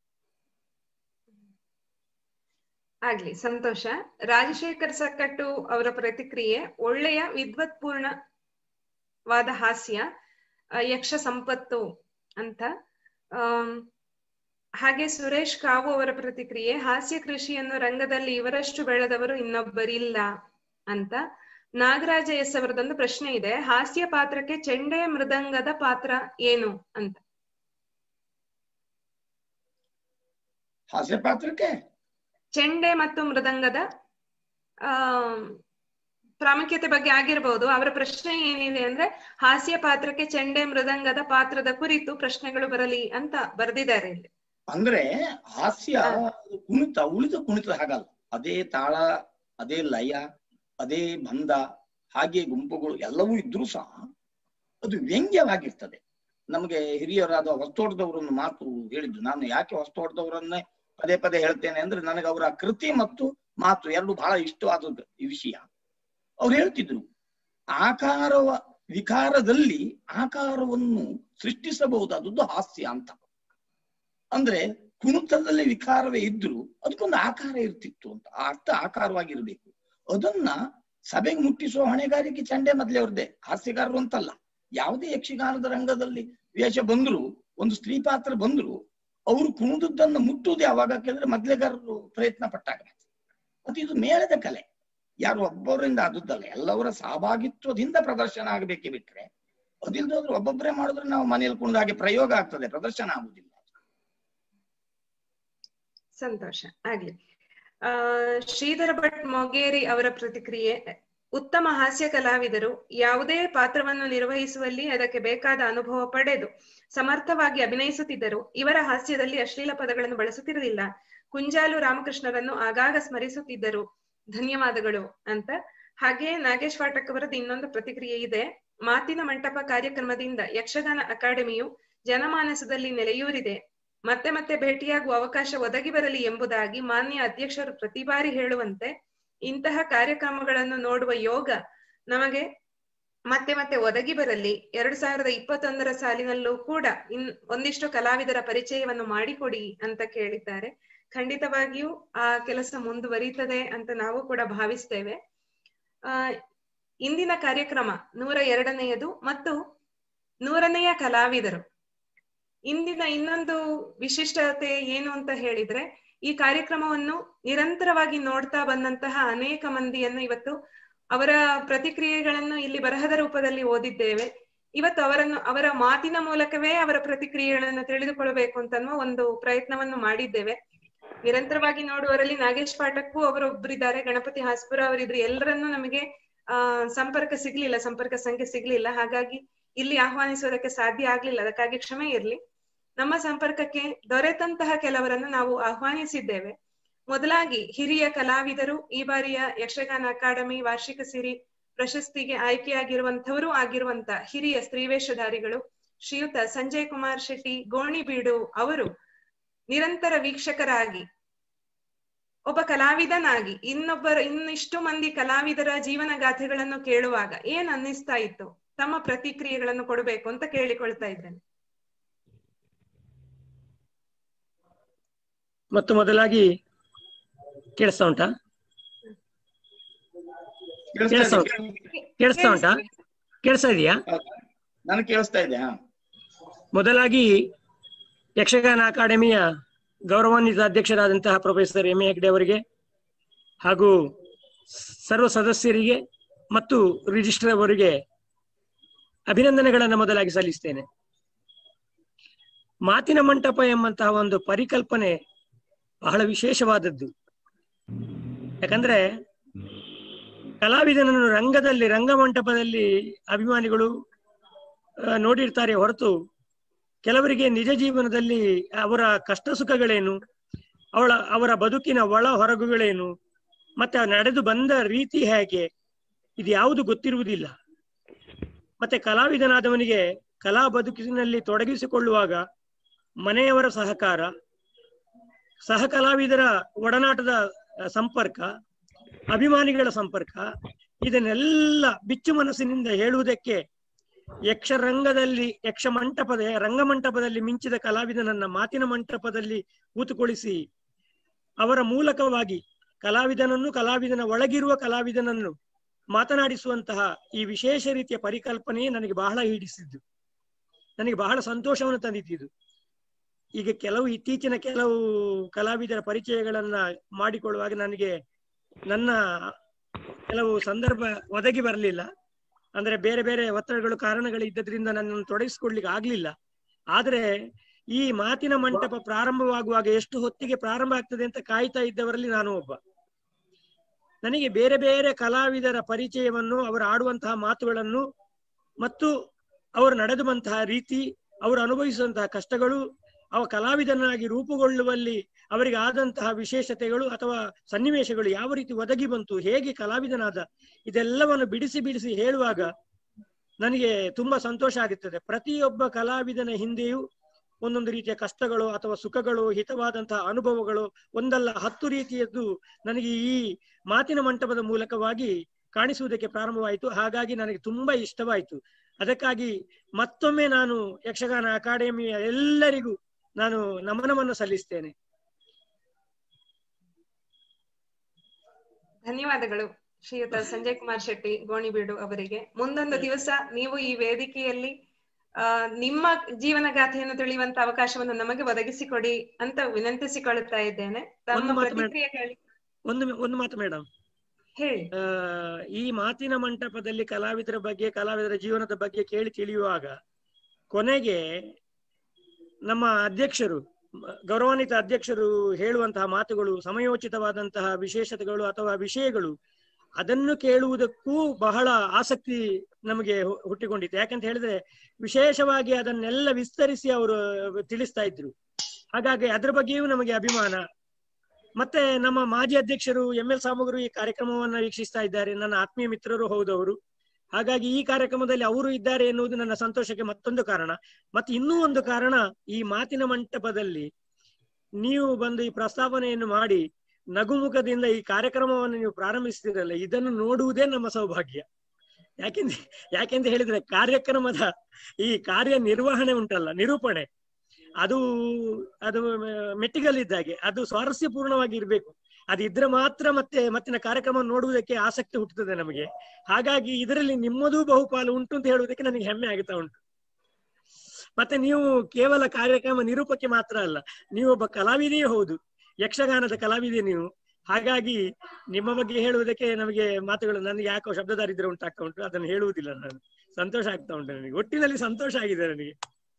ಆಗ್ಲಿ ಸಂತೋಷ ರಾಜಶೇಖರ್ ಸಕ್ಕಟ್ಟು ಅವರ ಪ್ರತಿಕ್ರಿಯೆ ಒಳ್ಳೆಯ ವಿದ್ವತ್ಪೂರ್ಣವಾದ ಹಾಸ್ಯ ಆ, ಯಕ್ಷ ಸಂಪತ್ತು ಅಂತ ಆಮ್, ಹಾಗೆ ಸುರೇಶ್ ಕಾವು ಅವರ ಪ್ರತಿಕ್ರಿಯೆ ಹಾಸ್ಯ ಕೃಷಿಯನ್ನು ರಂಗದಲ್ಲಿ ಇವರಷ್ಟು ಬೆಳೆದವರು ಇನ್ನೊಬ್ಬರಿಲ್ಲ ಅಂತ ನಾಗರಾಜ ಎಸ್ ಅವರದೊಂದು ಪ್ರಶ್ನೆ ಇದೆ ಹಾಸ್ಯ ಪಾತ್ರಕ್ಕೆ ಚೆಂಡೆ ಮೃದಂಗದ ಪಾತ್ರ ಏನು ಅಂತ ಹಾಸ್ಯ ಪಾತ್ರಕ್ಕೆ ಚೆಂಡೆ ಮತ್ತು ಮೃದಂಗದ ಆ ಪ್ರಾಮುಖ್ಯತೆ ಬಗ್ಗೆ ಆಗಿರಬಹುದು ಅವರ ಪ್ರಶ್ನೆ ಏನಿದೆ ಅಂದ್ರೆ ಹಾಸ್ಯ ಪಾತ್ರಕ್ಕೆ ಚೆಂಡೆ ಮೃದಂಗದ ಪಾತ್ರದ ಕುರಿತು ಪ್ರಶ್ನೆಗಳು ಬರಲಿ ಅಂತ ಬರೆದಿದ್ದಾರೆ ಇಲ್ಲಿ ಅಂದ್ರೆ ಹಾಸ್ಯ ಕುಣಿತ ಉಳಿದ ಕುಣಿತ ಹಾಗಲ್ಲ ಅದೇ ತಾಳ ಅದೇ ಲಯ ಅದೇ ಬಂಧ ಹಾಗೆ ಗುಂಪುಗಳು ಎಲ್ಲವೂ ಇದ್ರೂ ಸಹ ಅದು ವ್ಯಂಗ್ಯವಾಗಿರ್ತದೆ ನಮಗೆ ಹಿರಿಯರಾದ ಹೊಸ್ತೋಟದವರನ್ನು ಮಾತು ಹೇಳಿದ್ದು ನಾನು ಯಾಕೆ ಹೊಸ್ತೋಟದವರನ್ನೇ ಪದೇ ಪದೇ ಹೇಳ್ತೇನೆ ಅಂದ್ರೆ ನನಗೆ ಅವರ ಕೃತಿ ಮತ್ತು ಮಾತು ಎರಡು ಬಹಳ ಇಷ್ಟವಾದದ್ದು ಈ ವಿಷಯ ಅವ್ರು ಹೇಳ್ತಿದ್ರು ಆಕಾರವ ವಿಕಾರದಲ್ಲಿ ಆಕಾರವನ್ನು ಸೃಷ್ಟಿಸಬಹುದಾದದ್ದು ಹಾಸ್ಯ ಅಂತ ಅಂದ್ರೆ ಕುಣಿತದಲ್ಲಿ ವಿಕಾರವೇ ಇದ್ರು ಅದಕ್ಕೊಂದು ಆಕಾರ ಇರ್ತಿತ್ತು ಅಂತ ಆ ಅರ್ಥ ಆಕಾರವಾಗಿರ್ಬೇಕು ಅದನ್ನ ಸಭೆಗೆ ಮುಟ್ಟಿಸುವ ಹೊಣೆಗಾರಿಕೆ ಚಂಡೆ ಮೊದಲೇ ಅವ್ರದ್ದೇ ಹಾಸ್ಯಗಾರರು ಅಂತಲ್ಲ ಯಾವುದೇ ಯಕ್ಷಗಾನದ ರಂಗದಲ್ಲಿ ವೇಷ ಬಂದ್ರು ಒಂದು ಸ್ತ್ರೀ ಪಾತ್ರ ಬಂದ್ರು ಅವರು ಕುಣಿದದ್ದನ್ನ ಮುಟ್ಟುವುದು ಯಾವಾಗ ಕೇಳಿದ್ರೆ ಮೊದ್ಲೆಗಾರರು ಪ್ರಯತ್ನ ಪಟ್ಟಾಗ ಮತ್ತು ಇದು ಮೇಳದ ಕಲೆ ಯಾರು ಒಬ್ಬರಿಂದ ಆದದ್ದಲ್ಲ ಎಲ್ಲವರ ಸಹಭಾಗಿತ್ವದಿಂದ ಪ್ರದರ್ಶನ ಆಗಬೇಕೇ ಬಿಟ್ರೆ ಅದಿಲ್ದೋದ್ರೆ ಒಬ್ಬೊಬ್ಬರೇ ಮಾಡಿದ್ರೆ ನಾವು ಮನೆಯಲ್ಲಿ ಕುಣಿದ ಹಾಗೆ ಪ್ರಯೋಗ ಆಗ್ತದೆ ಪ್ರದರ್ಶನ ಆಗುದಿಲ್ಲ ಸಂತೋಷ ಆಗ್ಲಿ ಆ ಶ್ರೀಧರ ಭಟ್ ಮೊಗೇರಿ ಅವರ ಪ್ರತಿಕ್ರಿಯೆ ಉತ್ತಮ ಹಾಸ್ಯ ಕಲಾವಿದರು ಯಾವುದೇ ಪಾತ್ರವನ್ನು ನಿರ್ವಹಿಸುವಲ್ಲಿ ಅದಕ್ಕೆ ಬೇಕಾದ ಅನುಭವ ಪಡೆದು ಸಮರ್ಥವಾಗಿ ಅಭಿನಯಿಸುತ್ತಿದ್ದರು ಇವರ ಹಾಸ್ಯದಲ್ಲಿ ಅಶ್ಲೀಲ ಪದಗಳನ್ನು ಬಳಸುತ್ತಿರಲಿಲ್ಲ ಕುಂಜಾಲು ರಾಮಕೃಷ್ಣರನ್ನು ಆಗಾಗ ಸ್ಮರಿಸುತ್ತಿದ್ದರು ಧನ್ಯವಾದಗಳು ಅಂತ ಹಾಗೆ ನಾಗೇಶ್ ವಾಟಕ್ ಅವರದ್ದು ಇನ್ನೊಂದು ಪ್ರತಿಕ್ರಿಯೆ ಇದೆ ಮಾತಿನ ಮಂಟಪ ಕಾರ್ಯಕ್ರಮದಿಂದ ಯಕ್ಷಗಾನ ಅಕಾಡೆಮಿಯು ಜನಮಾನಸದಲ್ಲಿ ನೆಲೆಯೂರಿದೆ ಮತ್ತೆ ಮತ್ತೆ ಭೇಟಿಯಾಗುವ ಅವಕಾಶ ಒದಗಿ ಬರಲಿ ಎಂಬುದಾಗಿ ಮಾನ್ಯ ಅಧ್ಯಕ್ಷರು ಪ್ರತಿ ಬಾರಿ ಹೇಳುವಂತೆ ಇಂತಹ ಕಾರ್ಯಕ್ರಮಗಳನ್ನು ನೋಡುವ ಯೋಗ ನಮಗೆ ಮತ್ತೆ ಮತ್ತೆ ಒದಗಿ ಬರಲಿ ಎರಡ್ ಸಾವಿರದ ಇಪ್ಪತ್ತೊಂದರ ಸಾಲಿನಲ್ಲೂ ಕೂಡ ಇನ್ ಒಂದಿಷ್ಟು ಕಲಾವಿದರ ಪರಿಚಯವನ್ನು ಮಾಡಿಕೊಡಿ ಅಂತ ಕೇಳಿದ್ದಾರೆ ಖಂಡಿತವಾಗಿಯೂ ಆ ಕೆಲಸ ಮುಂದುವರಿತದೆ ಅಂತ ನಾವು ಕೂಡ ಭಾವಿಸ್ತೇವೆ ಆ ಇಂದಿನ ಕಾರ್ಯಕ್ರಮ ನೂರ ಎರಡನೆಯದು ಮತ್ತು ನೂರನೆಯ ಕಲಾವಿದರು ಇಂದಿನ ಇನ್ನೊಂದು ವಿಶಿಷ್ಟತೆ ಏನು ಅಂತ ಹೇಳಿದ್ರೆ ಈ ಕಾರ್ಯಕ್ರಮವನ್ನು ನಿರಂತರವಾಗಿ ನೋಡ್ತಾ ಬಂದಂತಹ ಅನೇಕ ಮಂದಿಯನ್ನು ಇವತ್ತು ಅವರ ಪ್ರತಿಕ್ರಿಯೆಗಳನ್ನು ಇಲ್ಲಿ ಬರಹದ ರೂಪದಲ್ಲಿ ಓದಿದ್ದೇವೆ ಇವತ್ತು ಅವರನ್ನು ಅವರ ಮಾತಿನ ಮೂಲಕವೇ ಅವರ ಪ್ರತಿಕ್ರಿಯೆಗಳನ್ನು ತಿಳಿದುಕೊಳ್ಳಬೇಕು ಅಂತನ್ನುವ ಒಂದು ಪ್ರಯತ್ನವನ್ನು ಮಾಡಿದ್ದೇವೆ ನಿರಂತರವಾಗಿ ನೋಡುವವರಲ್ಲಿ ನಾಗೇಶ್ ಪಾಠಕ್ಕೂ ಅವರೊಬ್ಬರಿದ್ದಾರೆ ಗಣಪತಿ ಹಾಸ್ಪುರ ಅವರಿದ್ರು ಎಲ್ಲರನ್ನೂ ನಮಗೆ ಆ ಸಂಪರ್ಕ ಸಿಗ್ಲಿಲ್ಲ ಸಂಪರ್ಕ ಸಂಖ್ಯೆ ಸಿಗ್ಲಿಲ್ಲ ಹಾಗಾಗಿ ಇಲ್ಲಿ ಆಹ್ವಾನಿಸೋದಕ್ಕೆ ಸಾಧ್ಯ ಆಗ್ಲಿಲ್ಲ ಅದಕ್ಕಾಗಿ ಕ್ಷಮೆ ಇರ್ಲಿ ನಮ್ಮ ಸಂಪರ್ಕಕ್ಕೆ ದೊರೆತಂತಹ ಕೆಲವರನ್ನು ನಾವು ಆಹ್ವಾನಿಸಿದ್ದೇವೆ ಮೊದಲಾಗಿ ಹಿರಿಯ ಕಲಾವಿದರು ಈ ಬಾರಿಯ ಯಕ್ಷಗಾನ ಅಕಾಡೆಮಿ ವಾರ್ಷಿಕ ಸಿರಿ ಪ್ರಶಸ್ತಿಗೆ ಆಯ್ಕೆಯಾಗಿರುವಂತವರು ಆಗಿರುವಂತ ಹಿರಿಯ ಸ್ತ್ರೀವೇಷಧಾರಿಗಳು ಶ್ರೀಯುತ ಸಂಜಯ್ ಕುಮಾರ್ ಶೆಟ್ಟಿ ಗೋಣಿಬೀಡು ಅವರು ನಿರಂತರ ವೀಕ್ಷಕರಾಗಿ ಒಬ್ಬ ಕಲಾವಿದನಾಗಿ ಇನ್ನೊಬ್ಬರ ಇನ್ನಿಷ್ಟು ಮಂದಿ ಕಲಾವಿದರ ಜೀವನ ಗಾಥೆಗಳನ್ನು ಕೇಳುವಾಗ ಏನ್ ಅನ್ನಿಸ್ತಾ ಇತ್ತು ತಮ್ಮ ಪ್ರತಿಕ್ರಿಯೆಗಳನ್ನು ಕೊಡಬೇಕು ಅಂತ ಕೇಳಿಕೊಳ್ತಾ ಇದ್ದೇನೆ ಮತ್ತು ಮೊದಲಾಗಿ ಕೇಳಿಸ್ತಾ ಉಂಟಾ ಕೇಳಿಸ್ತಾ ಉಂಟಾ ಕೇಳಿಸ್ತಾ ಉಂಟಾ ಕೇಳಿಸ್ತಾ ಇದೆಯಾ ನನಗೆ ಕೇಳಿಸ್ತಾ ಇದೆ ಹಾ ಮೊದಲಾಗಿ ಯಕ್ಷಗಾನ ಅಕಾಡೆಮಿಯ ಗೌರವಾನ್ವಿತ ಅಧ್ಯಕ್ಷರಾದಂತಹ ಪ್ರೊಫೆಸರ್ ಎಂ ಎ ಹೆಗ್ಡೆ ಅವರಿಗೆ ಹಾಗೂ ಸರ್ವ ಸದಸ್ಯರಿಗೆ ಮತ್ತು ರಿಜಿಸ್ಟರ್ ಅವರಿಗೆ ಅಭಿನಂದನೆಗಳನ್ನು ಮೊದಲಾಗಿ ಸಲ್ಲಿಸ್ತೇನೆ ಮಾತಿನ ಮಂಟಪ ಎಂಬಂತಹ ಒಂದು ಪರಿಕಲ್ಪನೆ ಬಹಳ ವಿಶೇಷವಾದದ್ದು ಯಾಕಂದ್ರೆ ಕಲಾವಿದನನ್ನು ರಂಗದಲ್ಲಿ ರಂಗಮಂಟಪದಲ್ಲಿ ಅಭಿಮಾನಿಗಳು ಆ, ನೋಡಿರ್ತಾರೆ ಹೊರತು ಕೆಲವರಿಗೆ ನಿಜ ಜೀವನದಲ್ಲಿ ಅವರ ಕಷ್ಟ ಸುಖಗಳೇನು ಅವಳ ಅವರ ಬದುಕಿನ ಒಳ ಹೊರಗುಗಳೇನು ಮತ್ತೆ ಅವ್ರು ನಡೆದು ಬಂದ ರೀತಿ ಹೇಗೆ ಇದು ಯಾವುದು ಗೊತ್ತಿರುವುದಿಲ್ಲ ಮತ್ತೆ ಕಲಾವಿದನಾದವನಿಗೆ ಕಲಾ ಬದುಕಿನಲ್ಲಿ ತೊಡಗಿಸಿಕೊಳ್ಳುವಾಗ ಮನೆಯವರ ಸಹಕಾರ ಸಹ ಕಲಾವಿದರ ಒಡನಾಟದ ಆ, ಸಂಪರ್ಕ ಅಭಿಮಾನಿಗಳ ಸಂಪರ್ಕ ಇದನ್ನೆಲ್ಲ ಬಿಚ್ಚು ಮನಸ್ಸಿನಿಂದ ಹೇಳುವುದಕ್ಕೆ ಯಕ್ಷರಂಗದಲ್ಲಿ ಯಕ್ಷ ಮಂಟಪದ ರಂಗಮಂಟಪದಲ್ಲಿ ಮಿಂಚಿದ ಕಲಾವಿದನನ್ನ ಮಾತಿನ ಮಂಟಪದಲ್ಲಿ ಕೂತುಕೊಳಿಸಿ ಅವರ ಮೂಲಕವಾಗಿ ಕಲಾವಿದನನ್ನು ಕಲಾವಿದನ ಒಳಗಿರುವ ಕಲಾವಿದನನ್ನು ಮಾತನಾಡಿಸುವಂತಹ ಈ ವಿಶೇಷ ರೀತಿಯ ಪರಿಕಲ್ಪನೆ ನನಗೆ ಬಹಳ ಹಿಡಿಸಿದ್ದು ನನಗೆ ಬಹಳ ಸಂತೋಷವನ್ನು ತಂದಿದ್ದು ಈಗ ಕೆಲವು ಇತ್ತೀಚಿನ ಕೆಲವು ಕಲಾವಿದರ ಪರಿಚಯಗಳನ್ನ ಮಾಡಿಕೊಳ್ಳುವಾಗ ನನಗೆ ನನ್ನ ಕೆಲವು ಸಂದರ್ಭ ಒದಗಿ ಬರಲಿಲ್ಲ ಅಂದ್ರೆ ಬೇರೆ ಬೇರೆ ಒತ್ತಡಗಳು ಕಾರಣಗಳು ಇದ್ದದ್ರಿಂದ ನನ್ನನ್ನು ತೊಡಗಿಸ್ಕೊಳ್ಲಿಕ್ಕೆ ಆಗ್ಲಿಲ್ಲ ಆದ್ರೆ ಈ ಮಾತಿನ ಮಂಟಪ ಪ್ರಾರಂಭವಾಗುವಾಗ ಎಷ್ಟು ಹೊತ್ತಿಗೆ ಪ್ರಾರಂಭ ಆಗ್ತದೆ ಅಂತ ಕಾಯ್ತಾ ಇದ್ದವರಲ್ಲಿ ನಾನು ಒಬ್ಬ ನನಗೆ ಬೇರೆ ಬೇರೆ ಕಲಾವಿದರ ಪರಿಚಯವನ್ನು ಅವರು ಆಡುವಂತಹ ಮಾತುಗಳನ್ನು ಮತ್ತು ಅವರು ನಡೆದುವಂತಹ ರೀತಿ ಅವರು ಅನುಭವಿಸುವಂತಹ ಕಷ್ಟಗಳು ಅವ ಕಲಾವಿದನಾಗಿ ರೂಪುಗೊಳ್ಳುವಲ್ಲಿ ಅವರಿಗೆ ಆದಂತಹ ವಿಶೇಷತೆಗಳು ಅಥವಾ ಸನ್ನಿವೇಶಗಳು ಯಾವ ರೀತಿ ಒದಗಿ ಬಂತು ಹೇಗೆ ಕಲಾವಿದನಾದ ಇದೆಲ್ಲವನ್ನು ಬಿಡಿಸಿ ಬಿಡಿಸಿ ಹೇಳುವಾಗ ನನಗೆ ತುಂಬಾ ಸಂತೋಷ ಆಗುತ್ತದೆ ಪ್ರತಿಯೊಬ್ಬ ಕಲಾವಿದನ ಹಿಂದೆಯೂ ಒಂದೊಂದು ರೀತಿಯ ಕಷ್ಟಗಳು ಅಥವಾ ಸುಖಗಳು ಹಿತವಾದಂತಹ ಅನುಭವಗಳು ಒಂದಲ್ಲ ಹತ್ತು ರೀತಿಯದ್ದು ನನಗೆ ಈ ಮಾತಿನ ಮಂಟಪದ ಮೂಲಕವಾಗಿ ಕಾಣಿಸುವುದಕ್ಕೆ ಪ್ರಾರಂಭವಾಯಿತು ಹಾಗಾಗಿ ನನಗೆ ತುಂಬಾ ಇಷ್ಟವಾಯಿತು ಅದಕ್ಕಾಗಿ ಮತ್ತೊಮ್ಮೆ ನಾನು ಯಕ್ಷಗಾನ ಅಕಾಡೆಮಿಯ ಎಲ್ಲರಿಗೂ ನಾನು ನಮನವನ್ನು ಸಲ್ಲಿಸ್ತೇನೆ ಧನ್ಯವಾದಗಳು ಶ್ರೀಯುತ ಸಂಜಯ್ ಕುಮಾರ್ ಶೆಟ್ಟಿ ಗೋಣಿಬೀಡು ಅವರಿಗೆ ಮುಂದೊಂದು ದಿವಸ ನೀವು ಈ ವೇದಿಕೆಯಲ್ಲಿ ಆ ನಿಮ್ಮ ಜೀವನ ಗಾಥೆಯನ್ನು ತಿಳಿಯುವಂತ ಅವಕಾಶವನ್ನು ನಮಗೆ ಒದಗಿಸಿಕೊಡಿ ಅಂತ ವಿನಂತಿಸಿಕೊಳ್ಳುತ್ತಾ ಇದ್ದೇನೆ ಒಂದು ತಮ್ಮ ಮಾತು ಮೇಡಮ್. ಪ್ರತಿಕ್ರಿಯೆ ಹೇಳಿ ಒಂದು ಒಂದು ಮಾತು ಮೇಡಮ್ ಹೇಳಿ ಆ, ಈ ಮಾತಿನ ಮಂಟಪದಲ್ಲಿ ಕಲಾವಿದರ ಬಗ್ಗೆ ಕಲಾವಿದರ ಜೀವನದ ಬಗ್ಗೆ ಕೇಳಿ ತಿಳಿಯುವಾಗ ಕೊನೆಗೆ ನಮ್ಮ ಅಧ್ಯಕ್ಷರು ಮ- ಗೌರವಾನ್ವಿತ ಅಧ್ಯಕ್ಷರು ಹೇಳುವಂತಹ ಮಾತುಗಳು ಸಮಯೋಚಿತವಾದಂತಹ ವಿಶೇಷತೆಗಳು ಅಥವಾ ವಿಷಯಗಳು ಅದನ್ನು ಕೇಳುವುದಕ್ಕೂ ಬಹಳ ಆಸಕ್ತಿ ನಮಗೆ ಹು- ಹುಟ್ಟಿಕೊಂಡಿತ್ತು ಯಾಕಂತ ಹೇಳಿದ್ರೆ ವಿಶೇಷವಾಗಿ ಅದನ್ನೆಲ್ಲ ವಿಸ್ತರಿಸಿ ಅವರು ತಿಳಿಸ್ತಾ ಇದ್ರು ಹಾಗಾಗಿ ಅದ್ರ ಬಗ್ಗೆಯೂ ನಮಗೆ ಅಭಿಮಾನ ಮತ್ತೆ ನಮ್ಮ ಮಾಜಿ ಅಧ್ಯಕ್ಷರು ಎಂ ಎಲ್ ಸಾಮಗ್ರು ಈ ಕಾರ್ಯಕ್ರಮವನ್ನ ವೀಕ್ಷಿಸ್ತಾ ಇದ್ದಾರೆ ನನ್ನ ಆತ್ಮೀಯ ಮಿತ್ರರು ಹೌದು ಅವರು ಹಾಗಾಗಿ ಈ ಕಾರ್ಯಕ್ರಮದಲ್ಲಿ ಅವರು ಇದ್ದಾರೆ ಎನ್ನುವುದು ನನ್ನ ಸಂತೋಷಕ್ಕೆ ಮತ್ತೊಂದು ಕಾರಣ ಮತ್ತೆ ಇನ್ನೂ ಒಂದು ಕಾರಣ ಈ ಮಾತಿನ ಮಂಟಪದಲ್ಲಿ ನೀವು ಬಂದು ಈ ಪ್ರಸ್ತಾವನೆಯನ್ನು ಮಾಡಿ ನಗುಮುಖದಿಂದ ಈ ಕಾರ್ಯಕ್ರಮವನ್ನು ನೀವು ಪ್ರಾರಂಭಿಸ್ತೀರಲ್ಲ ಇದನ್ನು ನೋಡುವುದೇ ನಮ್ಮ ಸೌಭಾಗ್ಯ ಯಾಕೆಂದ್ರೆ ಯಾಕೆಂತ ಹೇಳಿದ್ರೆ ಕಾರ್ಯಕ್ರಮದ ಈ ಕಾರ್ಯ ನಿರ್ವಹಣೆ ಉಂಟಲ್ಲ ನಿರೂಪಣೆ ಅದು ಅದು ಮೆಟ್ಟಿಗಲ್ ಇದ್ದಾಗೆ ಅದು ಸ್ವಾರಸ್ಯಪೂರ್ಣವಾಗಿ ಇರಬೇಕು ಅದಿದ್ರೆ ಮಾತ್ರ ಮತ್ತೆ ಮತ್ತಿನ ಕಾರ್ಯಕ್ರಮ ನೋಡುವುದಕ್ಕೆ ಆಸಕ್ತಿ ಹುಟ್ಟುತ್ತದೆ ನಮಗೆ ಹಾಗಾಗಿ ಇದರಲ್ಲಿ ನಿಮ್ಮದೂ ಬಹುಪಾಲು ಉಂಟು ಅಂತ ಹೇಳುವುದಕ್ಕೆ ನನಗೆ ಹೆಮ್ಮೆ ಆಗುತ್ತಾ ಉಂಟು ಮತ್ತೆ ನೀವು ಕೇವಲ ಕಾರ್ಯಕ್ರಮ ನಿರೂಪಕ್ಕೆ ಮಾತ್ರ ಅಲ್ಲ ನೀವು ಒಬ್ಬ ಕಲಾವಿದೆಯೇ ಹೌದು ಯಕ್ಷಗಾನದ ಕಲಾವಿದೆ ನೀವು ಹಾಗಾಗಿ ನಿಮ್ಮ ಬಗ್ಗೆ ಹೇಳುವುದಕ್ಕೆ ನಮಗೆ ಮಾತುಗಳು ನನಗೆ ಯಾಕೋ ಶಬ್ದದಾರಿದ್ರೆ ಉಂಟಾಗ್ತಾ ಉಂಟು ಅದನ್ನು ಹೇಳುವುದಿಲ್ಲ ನಾನು ಸಂತೋಷ ಆಗ್ತಾ ಉಂಟು ನನಗೆ ಒಟ್ಟಿನಲ್ಲಿ ಸಂತೋಷ ಆಗಿದೆ ನನಗೆ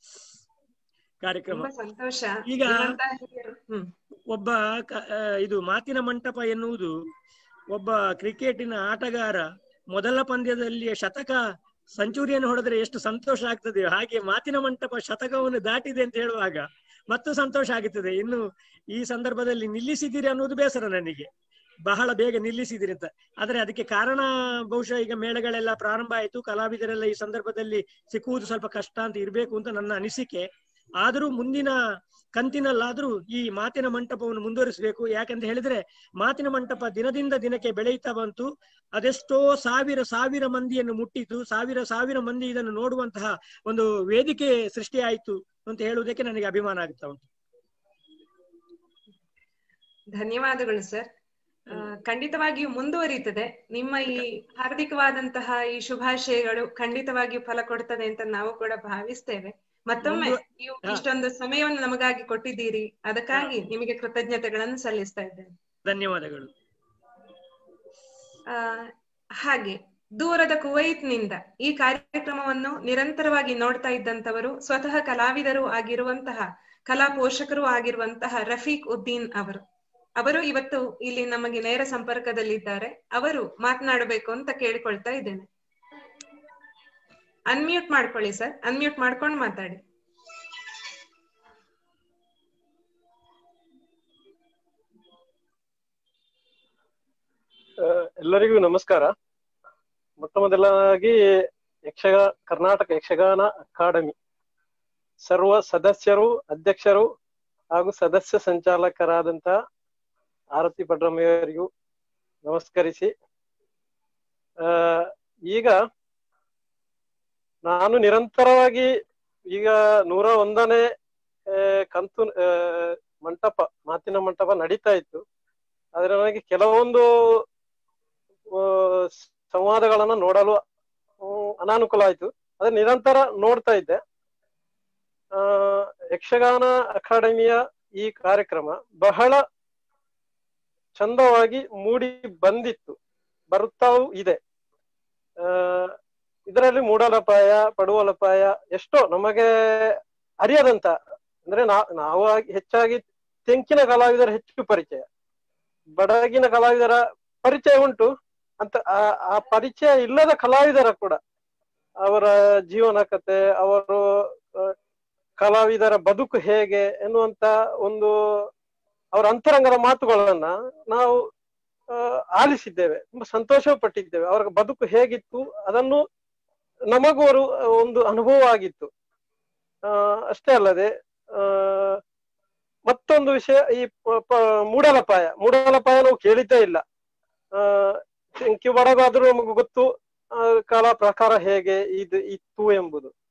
ಕಾರ್ಯಕ್ರಮ ತುಂಬಾ ಸಂತೋಷ ಈಗ- ನಿಮ್ಮಂತಹ ಹಿರಿಯರು- ಹ್ಮ್ ಒಬ್ಬ ಕ- ಆ, ಇದು ಮಾತಿನ ಮಂಟಪ ಎನ್ನುವುದು ಒಬ್ಬ ಕ್ರಿಕೆಟಿನ ಆಟಗಾರ ಮೊದಲ ಪಂದ್ಯದಲ್ಲಿ ಶತಕ ಸೆಂಚುರಿಯನ್ನು ಹೊಡೆದ್ರೆ ಎಷ್ಟು ಸಂತೋಷ ಆಗ್ತದೆ ಹಾಗೆ ಮಾತಿನ ಮಂಟಪ ಶತಕವನ್ನು ದಾಟಿದೆ ಅಂತ ಹೇಳುವಾಗ ಮತ್ತು ಸಂತೋಷ ಆಗುತ್ತದೆ ಇನ್ನು ಈ ಸಂದರ್ಭದಲ್ಲಿ ನಿಲ್ಲಿಸಿದ್ದೀರಿ ಅನ್ನೋದು ಬೇಸರ ನನಗೆ ಬಹಳ ಬೇಗ ನಿಲ್ಲಿಸಿದಿರಿ ಅಂತ ಆದ್ರೆ ಅದಕ್ಕೆ ಕಾರಣ ಬಹುಶಃ ಈಗ ಮೇಳಗಳೆಲ್ಲ ಪ್ರಾರಂಭ ಆಯಿತು ಕಲಾವಿದರೆಲ್ಲ ಈ ಸಂದರ್ಭದಲ್ಲಿ ಸಿಕ್ಕುವುದು ಸ್ವಲ್ಪ ಕಷ್ಟ ಅಂತ ಇರಬೇಕು ಅಂತ ನನ್ನ ಅನಿಸಿಕೆ ಆದರೂ ಮುಂದಿನ ಕಂತಿನಲ್ಲಾದ್ರೂ ಈ ಮಾತಿನ ಮಂಟಪವನ್ನು ಮುಂದುವರಿಸಬೇಕು ಯಾಕಂತ ಹೇಳಿದ್ರೆ ಮಾತಿನ ಮಂಟಪ ದಿನದಿಂದ ದಿನಕ್ಕೆ ಬೆಳೆಯುತ್ತಾ ಬಂತು ಅದೆಷ್ಟೋ ಸಾವಿರ ಸಾವಿರ ಮಂದಿಯನ್ನು ಮುಟ್ಟಿತು ಸಾವಿರ ಸಾವಿರ ಮಂದಿ ಇದನ್ನು ನೋಡುವಂತಹ ಒಂದು ವೇದಿಕೆ ಸೃಷ್ಟಿಯಾಯಿತು ಅಂತ ಹೇಳುವುದಕ್ಕೆ ನನಗೆ ಅಭಿಮಾನ ಆಗುತ್ತಾ ಉಂಟು ಧನ್ಯವಾದಗಳು ಸರ್ ಆ, ಖಂಡಿತವಾಗಿಯೂ ಮುಂದುವರಿಯುತ್ತದೆ ನಿಮ್ಮ ಈ ಹಾರ್ದಿಕವಾದಂತಹ ಈ ಶುಭಾಶಯಗಳು ಖಂಡಿತವಾಗಿಯೂ ಫಲ ಕೊಡ್ತದೆ ಅಂತ ನಾವು ಕೂಡ ಭಾವಿಸ್ತೇವೆ ಮತ್ತೊಮ್ಮೆ ಮುಂದುವ- ನೀವು ಹಾ. ಇಷ್ಟೊಂದು ಸಮಯವನ್ನು ನಮಗಾಗಿ ಕೊಟ್ಟಿದ್ದೀರಿ ಅದಕ್ಕಾಗಿ ನಿಮಗೆ ಕೃತಜ್ಞತೆಗಳನ್ನು ಸಲ್ಲಿಸ್ತಾ ಇದ್ದೇನೆ ಧನ್ಯವಾದಗಳು ಆ, ಹಾಗೆ ದೂರದ ಕುವೈತ್ನಿಂದ ಈ ಕಾರ್ಯಕ್ರಮವನ್ನು ನಿರಂತರವಾಗಿ ನೋಡ್ತಾ ಇದ್ದಂತವರು ಸ್ವತಃ ಕಲಾವಿದರು ಆಗಿರುವಂತಹ ಕಲಾ ಪೋಷಕರು ಆಗಿರುವಂತಹ ರಫೀಕ್ ಉದ್ದೀನ್ ಅವರು ಅವರು ಇವತ್ತು ಇಲ್ಲಿ ನಮಗೆ ನೇರ ಸಂಪರ್ಕದಲ್ಲಿದ್ದಾರೆ ಅವರು ಮಾತನಾಡಬೇಕು ಅಂತ ಕೇಳಿಕೊಳ್ತಾ ಇದ್ದೇನೆ ಅನ್ಮ್ಯೂಟ್ ಮಾಡ್ಕೊಳ್ಳಿ ಸರ್ ಅನ್ಮ್ಯೂಟ್ ಮಾಡ್ಕೊಂಡು ಮಾತಾಡಿ ಆ, ಎಲ್ಲರಿಗೂ ನಮಸ್ಕಾರ ಮೊಟ್ಟ ಮೊದಲಾಗಿ ಯಕ್ಷಗ ಕರ್ನಾಟಕ ಯಕ್ಷಗಾನ ಅಕಾಡೆಮಿ ಸರ್ವ ಸದಸ್ಯರು ಅಧ್ಯಕ್ಷರು ಹಾಗೂ ಸದಸ್ಯ ಸಂಚಾಲಕರಾದಂತ ಆರತಿ ಪಡ್ರಮ್ಮಯವರಿಗೂ ನಮಸ್ಕರಿಸಿ ಆ ಈಗ ನಾನು ನಿರಂತರವಾಗಿ ಈಗ ನೂರ ಒಂದನೇ ಆ, ಕಂತು ಆ, ಮಂಟಪ ಮಾತಿನ ಮಂಟಪ ನಡೀತಾ ಇತ್ತು ಆದ್ರೆ ನನಗೆ ಕೆಲವೊಂದು ಆ, ಸಂವಾದಗಳನ್ನ ನೋಡಲು ಹ್ಮ್, ಅನಾನುಕೂಲ ಆಯ್ತು ಅದೇ ನಿರಂತರ ನೋಡ್ತಾ ಇದ್ದೆ ಆ ಯಕ್ಷಗಾನ ಅಕಾಡೆಮಿಯ ಈ ಕಾರ್ಯಕ್ರಮ ಬಹಳ ಚಂದವಾಗಿ ಮೂಡಿ ಬಂದಿತ್ತು ಬರುತ್ತಾವೂ ಇದೆ ಆ ಇದರಲ್ಲಿ ಮೂಡಲಪಾಯ ಪಡುವಲಪಾಯ ಎಷ್ಟೋ ನಮಗೆ ಅರಿಯದಂತ ಅಂದ್ರೆ ನಾ ನಾವು ಆಗಿ- ಹೆಚ್ಚಾಗಿ ತೆಂಕಿನ ಕಲಾವಿದರ ಹೆಚ್ಚು ಪರಿಚಯ ಬಡಗಿನ ಕಲಾವಿದರ ಪರಿಚಯ ಉಂಟು ಅಂತ ಆ ಆ ಪರಿಚಯ ಇಲ್ಲದ ಕಲಾವಿದರ ಕೂಡ ಅವರ ಜೀವನ ಕತೆ ಅವರು ಆ, ಕಲಾವಿದರ ಬದುಕು ಹೇಗೆ ಎನ್ನುವಂತ ಒಂದು ಅವರ ಅಂತರಂಗದ ಮಾತುಗಳನ್ನ ನಾವು ಆ, ಆಲಿಸಿದ್ದೇವೆ ತುಂಬಾ ಸಂತೋಷ ಪಟ್ಟಿದ್ದೇವೆ ಅವರ ಬದುಕು ಹೇಗಿತ್ತು ಅದನ್ನು ನಮಗೂ ಅವರು ಒಂದು ಅನುಭವ ಆಗಿತ್ತು ಆ ಅಷ್ಟೇ ಅಲ್ಲದೆ ಆ ಮತ್ತೊಂದು ವಿಷಯ ಈ ಪ- ಪ- ಮೂಡಲಪಾಯ ಮೂಡಲಪಾಯ ನಾವು ಕೇಳಿದ್ದೇ ಇಲ್ಲ ಆ ಕಿವಡಗಾದ್ರೂ ನಮಗೆ ಗೊತ್ತು ಆ, ಕಲಾ ಪ್ರಕಾರ ಹೇಗೆ ಇದು ಇತ್ತು ಎಂಬುದು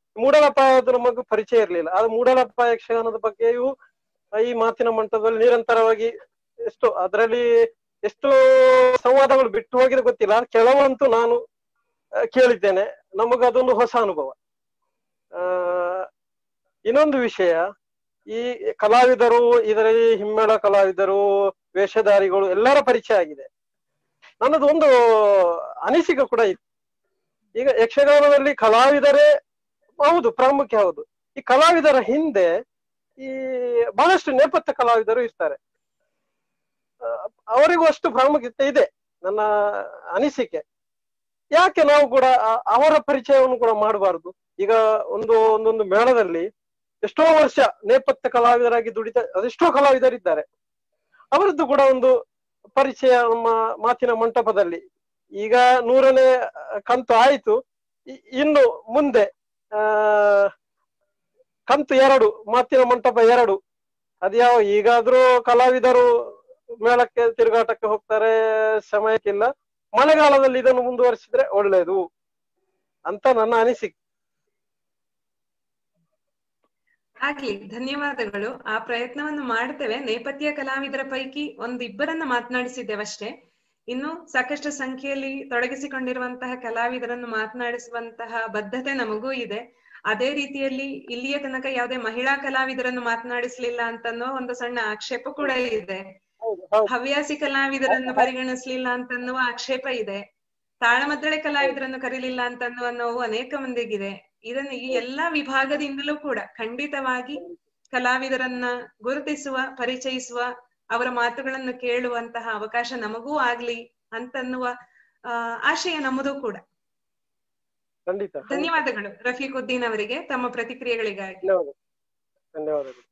ಮೂಡಲಪಾಯದ ನಮಗೂ ಪರಿಚಯ ಇರಲಿಲ್ಲ ಆದ್ರೆ ಮೂಡಲಪಾಯ ಯಕ್ಷಗಾನದ ಬಗ್ಗೆಯೂ ಈ ಮಾತಿನ ಮಂಟಪದಲ್ಲಿ ನಿರಂತರವಾಗಿ ಎಷ್ಟು ಅದರಲ್ಲಿ ಎಷ್ಟು ಸಂವಾದಗಳು ಬಿಟ್ಟು ಹೋಗಿದೆ ಗೊತ್ತಿಲ್ಲ ಆದ್ರೆ ಕೆಲವಂತೂ ನಾನು ಆ, ಕೇಳಿದ್ದೇನೆ ನಮಗದೊಂದು ಹೊಸ ಅನುಭವ ಆ ಇನ್ನೊಂದು ವಿಷಯ ಈ ಕಲಾವಿದರು ಇದರಲ್ಲಿ ಹಿಮ್ಮೇಳ ಕಲಾವಿದರು ವೇಷಧಾರಿಗಳು ಎಲ್ಲರ ಪರಿಚಯ ಆಗಿದೆ ನನ್ನದು ಒಂದು ಅನಿಸಿಕೆ ಕೂಡ ಇತ್ತು ಈಗ ಯಕ್ಷಗಾನದಲ್ಲಿ ಕಲಾವಿದರೇ ಹೌದು ಪ್ರಾಮುಖ್ಯ ಹೌದು ಈ ಕಲಾವಿದರ ಹಿಂದೆ ಈ ಬಹಳಷ್ಟು ನೇಪಥ್ಯ ಕಲಾವಿದರು ಇರ್ತಾರೆ ಆ, ಅವರಿಗೂ ಅಷ್ಟು ಪ್ರಾಮುಖ್ಯತೆ ಇದೆ ನನ್ನ ಅನಿಸಿಕೆ ಯಾಕೆ ನಾವು ಕೂಡ ಆ- ಅವರ ಪರಿಚಯವನ್ನು ಕೂಡ ಮಾಡಬಾರದು ಈಗ ಒಂದು ಒಂದೊಂದು ಮೇಳದಲ್ಲಿ ಎಷ್ಟೋ ವರ್ಷ ನೇಪಥ್ಯ ಕಲಾವಿದರಾಗಿ ದುಡಿತ ಅದೆಷ್ಟೋ ಕಲಾವಿದರಿದ್ದಾರೆ ಅವರದ್ದು ಕೂಡ ಒಂದು ಪರಿಚಯ ನಮ್ಮ ಮಾತಿನ ಮಂಟಪದಲ್ಲಿ ಈಗ ನೂರನೇ ಆ, ಕಂತು ಆಯ್ತು ಇ- ಇನ್ನು ಮುಂದೆ ಆ ಕಂತು ಎರಡು ಮಾತಿನ ಮಂಟಪ ಎರಡು ಅದ್ಯಾವ ಈಗಾದ್ರೂ ಕಲಾವಿದರು ಮೇಳಕ್ಕೆ ತಿರುಗಾಟಕ್ಕೆ ಹೋಗ್ತಾರೆ ಸಮಯಕ್ಕಿಲ್ಲ ಮಳೆಗಾಲದಲ್ಲಿ ಇದನ್ನು ಮುಂದುವರಿಸಿದ್ರೆ ಒಳ್ಳೇದು ಅಂತ ನನ್ನ ಅನಿಸಿಕೆ ಆಗ್ಲಿ ಧನ್ಯವಾದಗಳು ಆ ಪ್ರಯತ್ನವನ್ನು ಮಾಡ್ತೇವೆ ನೇಪಥ್ಯ ಕಲಾವಿದರ ಪೈಕಿ ಒಂದ್ ಇಬ್ಬರನ್ನ ಮಾತನಾಡಿಸಿದ್ದೇವಷ್ಟೇ ಇನ್ನು ಸಾಕಷ್ಟು ಸಂಖ್ಯೆಯಲ್ಲಿ ತೊಡಗಿಸಿಕೊಂಡಿರುವಂತಹ ಕಲಾವಿದರನ್ನು ಮಾತನಾಡಿಸುವಂತಹ ಬದ್ಧತೆ ನಮಗೂ ಇದೆ ಅದೇ ರೀತಿಯಲ್ಲಿ ಇಲ್ಲಿಯ ತನಕ ಯಾವುದೇ ಮಹಿಳಾ ಕಲಾವಿದರನ್ನು ಮಾತನಾಡಿಸ್ಲಿಲ್ಲ ಅಂತನ್ನೋ ಒಂದು ಸಣ್ಣ ಆಕ್ಷೇಪ ಕೂಡ ಇದೆ ಹೌದು ಹೌದು ಹವ್ಯಾಸಿ ಕಲಾವಿದರನ್ನು ಪರಿಗಣಿಸ್ಲಿಲ್ಲ ಅಂತನ್ನುವ ಆಕ್ಷೇಪ ಇದೆ ತಾಳಮದ್ದಳೆ ಕಲಾವಿದರನ್ನು ಕರೀಲಿಲ್ಲ ಅಂತನ್ನುವ ನೋವು ಅನೇಕ ಮಂದಿಗಿದೆ ಇದನ್ನು ಈ ಎಲ್ಲಾ ವಿಭಾಗದಿಂದಲೂ ಕೂಡ ಖಂಡಿತವಾಗಿ ಕಲಾವಿದರನ್ನ ಗುರುತಿಸುವ ಪರಿಚಯಿಸುವ ಅವರ ಮಾತುಗಳನ್ನು ಕೇಳುವಂತಹ ಅವಕಾಶ ನಮಗೂ ಆಗ್ಲಿ ಅಂತನ್ನುವ ಆ ಆಶಯ ನಮ್ಮದು ಕೂಡ ಖಂಡಿತ ಖಂಡಿತ. ಧನ್ಯವಾದಗಳು ರಫೀಕ್ ಉದ್ದೀನ್ ಅವರಿಗೆ ತಮ್ಮ ಪ್ರತಿಕ್ರಿಯೆಗಳಿಗಾಗಿ ಧನ್ಯವಾದ ಧನ್ಯವಾದಗಳು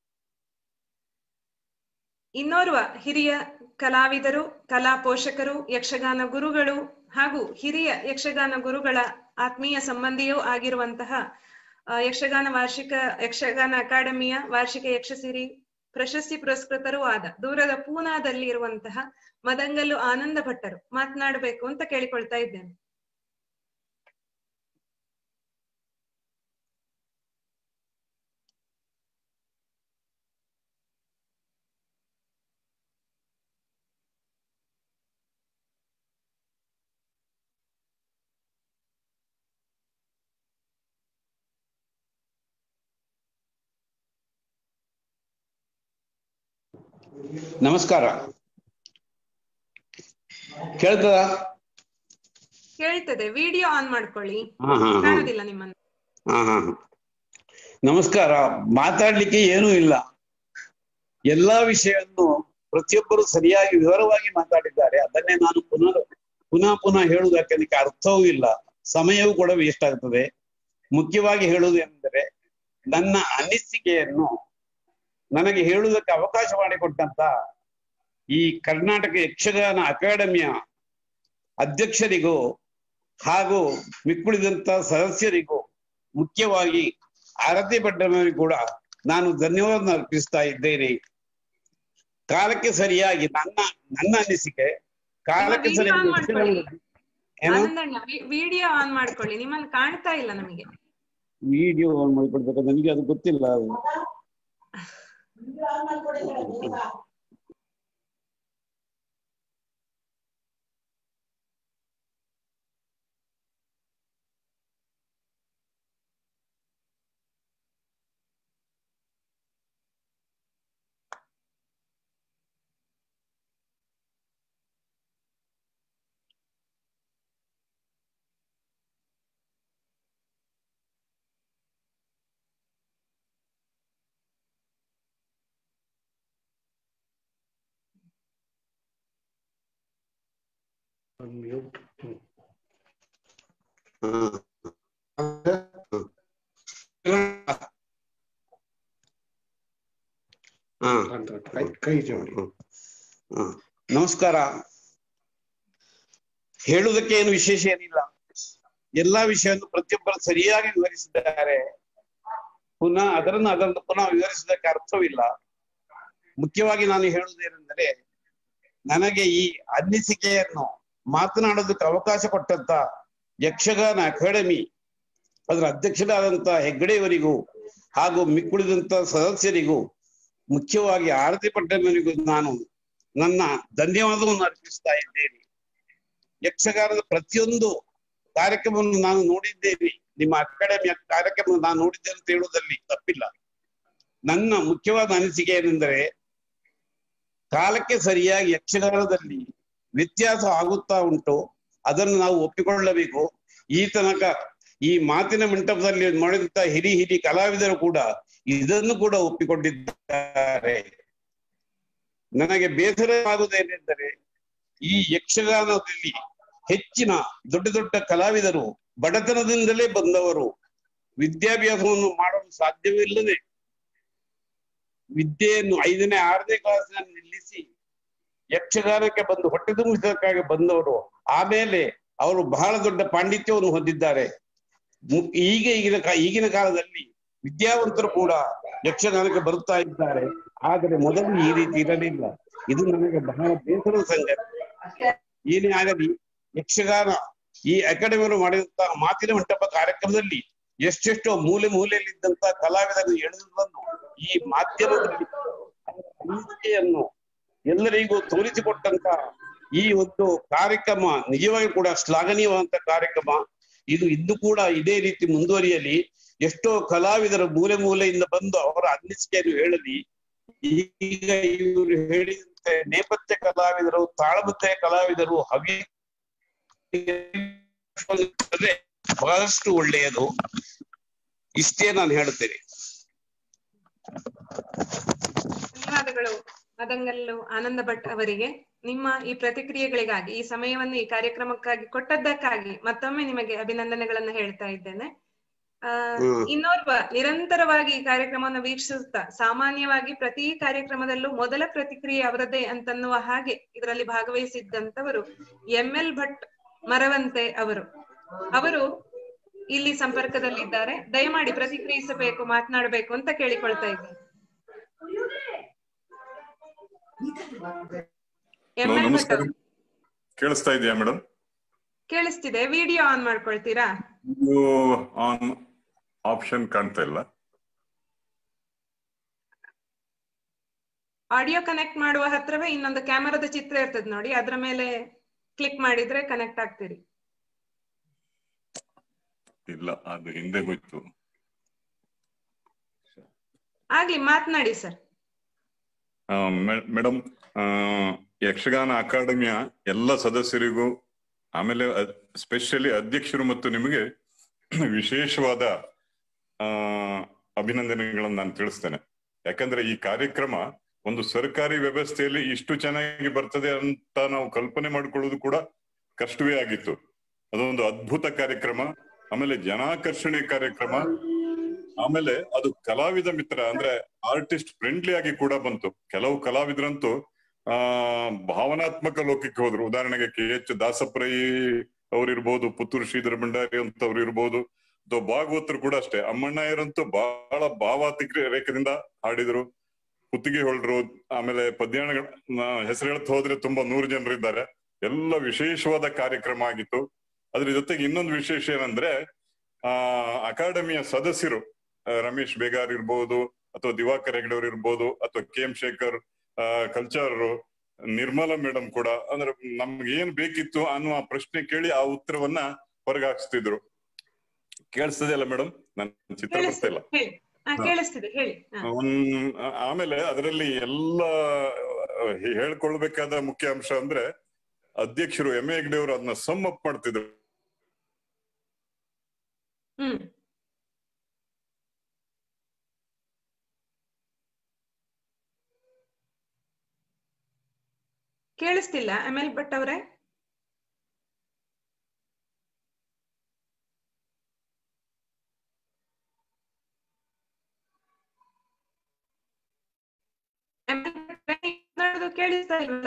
ಇನ್ನೋರ್ವ ಹಿರಿಯ ಕಲಾವಿದರು ಕಲಾ ಪೋಷಕರು ಯಕ್ಷಗಾನ ಗುರುಗಳು ಹಾಗೂ ಹಿರಿಯ ಯಕ್ಷಗಾನ ಗುರುಗಳ ಆತ್ಮೀಯ ಸಂಬಂಧಿಯೂ ಆಗಿರುವಂತಹ ಆ, ಯಕ್ಷಗಾನ ವಾರ್ಷಿಕ ಯಕ್ಷಗಾನ ಅಕಾಡೆಮಿಯ ವಾರ್ಷಿಕ ಯಕ್ಷಸಿರಿ ಪ್ರಶಸ್ತಿ ಪುರಸ್ಕೃತರೂ ಆದ ದೂರದ ಪೂನಾದಲ್ಲಿ ಇರುವಂತಹ ಮದಂಗಲ್ಲು ಆನಂದ ಭಟ್ಟರು ಮಾತನಾಡಬೇಕು ಅಂತ ಕೇಳಿಕೊಳ್ತಾ ಇದ್ದೇನೆ ನಮಸ್ಕಾರ ಕೇಳ್ತದ ಕೇಳ್ತದೆ ವಿಡಿಯೋ ಆನ್ ಮಾಡ್ಕೊಳ್ಳಿ ಹಾ ಹಾ ಹಾ ಕಾಣುದಿಲ್ಲ ನಿಮ್ಮನ್ನು ಹಾ ಹಾ ಹಾ. ನಮಸ್ಕಾರ ಮಾತಾಡ್ಲಿಕ್ಕೆ ಏನೂ ಇಲ್ಲ ಎಲ್ಲಾ ವಿಷಯವನ್ನು ಪ್ರತಿಯೊಬ್ಬರು ಸರಿಯಾಗಿ ವಿವರವಾಗಿ ಮಾತಾಡಿದ್ದಾರೆ ಅದನ್ನೇ ನಾನು ಪುನಃ ಪುನಃ ಪುನಃ ಹೇಳುವುದಕ್ಕೆ ಅದಕ್ಕೆ ಅರ್ಥವೂ ಇಲ್ಲ ಸಮಯವೂ ಕೂಡ ವೇಸ್ಟ್ ಆಗ್ತದೆ ಮುಖ್ಯವಾಗಿ ಹೇಳುವುದು ಎಂದರೆ ನನ್ನ ಅನಿಸಿಕೆಯನ್ನು ನನಗೆ ಹೇಳುವುದಕ್ಕೆ ಅವಕಾಶ ಮಾಡಿಕೊಟ್ಟಂತ ಈ ಕರ್ನಾಟಕ ಯಕ್ಷಗಾನ ಅಕಾಡೆಮಿಯ ಅಧ್ಯಕ್ಷರಿಗೂ ಹಾಗೂ ಮಿಕ್ಕುಳಿದಂತ ಸದಸ್ಯರಿಗೂ ಮುಖ್ಯವಾಗಿ ಆರತಿ ಭಟ್ಟನವರಿಗೂ ಕೂಡ ನಾನು ಧನ್ಯವಾದ ಅರ್ಪಿಸ್ತಾ ಇದ್ದೇನೆ ಕಾಲಕ್ಕೆ ಸರಿಯಾಗಿ ನನ್ನ ನನ್ನ ಅನಿಸಿಕೆ ಕಾಲಕ್ಕೆ video ಸರಿಯಾಗಿ on ಮಾಡ್ಕೊಳ್ಳಿ. ಏನು ಆನಂದಣ್ಣ ವಿಡಿಯೋ ಆನ್ ಮಾಡ್ಕೊಳ್ಳಿ ನಿಮ್ಮನ್ನು ಕಾಣ್ತಾ ಇಲ್ಲ ನಮಗೆ ವಿಡಿಯೋ ಆನ್ ಮಾಡಿಕೊಡ್ಬೇಕು ನನಗೆ ಅದು ಗೊತ್ತಿಲ್ಲ ಅದು ಹಾ ಕೈ ಜೋಡಿ ಹ. ನಮಸ್ಕಾರ ಹೇಳುವುದಕ್ಕೆ ಏನು ವಿಶೇಷ ಏನಿಲ್ಲ ಎಲ್ಲಾ ವಿಷಯವನ್ನು ಪ್ರತಿಯೊಬ್ಬರು ಸರಿಯಾಗಿ ವಿವರಿಸಿದ್ದಾರೆ ಪುನಃ ಅದರನ್ನು ಅದನ್ನು ಪುನಃ ವಿವರಿಸುವುದಕ್ಕೆ ಅರ್ಥವಿಲ್ಲ ಮುಖ್ಯವಾಗಿ ನಾನು ಹೇಳುವುದೇನೆಂದರೆ ನನಗೆ ಈ ಅನ್ನಿಸಿಕೆಯನ್ನು ಮಾತನಾಡೋದಕ್ಕೆ ಅವಕಾಶ ಕೊಟ್ಟಂತ ಯಕ್ಷಗಾನ ಅಕಾಡೆಮಿ ಅದರ ಅಧ್ಯಕ್ಷರಾದಂತ ಹೆಗ್ಗಡೆಯವರಿಗೂ ಹಾಗೂ ಮಿಕ್ಕುಳಿದಂತ ಸದಸ್ಯರಿಗೂ ಮುಖ್ಯವಾಗಿ ಆರತಿ ಪಟ್ಟಣರಿಗೂ ನಾನು ನನ್ನ ಧನ್ಯವಾದವನ್ನು ಅರ್ಪಿಸ್ತಾ ಇದ್ದೇನೆ ಯಕ್ಷಗಾನದ ಪ್ರತಿಯೊಂದು ಕಾರ್ಯಕ್ರಮವನ್ನು ನಾನು ನೋಡಿದ್ದೇನೆ ನಿಮ್ಮ ಅಕಾಡೆಮಿಯ ಕಾರ್ಯಕ್ರಮ ನಾನು ನೋಡಿದ್ದೇನೆ ಅಂತ ಹೇಳುವುದಲ್ಲಿ ತಪ್ಪಿಲ್ಲ ನನ್ನ ಮುಖ್ಯವಾದ ಅನಿಸಿಕೆ ಏನೆಂದರೆ ಕಾಲಕ್ಕೆ ಸರಿಯಾಗಿ ಯಕ್ಷಗಾನದಲ್ಲಿ ವ್ಯತ್ಯಾಸ ಆಗುತ್ತಾ ಉಂಟು ಅದನ್ನು ನಾವು ಒಪ್ಪಿಕೊಳ್ಳಬೇಕು ಈ ತನಕ ಈ ಮಾತಿನ ಮಂಟಪದಲ್ಲಿ ಮಾಡಿದಂತ ಹಿರಿ ಹಿರಿ ಕಲಾವಿದರು ಕೂಡ ಇದನ್ನು ಕೂಡ ಒಪ್ಪಿಕೊಂಡಿದ್ದಾರೆ ನನಗೆ ಬೇಸರವಾಗುವುದೇನೆಂದರೆ ಈ ಯಕ್ಷಗಾನದಲ್ಲಿ ಹೆಚ್ಚಿನ ದೊಡ್ಡ ದೊಡ್ಡ ಕಲಾವಿದರು ಬಡತನದಿಂದಲೇ ಬಂದವರು ವಿದ್ಯಾಭ್ಯಾಸವನ್ನು ಮಾಡಲು ಸಾಧ್ಯವಿಲ್ಲದೆ ವಿದ್ಯೆಯನ್ನು ಐದನೇ ಆರನೇ ಕ್ಲಾಸಿನಲ್ಲಿ ನಿಲ್ಲಿಸಿ ಯಕ್ಷಗಾನಕ್ಕೆ ಬಂದು ಹೊಟ್ಟೆ ತುಂಬಿಸೋದಕ್ಕಾಗಿ ಬಂದವರು ಆಮೇಲೆ ಅವರು ಬಹಳ ದೊಡ್ಡ ಪಾಂಡಿತ್ಯವನ್ನು ಹೊಂದಿದ್ದಾರೆ ಮು- ಈಗ ಈಗಿನ ಕಾ- ಈಗಿನ ಕಾಲದಲ್ಲಿ ವಿದ್ಯಾವಂತರು ಕೂಡ ಯಕ್ಷಗಾನಕ್ಕೆ ಬರುತ್ತಾ ಇದ್ದಾರೆ ಆದರೆ ಮೊದಲು ಈ ರೀತಿ ಇರಲಿಲ್ಲ ಇದು ನನಗೆ ಬಹಳ ಬೇಸರದ ಸಂಗತಿ ಏನೇ ಆಗಲಿ ಯಕ್ಷಗಾನ ಈ ಅಕಾಡೆಮಿಯವರು ಮಾಡಿದಂತಹ ಮಾತಿನ ಮಂಟಪ ಕಾರ್ಯಕ್ರಮದಲ್ಲಿ ಎಷ್ಟೆಷ್ಟೋ ಮೂಲೆ ಮೂಲೆಯಲ್ಲಿದ್ದಂತ ಕಲಾವಿದರನ್ನು ಎಳೆದುಕೊಂಡು ಈ ಮಾಧ್ಯಮದಲ್ಲಿ ಅವರ ಅನಿಸಿಕೆಯನ್ನು ಎಲ್ಲರಿಗೂ ತೋರಿಸಿಕೊಟ್ಟಂತ ಈ ಒಂದು ಕಾರ್ಯಕ್ರಮ ನಿಜವಾಗಿ ಕೂಡ ಶ್ಲಾಘನೀಯವಾದಂತ ಕಾರ್ಯಕ್ರಮ ಇದು ಇಂದು ಕೂಡ ಇದೇ ರೀತಿ ಮುಂದುವರಿಯಲಿ ಎಷ್ಟೋ ಕಲಾವಿದರು ಮೂಲೆ ಮೂಲೆಯಿಂದ ಬಂದು ಅವರ ಅನಿಸಿಕೆಯನ್ನು ಹೇಳಲಿ ಈಗ ಇವರು ಹೇಳಿದಂತೆ ನೇಪಥ್ಯ ಕಲಾವಿದರು ತಾಳಮದ್ದೆ ಕಲಾವಿದರು ಹವ್ಯ ಬಹಳಷ್ಟು ಒಳ್ಳೆಯದು ಇಷ್ಟೇ ನಾನು ಹೇಳುತ್ತೇನೆ ಧನ್ಯವಾದಗಳು ಮದಂಗಲ್ಲು ಆನಂದ ಭಟ್ ಅವರಿಗೆ ನಿಮ್ಮ ಈ ಪ್ರತಿಕ್ರಿಯೆಗಳಿಗಾಗಿ ಈ ಸಮಯವನ್ನು ಈ ಕಾರ್ಯಕ್ರಮಕ್ಕಾಗಿ ಕೊಟ್ಟದ್ದಕ್ಕಾಗಿ ಮತ್ತೊಮ್ಮೆ ನಿಮಗೆ ಅಭಿನಂದನೆಗಳನ್ನು ಹೇಳ್ತಾ ಇದ್ದೇನೆ ಆ ಹ್ಮ್. ಇನ್ನೋರ್ವ ನಿರಂತರವಾಗಿ ಈ ಕಾರ್ಯಕ್ರಮವನ್ನು ವೀಕ್ಷಿಸುತ್ತಾ ಸಾಮಾನ್ಯವಾಗಿ ಪ್ರತಿ ಕಾರ್ಯಕ್ರಮದಲ್ಲೂ ಮೊದಲ ಪ್ರತಿಕ್ರಿಯೆ ಅವರದೇ ಅಂತನ್ನುವ ಹಾಗೆ ಇದರಲ್ಲಿ ಭಾಗವಹಿಸಿದ್ದಂತವರು ಎಂ ಎಲ್ ಭಟ್ ಮರವಂತೆ ಅವರು ಅವರು ಇಲ್ಲಿ ಸಂಪರ್ಕದಲ್ಲಿದ್ದಾರೆ ದಯಮಾಡಿ ಪ್ರತಿಕ್ರಿಯಿಸಬೇಕು ಮಾತನಾಡಬೇಕು ಅಂತ ಕೇಳಿಕೊಳ್ತಾ ಇದ್ದೇನೆ ಎಂ ಎಲ್ ಭಟ್ ನಮಸ್ಕಾರ ಅವರು ಕೇಳಿಸ್ತಾ ಇದೆಯಾ ಮೇಡಮ್ ಕೇಳಿಸ್ತಿದೆ ವಿಡಿಯೋ ಆನ್ ಮಾಡ್ಕೊಳ್ತೀರಾ ಆನ್ ಆಪ್ಷನ್ ಕಾಣ್ತಾ ಇಲ್ಲ ಆಡಿಯೋ ಕನೆಕ್ಟ್ ಮಾಡುವ ಹತ್ರವೇ ಇನ್ನೊಂದು ಕ್ಯಾಮರಾದ ಚಿತ್ರ ಇರ್ತದೆ ನೋಡಿ ಅದ್ರ ಮೇಲೆ ಕ್ಲಿಕ್ ಮಾಡಿದ್ರೆ ಕನೆಕ್ಟ್ ಆಗ್ತೀರಿ ಇಲ್ಲ ಅದು ಹಿಂದೆ ಹೋಯ್ತು ಆಗ್ಲಿ ಮಾತನಾಡಿ ಸರ್ ಮೇಡಮ್ ಯಕ್ಷಗಾನ ಅಕಾಡೆಮಿಯ ಎಲ್ಲ ಸದಸ್ಯರಿಗೂ ಆಮೇಲೆ ಸ್ಪೆಷಲಿ ಅಧ್ಯಕ್ಷರು ಮತ್ತು ನಿಮಗೆ ವಿಶೇಷವಾದ ಆ ಅಭಿನಂದನೆಗಳನ್ನು ನಾನು ತಿಳಿಸ್ತೇನೆ ಯಾಕಂದ್ರೆ ಈ ಕಾರ್ಯಕ್ರಮ ಒಂದು ಸರ್ಕಾರಿ ವ್ಯವಸ್ಥೆಯಲ್ಲಿ ಇಷ್ಟು ಚೆನ್ನಾಗಿ ಬರ್ತದೆ ಅಂತ ನಾವು ಕಲ್ಪನೆ ಮಾಡಿಕೊಳ್ಳುವುದು ಕೂಡ ಕಷ್ಟವೇ ಆಗಿತ್ತು ಅದೊಂದು ಅದ್ಭುತ ಕಾರ್ಯಕ್ರಮ ಆಮೇಲೆ ಜನಾಕರ್ಷಣೆ ಕಾರ್ಯಕ್ರಮ ಆಮೇಲೆ ಅದು ಕಲಾವಿದ ಮಿತ್ರ ಅಂದ್ರೆ ಆರ್ಟಿಸ್ಟ್ ಫ್ರೆಂಡ್ಲಿ ಆಗಿ ಕೂಡ ಬಂತು ಕೆಲವು ಕಲಾವಿದರಂತೂ ಆ ಭಾವನಾತ್ಮಕ ಲೋಕಕ್ಕೆ ಹೋದ್ರು ಉದಾಹರಣೆಗೆ ಕೆ ಎಚ್ ದಾಸಪ್ರೈ ಅವ್ರಿರ್ಬೋದು ಪುತ್ತೂರು ಶ್ರೀಧರ ಭಂಡಾರಿ ಅಂತವ್ರು ಇರ್ಬೋದು ಅಥವಾ ಭಾಗವತರು ಕೂಡ ಅಷ್ಟೇ ಅಮ್ಮಣ್ಣಯ್ಯರಂತೂ ಬಹಳ ಭಾವಾತಿಕ ರೇಖದಿಂದ ಹಾಡಿದ್ರು ಕುತ್ತಿಗೆ ಹೊಳ್ರು ಆಮೇಲೆ ಪದ್ಯಾಣಗಳ ಹೆಸರು ಹೇಳ್ತಾ ಹೋದ್ರೆ ತುಂಬಾ ನೂರು ಜನರಿದ್ದಾರೆ ಎಲ್ಲ ವಿಶೇಷವಾದ ಕಾರ್ಯಕ್ರಮ ಆಗಿತ್ತು ಅದ್ರ ಜೊತೆಗೆ ಇನ್ನೊಂದು ವಿಶೇಷ ಏನಂದ್ರೆ ಆ ಅಕಾಡೆಮಿಯ ಸದಸ್ಯರು ಆ, ರಮೇಶ್ ಬೇಗಾರ್ ಇರ್ಬೋದು ಅಥವಾ ದಿವಾಕರ್ ಹೆಗ್ಡೆ ಅವ್ರು ಇರ್ಬೋದು ಅಥವಾ ಕೆ ಎಂ ಶೇಖರ್ ಆ ಕಲ್ಚಾರ್ ನಿರ್ಮಲಾ ಮೇಡಮ್ ಕೂಡ ಅಂದ್ರೆ ನಮ್ಗೆ ಏನ್ ಬೇಕಿತ್ತು ಅನ್ನುವ ಪ್ರಶ್ನೆ ಕೇಳಿ ಆ ಉತ್ತರವನ್ನ ಹೊರಗೆ ಹಾಕ್ಸ್ತಿದ್ರು ಕೇಳಿಸ್ತದೆ ಅಲ್ಲ ಮೇಡಮ್ ನನ್ ಚಿತ್ರ ಬರ್ತಾ ಇಲ್ಲ ಕೇಳಿಸ್ತಿದೆ ಹೇಳಿ ಹಾ ಕೇಳಿಸ್ತಿದೆ ಹೇಳಿ ಹಾ. ಒಂದ್ ಆಮೇಲೆ ಅದರಲ್ಲಿ ಎಲ್ಲ ಹೇಳ್ಕೊಳ್ಬೇಕಾದ ಮುಖ್ಯ ಅಂಶ ಅಂದ್ರೆ ಅಧ್ಯಕ್ಷರು ಎಂ ಎ ಹೆಗ್ಡೆ ಅವರು ಅದನ್ನ ಸಮ್ ಅಪ್ ಮಾಡ್ತಿದ್ರು ಹ್ಮ್ ಕೇಳಿಸ್ತಿಲ್ಲ ಎಂ ಎಲ್ ಭಟ್ ಅವರೇ ML ಭಟ್ ಅವರೇ, ಮಾತಾಡೋದು ಕೇಳಿಸ್ತಾ ಇಲ್ವಲ್ಲ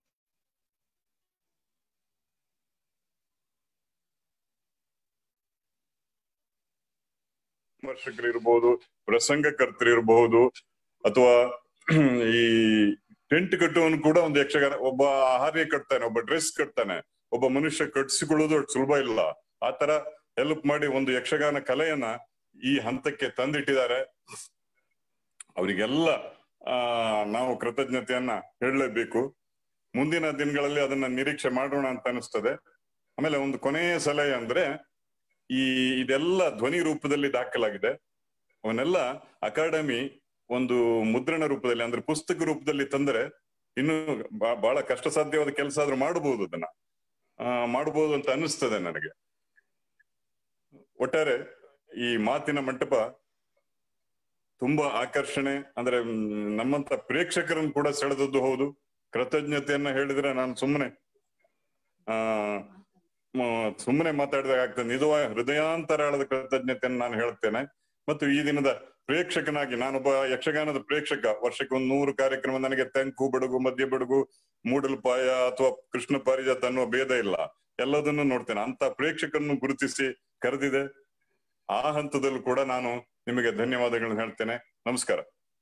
ವಿಮರ್ಶಕರು ಇರ್ಬೋದು ಪ್ರಸಂಗಕರ್ತರು ಇರಬಹುದು ಅಥವಾ ಈ ಟೆಂಟ್ ಕಟ್ಟುವನು ಕೂಡ ಒಂದು ಯಕ್ಷಗಾನ ಒಬ್ಬ ಆಹಾರ್ಯ ಕಟ್ತಾನೆ ಒಬ್ಬ ಡ್ರೆಸ್ ಕಟ್ತಾನೆ ಒಬ್ಬ ಮನುಷ್ಯ ಕಟ್ಸಿಕೊಳ್ಳೋದು ಅಷ್ಟು ಸುಲಭ ಇಲ್ಲ ಆತರ ಹೆಲ್ಪ್ ಮಾಡಿ ಒಂದು ಯಕ್ಷಗಾನ ಕಲೆಯನ್ನ ಈ ಹಂತಕ್ಕೆ ತಂದಿಟ್ಟಿದ್ದಾರೆ ಅವರಿಗೆಲ್ಲ ಆ ನಾವು ಕೃತಜ್ಞತೆಯನ್ನ ಹೇಳಲೇಬೇಕು ಮುಂದಿನ ದಿನಗಳಲ್ಲಿ ಅದನ್ನ ನಿರೀಕ್ಷೆ ಮಾಡೋಣ ಅಂತ ಅನಿಸ್ತದೆ ಆಮೇಲೆ ಒಂದು ಕೊನೆಯ ಸಲಹೆ ಅಂದ್ರೆ ಈ ಇದೆಲ್ಲ ಧ್ವನಿ ರೂಪದಲ್ಲಿ ದಾಖಲಾಗಿದೆ ಅವನ್ನೆಲ್ಲ ಅಕಾಡೆಮಿ ಒಂದು ಮುದ್ರಣ ರೂಪದಲ್ಲಿ ಅಂದ್ರೆ ಪುಸ್ತಕ ರೂಪದಲ್ಲಿ ತಂದ್ರೆ ಇನ್ನು ಬಾ- ಬಹಳ ಕಷ್ಟ ಸಾಧ್ಯವಾದ ಕೆಲಸ ಆದ್ರೂ ಮಾಡಬಹುದು ಅದನ್ನ ಆ ಮಾಡಬಹುದು ಅಂತ ಅನಿಸ್ತದೆ ನನಗೆ ಒಟ್ಟಾರೆ ಈ ಮಾತಿನ ಮಂಟಪ ತುಂಬಾ ಆಕರ್ಷಣೆ ಅಂದ್ರೆ ಮ್, ನಮ್ಮಂತ ಪ್ರೇಕ್ಷಕರನ್ನು ಕೂಡ ಸೆಳೆದದ್ದು ಹೌದು ಕೃತಜ್ಞತೆಯನ್ನ ಹೇಳಿದ್ರೆ ನಾನು ಸುಮ್ಮನೆ ಆ ಮ- ಸುಮ್ಮನೆ ಮಾತಾಡಿದಾಗ ಆಗ್ತದೆ ನಿಜವಾದ ಹೃದಯಾಂತರಾಳದ ಕೃತಜ್ಞತೆಯನ್ನು ನಾನು ಹೇಳ್ತೇನೆ ಮತ್ತು ಈ ದಿನದ ಪ್ರೇಕ್ಷಕನಾಗಿ ನಾನೊಬ್ಬ ಯಕ್ಷಗಾನದ ಪ್ರೇಕ್ಷಕ ವರ್ಷಕ್ಕೆ ಒಂದು ನೂರು ಕಾರ್ಯಕ್ರಮ ನನಗೆ ತೆಂಕು ಬಡಗು ಮಧ್ಯ ಬಡಗು ಮೂಡಲ್ಪಾಯ ಅಥವಾ ಕೃಷ್ಣ ಪಾರಿಜಾತ ಅನ್ನುವ ಭೇದ ಇಲ್ಲ ಎಲ್ಲದನ್ನು ನೋಡ್ತೇನೆ ಅಂತ ಪ್ರೇಕ್ಷಕರನ್ನು ಗುರುತಿಸಿ ಕರೆದಿದೆ ಆ ಹಂತದಲ್ಲೂ ಕೂಡ ನಾನು ನಿಮಗೆ ಧನ್ಯವಾದಗಳನ್ನು ಹೇಳ್ತೇನೆ ನಮಸ್ಕಾರ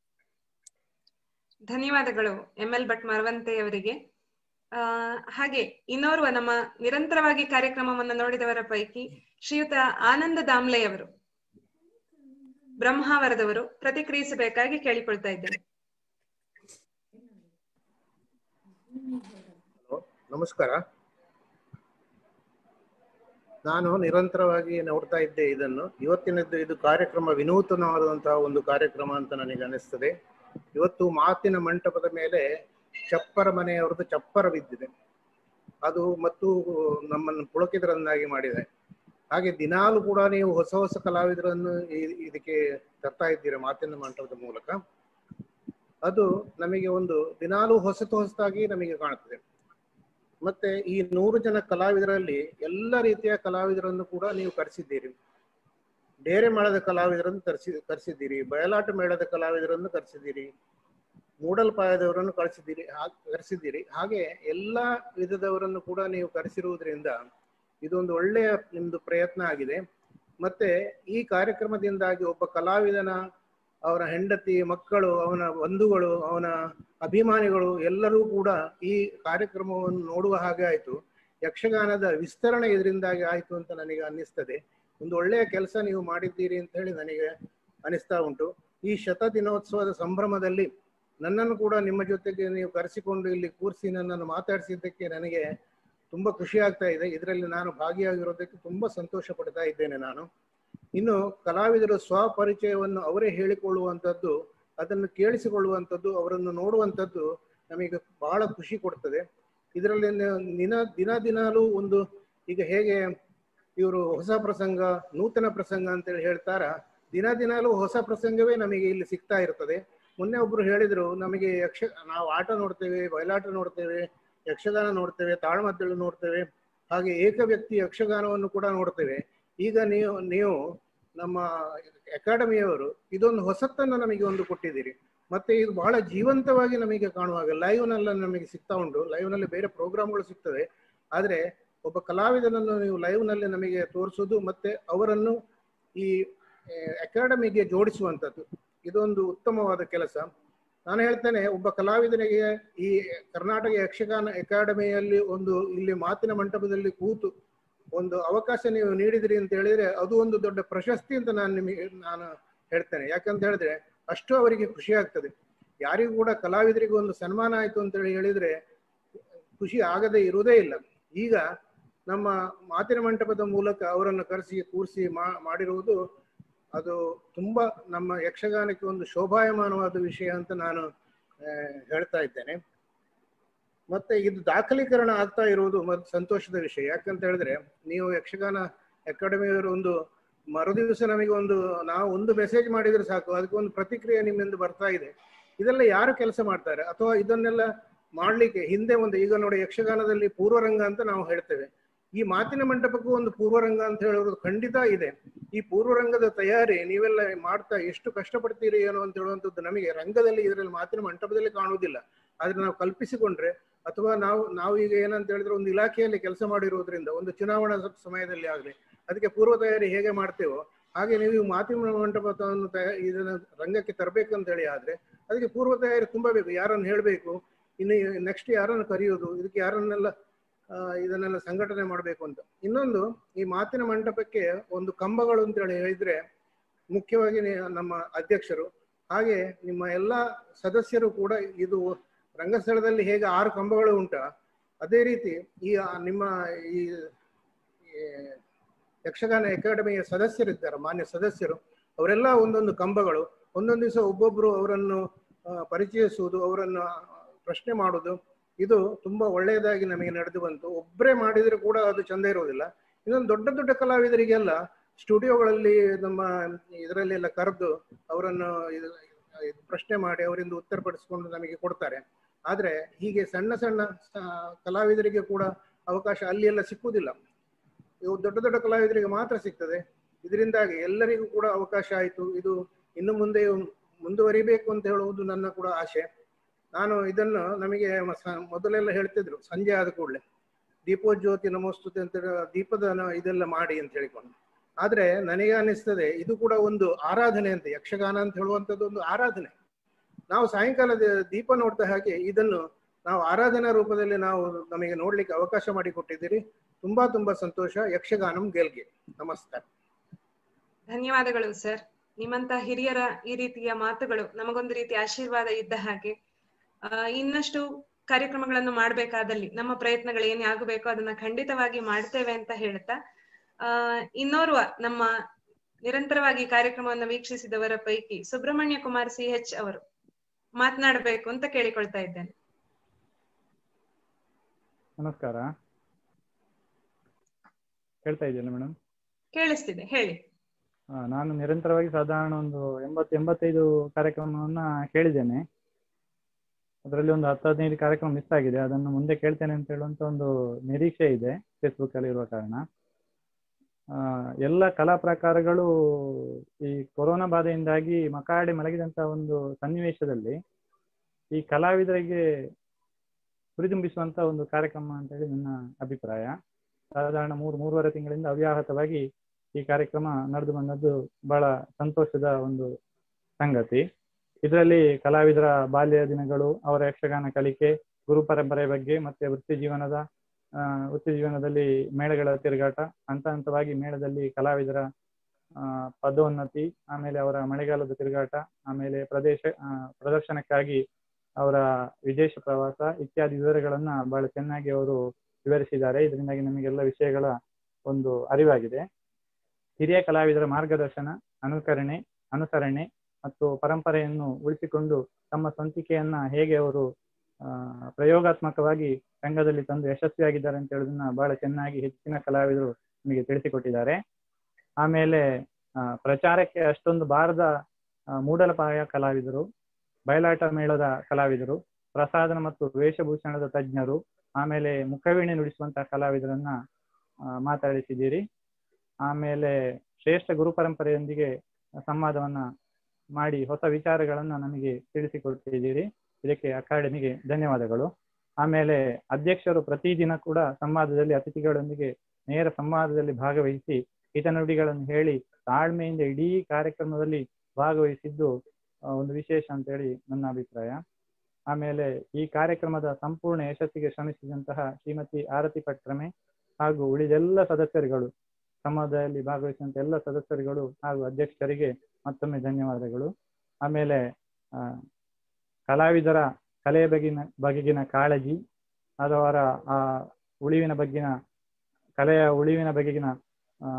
ಧನ್ಯವಾದಗಳು ಎಂ ಎಲ್ ಭಟ್ ಮರವಂತೆ ಅವರಿಗೆ ಆ ಹಾಗೆ ಇನ್ನೋರ್ವ ನಮ್ಮ ನಿರಂತರವಾಗಿ ಕಾರ್ಯಕ್ರಮವನ್ನು ನೋಡಿದವರ ಪೈಕಿ ಶ್ರೀಯುತ ಆನಂದ ದಾಮ್ಲೆ ಅವರು ಬ್ರಹ್ಮಾವರದವರು ಪ್ರತಿಕ್ರಿಯಿಸಬೇಕಾಗಿ ಕೇಳಿಕೊಳ್ತಾ ಇದ್ದೇನೆ ನಮಸ್ಕಾರ ನಾನು ನಿರಂತರವಾಗಿ ನೋಡ್ತಾ ಇದ್ದೆ ಇದನ್ನು ಇವತ್ತಿನದ್ದು ಇದು ಕಾರ್ಯಕ್ರಮ ವಿನೂತನವಾದಂತಹ ಒಂದು ಕಾರ್ಯಕ್ರಮ ಅಂತ ನನಗೆ ಅನಿಸ್ತದೆ ಇವತ್ತು ಮಾತಿನ ಮಂಟಪದ ಮೇಲೆ ಚಪ್ಪರ ಮನೆಯವರದ್ದು ಚಪ್ಪರ ಬಿದ್ದಿದೆ ಅದು ಮತ್ತು ನಮ್ಮನ್ನು ಪುಳಕಿತರನ್ನಾಗಿ ಮಾಡಿದೆ ಹಾಗೆ ದಿನಾಲು ಕೂಡ ನೀವು ಹೊಸ ಹೊಸ ಕಲಾವಿದರನ್ನು ಈ- ಇದಕ್ಕೆ ತರ್ತಾ ಇದ್ದೀರಾ ಮಾತಿನ ಮಂಟಪದ ಮೂಲಕ ಅದು ನಮಗೆ ಒಂದು ದಿನಾಲು ಹೊಸತು ಹೊಸತಾಗಿ ನಮಗೆ ಕಾಣುತ್ತದೆ ಮತ್ತೆ ಈ ನೂರು ಜನ ಕಲಾವಿದರಲ್ಲಿ ಎಲ್ಲ ರೀತಿಯ ಕಲಾವಿದರನ್ನು ಕೂಡ ನೀವು ಕರೆಸಿದ್ದೀರಿ ಡೇರೆ ಮೇಳದ ಕಲಾವಿದರನ್ನು ತರಿಸಿ ಕರೆಸಿದ್ದೀರಿ ಬಯಲಾಟ ಮೇಳದ ಕಲಾವಿದರನ್ನು ಕರೆಸಿದ್ದೀರಿ ಮೂಡಲ್ಪಾಯದವರನ್ನು ಕಳಿಸಿದ್ದೀರಿ ಹಾ- ಕರೆಸಿದ್ದೀರಿ ಹಾಗೆ ಎಲ್ಲ ವಿಧದವರನ್ನು ಕೂಡ ನೀವು ಕರೆಸಿರುವುದರಿಂದ ಇದೊಂದು ಒಳ್ಳೆಯ ನಿಮ್ದು ಪ್ರಯತ್ನ ಆಗಿದೆ ಮತ್ತೆ ಈ ಕಾರ್ಯಕ್ರಮದಿಂದಾಗಿ ಒಬ್ಬ ಕಲಾವಿದನ ಅವನ ಹೆಂಡತಿ ಮಕ್ಕಳು ಅವನ ಬಂಧುಗಳು ಅವನ ಅಭಿಮಾನಿಗಳು ಎಲ್ಲರೂ ಕೂಡ ಈ ಕಾರ್ಯಕ್ರಮವನ್ನು ನೋಡುವ ಹಾಗೆ ಆಯಿತು ಯಕ್ಷಗಾನದ ವಿಸ್ತರಣೆ ಇದರಿಂದಾಗಿ ಆಯಿತು ಅಂತ ನನಗೆ ಅನ್ನಿಸ್ತದೆ ಒಂದು ಒಳ್ಳೆಯ ಕೆಲಸ ನೀವು ಮಾಡಿದ್ದೀರಿ ಅಂತ ಹೇಳಿ ನನಗೆ ಅನಿಸ್ತಾ ಉಂಟು ಈ ಶತ ದಿನೋತ್ಸವದ ಸಂಭ್ರಮದಲ್ಲಿ ನನ್ನನ್ನು ಕೂಡ ನಿಮ್ಮ ಜೊತೆಗೆ ನೀವು ಕರೆಸಿಕೊಂಡು ಇಲ್ಲಿ ಕೂರಿಸಿ ನನ್ನನ್ನು ಮಾತಾಡಿಸಿದ್ದಕ್ಕೆ ನನಗೆ ತುಂಬಾ ಖುಷಿ ಆಗ್ತಾ ಇದೆ ಇದರಲ್ಲಿ ನಾನು ಭಾಗಿಯಾಗಿರೋದಕ್ಕೆ ತುಂಬಾ ಸಂತೋಷ ಪಡ್ತಾ ಇದ್ದೇನೆ ನಾನು ಇನ್ನು ಕಲಾವಿದರು ಸ್ವಪರಿಚಯವನ್ನು ಅವರೇ ಹೇಳಿಕೊಳ್ಳುವಂಥದ್ದು ಅದನ್ನು ಕೇಳಿಸಿಕೊಳ್ಳುವಂಥದ್ದು ಅವರನ್ನು ನೋಡುವಂಥದ್ದು ನಮಗೆ ಬಹಳ ಖುಷಿ ಕೊಡ್ತದೆ ಇದರಲ್ಲಿ ನ- ದಿನ ದಿನ ದಿನಾಲೂ ಒಂದು ಈಗ ಹೇಗೆ ಇವರು ಹೊಸ ಪ್ರಸಂಗ ನೂತನ ಪ್ರಸಂಗ ಅಂತೇಳಿ ಹೇಳ್ತಾರ ದಿನ ದಿನಾಲೂ ಹೊಸ ಪ್ರಸಂಗವೇ ನಮಗೆ ಇಲ್ಲಿ ಸಿಗ್ತಾ ಇರ್ತದೆ ಮೊನ್ನೆ ಒಬ್ರು ಹೇಳಿದ್ರು ನಮಗೆ ಯಕ್ಷ ನಾವು ಆಟ ನೋಡ್ತೇವೆ ಬಯಲಾಟ ನೋಡ್ತೇವೆ ಯಕ್ಷಗಾನ ನೋಡ್ತೇವೆ ತಾಳ್ಮದ್ದಳು ನೋಡ್ತೇವೆ ಹಾಗೆ ಏಕ ವ್ಯಕ್ತಿ ಯಕ್ಷಗಾನವನ್ನು ಕೂಡ ನೋಡ್ತೇವೆ ಈಗ ನೀವು ನೀವು ನಮ್ಮ ಅಕಾಡೆಮಿಯವರು ಇದೊಂದು ಹೊಸತನ್ನು ನಮಗೆ ಒಂದು ಕೊಟ್ಟಿದ್ದೀರಿ ಮತ್ತೆ ಇದು ಬಹಳ ಜೀವಂತವಾಗಿ ನಮಗೆ ಕಾಣುವಾಗ ಲೈವ್ ನಲ್ಲಿ ನಮಗೆ ಸಿಗ್ತಾ ಉಂಟು ಲೈವ್ ನಲ್ಲಿ ಬೇರೆ ಪ್ರೋಗ್ರಾಮ್ಗಳು ಸಿಗ್ತವೆ ಆದ್ರೆ ಒಬ್ಬ ಕಲಾವಿದನನ್ನು ನೀವು ಲೈವ್ ನಲ್ಲಿ ನಮಗೆ ತೋರಿಸುವುದು ಮತ್ತೆ ಅವರನ್ನು ಈ ಅಕಾಡೆಮಿಗೆ ಜೋಡಿಸುವಂಥದ್ದು ಇದೊಂದು ಉತ್ತಮವಾದ ಕೆಲಸ ನಾನು ಹೇಳ್ತೇನೆ ಒಬ್ಬ ಕಲಾವಿದನಿಗೆ ಈ ಕರ್ನಾಟಕ ಯಕ್ಷಗಾನ ಅಕಾಡೆಮಿಯಲ್ಲಿ ಒಂದು ಇಲ್ಲಿ ಮಾತಿನ ಮಂಟಪದಲ್ಲಿ ಕೂತು ಒಂದು ಅವಕಾಶ ನೀವು ನೀಡಿದ್ರಿ ಅಂತ ಹೇಳಿದ್ರೆ ಅದು ಒಂದು ದೊಡ್ಡ ಪ್ರಶಸ್ತಿ ಅಂತ ನಾನು ನಿಮಗೆ ನಾನು ಹೇಳ್ತೇನೆ ಯಾಕಂತ ಹೇಳಿದ್ರೆ ಅಷ್ಟು ಅವರಿಗೆ ಖುಷಿ ಆಗ್ತದೆ ಯಾರಿಗೂ ಕೂಡ ಕಲಾವಿದರಿಗೆ ಒಂದು ಸನ್ಮಾನ ಆಯ್ತು ಅಂತ ಹೇಳಿ ಹೇಳಿದ್ರೆ ಖುಷಿ ಆಗದೆ ಇರುವುದೇ ಇಲ್ಲ ಈಗ ನಮ್ಮ ಮಾತಿನ ಮಂಟಪದ ಮೂಲಕ ಅವರನ್ನು ಕರೆಸಿ ಕೂರಿಸಿ ಮಾಡಿರುವುದು ಅದು ತುಂಬಾ ನಮ್ಮ ಯಕ್ಷಗಾನಕ್ಕೆ ಒಂದು ಶೋಭಾಯಮಾನವಾದ ವಿಷಯ ಅಂತ ನಾನು ಆ, ಹೇಳ್ತಾ ಇದ್ದೇನೆ ಮತ್ತೆ ಇದು ದಾಖಲೀಕರಣ ಆಗ್ತಾ ಇರುವುದು ಮತ್ತು ಸಂತೋಷದ ವಿಷಯ ಯಾಕಂತ ಹೇಳಿದ್ರೆ ನೀವು ಯಕ್ಷಗಾನ ಅಕಾಡೆಮಿಯವರು ಒಂದು ಮರುದಿವಸ ನಮಗೆ ಒಂದು ನಾವು ಒಂದು ಮೆಸೇಜ್ ಮಾಡಿದ್ರೆ ಸಾಕು ಅದಕ್ಕೆ ಒಂದು ಪ್ರತಿಕ್ರಿಯೆ ನಿಮ್ಮಿಂದ ಬರ್ತಾ ಇದೆ ಇದೆಲ್ಲ ಯಾರು ಕೆಲಸ ಮಾಡ್ತಾರೆ ಅಥವಾ ಇದನ್ನೆಲ್ಲ ಮಾಡ್ಲಿಕ್ಕೆ ಹಿಂದೆ ಒಂದು ಈಗ ನೋಡಿ ಯಕ್ಷಗಾನದಲ್ಲಿ ಪೂರ್ವರಂಗ ಅಂತ ನಾವು ಹೇಳ್ತೇವೆ ಈ ಮಾತಿನ ಮಂಟಪಕ್ಕೂ ಒಂದು ಪೂರ್ವರಂಗ ಅಂತ ಹೇಳೋದು ಖಂಡಿತ ಇದೆ ಈ ಪೂರ್ವರಂಗದ ತಯಾರಿ ನೀವೆಲ್ಲ ಮಾಡ್ತಾ ಎಷ್ಟು ಕಷ್ಟಪಡ್ತೀರಿ ಏನೋ ಅಂತ ಹೇಳುವಂಥದ್ದು ನಮಗೆ ರಂಗದಲ್ಲಿ ಇದರಲ್ಲಿ ಮಾತಿನ ಮಂಟಪದಲ್ಲಿ ಕಾಣುವುದಿಲ್ಲ ಆದ್ರೆ ನಾವು ಕಲ್ಪಿಸಿಕೊಂಡ್ರೆ ಅಥವಾ ನಾವು ನಾವು ಈಗ ಏನಂತ ಹೇಳಿದ್ರೆ ಒಂದು ಇಲಾಖೆಯಲ್ಲಿ ಕೆಲಸ ಮಾಡಿರೋದ್ರಿಂದ ಒಂದು ಚುನಾವಣಾ ಸ- ಸಮಯದಲ್ಲಿ ಆಗಲಿ ಅದಕ್ಕೆ ಪೂರ್ವ ತಯಾರಿ ಹೇಗೆ ಮಾಡ್ತೇವೋ ಹಾಗೆ ನೀವು ಈ ಮಾತಿನ ಮಂಟಪವನ್ನು ತಯಾ ಇದನ್ನ ರಂಗಕ್ಕೆ ತರಬೇಕಂತ ಹೇಳಿ ಆದ್ರೆ ಅದಕ್ಕೆ ಪೂರ್ವ ತಯಾರಿ ತುಂಬಾ ಬೇಕು ಯಾರನ್ನು ಹೇಳಬೇಕು ಇನ್ನು ನೆಕ್ಸ್ಟ್ ಯಾರನ್ನು ಕರೆಯೋದು ಇದಕ್ಕೆ ಯಾರನ್ನೆಲ್ಲ ಆ, ಇದನ್ನೆಲ್ಲ ಸಂಘಟನೆ ಮಾಡಬೇಕು ಅಂತ ಇನ್ನೊಂದು ಈ ಮಾತಿನ ಮಂಟಪಕ್ಕೆ ಒಂದು ಕಂಬಗಳು ಅಂತೇಳಿ ಹೇಳಿದ್ರೆ ಮುಖ್ಯವಾಗಿ ನಿ- ನಮ್ಮ ಅಧ್ಯಕ್ಷರು ಹಾಗೆ ನಿಮ್ಮ ಎಲ್ಲ ಸದಸ್ಯರು ಕೂಡ ಇದು ರಂಗಸ್ಥಳದಲ್ಲಿ ಹೇಗೆ ಆರು ಕಂಬಗಳು ಉಂಟಾ ಅದೇ ರೀತಿ ಈ ಆ ನಿಮ್ಮ ಈ ಈ ಯಕ್ಷಗಾನ ಅಕಾಡೆಮಿಯ ಸದಸ್ಯರಿದ್ದಾರೆ ಮಾನ್ಯ ಸದಸ್ಯರು ಅವರೆಲ್ಲ ಒಂದೊಂದು ಕಂಬಗಳು ಒಂದೊಂದು ದಿವಸ ಒಬ್ಬೊಬ್ರು ಅವರನ್ನು ಆ, ಪರಿಚಯಿಸುವುದು ಅವರನ್ನು ಆ, ಪ್ರಶ್ನೆ ಮಾಡುವುದು ಇದು ತುಂಬಾ ಒಳ್ಳೆಯದಾಗಿ ನಮಗೆ ನಡೆದು ಬಂತು ಒಬ್ಬರೇ ಮಾಡಿದ್ರೆ ಕೂಡ ಅದು ಚಂದ ಇರುವುದಿಲ್ಲ ಇನ್ನೊಂದು ದೊಡ್ಡ ದೊಡ್ಡ ಕಲಾವಿದರಿಗೆಲ್ಲ ಸ್ಟುಡಿಯೋಗಳಲ್ಲಿ ನಮ್ಮ ಇದರಲ್ಲೆಲ್ಲ ಕರೆದು ಅವರನ್ನು ಇದು- ಇದು ಪ್ರಶ್ನೆ ಮಾಡಿ ಅವರಿಂದ ಉತ್ತರಪಡಿಸಿಕೊಂಡು ನಮಗೆ ಕೊಡ್ತಾರೆ ಆದ್ರೆ ಹೀಗೆ ಸಣ್ಣ ಸಣ್ಣ ಆ, ಕಲಾವಿದರಿಗೆ ಕೂಡ ಅವಕಾಶ ಅಲ್ಲಿ ಎಲ್ಲ ಸಿಕ್ಕುವುದಿಲ್ಲ ಇವು ದೊಡ್ಡ ದೊಡ್ಡ ಕಲಾವಿದರಿಗೆ ಮಾತ್ರ ಸಿಗ್ತದೆ ಇದರಿಂದಾಗಿ ಎಲ್ಲರಿಗೂ ಕೂಡ ಅವಕಾಶ ಆಯಿತು ಇದು ಇನ್ನು ಮುಂದೆ ಮುಂದುವರಿಬೇಕು ಅಂತ ಹೇಳುವುದು ನನ್ನ ಕೂಡ ಆಸೆ ನಾನು ಇದನ್ನು ನಮಗೆ ಮ- ಸ- ಮೊದಲೆಲ್ಲ ಹೇಳ್ತಿದ್ರು ಸಂಜೆ ಆದ ಕೂಡಲೇ ದೀಪೋಜ್ಯೋತಿ ನಮೋಸ್ತುತಿ ಅಂತ ಹೇಳಿ ದೀಪದ ನ- ಇದೆಲ್ಲ ಮಾಡಿ ಅಂತ ಹೇಳಿಕೊಂಡು ಆದ್ರೆ ನನಗೆ ಅನಿಸ್ತದೆ ಇದು ಕೂಡ ಒಂದು ಆರಾಧನೆ ಅಂತ ಯಕ್ಷಗಾನ ಅಂತ ಹೇಳುವಂಥದ್ದು ಒಂದು ಆರಾಧನೆ ನಾವು ಸಾಯಂಕಾಲದ ದೀಪ ನೋಡ್ತಾ ಹಾಗೆ ಇದನ್ನು ನಾವು ಆರಾಧನಾ ರೂಪದಲ್ಲಿ ನಾವು ನಮಗೆ ನೋಡ್ಲಿಕ್ಕೆ ಅವಕಾಶ ಮಾಡಿಕೊಟ್ಟಿದ್ದೀರಿ ತುಂಬಾ ತುಂಬಾ ಸಂತೋಷ ಯಕ್ಷಗಾನಂ ಗೆಲ್ಗೆ ನಮಸ್ಕಾರ ಧನ್ಯವಾದಗಳು ಸರ್ ನಿಮ್ಮಂತ ಹಿರಿಯರ ಈ ರೀತಿಯ ಮಾತುಗಳು ನಮಗೊಂದು ರೀತಿ ಆಶೀರ್ವಾದ ಇದ್ದ ಹಾಗೆ ಆ, ಇನ್ನಷ್ಟು ಕಾರ್ಯಕ್ರಮಗಳನ್ನು ಮಾಡಬೇಕಾದಲ್ಲಿ ನಮ್ಮ ಪ್ರಯತ್ನಗಳು ಏನೇ ಆಗಬೇಕೋ ಅದನ್ನ ಖಂಡಿತವಾಗಿ ಮಾಡ್ತೇವೆ ಅಂತ ಹೇಳ್ತಾ ಆ ಇನ್ನೋರ್ವ ನಮ್ಮ ನಿರಂತರವಾಗಿ ಕಾರ್ಯಕ್ರಮವನ್ನು ವೀಕ್ಷಿಸಿದವರ ಪೈಕಿ ಸುಬ್ರಹ್ಮಣ್ಯ ಕುಮಾರ್ ಸಿ ಎಚ್ ಅವರು ಮಾತನಾಡಬೇಕು ಅಂತ ಕೇಳಿಕೊಳ್ತಾ ಇದ್ದೇನೆ ನಮಸ್ಕಾರ ಕೇಳ್ತಾ ಇದೆಯಲ್ಲ ಮೇಡಮ್ ಕೇಳಿಸ್ತಿದೆ ಹೇಳಿ ನಾನು ನಿರಂತರವಾಗಿ ಸಾಧಾರಣ ಒಂದು ಎಂಬತ್ತು ಎಂಬತ್ತೈದು ಕಾರ್ಯಕ್ರಮವನ್ನ ಕೇಳಿದ್ದೇನೆ ಅದರಲ್ಲಿ ಒಂದು ಹತ್ತು ಹದಿನೈದು ಕಾರ್ಯಕ್ರಮ ಮಿಸ್ ಆಗಿದೆ ಅದನ್ನು ಮುಂದೆ ಕೇಳ್ತೇನೆ ಅಂತ ಹೇಳುವಂತ ಒಂದು ನಿರೀಕ್ಷೆ ಇದೆ ಫೇಸ್ಬುಕ್ ಅಲ್ಲಿ ಇರುವ ಕಾರಣ ಆ, ಎಲ್ಲ ಕಲಾ ಪ್ರಕಾರಗಳು ಈ ಕೊರೋನಾ ಬಾಧೆಯಿಂದಾಗಿ ಮಕಾಡೆ ಮಲಗಿದಂತ ಒಂದು ಸನ್ನಿವೇಶದಲ್ಲಿ ಈ ಕಲಾವಿದರಿಗೆ ಹುರಿದುಂಬಿಸುವಂತ ಒಂದು ಕಾರ್ಯಕ್ರಮ ಅಂತ ಹೇಳಿ ನನ್ನ ಅಭಿಪ್ರಾಯ ಸಾಧಾರಣ ಮೂರು ಮೂರುವರೆ ತಿಂಗಳಿಂದ ಅವ್ಯಾಹತವಾಗಿ ಈ ಕಾರ್ಯಕ್ರಮ ನಡೆದು ಬಂದದ್ದು ಬಹಳ ಸಂತೋಷದ ಒಂದು ಸಂಗತಿ ಇದರಲ್ಲಿ ಕಲಾವಿದರ ಬಾಲ್ಯ ದಿನಗಳು ಅವರ ಯಕ್ಷಗಾನ ಕಲಿಕೆ ಗುರು ಪರಂಪರೆ ಬಗ್ಗೆ ಮತ್ತೆ ವೃತ್ತಿ ಜೀವನದ ಆ, ವೃತ್ತಿ ಜೀವನದಲ್ಲಿ ಮೇಳಗಳ ತಿರುಗಾಟ ಹಂತ ಹಂತವಾಗಿ ಮೇಳದಲ್ಲಿ ಕಲಾವಿದರ ಆ, ಪದೋನ್ನತಿ ಆಮೇಲೆ ಅವರ ಮಳೆಗಾಲದ ತಿರುಗಾಟ ಆಮೇಲೆ ಪ್ರದೇಶ ಆ, ಪ್ರದರ್ಶನಕ್ಕಾಗಿ ಅವರ ವಿದೇಶ ಪ್ರವಾಸ ಇತ್ಯಾದಿ ವಿವರಗಳನ್ನ ಬಹಳ ಚೆನ್ನಾಗಿ ಅವರು ವಿವರಿಸಿದ್ದಾರೆ ಇದರಿಂದಾಗಿ ನಮಗೆಲ್ಲ ವಿಷಯಗಳ ಒಂದು ಅರಿವಾಗಿದೆ ಹಿರಿಯ ಕಲಾವಿದರ ಮಾರ್ಗದರ್ಶನ ಅನುಕರಣೆ ಅನುಸರಣೆ ಮತ್ತು ಪರಂಪರೆಯನ್ನು ಉಳಿಸಿಕೊಂಡು ತಮ್ಮ ಸ್ವಂತಿಕೆಯನ್ನ ಹೇಗೆ ಅವರು ಆ, ಪ್ರಯೋಗಾತ್ಮಕವಾಗಿ ರಂಗದಲ್ಲಿ ತಂದು ಯಶಸ್ವಿಯಾಗಿದ್ದಾರೆ ಅಂತ ಹೇಳೋದನ್ನ ಬಹಳ ಚೆನ್ನಾಗಿ ಹೆಚ್ಚಿನ ಕಲಾವಿದರು ನಮಗೆ ತಿಳಿಸಿಕೊಟ್ಟಿದ್ದಾರೆ ಆಮೇಲೆ ಆ, ಪ್ರಚಾರಕ್ಕೆ ಅಷ್ಟೊಂದು ಬಾರದ ಆ, ಮೂಡಲಪಾಯ ಕಲಾವಿದರು ಬಯಲಾಟ ಮೇಳದ ಕಲಾವಿದರು ಪ್ರಸಾದನ ಮತ್ತು ವೇಷಭೂಷಣದ ತಜ್ಞರು ಆಮೇಲೆ ಮುಖವೀಣೆ ನುಡಿಸುವಂತಹ ಕಲಾವಿದರನ್ನ ಆ, ಮಾತಾಡಿಸಿದ್ದೀರಿ ಆಮೇಲೆ ಶ್ರೇಷ್ಠ ಗುರು ಪರಂಪರೆಯೊಂದಿಗೆ ಸಂವಾದವನ್ನ ಮಾಡಿ ಹೊಸ ವಿಚಾರಗಳನ್ನ ನಮಗೆ ತಿಳಿಸಿಕೊಟ್ಟಿದ್ದೀರಿ ಇದಕ್ಕೆ ಅಕಾಡೆಮಿಗೆ ಧನ್ಯವಾದಗಳು ಆಮೇಲೆ ಅಧ್ಯಕ್ಷರು ಪ್ರತಿದಿನ ಕೂಡ ಸಂವಾದದಲ್ಲಿ ಅತಿಥಿಗಳೊಂದಿಗೆ ನೇರ ಸಂವಾದದಲ್ಲಿ ಭಾಗವಹಿಸಿ ಹಿತನುಡಿಗಳನ್ನು ಹೇಳಿ ತಾಳ್ಮೆಯಿಂದ ಇಡೀ ಕಾರ್ಯಕ್ರಮದಲ್ಲಿ ಭಾಗವಹಿಸಿದ್ದು ಆ, ಒಂದು ವಿಶೇಷ ಅಂತ ಹೇಳಿ ನನ್ನ ಅಭಿಪ್ರಾಯ ಆಮೇಲೆ ಈ ಕಾರ್ಯಕ್ರಮದ ಸಂಪೂರ್ಣ ಯಶಸ್ಸಿಗೆ ಶ್ರಮಿಸಿದಂತಹ ಶ್ರೀಮತಿ ಆರತಿ ಪಟ್ರಮೆ ಹಾಗೂ ಉಳಿದೆಲ್ಲ ಸದಸ್ಯರುಗಳು ಸಂವಾದದಲ್ಲಿ ಭಾಗವಹಿಸಿದಂತ ಎಲ್ಲ ಸದಸ್ಯರುಗಳು ಹಾಗೂ ಅಧ್ಯಕ್ಷರಿಗೆ ಮತ್ತೊಮ್ಮೆ ಧನ್ಯವಾದಗಳು ಆಮೇಲೆ ಆ, ಕಲಾವಿದರ ಕಲೆಯ ಬಗೆಗಿನ ಬಗೆಗಿನ ಕಾಳಜಿ ಅದವರ ಆ ಉಳಿವಿನ ಬಗ್ಗಿನ ಕಲೆಯ ಉಳಿವಿನ ಬಗೆಗಿನ ಆ,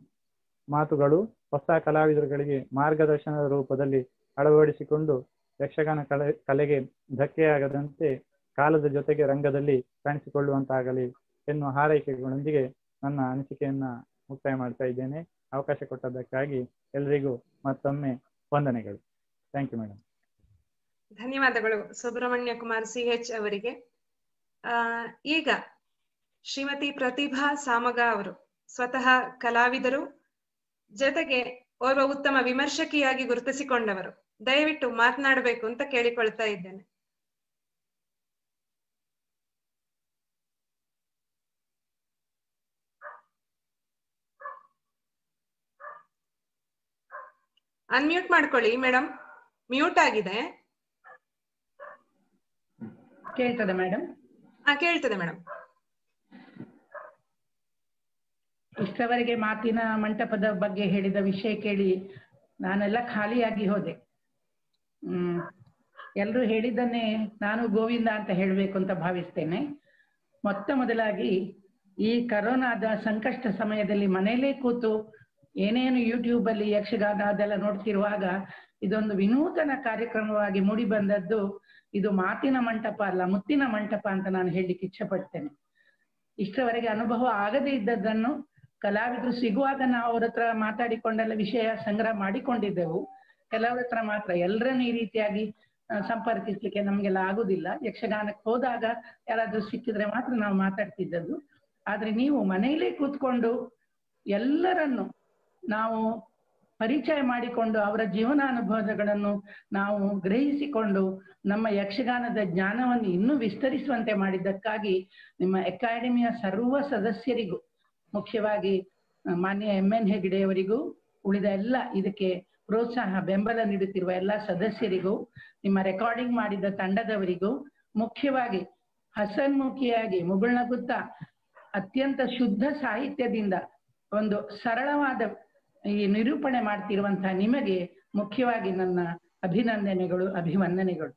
ಮಾತುಗಳು ಹೊಸ ಕಲಾವಿದರುಗಳಿಗೆ ಮಾರ್ಗದರ್ಶನದ ರೂಪದಲ್ಲಿ ಅಳವಡಿಸಿಕೊಂಡು ಯಕ್ಷಗಾನ ಕಲೆ ಕಲೆಗೆ ಧಕ್ಕೆಯಾಗದಂತೆ ಕಾಲದ ಜೊತೆಗೆ ರಂಗದಲ್ಲಿ ಕಾಣಿಸಿಕೊಳ್ಳುವಂತಾಗಲಿ ಎನ್ನುವ ಹಾರೈಕೆಗಳೊಂದಿಗೆ ನನ್ನ ಅನಿಸಿಕೆಯನ್ನ ಮುಕ್ತಾಯ ಮಾಡ್ತಾ ಇದ್ದೇನೆ ಅವಕಾಶ ಕೊಟ್ಟದ್ದಕ್ಕಾಗಿ ಎಲ್ರಿಗೂ ಮತ್ತೊಮ್ಮೆ ವಂದನೆಗಳು ಥ್ಯಾಂಕ್ ಯು ಮೇಡಮ್ ಧನ್ಯವಾದಗಳು ಸುಬ್ರಹ್ಮಣ್ಯ ಕುಮಾರ್ ಸಿ ಎಚ್ ಅವರಿಗೆ ಆ ಈಗ ಶ್ರೀಮತಿ ಪ್ರತಿಭಾ ಸಾಮಗ ಅವರು ಸ್ವತಃ ಕಲಾವಿದರು ಜೊತೆಗೆ ಓರ್ವ ಉತ್ತಮ ವಿಮರ್ಶಕಿಯಾಗಿ ಗುರುತಿಸಿಕೊಂಡವರು ದಯವಿಟ್ಟು ಮಾತನಾಡಬೇಕು ಅಂತ ಕೇಳಿಕೊಳ್ತಾ ಇದ್ದೇನೆ ಅನ್ಮ್ಯೂಟ್ ಮಾಡ್ಕೊಳ್ಳಿ ಮೇಡಮ್ ಮ್ಯೂಟ್ ಆಗಿದೆ ಕೇಳ್ತದೆ ಮೇಡಮ್ ಹಾ ಕೇಳ್ತದೆ ಮೇಡಮ್ ಇಷ್ಟವರೆಗೆ ಮಾತಿನ ಮಂಟಪದ ಬಗ್ಗೆ ಹೇಳಿದ ವಿಷಯ ಕೇಳಿ ನಾನೆಲ್ಲ ಖಾಲಿಯಾಗಿ ಹೋದೆ ಹ್ಮ್ ಎಲ್ರೂ ಹೇಳಿದ್ದನ್ನೇ ನಾನು ಗೋವಿಂದ ಅಂತ ಹೇಳಬೇಕು ಅಂತ ಭಾವಿಸ್ತೇನೆ ಮೊತ್ತ ಮೊದಲಾಗಿ ಈ ಕರೋನಾದ ಸಂಕಷ್ಟ ಸಮಯದಲ್ಲಿ ಮನೆಯಲ್ಲೇ ಕೂತು ಏನೇನು ಯೂಟ್ಯೂಬ್ ಅಲ್ಲಿ ಯಕ್ಷಗಾನ ಅದೆಲ್ಲ ನೋಡ್ತಿರುವಾಗ ಇದೊಂದು ವಿನೂತನ ಕಾರ್ಯಕ್ರಮವಾಗಿ ಮೂಡಿ ಬಂದದ್ದು ಇದು ಮಾತಿನ ಮಂಟಪ ಅಲ್ಲ ಮುತ್ತಿನ ಮಂಟಪ ಅಂತ ನಾನು ಹೇಳಲಿಕ್ಕೆ ಇಚ್ಛಪಡ್ತೇನೆ ಇಷ್ಟರವರೆಗೆ ಅನುಭವ ಆಗದೇ ಇದ್ದದ್ದನ್ನು ಕಲಾವಿದರು ಸಿಗುವಾಗ ನಾವು ಅವ್ರ ಹತ್ರ ಮಾತಾಡಿಕೊಂಡೆಲ್ಲ ವಿಷಯ ಸಂಗ್ರಹ ಮಾಡಿಕೊಂಡಿದ್ದೆವು ಕೆಲವ್ರ ಹತ್ರ ಮಾತ್ರ ಎಲ್ಲರನ್ನು ಈ ರೀತಿಯಾಗಿ ಆ, ಸಂಪರ್ಕಿಸ್ಲಿಕ್ಕೆ ನಮ್ಗೆಲ್ಲ ಆಗುದಿಲ್ಲ ಯಕ್ಷಗಾನಕ್ಕೆ ಹೋದಾಗ ಯಾರಾದ್ರೂ ಸಿಕ್ಕಿದ್ರೆ ಮಾತ್ರ ನಾವು ಮಾತಾಡ್ತಿದ್ದದ್ದು ಆದ್ರೆ ನೀವು ಮನೆಯಲ್ಲೇ ಕೂತ್ಕೊಂಡು ಎಲ್ಲರನ್ನು ನಾವು ಪರಿಚಯ ಮಾಡಿಕೊಂಡು ಅವರ ಜೀವನಾನುಭವಗಳನ್ನು ನಾವು ಗ್ರಹಿಸಿಕೊಂಡು ನಮ್ಮ ಯಕ್ಷಗಾನದ ಜ್ಞಾನವನ್ನು ಇನ್ನೂ ವಿಸ್ತರಿಸುವಂತೆ ಮಾಡಿದ್ದಕ್ಕಾಗಿ ನಿಮ್ಮ ಅಕಾಡೆಮಿಯ ಸರ್ವ ಸದಸ್ಯರಿಗೂ ಮುಖ್ಯವಾಗಿ ಆ, ಮಾನ್ಯ ಎಂ ಎನ್ ಹೆಗ್ಡೆಯವರಿಗೂ ಉಳಿದ ಎಲ್ಲ ಇದಕ್ಕೆ ಪ್ರೋತ್ಸಾಹ ಬೆಂಬಲ ನೀಡುತ್ತಿರುವ ಎಲ್ಲ ಸದಸ್ಯರಿಗೂ ನಿಮ್ಮ ರೆಕಾರ್ಡಿಂಗ್ ಮಾಡಿದ ತಂಡದವರಿಗೂ ಮುಖ್ಯವಾಗಿ ಹಸನ್ಮುಖಿಯಾಗಿ ಮುಗುಳ್ನಗುತ್ತಾ ಅತ್ಯಂತ ಶುದ್ಧ ಸಾಹಿತ್ಯದಿಂದ ಒಂದು ಸರಳವಾದ ಈ ನಿರೂಪಣೆ ಮಾಡ್ತಿರುವಂತಹ ನಿಮಗೆ ಮುಖ್ಯವಾಗಿ ನನ್ನ ಅಭಿನಂದನೆಗಳು ಅಭಿವಂದನೆಗಳು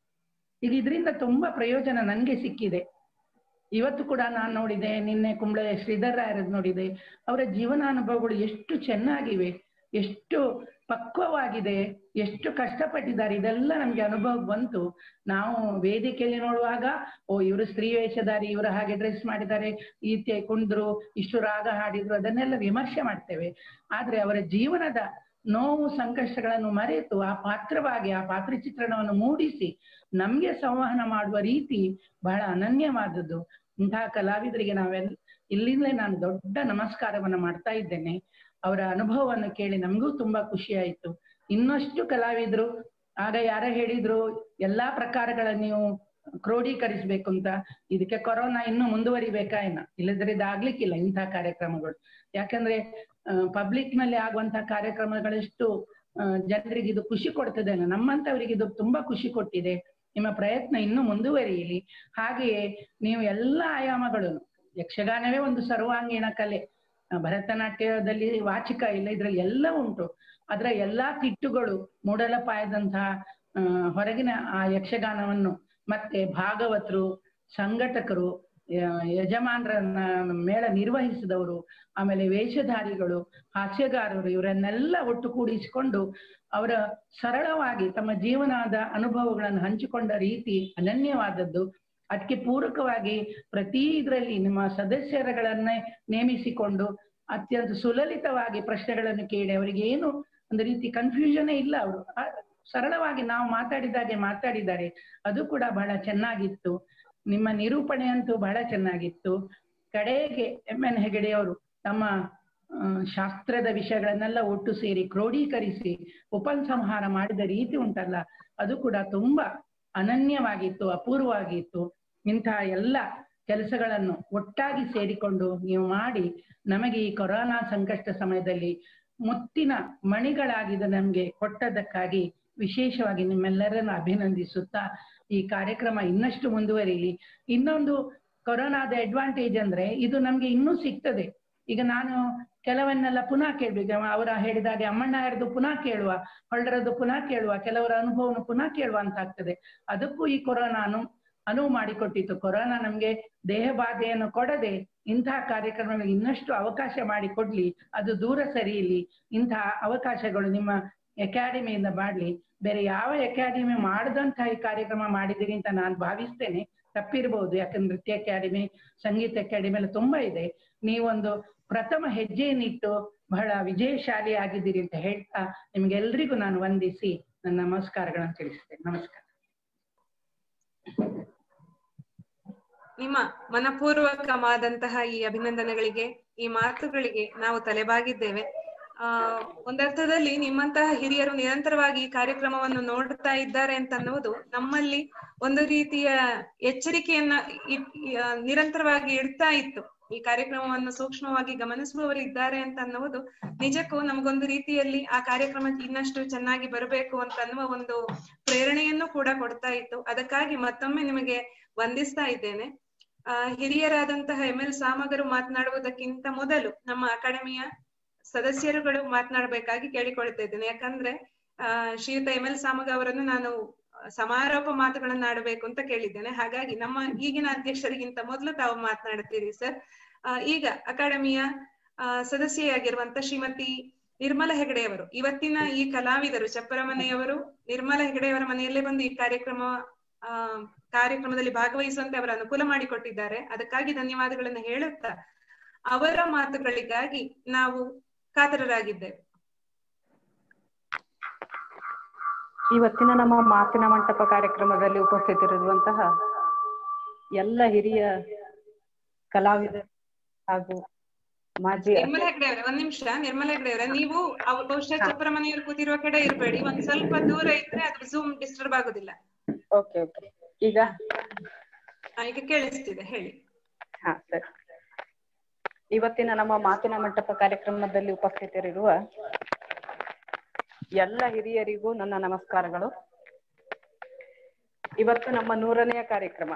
ಈಗ ಇದರಿಂದ ತುಂಬಾ ಪ್ರಯೋಜನ ನನ್ಗೆ ಸಿಕ್ಕಿದೆ ಇವತ್ತು ಕೂಡ ನಾನು ನೋಡಿದೆ ನಿನ್ನೆ ಕುಂಬಳೆ ಶ್ರೀಧರ್ ರಾಯರದ್ ನೋಡಿದೆ ಅವರ ಜೀವನಾನುಭವಗಳು ಎಷ್ಟು ಚೆನ್ನಾಗಿವೆ ಎಷ್ಟು ಪಕ್ವವಾಗಿದೆ ಎಷ್ಟು ಕಷ್ಟಪಟ್ಟಿದ್ದಾರೆ ಇದೆಲ್ಲ ನಮ್ಗೆ ಅನುಭವ ಬಂತು ನಾವು ವೇದಿಕೆಯಲ್ಲಿ ನೋಡುವಾಗ ಓ ಇವರು ಸ್ತ್ರೀ ವೇಷಧಾರಿ ಇವರು ಹಾಗೆ ಡ್ರೆಸ್ ಮಾಡಿದ್ದಾರೆ ಈತೆ ಕುಂದ್ರು ಇಷ್ಟು ರಾಗ ಹಾಡಿದ್ರು ಅದನ್ನೆಲ್ಲ ವಿಮರ್ಶೆ ಮಾಡ್ತೇವೆ ಆದ್ರೆ ಅವರ ಜೀವನದ ನೋವು ಸಂಕಷ್ಟಗಳನ್ನು ಮರೆತು ಆ ಪಾತ್ರವಾಗಿ ಆ ಪಾತ್ರ ಚಿತ್ರಣವನ್ನು ಮೂಡಿಸಿ ನಮ್ಗೆ ಸಂವಹನ ಮಾಡುವ ರೀತಿ ಬಹಳ ಅನನ್ಯವಾದದ್ದು ಇಂತಹ ಕಲಾವಿದರಿಗೆ ನಾವೆಲ್ಲ ಇಲ್ಲಿಂದಲೇ ನಾನು ದೊಡ್ಡ ನಮಸ್ಕಾರವನ್ನ ಮಾಡ್ತಾ ಇದ್ದೇನೆ ಅವರ ಅನುಭವವನ್ನು ಕೇಳಿ ನಮಗೂ ತುಂಬಾ ಖುಷಿ ಆಯ್ತು ಇನ್ನಷ್ಟು ಕಲಾವಿದರು ಆಗ ಯಾರ ಹೇಳಿದ್ರು ಎಲ್ಲಾ ಪ್ರಕಾರಗಳ ನೀವು ಕ್ರೋಢೀಕರಿಸ್ಬೇಕು ಅಂತ ಇದಕ್ಕೆ ಕೊರೋನಾ ಇನ್ನೂ ಮುಂದುವರಿಬೇಕಾ ಏನ ಇಲ್ಲದ್ರೆ ಇದಾಗ್ಲಿಕ್ಕಿಲ್ಲ ಇಂತಹ ಕಾರ್ಯಕ್ರಮಗಳು ಯಾಕಂದ್ರೆ ಪಬ್ಲಿಕ್ ನಲ್ಲಿ ಆಗುವಂತಹ ಕಾರ್ಯಕ್ರಮಗಳೆಷ್ಟು ಆ, ಜನರಿಗೆ ಇದು ಖುಷಿ ಕೊಡ್ತದೆ ನಮ್ಮಂತವರಿಗೆ ಇದು ತುಂಬಾ ಖುಷಿ ಕೊಟ್ಟಿದೆ ನಿಮ್ಮ ಪ್ರಯತ್ನ ಇನ್ನೂ ಮುಂದುವರಿಯಲಿ ಹಾಗೆಯೇ ನೀವು ಎಲ್ಲ ಆಯಾಮಗಳನ್ನು ಯಕ್ಷಗಾನವೇ ಒಂದು ಸರ್ವಾಂಗೀಣ ಕಲೆ ಆ, ಭರತನಾಟ್ಯದಲ್ಲಿ ವಾಚಿಕ ಇಲ್ಲ ಇದ್ರಲ್ಲಿ ಎಲ್ಲ ಉಂಟು ಅದರ ಎಲ್ಲಾ ತಿಟ್ಟುಗಳು ಮೂಡಲಪಾಯದಂತಹ ಆ, ಹೊರಗಿನ ಆ ಯಕ್ಷಗಾನವನ್ನು ಮತ್ತೆ ಭಾಗವತರು ಸಂಘಟಕರು ಯ- ಯಜಮಾನರನ್ನ ಮೇಳ ನಿರ್ವಹಿಸಿದವರು ಆಮೇಲೆ ವೇಷಧಾರಿಗಳು ಹಾಸ್ಯಗಾರರು ಇವರನ್ನೆಲ್ಲ ಒಟ್ಟುಗೂಡಿಸಿಕೊಂಡು ಅವರ ಸರಳವಾಗಿ ತಮ್ಮ ಜೀವನದ ಅನುಭವಗಳನ್ನು ಹಂಚಿಕೊಂಡ ರೀತಿ ಅನನ್ಯವಾದದ್ದು ಅದಕ್ಕೆ ಪೂರಕವಾಗಿ ಪ್ರತಿ ಇದರಲ್ಲಿ ನಿಮ್ಮ ಸದಸ್ಯರುಗಳನ್ನೇ ನೇಮಿಸಿಕೊಂಡು ಅತ್ಯಂತ ಸುಲಲಿತವಾಗಿ ಪ್ರಶ್ನೆಗಳನ್ನು ಕೇಳಿ ಅವರಿಗೆ ಏನು ಒಂದು ರೀತಿ ಕನ್ಫ್ಯೂಷನ್ ಇಲ್ಲ ಅವರು ಸರಳವಾಗಿ ನಾವು ಮಾತಾಡಿದಾಗೆ ಮಾತಾಡಿದ್ದಾರೆ ಅದು ಕೂಡ ಬಹಳ ಚೆನ್ನಾಗಿತ್ತು ನಿಮ್ಮ ನಿರೂಪಣೆ ಅಂತೂ ಬಹಳ ಚೆನ್ನಾಗಿತ್ತು ಕಡೆಗೆ ಎಂ ಎನ್ ಹೆಗಡೆಯವರು ತಮ್ಮ ಆ, ಶಾಸ್ತ್ರದ ವಿಷಯಗಳನ್ನೆಲ್ಲ ಒಟ್ಟು ಸೇರಿ ಕ್ರೋಢೀಕರಿಸಿ ಉಪಸಂಹಾರ ಮಾಡಿದ ರೀತಿ ಉಂಟಲ್ಲ ಅದು ಕೂಡ ತುಂಬಾ ಅನನ್ಯವಾಗಿತ್ತು ಅಪೂರ್ವವಾಗಿತ್ತು ಇಂತಹ ಎಲ್ಲ ಕೆಲಸಗಳನ್ನು ಒಟ್ಟಾಗಿ ಸೇರಿಕೊಂಡು ನೀವು ಮಾಡಿ ನಮಗೆ ಈ ಕೊರೋನಾ ಸಂಕಷ್ಟ ಸಮಯದಲ್ಲಿ ಮುತ್ತಿನ ಮಣಿಗಳಾಗಿದ ನಮ್ಗೆ ಕೊಟ್ಟದಕ್ಕಾಗಿ ವಿಶೇಷವಾಗಿ ನಿಮ್ಮೆಲ್ಲರನ್ನು ಅಭಿನಂದಿಸುತ್ತಾ ಈ ಕಾರ್ಯಕ್ರಮ ಇನ್ನಷ್ಟು ಮುಂದುವರಿಲಿ ಇನ್ನೊಂದು ಕೊರೋನಾದ ಅಡ್ವಾಂಟೇಜ್ ಅಂದ್ರೆ ಇದು ನಮ್ಗೆ ಇನ್ನೂ ಸಿಗ್ತದೆ ಈಗ ನಾನು ಕೆಲವನ್ನೆಲ್ಲ ಪುನಃ ಕೇಳ್ಬೇಕು ಅವರ ಹೇಳಿದಾಗೆ ಅಮ್ಮಣ್ಣ ಯಾರದು ಪುನಃ ಕೇಳುವ ಹೊಳ್ಳರದ್ದು ಪುನಃ ಕೇಳುವ ಕೆಲವರ ಅನುಭವವನ್ನು ಪುನಃ ಕೇಳುವ ಅಂತ ಆಗ್ತದೆ ಅದಕ್ಕೂ ಈ ಕೊರೋನಾ ಅನು ಅನುವು ಮಾಡಿಕೊಟ್ಟಿತ್ತು ಕೊರೋನಾ ನಮ್ಗೆ ದೇಹ ಬಾಧೆಯನ್ನು ಕೊಡದೆ ಇಂತಹ ಕಾರ್ಯಕ್ರಮಗಳಿಗೆ ಇನ್ನಷ್ಟು ಅವಕಾಶ ಮಾಡಿಕೊಡ್ಲಿ ಅದು ದೂರ ಸರಿಯಲಿ ಇಂತಹ ಅವಕಾಶಗಳು ನಿಮ್ಮ ಅಕಾಡೆಮಿಯಿಂದ ಮಾಡ್ಲಿ ಬೇರೆ ಯಾವ ಅಕಾಡೆಮಿ ಮಾಡದಂತಹ ಈ ಕಾರ್ಯಕ್ರಮ ಮಾಡಿದಿರಿ ಅಂತ ನಾನು ಭಾವಿಸ್ತೇನೆ ತಪ್ಪಿರ್ಬೋದು ಯಾಕಂದ್ರೆ ನೃತ್ಯ ಅಕಾಡೆಮಿ ಸಂಗೀತ ಅಕಾಡೆಮಿ ಎಲ್ಲ ತುಂಬಾ ಇದೆ ನೀವೊಂದು ಪ್ರಥಮ ಹೆಜ್ಜೆಯನ್ನಿಟ್ಟು ಬಹಳ ವಿಜಯಶಾಲಿ ಆಗಿದ್ದೀರಿ ಅಂತ ಹೇಳ್ತಾ ನಿಮ್ಗೆಲ್ರಿಗೂ ನಾನು ವಂದಿಸಿ ನನ್ನ ನಮಸ್ಕಾರಗಳನ್ನು ತಿಳಿಸ್ತೇನೆ ನಮಸ್ಕಾರ ನಿಮ್ಮ ಮನಪೂರ್ವಕವಾದಂತಹ ಈ ಅಭಿನಂದನೆಗಳಿಗೆ ಈ ಮಾತುಗಳಿಗೆ ನಾವು ತಲೆಬಾಗಿದ್ದೇವೆ ಆ ಒಂದರ್ಥದಲ್ಲಿ ನಿಮ್ಮಂತಹ ಹಿರಿಯರು ನಿರಂತರವಾಗಿ ಈ ಕಾರ್ಯಕ್ರಮವನ್ನು ನೋಡ್ತಾ ಇದ್ದಾರೆ ಅಂತ ಅನ್ನುವುದು ನಮ್ಮಲ್ಲಿ ಒಂದು ರೀತಿಯ ಎಚ್ಚರಿಕೆಯನ್ನ ಇ- ಇ- ಆ, ನಿರಂತರವಾಗಿ ಇಡ್ತಾ ಇತ್ತು ಈ ಕಾರ್ಯಕ್ರಮವನ್ನು ಸೂಕ್ಷ್ಮವಾಗಿ ಗಮನಿಸುವವರು ಇದ್ದಾರೆ ಅಂತ ಅನ್ನುವುದು ನಿಜಕ್ಕೂ ನಮಗೊಂದು ರೀತಿಯಲ್ಲಿ ಆ ಕಾರ್ಯಕ್ರಮಕ್ಕೆ ಇನ್ನಷ್ಟು ಚೆನ್ನಾಗಿ ಬರಬೇಕು ಅಂತ ಅನ್ನುವ ಒಂದು ಪ್ರೇರಣೆಯನ್ನು ಕೂಡ ಕೊಡ್ತಾ ಇತ್ತು ಅದಕ್ಕಾಗಿ ಮತ್ತೊಮ್ಮೆ ನಿಮಗೆ ವಂದಿಸ್ತಾ ಇದ್ದೇನೆ ಆ, ಹಿರಿಯರಾದಂತಹ ಎಂ ಎಲ್ ಸಾಮಗರು ಮಾತನಾಡುವುದಕ್ಕಿಂತ ಮೊದಲು ನಮ್ಮ ಅಕಾಡೆಮಿಯ ಸದಸ್ಯರುಗಳು ಮಾತನಾಡಬೇಕಾಗಿ ಕೇಳಿಕೊಳ್ತಾ ಇದ್ದೇನೆ ಯಾಕಂದ್ರೆ ಆ ಶ್ರೀಯುತ ಎಂ ಎಲ್ ಸಾಮಗ ಅವರನ್ನು ನಾನು ಸಮಾರೋಪ ಮಾತುಗಳನ್ನ ಆಡಬೇಕು ಅಂತ ಕೇಳಿದ್ದೇನೆ ಹಾಗಾಗಿ ನಮ್ಮ ಈಗಿನ ಅಧ್ಯಕ್ಷರಿಗಿಂತ ಮೊದಲು ತಾವು ಮಾತನಾಡುತ್ತೀರಿ ಸರ್ ಆ, ಈಗ ಅಕಾಡೆಮಿಯ ಆ, ಸದಸ್ಯೆಯಾಗಿರುವಂತ ಶ್ರೀಮತಿ ನಿರ್ಮಲಾ ಹೆಗಡೆಯವರು ಇವತ್ತಿನ ಈ ಕಲಾವಿದರು ಚಪ್ಪರ ಮನೆಯವರು ನಿರ್ಮಲಾ ಹೆಗಡೆಯವರ ಮನೆಯಲ್ಲೇ ಬಂದು ಈ ಕಾರ್ಯಕ್ರಮ ಆ ಕಾರ್ಯಕ್ರಮದಲ್ಲಿ ಭಾಗವಹಿಸುವಂತೆ ಅವರ ಅನುಕೂಲ ಮಾಡಿಕೊಟ್ಟಿದ್ದಾರೆ ಅದಕ್ಕಾಗಿ ಧನ್ಯವಾದಗಳನ್ನು ಹೇಳುತ್ತಾ ಅವರ ಮಾತುಗಳಿಗಾಗಿ ನಾವು ಕಾತರರಾಗಿದ್ದೇವೆ ಇವತ್ತಿನ ನಮ್ಮ ಮಾತಿನ ಮಂಟಪ ಕಾರ್ಯಕ್ರಮದಲ್ಲಿ ಉಪಸ್ಥಿತರಿರುವಂತಹ ಎಲ್ಲ ಹಿರಿಯ ಕಲಾವಿದರು ಹಾಗೂ ಮಾಜಿ ನಿರ್ಮಲಾ ಹೆಗಡೆ ಅವರೇ ಒಂದ್ ನಿಮಿಷ ನಿರ್ಮಲಾ ಹೆಗಡೆ ಅವರೇ ನೀವು ಅವ್- ಬಹುಶಃ ಚಪ್ಪರ ಮನೆಯವರು ಕೂತಿರುವ ಕಡೆ ಇರಬೇಡಿ ಒಂದ್ ಸ್ವಲ್ಪ ದೂರ ಇದ್ರೆ ಅದು ಝೂಮ್ ಡಿಸ್ಟರ್ಬ್ ಆಗುದಿಲ್ಲ ಓಕೆ ಓಕೆ ಈಗ ಆ, ಈಗ ಕೇಳಿಸ್ತಿದೆ ಹೇಳಿ ಹಾ ಸರಿ ಇವತ್ತಿನ ನಮ್ಮ ಮಾತಿನ ಮಂಟಪ ಕಾರ್ಯಕ್ರಮದಲ್ಲಿ ಉಪಸ್ಥಿತರಿರುವ ಎಲ್ಲ ಹಿರಿಯರಿಗೂ ನನ್ನ ನಮಸ್ಕಾರಗಳು ಇವತ್ತು ನಮ್ಮ ನೂರನೆಯ ಕಾರ್ಯಕ್ರಮ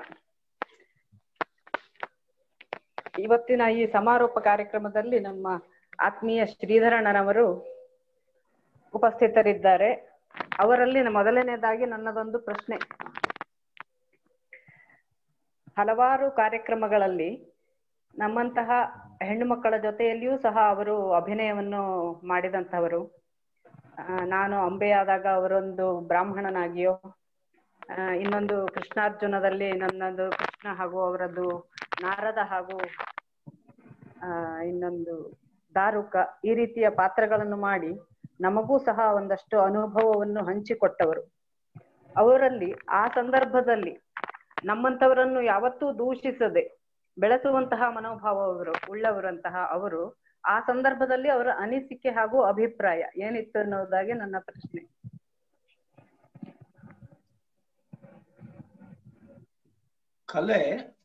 ಇವತ್ತಿನ ಈ ಸಮಾರೋಪ ಕಾರ್ಯಕ್ರಮದಲ್ಲಿ ನಮ್ಮ ಆತ್ಮೀಯ ಶ್ರೀಧರಣ್ಣನವರು ಉಪಸ್ಥಿತರಿದ್ದಾರೆ ಅವರಲ್ಲಿ ಮೊದಲನೇದಾಗಿ ನನ್ನದೊಂದು ಪ್ರಶ್ನೆ ಹಲವಾರು ಕಾರ್ಯಕ್ರಮಗಳಲ್ಲಿ ನಮ್ಮಂತಹ ಹೆಣ್ಣು ಮಕ್ಕಳ ಜೊತೆಯಲ್ಲಿಯೂ ಸಹ ಅವರು ಅಭಿನಯವನ್ನು ಮಾಡಿದಂತವರು ಆ, ನಾನು ಅಂಬೆಯಾದಾಗ ಅವರೊಂದು ಬ್ರಾಹ್ಮಣನಾಗಿಯೋ ಆ, ಇನ್ನೊಂದು ಕೃಷ್ಣಾರ್ಜುನದಲ್ಲಿ ನನ್ನದು ಕೃಷ್ಣ ಹಾಗೂ ಅವರದ್ದು ನಾರದ ಹಾಗೂ ಆ ಇನ್ನೊಂದು ದಾರುಕ ಈ ರೀತಿಯ ಪಾತ್ರಗಳನ್ನು ಮಾಡಿ ನಮಗೂ ಸಹ ಒಂದಷ್ಟು ಅನುಭವವನ್ನು ಹಂಚಿಕೊಟ್ಟವರು ಅವರಲ್ಲಿ ಆ ಸಂದರ್ಭದಲ್ಲಿ ನಮ್ಮಂತವರನ್ನು ಯಾವತ್ತೂ ದೂಷಿಸದೆ ಬೆಳೆಸುವಂತಹ ಮನೋಭಾವ ಅವರು ಉಳ್ಳವರಂತಹ ಅವರು ಆ ಸಂದರ್ಭದಲ್ಲಿ ಅವರ ಅನಿಸಿಕೆ ಹಾಗೂ ಅಭಿಪ್ರಾಯ ಏನಿತ್ತು ಅನ್ನೋದಾಗಿ ನನ್ನ ಪ್ರಶ್ನೆ ಕಲೆ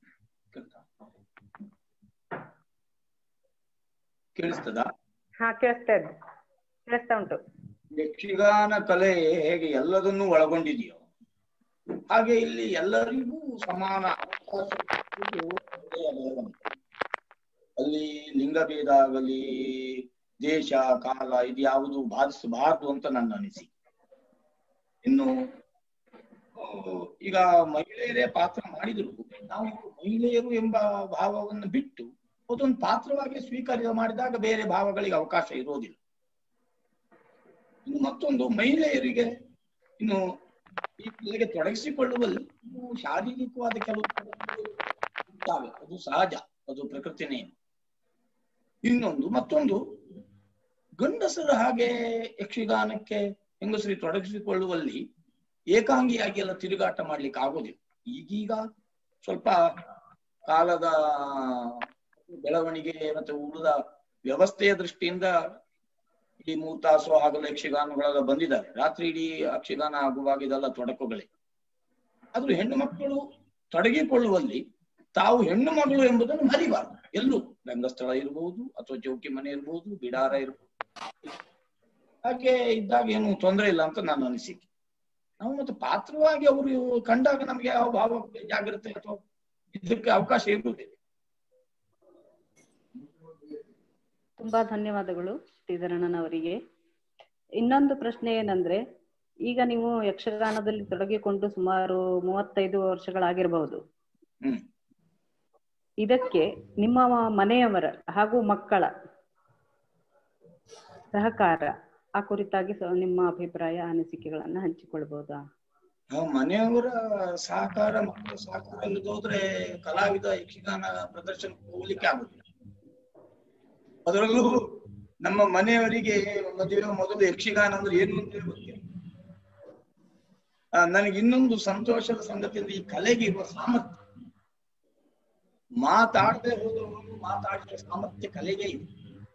ಕೇಳಿಸ್ತದ ಹಾ ಕೇಳಿಸ್ತಾ ಇದ್ದೆ ಕೇಳಿಸ್ತಾ ಉಂಟು ಯಕ್ಷಗಾನ ಕಲೆ ಹೇಗೆ ಎಲ್ಲದನ್ನೂ ಒಳಗೊಂಡಿದೆಯೋ ಹಾಗೆ ಇಲ್ಲಿ ಎಲ್ಲರಿಗೂ ಸಮಾನ ಅವಕಾಶ ಕೊಡುವುದು ಒಳ್ಳೆಯ ಬೆಳವಣಿಗೆ. ಅಲ್ಲಿ ಲಿಂಗಭೇದ ಆಗಲಿ ದೇಶ ಕಾಲ ಇದು ಯಾವುದು ಬಾಧಿಸಬಾರದು ಅಂತ ನನ್ನ ಅನಿಸಿಕೆ ಇನ್ನು ಆ, ಈಗ ಮಹಿಳೆಯರೇ ಪಾತ್ರ ಮಾಡಿದ್ರು ನಾವು ಮಹಿಳೆಯರು ಎಂಬ ಭಾವವನ್ನು ಬಿಟ್ಟು ಅದೊಂದು ಪಾತ್ರವಾಗಿ ಸ್ವೀಕಾರ ಮಾಡಿದಾಗ ಬೇರೆ ಭಾವಗಳಿಗೆ ಅವಕಾಶ ಇರೋದಿಲ್ಲ ಇನ್ನು ಮತ್ತೊಂದು ಮಹಿಳೆಯರಿಗೆ ಇನ್ನು ಈ ಕಲೆಗೆ ತೊಡಗಿಸಿಕೊಳ್ಳುವಲ್ಲಿ ಇನ್ನು ಶಾರೀರಿಕವಾದ ಕೆಲವು ತೊಡಕುಗಳು ಇದ್ದಾವೆ ಅದು ಸಹಜ ಅದು ಪ್ರಕೃತಿ ನಿಯಮ ಇನ್ನೊಂದು ಮತ್ತೊಂದು ಗಂಡಸರ ಹಾಗೆ ಯಕ್ಷಗಾನಕ್ಕೆ ಹೆಂಗಸರಿ ತೊಡಗಿಸಿಕೊಳ್ಳುವಲ್ಲಿ ಏಕಾಂಗಿಯಾಗಿ ಎಲ್ಲ ತಿರುಗಾಟ ಮಾಡ್ಲಿಕ್ಕೆ ಆಗೋದಿಲ್ಲ ಈಗೀಗ ಸ್ವಲ್ಪ ಕಾಲದ ಬೆಳವಣಿಗೆ ಮತ್ತೆ ಉಳಿದ ವ್ಯವಸ್ಥೆಯ ದೃಷ್ಟಿಯಿಂದ ಈ ಮೂರು ತಾಸು ಹಗಲು ಯಕ್ಷಗಾನಗಳೆಲ್ಲ ಬಂದಿದ್ದಾರೆ ರಾತ್ರಿ ಇಡೀ ಯಕ್ಷಗಾನ ಆಗುವಾಗ ಇದೆಲ್ಲ ತೊಡಕುಗಳೇ ಆದ್ರೂ ಹೆಣ್ಣು ಮಕ್ಕಳು ತೊಡಗಿಕೊಳ್ಳುವಲ್ಲಿ ತಾವು ಹೆಣ್ಣು ಮಗಳು ಎಂಬುದನ್ನು ಮರಿಬಾರದು ಎಲ್ಲೂ ರಂಗಸ್ಥಳ ಇರಬಹುದು ಅಥವಾ ಚೌಕಿ ಮನೆ ಇರಬಹುದು ಬಿಡಾರ ಇರಬಹುದು ಹಾಗೆ ಇದ್ದಾಗ ಏನು ತೊಂದರೆ ಇಲ್ಲ ಅಂತ ನನ್ನ ಅನಿಸಿಕೆ ನಾವು ಮತ್ತೆ ಪಾತ್ರವಾಗಿ ಅವರು ಕಂಡಾಗ ನಮ್ಗೆ ಯಾವ ಭಾವ ಜಾಗ್ರತೆ ಅಥವಾ ಇದಕ್ಕೆ ಅವಕಾಶ ಇರುವುದಿಲ್ಲ ತುಂಬಾ ಧನ್ಯವಾದಗಳು ಶ್ರೀಧರಣ್ಣನವರಿಗೆ ಇನ್ನೊಂದು ಪ್ರಶ್ನೆ ಏನಂದ್ರೆ ಈಗ ನೀವು ಯಕ್ಷಗಾನದಲ್ಲಿ ತೊಡಗಿಕೊಂಡು ಸುಮಾರು ಮೂವತ್ತೈದು ವರ್ಷಗಳಾಗಿರಬಹುದು ಹ್ಮ್ ಇದಕ್ಕೆ ನಿಮ್ಮ ಮನೆಯವರ ಹಾಗೂ ಮಕ್ಕಳ ಸಹಕಾರ ಆ ಕುರಿತಾಗಿ ಸ- ನಿಮ್ಮ ಅಭಿಪ್ರಾಯ ಅನಿಸಿಕೆಗಳನ್ನ ಹಂಚಿಕೊಳ್ಬಹುದಾ ನಾವು ಮನೆಯವರ ಸಹಕಾರ ಮಕ್ಕಳ ಸಹಕಾರ ಇಲ್ಲದೆ ಹೋದ್ರೆ ಕಲಾವಿದ ಯಕ್ಷಗಾನ ಪ್ರದರ್ಶನ ಹೋಗ್ಲಿಕ್ಕೆ ಆಗುದಿಲ್ಲ ಅದರಲ್ಲೂ ನಮ್ಮ ಮನೆಯವರಿಗೆ ಮದುವೆ ಮೊದಲು ಯಕ್ಷಗಾನ ಅಂದ್ರೆ ಏನು ಅಂತ ಗೊತ್ತಿಲ್ಲ ಆ, ನನಗೆ ಇನ್ನೊಂದು ಸಂತೋಷದ ಸಂಗತಿ ಅಂದ್ರೆ ಈ ಕಲೆಗೆ ಇರುವ ಸಾಮರ್ಥ್ಯ ಮಾತಾಡದೆ ಹೋದವನು ಮಾತಾಡಿದ ಸಾಮರ್ಥ್ಯ ಕಲೆಗೆ ಇದೆ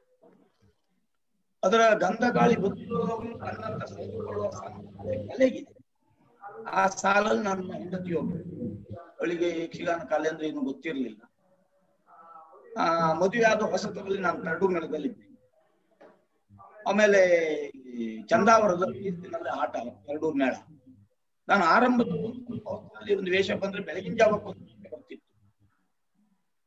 ಅದರ ಗಂಧ ಗಾಳಿ ಗೊತ್ತಿರುವವನು ತನ್ನಂತ ಸಹಿಸಿಕೊಳ್ಳುವ ಸಾಮರ್ಥ್ಯ ಕಲೆಗಿದೆ ಆ ಸಾಲಲ್ಲಿ ನನ್ನ ಹೆಂಡತಿ ಒಬ್ಬಳು ಅವಳಿಗೆ ಯಕ್ಷಗಾನ ಕಲೆ ಅಂದ್ರೆ ಏನು ಗೊತ್ತಿರಲಿಲ್ಲ ಆ ಮದುವೆ ಆದ ಹೊಸತರಲ್ಲಿ ನಾನು ಕರಡು ಮೇಳದಲ್ಲಿದ್ದೆ ಆಮೇಲೆ ಈ ಚಂದಾವರದಲ್ಲಿ ದಿನದ ಆಟ ಕರಡು ಮೇಳ ನಾನು ಆರಂಭದಲ್ಲಿ ಒಂದು ವೇಷ ಬಂದ್ರೆ ಬೆಳಗಿನ ಜಾವ ಬರ್ತಿತ್ತು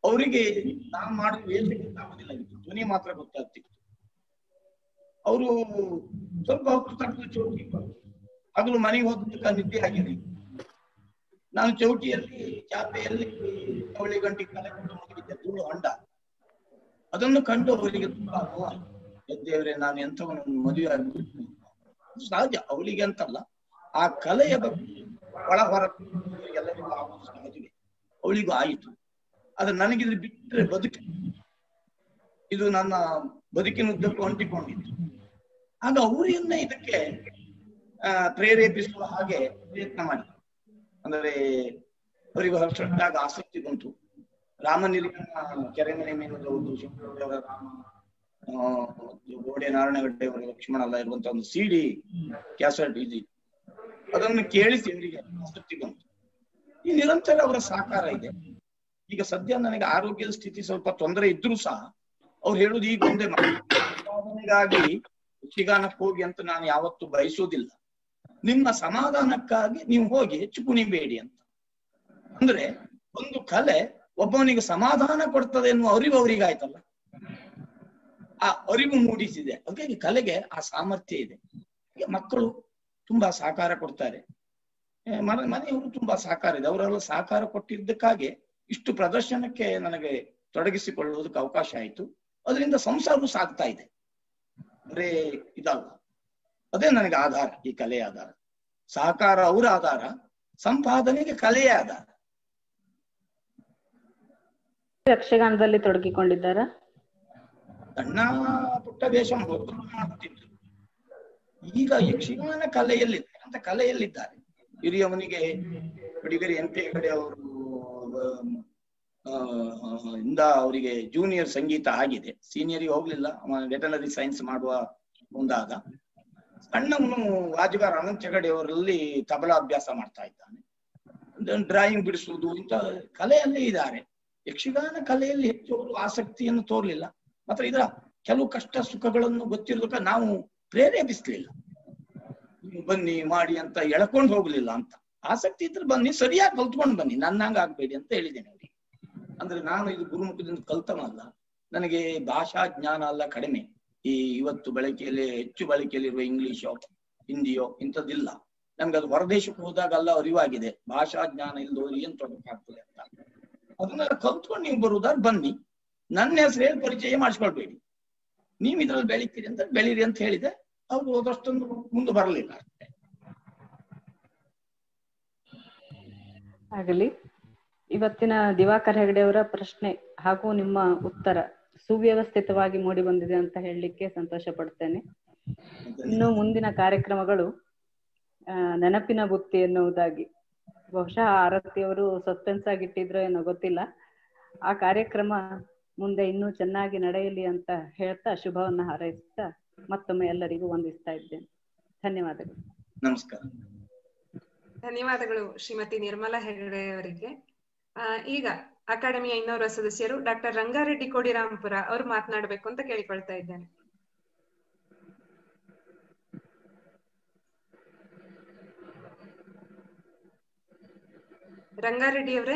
ಅವರಿಗೆ ನಾನು ಮಾಡುವ ವೇಷ ಗೊತ್ತಾಗೋದಿಲ್ಲ ಧ್ವನಿ ಮಾತ್ರ ಗೊತ್ತಾಗ್ತಿತ್ತು ಅವರು ಸ್ವಲ್ಪ ಹೊತ್ತು ತಡೆದು ಚೌಕಿ ಹಗಲು ಮನೆಗೆ ಹೋದ ನಿದ್ದೆ ಆಗಿದೆ ನಾನು ಚೌಕಿಯಲ್ಲಿ ಚಾಪೆಯಲ್ಲಿ ಅವಳಿ ಗಂಟೆ ತಲೆ ಕೊಟ್ಟು ಮಲಗಿದ್ದೆ ಧೂಳು ಹೊಂಡ ಅದನ್ನು ಕಂಡು ಅವರಿಗೆ ತುಂಬಾ ನೋವಾಯ್ತು ಎದ್ದೇವ್ರೆ ನಾನು ಎಂಥವನನ್ನು ಮದುವೆ ಆಗ್ಬಿಟ್ಟು ಅದು ಸಹಜ ಅವಳಿಗೆ ಅಂತಲ್ಲ ಆ ಕಲೆಯ ಬಗ್ಗೆ ಒಳ ಹೊರ ಎಲ್ಲರಿಗೂ ಆಗುವುದು ಸಹಜವೇ ಅವಳಿಗೂ ಆಯಿತು ಆದ್ರೆ ನನಗಿದ್ರೆ ಬಿಟ್ಟರೆ ಬದುಕು ಇದು ನನ್ನ ಬದುಕಿನುದ್ದಕ್ಕೂ ಅಂಟಿಕೊಂಡಿತ್ತು ಆಗ ಅವರನ್ನ ಇದಕ್ಕೆ ಆ ಪ್ರೇರೇಪಿಸುವ ಹಾಗೆ ಪ್ರಯತ್ನ ಮಾಡಿ ಅಂದರೆ ಅವರಿಗೆ ಹೊರಟಾಗ ಆಸಕ್ತಿ ಬಂತು ರಾಮನಿರಿಯನ ಕೆರೆ ಮನೆ ಮೀನುದ ಒಂದು ಶಿವರವರ ರಾಮ ಆ, ಮತ್ತು ಗೋಡೆ ನಾರಾಯಣಗಡ್ಡೆ ಅವರ ಲಕ್ಷ್ಮಣ ಎಲ್ಲ ಇರುವಂತ ಒಂದು ಸಿಡಿ ಕ್ಯಾಸೆಟ್ ಇದು ಅದನ್ನು ಕೇಳಿಸಿ ಅವರಿಗೆ ಆಸಕ್ತಿ ಬಂತು ಈ ನಿರಂತರ ಅವರ ಸಹಕಾರ ಇದೆ ಈಗ ಸದ್ಯ ನನಗೆ ಆರೋಗ್ಯದ ಸ್ಥಿತಿ ಸ್ವಲ್ಪ ತೊಂದರೆ ಇದ್ರೂ ಸಹ ಅವ್ರು ಹೇಳುದು ಈಗ ಒಂದೇ ಮಾತು. ಸಾಧನೆಗಾಗಿ ಯಕ್ಷಗಾನಕ್ಕೆ ಹೋಗಿ ಅಂತ ನಾನು ಯಾವತ್ತೂ ಬಯಸುವುದಿಲ್ಲ ನಿಮ್ಮ ಸಮಾಧಾನಕ್ಕಾಗಿ ನೀವು ಹೋಗಿ ಹೆಚ್ಚು ಕುಣಿಬೇಡಿ ಅಂತ ಅಂದ್ರೆ ಒಂದು ಕಲೆ ಒಬ್ಬವನಿಗೆ ಸಮಾಧಾನ ಕೊಡ್ತದೆ ಎನ್ನುವ ಅರಿವು ಅವರಿಗೆ ಆಯ್ತಲ್ಲ ಆ ಅರಿವು ಮೂಡಿಸಿದೆ ಹಾಗಾಗಿ ಕಲೆಗೆ ಆ ಸಾಮರ್ಥ್ಯ ಇದೆ ಈಗ ಮಕ್ಕಳು ತುಂಬಾ ಸಹಕಾರ ಕೊಡ್ತಾರೆ ಏ, ಮನೆ ಮನೆಯವರು ತುಂಬಾ ಸಹಕಾರ ಇದೆ ಅವರೆಲ್ಲ ಸಹಕಾರ ಕೊಟ್ಟಿದ್ದಕ್ಕಾಗಿ ಇಷ್ಟು ಪ್ರದರ್ಶನಕ್ಕೆ ನನಗೆ ತೊಡಗಿಸಿಕೊಳ್ಳುವುದಕ್ಕೆ ಅವಕಾಶ ಆಯಿತು ಅದರಿಂದ ಸಂಸಾರವು ಸಾಗ್ತಾ ಇದೆ ಅಂದ್ರೆ ಇದಲ್ಲ ಅದೇ ನನಗೆ ಆಧಾರ ಈ ಕಲೆಯ ಆಧಾರ ಸಹಕಾರ ಅವರ ಆಧಾರ ಸಂಪಾದನೆಗೆ ಕಲೆಯ ಆಧಾರ ಯಕ್ಷಗಾನದಲ್ಲಿ ತೊಡಗಿಕೊಂಡಿದ್ದಾರಾ ಸಣ್ಣ ಪುಟ್ಟ ವೇಷ ಮೊದಲು ಮಾಡುತ್ತಿದ್ರು ಈಗ ಯಕ್ಷಗಾನ ಕಲೆಯಲ್ಲಿದ್ದಾರೆ ಅಂತ ಕಲೆಯಲ್ಲಿದ್ದಾರೆ ಹಿರಿಯವನಿಗೆ ಹುಡುಗರಿ ಎಂ ಪಿ ಕಡೆ ಅವರು ಇಂದ ಅವರಿಗೆ ಜೂನಿಯರ್ ಸಂಗೀತ ಆಗಿದೆ ಸೀನಿಯರಿಗೆ ಹೋಗ್ಲಿಲ್ಲ ವೆಟನರಿ ಸೈನ್ಸ್ ಮಾಡುವ ಮುಂದಾದ ಸಣ್ಣವನು ವಾಜಗಾರ ಅನಂತ ಹೆಗಡೆ ಅವರಲ್ಲಿ ತಬಲಾ ಅಭ್ಯಾಸ ಮಾಡ್ತಾ ಇದ್ದಾನೆ ಡ್ರಾಯಿಂಗ್ ಬಿಡಿಸುವುದು ಇಂಥ ಕಲೆಯಲ್ಲೇ ಇದ್ದಾರೆ ಯಕ್ಷಗಾನ ಕಲೆಯಲ್ಲಿ ಹೆಚ್ಚು ಅವರು ಆಸಕ್ತಿಯನ್ನು ತೋರ್ಲಿಲ್ಲ ಮಾತ್ರ ಇದರ ಕೆಲವು ಕಷ್ಟ ಸುಖಗಳನ್ನು ಗೊತ್ತಿರೋದಕ್ಕೆ ನಾವು ಪ್ರೇರೇಪಿಸ್ಲಿಲ್ಲ ನೀವು ಬನ್ನಿ ಮಾಡಿ ಅಂತ ಎಳ್ಕೊಂಡು ಹೋಗ್ಲಿಲ್ಲ ಅಂತ ಆಸಕ್ತಿ ಇದ್ರೆ ಬನ್ನಿ ಸರಿಯಾಗಿ ಕಲ್ತ್ಕೊಂಡು ಬನ್ನಿ ನನ್ನಂಗ ಆಗ್ಬೇಡಿ ಅಂತ ಹೇಳಿದ್ದೇನೆ ಅವರಿಗೆ ಅಂದ್ರೆ ನಾನು ಇದು ಗುರುಮುಖದಿಂದ ಕಲ್ತನಲ್ಲ ನನಗೆ ಭಾಷಾ ಜ್ಞಾನ ಅಲ್ಲ ಕಡಿಮೆ ಈ ಇವತ್ತು ಬಳಕೆಯಲ್ಲಿ ಹೆಚ್ಚು ಬಳಕೆಯಲ್ಲಿರುವ ಇಂಗ್ಲಿಷೋ ಹಿಂದಿಯೋ ಇಂಥದ್ದಿಲ್ಲ ನಮ್ಗೆ ಅದು ಹೊರದೇಶಕ್ಕೆ ಹೋದಾಗೆಲ್ಲ ಅರಿವಾಗಿದೆ ಭಾಷಾ ಜ್ಞಾನ ಇಲ್ಲದವ್ರು ಏನ್ ತೊಡಕಾಗ್ತದೆ ಅಂತ ಅದನ್ನೆಲ್ಲ ಕಲ್ತ್ಕೊಂಡು ನೀವು ಬರುವುದಾದ್ರೆ ಬನ್ನಿ ನನ್ನ ಹೆಸರು ಹೇಳಿ ಪರಿಚಯ ಮಾಡಿಸ್ಕೊಳ್ಬೇಡಿ ನೀವು ಇದ್ರಲ್ಲಿ ಬೆಳಿತೀರಿ ಅಂತ ಬೆಳೀರಿ ಅಂತ ಹೇಳಿದೆ ಅವ್ರು ಅದಷ್ಟೊಂದು ಮುಂದೆ ಬರಲಿಲ್ಲ ಅಷ್ಟೇ ಆಗಲಿ ಇವತ್ತಿನ ದಿವಾಕರ್ ಹೆಗಡೆ ಅವರ ಪ್ರಶ್ನೆ ಹಾಗೂ ನಿಮ್ಮ ಉತ್ತರ ಸುವ್ಯವಸ್ಥಿತವಾಗಿ ಮೂಡಿ ಬಂದಿದೆ ಅಂತ ಹೇಳಲಿಕ್ಕೆ ಸಂತೋಷ ಪಡ್ತೇನೆ ಇನ್ನು ಮುಂದಿನ ಕಾರ್ಯಕ್ರಮಗಳು ಆ, ನೆನಪಿನ ಬುತ್ತಿ ಎನ್ನುವುದಾಗಿ ಬಹುಶಃ ಆರತಿಯವರು ಸಸ್ಪೆನ್ಸ್ ಆಗಿಟ್ಟಿದ್ರೋ ಏನೋ ಗೊತ್ತಿಲ್ಲ ಆ ಕಾರ್ಯಕ್ರಮ ಮುಂದೆ ಇನ್ನೂ ಚೆನ್ನಾಗಿ ನಡೆಯಲಿ ಅಂತ ಹೇಳ್ತಾ ಶುಭವನ್ನ ಹಾರೈಸ್ತಾ ಮತ್ತೊಮ್ಮೆ ಎಲ್ಲರಿಗೂ ವಂದಿಸ್ತಾ ಇದ್ದೇನೆ ಧನ್ಯವಾದಗಳು ನಮಸ್ಕಾರ ಧನ್ಯವಾದಗಳು ಶ್ರೀಮತಿ ನಿರ್ಮಲಾ ಹೆಗಡೆ ಅವರಿಗೆ ಆ, ಈಗ ಅಕಾಡೆಮಿಯ ಇನ್ನೋರ್ವ ಸದಸ್ಯರು ಡಾಕ್ಟರ್ ರಂಗಾರೆಡ್ಡಿ ಕೋಡಿರಾಂಪುರ ಅವರು ಮಾತನಾಡಬೇಕು ಅಂತ ಕೇಳಿಕೊಳ್ತಾ ಇದ್ದೇನೆ ರಂಗಾರೆಡ್ಡಿ ಅವರೇ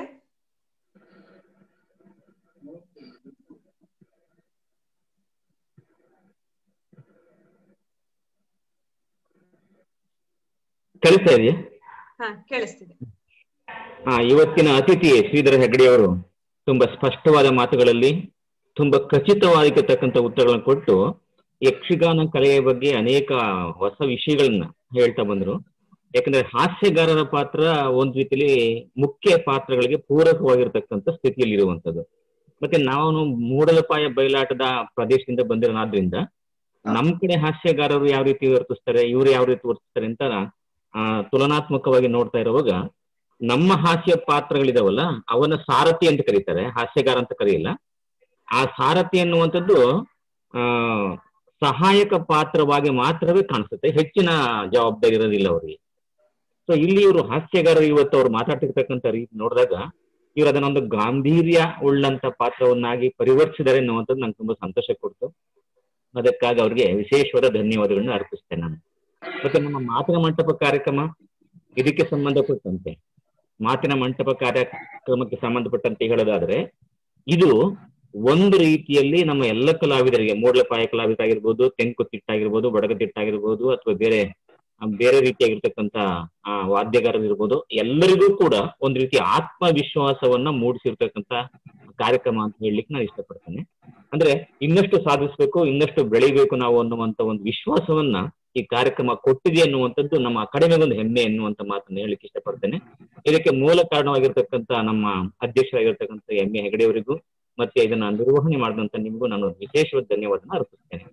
ಕೇಳಿಸ್ತಾ ಇದೆಯಾ ಹಾ ಕೇಳಿಸ್ತಿದೆ ಹಾ ಇವತ್ತಿನ ಅತಿಥಿ ಶ್ರೀಧರ ಹೆಗಡೆಯವರು ತುಂಬಾ ಸ್ಪಷ್ಟವಾದ ಮಾತುಗಳಲ್ಲಿ ತುಂಬಾ ಖಚಿತವಾಗಿರ್ತಕ್ಕಂಥ ಉತ್ತರಗಳನ್ನು ಕೊಟ್ಟು ಯಕ್ಷಗಾನ ಕಲೆಯ ಬಗ್ಗೆ ಅನೇಕ ಹೊಸ ವಿಷಯಗಳನ್ನ ಹೇಳ್ತಾ ಬಂದ್ರು ಯಾಕಂದ್ರೆ ಹಾಸ್ಯಗಾರರ ಪಾತ್ರ ಒಂದ್ ರೀತಿಯಲ್ಲಿ ಮುಖ್ಯ ಪಾತ್ರಗಳಿಗೆ ಪೂರಕವಾಗಿರ್ತಕ್ಕಂಥ ಸ್ಥಿತಿಯಲ್ಲಿ ಇರುವಂತದ್ದು ಮತ್ತೆ ನಾವು ಮೂಡಲಪಾಯ ಬಯಲಾಟದ ಪ್ರದೇಶದಿಂದ ಬಂದಿರೋದ್ರಿಂದ ನಮ್ ಕಡೆ ಹಾಸ್ಯಗಾರರು ಯಾವ ರೀತಿ ವರ್ತಿಸ್ತಾರೆ ಇವ್ರು ಯಾವ ರೀತಿ ವರ್ತಿಸ್ತಾರೆ ಅಂತ ಆ ತುಲನಾತ್ಮಕವಾಗಿ ನೋಡ್ತಾ ಇರುವಾಗ ನಮ್ಮ ಹಾಸ್ಯ ಪಾತ್ರಗಳಿದಾವಲ್ಲ ಅವನ ಸಾರಥಿ ಅಂತ ಕರೀತಾರೆ ಹಾಸ್ಯಗಾರ ಅಂತ ಕರೆಯಿಲ್ಲ ಆ ಸಾರಥಿ ಅನ್ನುವಂಥದ್ದು ಆ ಸಹಾಯಕ ಪಾತ್ರವಾಗಿ ಮಾತ್ರವೇ ಕಾಣಿಸುತ್ತೆ ಹೆಚ್ಚಿನ ಜವಾಬ್ದಾರಿ ಇರೋದಿಲ್ಲ ಅವರಿಗೆ ಸೊ ಇಲ್ಲಿ ಇವರು ಹಾಸ್ಯಗಾರರು ಇವತ್ತು ಅವ್ರು ಮಾತಾಡ್ತಿರ್ತಕ್ಕಂಥ ರೀತಿ ನೋಡಿದಾಗ ಇವರು ಅದನ್ನೊಂದು ಗಾಂಭೀರ್ಯ ಉಳ್ಳಂತ ಪಾತ್ರವನ್ನಾಗಿ ಪರಿವರ್ತಿಸಿದ್ದಾರೆ ಅನ್ನುವಂಥದ್ದು ನಂಗೆ ತುಂಬಾ ಸಂತೋಷ ಕೊಡ್ತು ಅದಕ್ಕಾಗಿ ಅವ್ರಿಗೆ ವಿಶೇಷವಾದ ಧನ್ಯವಾದಗಳನ್ನ ಅರ್ಪಿಸ್ತೇನೆ ನಾನು ಮತ್ತೆ ನಮ್ಮ ಮಾತಿನ ಮಂಟಪ ಕಾರ್ಯಕ್ರಮ ಇದಕ್ಕೆ ಸಂಬಂಧಪಟ್ಟಂತೆ ಮಾತಿನ ಮಂಟಪ ಕಾರ್ಯಕ್ರಮಕ್ಕೆ ಸಂಬಂಧಪಟ್ಟಂತೆ ಹೇಳೋದಾದ್ರೆ ಇದು ಒಂದು ರೀತಿಯಲ್ಲಿ ನಮ್ಮ ಎಲ್ಲ ಕಲಾವಿದರಿಗೆ ಮೂಡ್ಲಪಾಯ ಕಲಾವಿದರಾಗಿರ್ಬೋದು ತೆಂಕುತಿಟ್ಟಾಗಿರ್ಬೋದು ಬಡಗತಿಟ್ಟಾಗಿರ್ಬೋದು ಅಥವಾ ಬೇರೆ ಆ, ಬೇರೆ ರೀತಿಯಾಗಿರ್ತಕ್ಕಂಥ ಆ ವಾದ್ಯಗಾರರಿರ್ಬೋದು ಎಲ್ಲರಿಗೂ ಕೂಡ ಒಂದು ರೀತಿ ಆತ್ಮವಿಶ್ವಾಸವನ್ನ ಮೂಡಿಸಿರ್ತಕ್ಕಂಥ ಕಾರ್ಯಕ್ರಮ ಅಂತ ಹೇಳಲಿಕ್ಕೆ ನಾನು ಇಷ್ಟಪಡ್ತೇನೆ ಅಂದ್ರೆ ಇನ್ನಷ್ಟು ಸಾಧಿಸಬೇಕು ಇನ್ನಷ್ಟು ಬೆಳಿಬೇಕು ನಾವು ಅನ್ನುವಂತ ಒಂದು ವಿಶ್ವಾಸವನ್ನ ಈ ಕಾರ್ಯಕ್ರಮ ಕೊಟ್ಟಿದೆ ಅನ್ನುವಂಥದ್ದು ನಮ್ಮ ಅಕಾಡೆಮಿಗೊಂದು ಹೆಮ್ಮೆ ಎನ್ನುವಂತ ಮಾತನ್ನ ಹೇಳಲಿಕ್ಕೆ ಇಷ್ಟಪಡ್ತೇನೆ ಇದಕ್ಕೆ ಮೂಲ ಕಾರಣವಾಗಿರ್ತಕ್ಕಂಥ ನಮ್ಮ ಅಧ್ಯಕ್ಷರಾಗಿರ್ತಕ್ಕಂಥ ಎಂ ಎ ಹೆಗಡೆಯವರಿಗೂ ಮತ್ತೆ ಇದನ್ನ ನಿರ್ವಹಣೆ ಮಾಡಿದಂತ ನಿಮಗೂ ನಾನು ವಿಶೇಷವಾದ ಧನ್ಯವಾದನ ಅರ್ಪಿಸ್ತೇನೆ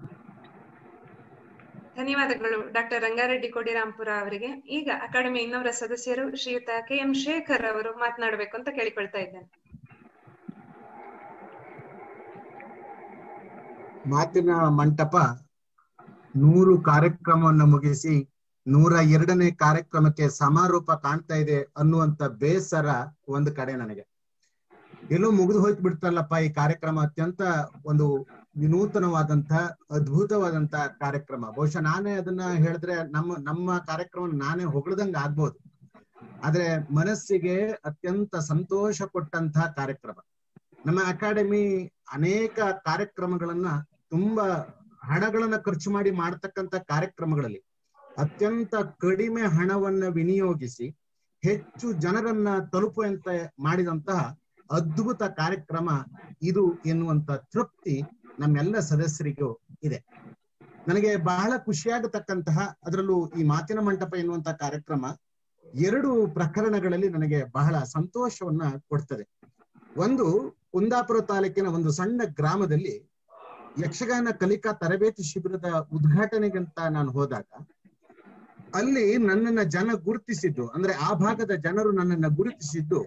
ಧನ್ಯವಾದಗಳು ಡಾಕ್ಟರ್ ರಂಗಾರೆಡ್ಡಿ ಕೋಡಿರಾಂಪುರ ಅವರಿಗೆ ಈಗ ಅಕಾಡೆಮಿ ಇನ್ನವರ ಸದಸ್ಯರು ಶ್ರೀಯುತ ಕೆ ಎಂ ಶೇಖರ್ ಅವರು ಮಾತನಾಡಬೇಕು ಅಂತ ಕೇಳಿಕೊಳ್ತಾ ಇದ್ದೇನೆ ಮಾತಿನ ಮಂಟಪ ನೂರು ಕಾರ್ಯಕ್ರಮವನ್ನು ಮುಗಿಸಿ ನೂರ ಎರಡನೇ ಕಾರ್ಯಕ್ರಮಕ್ಕೆ ಸಮಾರೋಪ ಕಾಣ್ತಾ ಇದೆ ಅನ್ನುವಂತ ಬೇಸರ ಒಂದು ಕಡೆ ನನಗೆ ಎಲ್ಲೋ ಮುಗಿದು ಹೋಯ್ತು ಬಿಡ್ತಲ್ಲಪ್ಪ ಈ ಕಾರ್ಯಕ್ರಮ ಅತ್ಯಂತ ಒಂದು ವಿನೂತನವಾದಂತ ಅದ್ಭುತವಾದಂತ ಕಾರ್ಯಕ್ರಮ ಬಹುಶಃ ನಾನೇ ಅದನ್ನ ಹೇಳಿದ್ರೆ ನಮ್ಮ ನಮ್ಮ ಕಾರ್ಯಕ್ರಮ ನಾನೇ ಹೊಗಳದಂಗ ಆಗ್ಬೋದು ಆದ್ರೆ ಮನಸ್ಸಿಗೆ ಅತ್ಯಂತ ಸಂತೋಷ ಕೊಟ್ಟಂತಹ ಕಾರ್ಯಕ್ರಮ ನಮ್ಮ ಅಕಾಡೆಮಿ ಅನೇಕ ಕಾರ್ಯಕ್ರಮಗಳನ್ನ ತುಂಬಾ ಹಣಗಳನ್ನ ಖರ್ಚು ಮಾಡಿ ಮಾಡತಕ್ಕಂತ ಕಾರ್ಯಕ್ರಮಗಳಲ್ಲಿ ಅತ್ಯಂತ ಕಡಿಮೆ ಹಣವನ್ನ ವಿನಿಯೋಗಿಸಿ ಹೆಚ್ಚು ಜನರನ್ನ ತಲುಪುವಂತೆ ಮಾಡಿದಂತಹ ಅದ್ಭುತ ಕಾರ್ಯಕ್ರಮ ಇದು ಎನ್ನುವಂತ ತೃಪ್ತಿ ನಮ್ಮೆಲ್ಲ ಸದಸ್ಯರಿಗೂ ಇದೆ ನನಗೆ ಬಹಳ ಖುಷಿಯಾಗತಕ್ಕಂತಹ ಅದರಲ್ಲೂ ಈ ಮಾತಿನ ಮಂಟಪ ಎನ್ನುವಂತ ಕಾರ್ಯಕ್ರಮ ಎರಡು ಪ್ರಕರಣಗಳಲ್ಲಿ ನನಗೆ ಬಹಳ ಸಂತೋಷವನ್ನ ಕೊಡ್ತದೆ ಒಂದು ಕುಂದಾಪುರ ತಾಲೂಕಿನ ಒಂದು ಸಣ್ಣ ಗ್ರಾಮದಲ್ಲಿ ಯಕ್ಷಗಾನ ಕಲಿಕಾ ತರಬೇತಿ ಶಿಬಿರದ ಉದ್ಘಾಟನೆಗಂತ ನಾನು ಹೋದಾಗ ಅಲ್ಲಿ ನನ್ನನ್ನ ಜನ ಗುರುತಿಸಿದ್ದು ಅಂದ್ರೆ ಆ ಭಾಗದ ಜನರು ನನ್ನನ್ನ ಗುರುತಿಸಿದ್ದು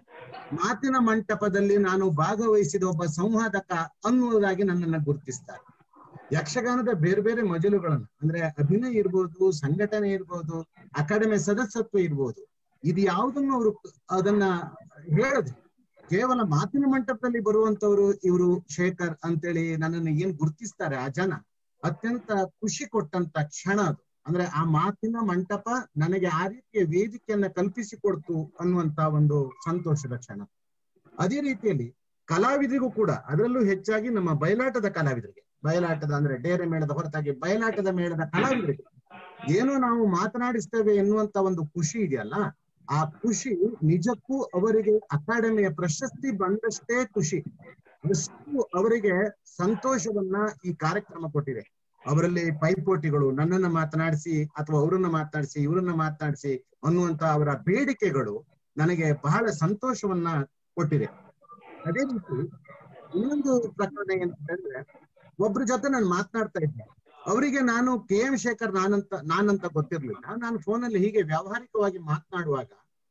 ಮಾತಿನ ಮಂಟಪದಲ್ಲಿ ನಾನು ಭಾಗವಹಿಸಿದ ಒಬ್ಬ ಸಂವಾದಕ ಅನ್ನುವುದಾಗಿ ನನ್ನನ್ನ ಗುರುತಿಸ್ತಾರೆ ಯಕ್ಷಗಾನದ ಬೇರೆ ಬೇರೆ ಮಜಲುಗಳನ್ನ ಅಂದ್ರೆ ಅಭಿನಯ ಇರ್ಬೋದು ಸಂಘಟನೆ ಇರ್ಬೋದು ಅಕಾಡೆಮಿ ಸದಸ್ಯತ್ವ ಇರ್ಬೋದು ಇದು ಯಾವುದನ್ನು ಅವರು ಅದನ್ನ ಹೇಳದು ಕೇವಲ ಮಾತಿನ ಮಂಟಪದಲ್ಲಿ ಬರುವಂತವ್ರು ಇವರು ಶೇಖರ್ ಅಂತೇಳಿ ನನ್ನನ್ನು ಏನ್ ಗುರುತಿಸ್ತಾರೆ ಆ ಜನ ಅತ್ಯಂತ ಖುಷಿ ಕೊಟ್ಟಂತ ಕ್ಷಣ ಅದು ಅಂದ್ರೆ ಆ ಮಾತಿನ ಮಂಟಪ ನನಗೆ ಆ ರೀತಿಯ ವೇದಿಕೆಯನ್ನ ಕಲ್ಪಿಸಿಕೊಡ್ತು ಅನ್ನುವಂತ ಒಂದು ಸಂತೋಷದ ಕ್ಷಣ ಅದೇ ರೀತಿಯಲ್ಲಿ ಕಲಾವಿದರಿಗೂ ಕೂಡ ಅದರಲ್ಲೂ ಹೆಚ್ಚಾಗಿ ನಮ್ಮ ಬಯಲಾಟದ ಕಲಾವಿದರಿಗೆ ಬಯಲಾಟದ ಅಂದ್ರೆ ಡೇರೆ ಮೇಳದ ಹೊರತಾಗಿ ಬಯಲಾಟದ ಮೇಳದ ಕಲಾವಿದರಿಗೆ ಏನೋ ನಾವು ಮಾತನಾಡಿಸ್ತೇವೆ ಎನ್ನುವಂತ ಒಂದು ಖುಷಿ ಇದೆಯಲ್ಲ ಆ ಖುಷಿ ನಿಜಕ್ಕೂ ಅವರಿಗೆ ಅಕಾಡೆಮಿಯ ಪ್ರಶಸ್ತಿ ಬಂದಷ್ಟೇ ಖುಷಿ ಅಷ್ಟು ಅವರಿಗೆ ಸಂತೋಷವನ್ನ ಈ ಕಾರ್ಯಕ್ರಮ ಕೊಟ್ಟಿದೆ ಅವರಲ್ಲಿ ಪೈಪೋಟಿಗಳು ನನ್ನನ್ನ ಮಾತನಾಡಿಸಿ ಅಥವಾ ಅವರನ್ನ ಮಾತನಾಡಿಸಿ ಇವರನ್ನ ಮಾತನಾಡಿಸಿ ಅನ್ನುವಂತ ಅವರ ಬೇಡಿಕೆಗಳು ನನಗೆ ಬಹಳ ಸಂತೋಷವನ್ನ ಕೊಟ್ಟಿದೆ ಅದೇ ರೀತಿ ಇನ್ನೊಂದು ಪ್ರಕರಣ ಏನಂತಂದ್ರೆ ಒಬ್ರ ಜೊತೆ ನಾನು ಮಾತನಾಡ್ತಾ ಇದ್ದೆ ಅವರಿಗೆ ನಾನು ಕೆ ಎಂ ಶೇಖರ್ ನಾನಂತ ನಾನಂತ ಗೊತ್ತಿರ್ಲಿಲ್ಲ ನಾನು ಫೋನಲ್ಲಿ ಹೀಗೆ ವ್ಯಾವಹಾರಿಕವಾಗಿ ಮಾತನಾಡುವಾಗ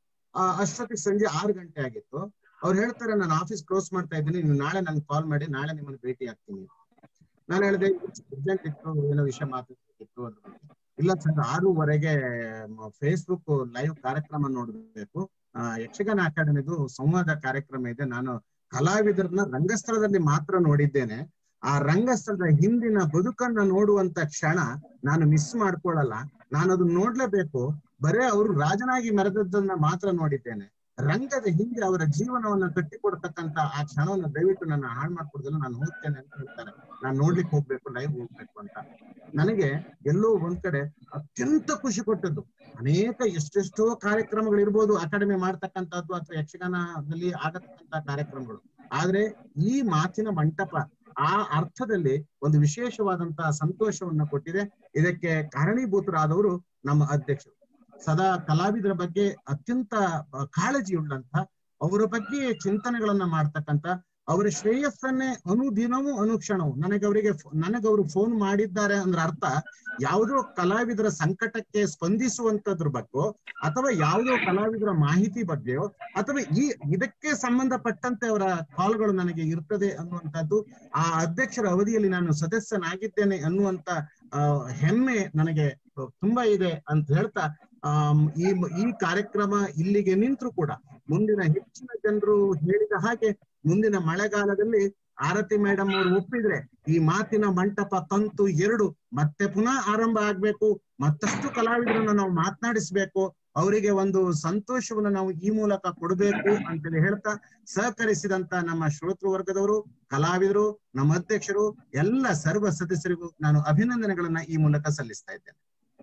ಆ ಅಷ್ಟೊತ್ತಿಗೆ ಸಂಜೆ ಆರು ಗಂಟೆ ಆಗಿತ್ತು ಅವ್ರು ಹೇಳ್ತಾರೆ ನಾನು ಆಫೀಸ್ ಕ್ಲೋಸ್ ಮಾಡ್ತಾ ಇದ್ದೀನಿ ನೀವು ನಾಳೆ ನನ್ಗೆ ಕಾಲ್ ಮಾಡಿ ನಾಳೆ ನಿಮ್ಮನ್ನ ಭೇಟಿ ಆಗ್ತೀನಿ ನಾನು ಹೇಳಿದೆ ಅರ್ಜೆಂಟ್ ಇತ್ತು ಏನೋ ವಿಷಯ ಮಾತಾಡ್ಬೇಕಿತ್ತು ಅದ್ರ ಬಗ್ಗೆ ಇಲ್ಲ ಸರ್ ಆರೂವರೆಗೆ ಫೇಸ್ಬುಕ್ ಲೈವ್ ಕಾರ್ಯಕ್ರಮ ನೋಡ್ಬೇಕು ಆ, ಯಕ್ಷಗಾನ ಅಕಾಡೆಮಿದು ಸಂವಾದ ಕಾರ್ಯಕ್ರಮ ಇದೆ ನಾನು ಕಲಾವಿದರನ್ನ ರಂಗಸ್ಥಳದಲ್ಲಿ ಮಾತ್ರ ನೋಡಿದ್ದೇನೆ ಆ ರಂಗಸ್ಥಳದ ಹಿಂದಿನ ಬದುಕನ್ನ ನೋಡುವಂತ ಕ್ಷಣ ನಾನು ಮಿಸ್ ಮಾಡ್ಕೊಳ್ಳಲ್ಲ ನಾನು ಅದನ್ನ ನೋಡ್ಲೇಬೇಕು ಬರೇ ಅವರು ರಾಜನಾಗಿ ಮೆರೆದದ್ದನ್ನ ಮಾತ್ರ ನೋಡಿದ್ದೇನೆ ರಂಗದ ಹಿಂದೆ ಅವರ ಜೀವನವನ್ನ ಕಟ್ಟಿಕೊಡ್ತಕ್ಕಂತ ಆ ಕ್ಷಣವನ್ನು ದಯವಿಟ್ಟು ನನ್ನ ಹಾಳು ಮಾಡ್ಕೊಡ್ದಲ್ಲ ನಾನು ಹೋಗ್ತೇನೆ ಅಂತ ಹೇಳ್ತಾರೆ ನಾನು ನೋಡ್ಲಿಕ್ಕೆ ಹೋಗ್ಬೇಕು ಲೈವ್ ಹೋಗ್ಬೇಕು ಅಂತ ನನಗೆ ಎಲ್ಲೋ ಒಂದ್ ಕಡೆ ಅತ್ಯಂತ ಖುಷಿ ಕೊಟ್ಟದ್ದು ಅನೇಕ ಎಷ್ಟೆಷ್ಟೋ ಕಾರ್ಯಕ್ರಮಗಳು ಇರ್ಬೋದು ಅಕಾಡೆಮಿ ಮಾಡ್ತಕ್ಕಂಥದ್ದು ಅಥವಾ ಯಕ್ಷಗಾನದಲ್ಲಿ ಆಗತಕ್ಕಂತ ಕಾರ್ಯಕ್ರಮಗಳು ಆದ್ರೆ ಈ ಮಾತಿನ ಮಂಟಪ ಆ ಅರ್ಥದಲ್ಲಿ ಒಂದು ವಿಶೇಷವಾದಂತಹ ಸಂತೋಷವನ್ನ ಕೊಟ್ಟಿದೆ ಇದಕ್ಕೆ ಕಾರಣೀಭೂತರಾದವರು ನಮ್ಮ ಅಧ್ಯಕ್ಷರು ಸದಾ ಕಲಾವಿದರ ಬಗ್ಗೆ ಅತ್ಯಂತ ಆ, ಕಾಳಜಿಯುಳ್ಳಂತ ಅವರ ಬಗ್ಗೆ ಚಿಂತನೆಗಳನ್ನ ಮಾಡ್ತಕ್ಕಂತ ಅವರ ಶ್ರೇಯಸ್ಸನ್ನೇ ಅನುದಿನವೂ ಅನುಕ್ಷಣವು ನನಗೆ ಅವರಿಗೆ ನನಗೆ ಅವರು ಫೋನ್ ಮಾಡಿದ್ದಾರೆ ಅಂದ್ರೆ ಅರ್ಥ ಯಾವುದೋ ಕಲಾವಿದರ ಸಂಕಟಕ್ಕೆ ಸ್ಪಂದಿಸುವಂತದ್ರ ಬಗ್ಗೆ ಅಥವಾ ಯಾವುದೋ ಕಲಾವಿದರ ಮಾಹಿತಿ ಬಗ್ಗೆಯೋ ಅಥವಾ ಈ ಇದಕ್ಕೆ ಸಂಬಂಧಪಟ್ಟಂತೆ ಅವರ ಕಾಲ್ಗಳು ನನಗೆ ಇರ್ತದೆ ಅನ್ನುವಂಥದ್ದು ಆ ಅಧ್ಯಕ್ಷರ ಅವಧಿಯಲ್ಲಿ ನಾನು ಸದಸ್ಯನಾಗಿದ್ದೇನೆ ಅನ್ನುವಂತ ಆ, ಹೆಮ್ಮೆ ನನಗೆ ತುಂಬಾ ಇದೆ ಅಂತ ಹೇಳ್ತಾ ಆಮ್, ಈ ಈ ಕಾರ್ಯಕ್ರಮ ಇಲ್ಲಿಗೆ ನಿಂತರೂ ಕೂಡ ಮುಂದಿನ ಹೆಚ್ಚಿನ ಜನರು ಹೇಳಿದ ಹಾಗೆ ಮುಂದಿನ ಮಳೆಗಾಲದಲ್ಲಿ ಆರತಿ ಮೇಡಮ್ ಅವರು ಒಪ್ಪಿದ್ರೆ ಈ ಮಾತಿನ ಮಂಟಪ ಕಂತು ಎರಡು ಮತ್ತೆ ಪುನಃ ಆರಂಭ ಆಗ್ಬೇಕು ಮತ್ತಷ್ಟು ಕಲಾವಿದರನ್ನ ನಾವು ಮಾತನಾಡಿಸ್ಬೇಕು ಅವರಿಗೆ ಒಂದು ಸಂತೋಷವನ್ನ ನಾವು ಈ ಮೂಲಕ ಕೊಡಬೇಕು ಅಂತೇಳಿ ಹೇಳ್ತಾ ಸಹಕರಿಸಿದಂತ ನಮ್ಮ ಶ್ರೋತೃ ವರ್ಗದವರು ಕಲಾವಿದರು ನಮ್ಮ ಅಧ್ಯಕ್ಷರು ಎಲ್ಲ ಸರ್ವ ಸದಸ್ಯರಿಗೂ ನಾನು ಅಭಿನಂದನೆಗಳನ್ನ ಈ ಮೂಲಕ ಸಲ್ಲಿಸ್ತಾ ಇದ್ದೇನೆ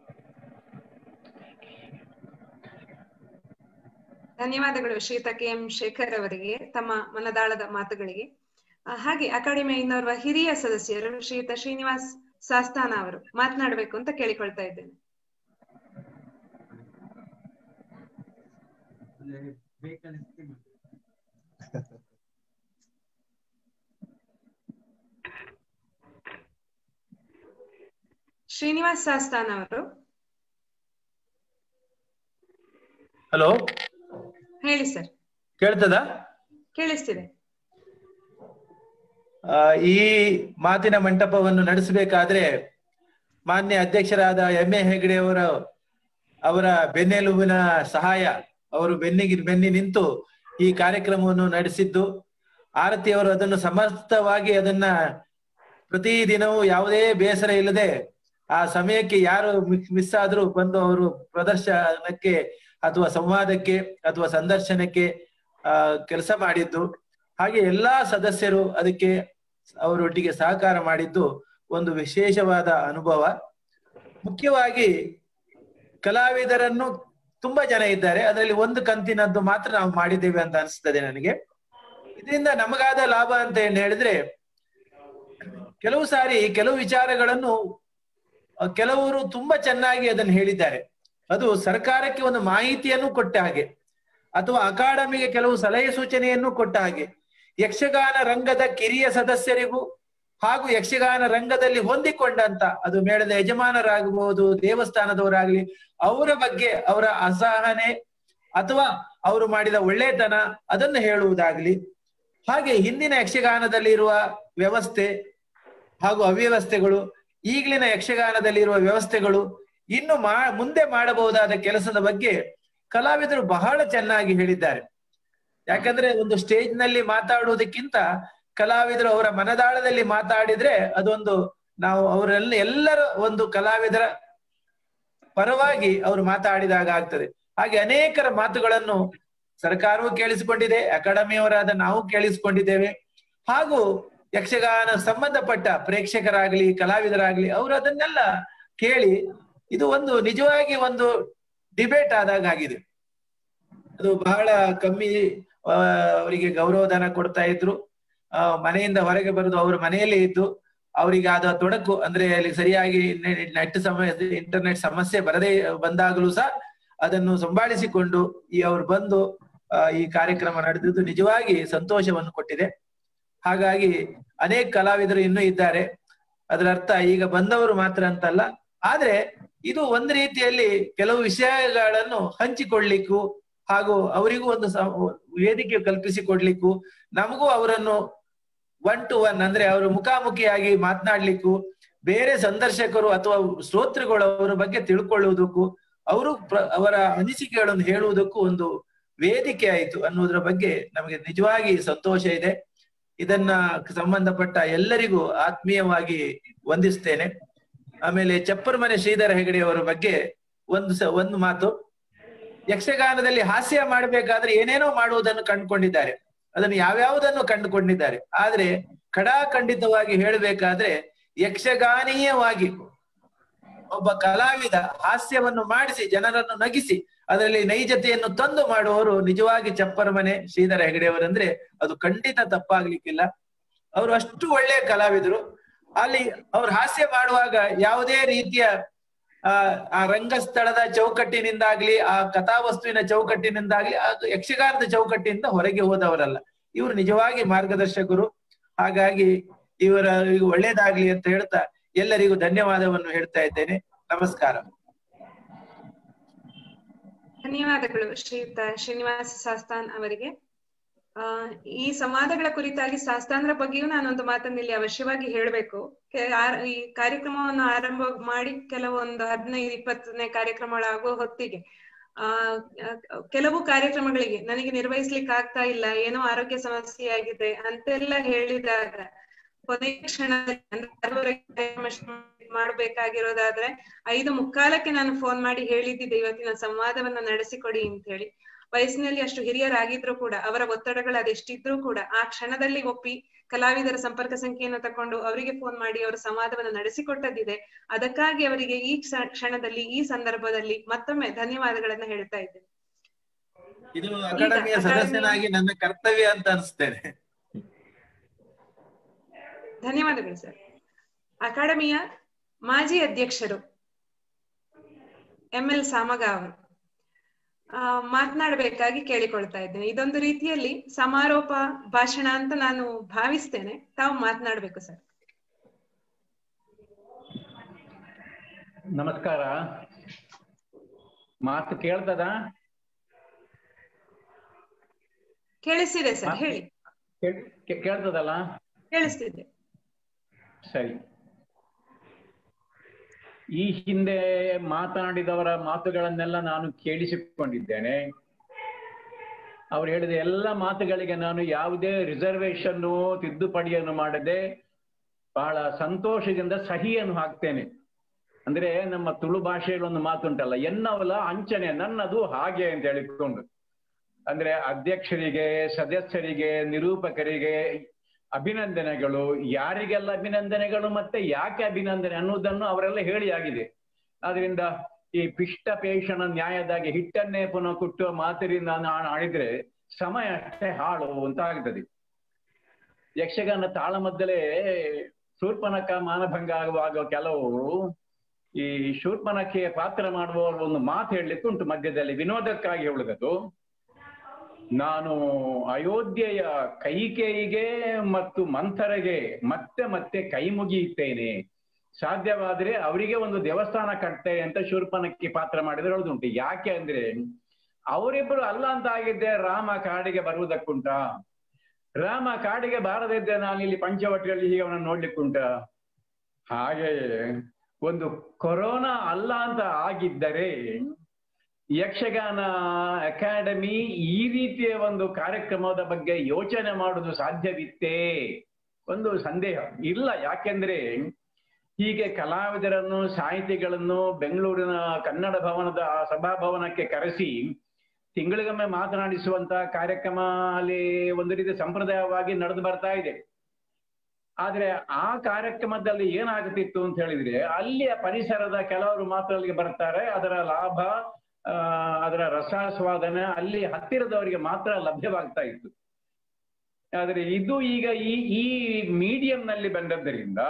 ಧನ್ಯವಾದಗಳು ಶ್ರೀಯುತ ಕೆ ಎಂ ಶೇಖರ್ ಅವರಿಗೆ ತಮ್ಮ ಮನದಾಳದ ಮಾತುಗಳಿಗೆ ಆ, ಹಾಗೆ ಅಕಾಡೆಮಿಯ ಇನ್ನೋರ್ವ ಹಿರಿಯ ಸದಸ್ಯರು ಶ್ರೀಯುತ ಶ್ರೀನಿವಾಸ್ ಸಾಸ್ತಾನ ಅವರು ಮಾತನಾಡಬೇಕು ಅಂತ ಕೇಳಿಕೊಳ್ತಾ ಇದ್ದೇನೆ ಶ್ರೀನಿವಾಸ್ ಸಾಸ್ತಾನ್ ಅವರು ಹಲೋ ಹೇಳಿ ಸರ್ ಕೇಳ್ತದ ಕೇಳಿಸ್ತಿದೆ ಆ, ಈ ಮಾತಿನ ಮಂಟಪವನ್ನು ನಡೆಸಬೇಕಾದ್ರೆ ಮಾನ್ಯ ಅಧ್ಯಕ್ಷರಾದ ಎಂ ಎ ಹೆಗಡೆ ಅವರ ಅವರ ಬೆನ್ನೆಲುಬಿನ ಸಹಾಯ ಅವರು ಬೆನ್ನಿಗೆ ಬೆನ್ನಿ ನಿಂತು ಈ ಕಾರ್ಯಕ್ರಮವನ್ನು ನಡೆಸಿದ್ದು ಆರತಿ ಅವರು ಅದನ್ನು ಸಮರ್ಥವಾಗಿ ಅದನ್ನ ಪ್ರತಿದಿನವೂ ಯಾವುದೇ ಬೇಸರ ಇಲ್ಲದೆ ಆ ಸಮಯಕ್ಕೆ ಯಾರು ಮಿಸ್ ಆದ್ರೂ ಬಂದು ಅವರು ಪ್ರದರ್ಶನಕ್ಕೆ ಅಥವಾ ಸಂವಾದಕ್ಕೆ ಅಥವಾ ಸಂದರ್ಶನಕ್ಕೆ ಆ ಕೆಲಸ ಮಾಡಿದ್ದು ಹಾಗೆ ಎಲ್ಲಾ ಸದಸ್ಯರು ಅದಕ್ಕೆ ಅವರೊಟ್ಟಿಗೆ ಸಹಕಾರ ಮಾಡಿದ್ದು ಒಂದು ವಿಶೇಷವಾದ ಅನುಭವ ಮುಖ್ಯವಾಗಿ ಕಲಾವಿದರನ್ನು ತುಂಬಾ ಜನ ಇದ್ದಾರೆ ಅದರಲ್ಲಿ ಒಂದು ಕಂತಿನದ್ದು ಮಾತ್ರ ನಾವು ಮಾಡಿದ್ದೇವೆ ಅಂತ ಅನಿಸ್ತದೆ ನನಗೆ ಇದರಿಂದ ನಮಗಾದ ಲಾಭ ಅಂತ ಏನ್ ಹೇಳಿದ್ರೆ ಕೆಲವು ಸಾರಿ ಕೆಲವು ವಿಚಾರಗಳನ್ನು ಆ, ಕೆಲವರು ತುಂಬಾ ಚೆನ್ನಾಗಿ ಅದನ್ನು ಹೇಳಿದ್ದಾರೆ ಅದು ಸರ್ಕಾರಕ್ಕೆ ಒಂದು ಮಾಹಿತಿಯನ್ನು ಕೊಟ್ಟ ಹಾಗೆ ಅಥವಾ ಅಕಾಡೆಮಿಗೆ ಕೆಲವು ಸಲಹೆ ಸೂಚನೆಯನ್ನು ಕೊಟ್ಟ ಹಾಗೆ ಯಕ್ಷಗಾನ ರಂಗದ ಕಿರಿಯ ಸದಸ್ಯರಿಗೂ ಹಾಗೂ ಯಕ್ಷಗಾನ ರಂಗದಲ್ಲಿ ಹೊಂದಿಕೊಂಡಂತ ಅದು ಮೇಳದ ಯಜಮಾನರಾಗಬಹುದು ದೇವಸ್ಥಾನದವರಾಗ್ಲಿ ಅವರ ಬಗ್ಗೆ ಅವರ ಅಸಹನೆ ಅಥವಾ ಅವರು ಮಾಡಿದ ಒಳ್ಳೆತನ ಅದನ್ನು ಹೇಳುವುದಾಗ್ಲಿ ಹಾಗೆ ಹಿಂದಿನ ಯಕ್ಷಗಾನದಲ್ಲಿ ಇರುವ ವ್ಯವಸ್ಥೆ ಹಾಗೂ ಅವ್ಯವಸ್ಥೆಗಳು ಈಗಲಿನ ಯಕ್ಷಗಾನದಲ್ಲಿ ಇರುವ ವ್ಯವಸ್ಥೆಗಳು ಇನ್ನು ಮಾ ಮುಂದೆ ಮಾಡಬಹುದಾದ ಕೆಲಸದ ಬಗ್ಗೆ ಕಲಾವಿದರು ಬಹಳ ಚೆನ್ನಾಗಿ ಹೇಳಿದ್ದಾರೆ ಯಾಕಂದ್ರೆ ಒಂದು ಸ್ಟೇಜ್ ನಲ್ಲಿ ಮಾತಾಡುವುದಕ್ಕಿಂತ ಕಲಾವಿದರು ಅವರ ಮನದಾಳದಲ್ಲಿ ಮಾತಾಡಿದ್ರೆ ಅದೊಂದು ನಾವು ಅವರೆಲ್ಲ ಎಲ್ಲರ ಒಂದು ಕಲಾವಿದರ ಪರವಾಗಿ ಅವರು ಮಾತಾಡಿದಾಗ ಆಗ್ತದೆ ಹಾಗೆ ಅನೇಕರ ಮಾತುಗಳನ್ನು ಸರ್ಕಾರವೂ ಕೇಳಿಸಿಕೊಂಡಿದೆ ಅಕಾಡೆಮಿಯವರಾದ ನಾವು ಕೇಳಿಸಿಕೊಂಡಿದ್ದೇವೆ ಹಾಗೂ ಯಕ್ಷಗಾನ ಸಂಬಂಧಪಟ್ಟ ಪ್ರೇಕ್ಷಕರಾಗ್ಲಿ ಕಲಾವಿದರಾಗ್ಲಿ ಅವರು ಅದನ್ನೆಲ್ಲ ಕೇಳಿ ಇದು ಒಂದು ನಿಜವಾಗಿ ಒಂದು ಡಿಬೇಟ್ ಆದಾಗ ಆಗಿದೆ ಅದು ಬಹಳ ಕಮ್ಮಿ ಆ, ಅವರಿಗೆ ಗೌರವಧನ ಕೊಡ್ತಾ ಇದ್ರು ಆ, ಮನೆಯಿಂದ ಹೊರಗೆ ಬರುದು ಅವ್ರ ಮನೆಯಲ್ಲೇ ಇದ್ದು ಅವರಿಗೆ ಆದ ತೊಡಕು ಅಂದ್ರೆ ಅಲ್ಲಿ ಸರಿಯಾಗಿ ನೆಟ್ ಸಮಯ ಇಂಟರ್ನೆಟ್ ಸಮಸ್ಯೆ ಬರದೇ ಬಂದಾಗಲೂ ಸಹ ಅದನ್ನು ಸಂಭಾಳಿಸಿಕೊಂಡು ಈ ಅವರು ಬಂದು ಆ, ಈ ಕಾರ್ಯಕ್ರಮ ನಡೆದಿದ್ದು ನಿಜವಾಗಿ ಸಂತೋಷವನ್ನು ಕೊಟ್ಟಿದೆ ಹಾಗಾಗಿ ಅನೇಕ ಕಲಾವಿದರು ಇನ್ನೂ ಇದ್ದಾರೆ ಅದರ ಅರ್ಥ ಈಗ ಬಂದವರು ಮಾತ್ರ ಅಂತಲ್ಲ ಆದ್ರೆ ಇದು ಒಂದು ರೀತಿಯಲ್ಲಿ ಕೆಲವು ವಿಷಯಗಳನ್ನು ಹಂಚಿಕೊಳ್ಳಿಕ್ಕೂ ಹಾಗೂ ಅವರಿಗೂ ಒಂದು ಸ- ವೇದಿಕೆ ಕಲ್ಪಿಸಿಕೊಡ್ಲಿಕ್ಕೂ ನಮಗೂ ಅವರನ್ನು ಒನ್ ಟು ಒನ್ ಅಂದ್ರೆ ಅವರು ಮುಖಾಮುಖಿಯಾಗಿ ಮಾತನಾಡ್ಲಿಕ್ಕೂ ಬೇರೆ ಸಂದರ್ಶಕರು ಅಥವಾ ಶ್ರೋತೃಗಳು ಅವರ ಬಗ್ಗೆ ತಿಳ್ಕೊಳ್ಳುವುದಕ್ಕೂ ಅವರು ಪ್ರ- ಅವರ ಅನಿಸಿಕೆಗಳನ್ನು ಹೇಳುವುದಕ್ಕೂ ಒಂದು ವೇದಿಕೆ ಆಯಿತು ಅನ್ನುವುದರ ಬಗ್ಗೆ ನಮಗೆ ನಿಜವಾಗಿ ಸಂತೋಷ ಇದೆ ಇದನ್ನ ಸಂಬಂಧಪಟ್ಟ ಎಲ್ಲರಿಗೂ ಆತ್ಮೀಯವಾಗಿ ವಂದಿಸ್ತೇನೆ ಆಮೇಲೆ ಚಪ್ಪರ್ಮನೆ ಶ್ರೀಧರ ಹೆಗಡೆ ಅವರ ಬಗ್ಗೆ ಒಂದು ಸ ಒಂದು ಮಾತು ಯಕ್ಷಗಾನದಲ್ಲಿ ಹಾಸ್ಯ ಮಾಡಬೇಕಾದ್ರೆ ಏನೇನೋ ಮಾಡುವುದನ್ನು ಕಂಡುಕೊಂಡಿದ್ದಾರೆ ಅದನ್ನು ಯಾವ್ಯಾವುದನ್ನು ಕಂಡುಕೊಂಡಿದ್ದಾರೆ ಆದ್ರೆ ಖಡಾಖಂಡಿತವಾಗಿ ಹೇಳಬೇಕಾದ್ರೆ ಯಕ್ಷಗಾನೀಯವಾಗಿ ಒಬ್ಬ ಕಲಾವಿದ ಹಾಸ್ಯವನ್ನು ಮಾಡಿಸಿ ಜನರನ್ನು ನಗಿಸಿ ಅದರಲ್ಲಿ ನೈಜತೆಯನ್ನು ತಂದು ಮಾಡುವವರು ನಿಜವಾಗಿ ಚಪ್ಪರಮನೆ ಶ್ರೀಧರ ಹೆಗಡೆಯವರಂದ್ರೆ ಅದು ಖಂಡಿತ ತಪ್ಪಾಗ್ಲಿಕ್ಕಿಲ್ಲ ಅವರು ಅಷ್ಟು ಒಳ್ಳೆಯ ಕಲಾವಿದರು ಅಲ್ಲಿ ಅವ್ರು ಹಾಸ್ಯ ಮಾಡುವಾಗ ಯಾವುದೇ ರೀತಿಯ ಆ ಆ ರಂಗಸ್ಥಳದ ಚೌಕಟ್ಟಿನಿಂದಾಗ್ಲಿ ಆ ಕಥಾವಸ್ತುವಿನ ಚೌಕಟ್ಟಿನಿಂದಾಗ್ಲಿ ಅದು ಯಕ್ಷಗಾನದ ಚೌಕಟ್ಟಿನಿಂದ ಹೊರಗೆ ಹೋದವರಲ್ಲ ಇವರು ನಿಜವಾಗಿ ಮಾರ್ಗದರ್ಶಕರು ಹಾಗಾಗಿ ಇವರ ಒಳ್ಳೇದಾಗ್ಲಿ ಅಂತ ಹೇಳ್ತಾ ಎಲ್ಲರಿಗೂ ಧನ್ಯವಾದವನ್ನು ಹೇಳ್ತಾ ಇದ್ದೇನೆ ನಮಸ್ಕಾರ ಧನ್ಯವಾದಗಳು ಶ್ರೀಯುತ ಶ್ರೀನಿವಾಸ ಸಾಸ್ತಾನ್ ಅವರಿಗೆ ಆ ಈ ಸಂವಾದಗಳ ಕುರಿತಾಗಿ ಸಾಸ್ತಾನ್ರ ಬಗ್ಗೆಯೂ ನಾನೊಂದು ಮಾತನ್ನ ಇಲ್ಲಿ ಅವಶ್ಯವಾಗಿ ಹೇಳಬೇಕು ಈ ಕಾರ್ಯಕ್ರಮವನ್ನು ಆರಂಭ ಮಾಡಿ ಕೆಲವೊಂದು ಹದಿನೈದು ಇಪ್ಪತ್ತನೇ ಕಾರ್ಯಕ್ರಮಗಳಾಗುವ ಹೊತ್ತಿಗೆ ಆ ಆ, ಕೆಲವು ಕಾರ್ಯಕ್ರಮಗಳಿಗೆ ನನಗೆ ನಿರ್ವಹಿಸ್ಲಿಕ್ಕೆ ಆಗ್ತಾ ಇಲ್ಲ ಏನೋ ಆರೋಗ್ಯ ಸಮಸ್ಯೆ ಆಗಿದೆ ಅಂತೆಲ್ಲ ಹೇಳಿದಾಗ ಕೊನೆ ಕ್ಷಣದಲ್ಲಿ ಅಂದ್ರೆ ಆರೂವರೆಗೆ ಕಾರ್ಯಕ್ರಮ ಶುರು ಮಾಡ್ಬೇಕಾಗಿರೋದಾದ್ರೆ ಐದು ಮುಕ್ಕಾಲಕ್ಕೆ ನಾನು ಫೋನ್ ಮಾಡಿ ಹೇಳಿದ್ದಿದ್ದೆ ಇವತ್ತಿನ ಸಂವಾದವನ್ನ ನಡೆಸಿಕೊಡಿ ಅಂತ ಹೇಳಿ ವಯಸ್ಸಿನಲ್ಲಿ ಅಷ್ಟು ಹಿರಿಯರಾಗಿದ್ರು ಕೂಡ ಅವರ ಒತ್ತಡಗಳು ಅದೆಷ್ಟಿದ್ರೂ ಕೂಡ ಆ ಕ್ಷಣದಲ್ಲಿ ಒಪ್ಪಿ ಕಲಾವಿದರ ಸಂಪರ್ಕ ಸಂಖ್ಯೆಯನ್ನು ತಕೊಂಡು ಅವರಿಗೆ ಫೋನ್ ಮಾಡಿ ಅವರ ಸಂವಾದವನ್ನು ನಡೆಸಿಕೊಟ್ಟದ್ದಿದೆ ಅದಕ್ಕಾಗಿ ಅವರಿಗೆ ಈ ಕ್ಷ- ಕ್ಷಣದಲ್ಲಿ ಈ ಸಂದರ್ಭದಲ್ಲಿ ಮತ್ತೊಮ್ಮೆ ಧನ್ಯವಾದಗಳನ್ನ ಹೇಳ್ತಾ ಇದ್ದೇನೆ ಇದು ಅಕಾಡೆಮಿಯ ಅಕಾಡೆಮಿಯ- ಸದಸ್ಯನಾಗಿ ನನ್ನ ಕರ್ತವ್ಯ ಅಂತ ಅನಿಸ್ತೇನೆ ಧನ್ಯವಾದಗಳು ಸರ್ ಅಕಾಡೆಮಿಯ ಮಾಜಿ ಅಧ್ಯಕ್ಷರು ಎಂ ಎಲ್ ಸಾಮಗ ಅವರು ಆ, ಮಾತನಾಡಬೇಕಾಗಿ ಕೇಳಿಕೊಳ್ತಾ ಇದ್ದೇನೆ ಇದೊಂದು ರೀತಿಯಲ್ಲಿ ಸಮಾರೋಪ ಭಾಷಣ ಅಂತ ನಾನು ಭಾವಿಸ್ತೇನೆ ತಾವು ಮಾತನಾಡ್ಬೇಕು ಸರ್ ನಮಸ್ಕಾರ ಮಾತು ಕೇಳ್ತದ ಕೇಳಿಸ್ತಿದೆ ಸರ್ ಹೇಳಿ ಕೇಳ್- ಕೇ- ಕೇಳ್ತದಲ್ಲ ಕೇಳಿಸ್ತಿದೆ ಸರಿ ಈ ಹಿಂದೆ ಮಾತನಾಡಿದವರ ಮಾತುಗಳನ್ನೆಲ್ಲ ನಾನು ಕೇಳಿಸಿಕೊಂಡಿದ್ದೇನೆ ಅವ್ರು ಹೇಳಿದ ಎಲ್ಲ ಮಾತುಗಳಿಗೆ ನಾನು ಯಾವುದೇ ರಿಸರ್ವೇಶನ್ ತಿದ್ದುಪಡಿಯನ್ನು ಮಾಡದೆ ಬಹಳ ಸಂತೋಷದಿಂದ ಸಹಿಯನ್ನು ಹಾಕ್ತೇನೆ ಅಂದ್ರೆ ನಮ್ಮ ತುಳು ಭಾಷೆಯಲ್ಲಿ ಒಂದು ಮಾತುಂಟಲ್ಲ ಎನ್ನವಲ ಅಂಚನೆ ನನ್ನದು ಹಾಗೆ ಅಂತ ಹೇಳಿಕೊಂಡು ಅಂದ್ರೆ ಅಧ್ಯಕ್ಷರಿಗೆ ಸದಸ್ಯರಿಗೆ ನಿರೂಪಕರಿಗೆ ಅಭಿನಂದನೆಗಳು ಯಾರಿಗೆಲ್ಲ ಅಭಿನಂದನೆಗಳು ಮತ್ತೆ ಯಾಕೆ ಅಭಿನಂದನೆ ಅನ್ನೋದನ್ನು ಅವರೆಲ್ಲ ಹೇಳಿ ಆಗಿದೆ ಆದ್ರಿಂದ ಈ ಪಿಷ್ಟ ಪೇಷಣ ನ್ಯಾಯದಾಗಿ ಹಿಟ್ಟನ್ನೇ ಪುನಃ ಕುಟ್ಟುವ ಮಾತಿನಿಂದ ನಾನು ಆಡಿದ್ರೆ ಸಮಯ ಅಷ್ಟೇ ಹಾಳು ಅಂತ ಆಗ್ತದೆ ಯಕ್ಷಗಾನ ತಾಳಮದ್ದಲೇ ಶೂರ್ಪನಕ ಮಾನಭಂಗ ಆಗುವಾಗ ಕೆಲವು ಈ ಶೂರ್ಪನಕ್ಕೆ ಪಾತ್ರ ಮಾಡುವವರು ಒಂದು ಮಾತು ಹೇಳಲಿಕ್ಕೆ ಉಂಟು ಮಧ್ಯದಲ್ಲಿ ವಿನೋದಕ್ಕಾಗಿ ಹೇಳುವುದು ನಾನು ಅಯೋಧ್ಯೆಯ ಕೈಕೇಯಿಗೆ ಮತ್ತು ಮಂಥರೆಗೆ ಮತ್ತೆ ಮತ್ತೆ ಕೈ ಮುಗಿಯುತ್ತೇನೆ ಸಾಧ್ಯವಾದ್ರೆ ಅವರಿಗೆ ಒಂದು ದೇವಸ್ಥಾನ ಕಟ್ತೇನೆ ಅಂತ ಶೂರ್ಪನಕ್ಕೆ ಪಾತ್ರ ಮಾಡಿದ್ರೆ ಹೇಳುದುಂಟು ಯಾಕೆ ಅಂದ್ರೆ ಅವರಿಬ್ಬರು ಅಲ್ಲ ಅಂತ ಆಗಿದ್ದೆ ರಾಮ ಕಾಡಿಗೆ ಬರುವುದಕ್ಕುಂಟ ರಾಮ ಕಾಡಿಗೆ ಬಾರದಿದ್ದೆ ನಾನು ಇಲ್ಲಿ ಪಂಚವಟಿಯಲ್ಲಿ ಹೀಗೆ ಅವನನ್ನು ನೋಡ್ಲಿಕ್ಕುಂಟ ಹಾಗೆಯೇ ಒಂದು ಕೊರೋನಾ ಅಲ್ಲ ಅಂತ ಆಗಿದ್ದರೆ ಯಕ್ಷಗಾನ ಅಕಾಡೆಮಿ ಈ ರೀತಿಯ ಒಂದು ಕಾರ್ಯಕ್ರಮದ ಬಗ್ಗೆ ಯೋಚನೆ ಮಾಡುವುದು ಸಾಧ್ಯವಿತ್ತೇ ಒಂದು ಸಂದೇಹ ಇಲ್ಲ ಯಾಕೆಂದ್ರೆ ಹೀಗೆ ಕಲಾವಿದರನ್ನು ಸಾಹಿತಿಗಳನ್ನು ಬೆಂಗಳೂರಿನ ಕನ್ನಡ ಭವನದ ಆ ಸಭಾಭವನಕ್ಕೆ ಕರೆಸಿ ತಿಂಗಳಿಗೊಮ್ಮೆ ಮಾತನಾಡಿಸುವಂತ ಕಾರ್ಯಕ್ರಮ ಅಲ್ಲಿ ಒಂದು ರೀತಿ ಸಂಪ್ರದಾಯವಾಗಿ ನಡೆದು ಬರ್ತಾ ಇದೆ ಆದ್ರೆ ಆ ಕಾರ್ಯಕ್ರಮದಲ್ಲಿ ಏನಾಗುತ್ತಿತ್ತು ಅಂತ ಹೇಳಿದ್ರೆ ಅಲ್ಲಿಯ ಪರಿಸರದ ಕೆಲವರು ಮಾತ್ರ ಅಲ್ಲಿಗೆ ಬರ್ತಾರೆ ಅದರ ಲಾಭ ಆ ಅದರ ರಸಾಸ್ವಾದನೆ ಅಲ್ಲಿ ಹತ್ತಿರದವರಿಗೆ ಮಾತ್ರ ಲಭ್ಯವಾಗ್ತಾ ಇತ್ತು ಆದ್ರೆ ಇದು ಈಗ ಈ ಈ ಮೀಡಿಯಂ ನಲ್ಲಿ ಬಂದದ್ದರಿಂದ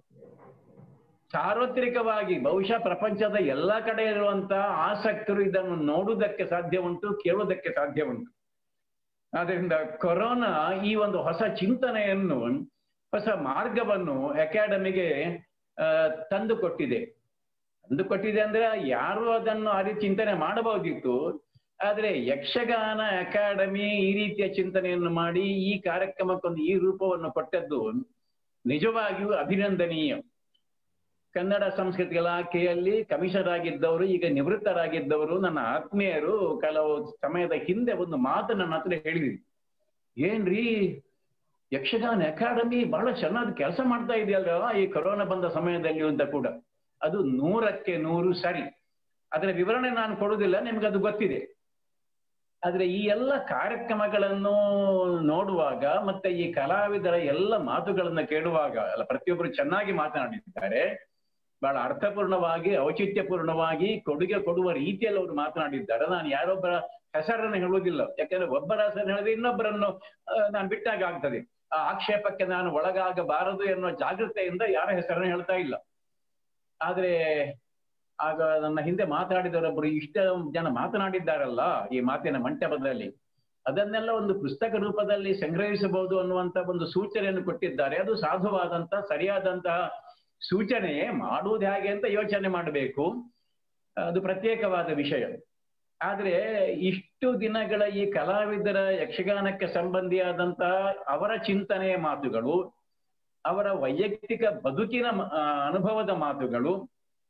ಸಾರ್ವತ್ರಿಕವಾಗಿ ಬಹುಶಃ ಪ್ರಪಂಚದ ಎಲ್ಲ ಕಡೆ ಇರುವಂತ ಆಸಕ್ತರು ಇದನ್ನು ನೋಡುವುದಕ್ಕೆ ಸಾಧ್ಯ ಉಂಟು ಕೇಳುವುದಕ್ಕೆ ಸಾಧ್ಯ ಉಂಟು ಆದ್ರಿಂದ ಕೊರೋನಾ ಈ ಒಂದು ಹೊಸ ಚಿಂತನೆಯನ್ನು ಹೊಸ ಮಾರ್ಗವನ್ನು ಅಕಾಡೆಮಿಗೆ ಆ, ತಂದು ಕೊಟ್ಟಿದೆ ತಂದು ಕೊಟ್ಟಿದೆ ಅಂದ್ರೆ ಯಾರು ಅದನ್ನು ಆ ರೀತಿ ಚಿಂತನೆ ಮಾಡಬಹುದಿತ್ತು ಆದ್ರೆ ಯಕ್ಷಗಾನ ಅಕಾಡೆಮಿ ಈ ರೀತಿಯ ಚಿಂತನೆಯನ್ನು ಮಾಡಿ ಈ ಕಾರ್ಯಕ್ರಮಕ್ಕೊಂದು ಈ ರೂಪವನ್ನು ಕೊಟ್ಟದ್ದು ನಿಜವಾಗಿಯೂ ಅಭಿನಂದನೀಯ ಕನ್ನಡ ಸಂಸ್ಕೃತಿ ಇಲಾಖೆಯಲ್ಲಿ ಕಮಿಷನರ್ ಆಗಿದ್ದವರು ಈಗ ನಿವೃತ್ತರಾಗಿದ್ದವರು ನನ್ನ ಆತ್ಮೀಯರು ಕೆಲವು ಸಮಯದ ಹಿಂದೆ ಒಂದು ಮಾತು ನನ್ನ ಹತ್ರ ಹೇಳಿದ್ರು ಏನ್ರಿ ಯಕ್ಷಗಾನ ಅಕಾಡೆಮಿ ಬಹಳ ಚೆನ್ನಾಗಿ ಕೆಲಸ ಮಾಡ್ತಾ ಇದೆಯಲ್ವಾ ಈ ಕೊರೋನಾ ಬಂದ ಸಮಯದಲ್ಲಿ ಅಂತ ಕೂಡ ಅದು ನೂರಕ್ಕೆ ನೂರು ಸರಿ ಅದರ ವಿವರಣೆ ನಾನು ಕೊಡುವುದಿಲ್ಲ ನಿಮ್ಗೆ ಅದು ಗೊತ್ತಿದೆ ಆದ್ರೆ ಈ ಎಲ್ಲ ಕಾರ್ಯಕ್ರಮಗಳನ್ನು ನೋಡುವಾಗ ಮತ್ತೆ ಈ ಕಲಾವಿದರ ಎಲ್ಲ ಮಾತುಗಳನ್ನ ಕೇಳುವಾಗ ಅಲ್ಲ ಪ್ರತಿಯೊಬ್ಬರು ಚೆನ್ನಾಗಿ ಮಾತನಾಡಿದ್ದಾರೆ ಬಹಳ ಅರ್ಥಪೂರ್ಣವಾಗಿ ಔಚಿತ್ಯಪೂರ್ಣವಾಗಿ ಕೊಡುಗೆ ಕೊಡುವ ರೀತಿಯಲ್ಲಿ ಅವರು ಮಾತನಾಡಿದ್ದಾರೆ ನಾನು ಯಾರೊಬ್ಬರ ಹೆಸರನ್ನು ಹೇಳುವುದಿಲ್ಲ ಯಾಕಂದ್ರೆ ಒಬ್ಬರ ಹೆಸರನ್ನು ಹೇಳಿದ್ರೆ ಇನ್ನೊಬ್ಬರನ್ನು ಆ, ನಾನು ಬಿಟ್ಟಾಗ ಆಗ್ತದೆ ಆ ಆಕ್ಷೇಪಕ್ಕೆ ನಾನು ಒಳಗಾಗಬಾರದು ಎನ್ನುವ ಜಾಗೃತೆಯಿಂದ ಯಾರ ಹೆಸರನ್ನು ಹೇಳ್ತಾ ಇಲ್ಲ ಆದ್ರೆ ಆಗ ನನ್ನ ಹಿಂದೆ ಮಾತಾಡಿದವರೊಬ್ಬರು ಇಷ್ಟ ಜನ ಮಾತನಾಡಿದ್ದಾರಲ್ಲ ಈ ಮಾತಿನ ಮಂಟಪದಲ್ಲಿ ಅದನ್ನೆಲ್ಲ ಒಂದು ಪುಸ್ತಕ ರೂಪದಲ್ಲಿ ಸಂಗ್ರಹಿಸಬಹುದು ಅನ್ನುವಂತ ಒಂದು ಸೂಚನೆಯನ್ನು ಕೊಟ್ಟಿದ್ದಾರೆ ಅದು ಸಾಧುವಾದಂತ ಸರಿಯಾದಂತಹ ಸೂಚನೆಯೇ ಮಾಡುವುದು ಹೇಗೆ ಅಂತ ಯೋಚನೆ ಮಾಡಬೇಕು ಅದು ಪ್ರತ್ಯೇಕವಾದ ವಿಷಯ ಆದ್ರೆ ಇಷ್ಟು ದಿನಗಳ ಈ ಕಲಾವಿದರ ಯಕ್ಷಗಾನಕ್ಕೆ ಸಂಬಂಧಿಯಾದಂತ ಅವರ ಚಿಂತನೆಯ ಮಾತುಗಳು ಅವರ ವೈಯಕ್ತಿಕ ಬದುಕಿನ ಮ- ಆ, ಅನುಭವದ ಮಾತುಗಳು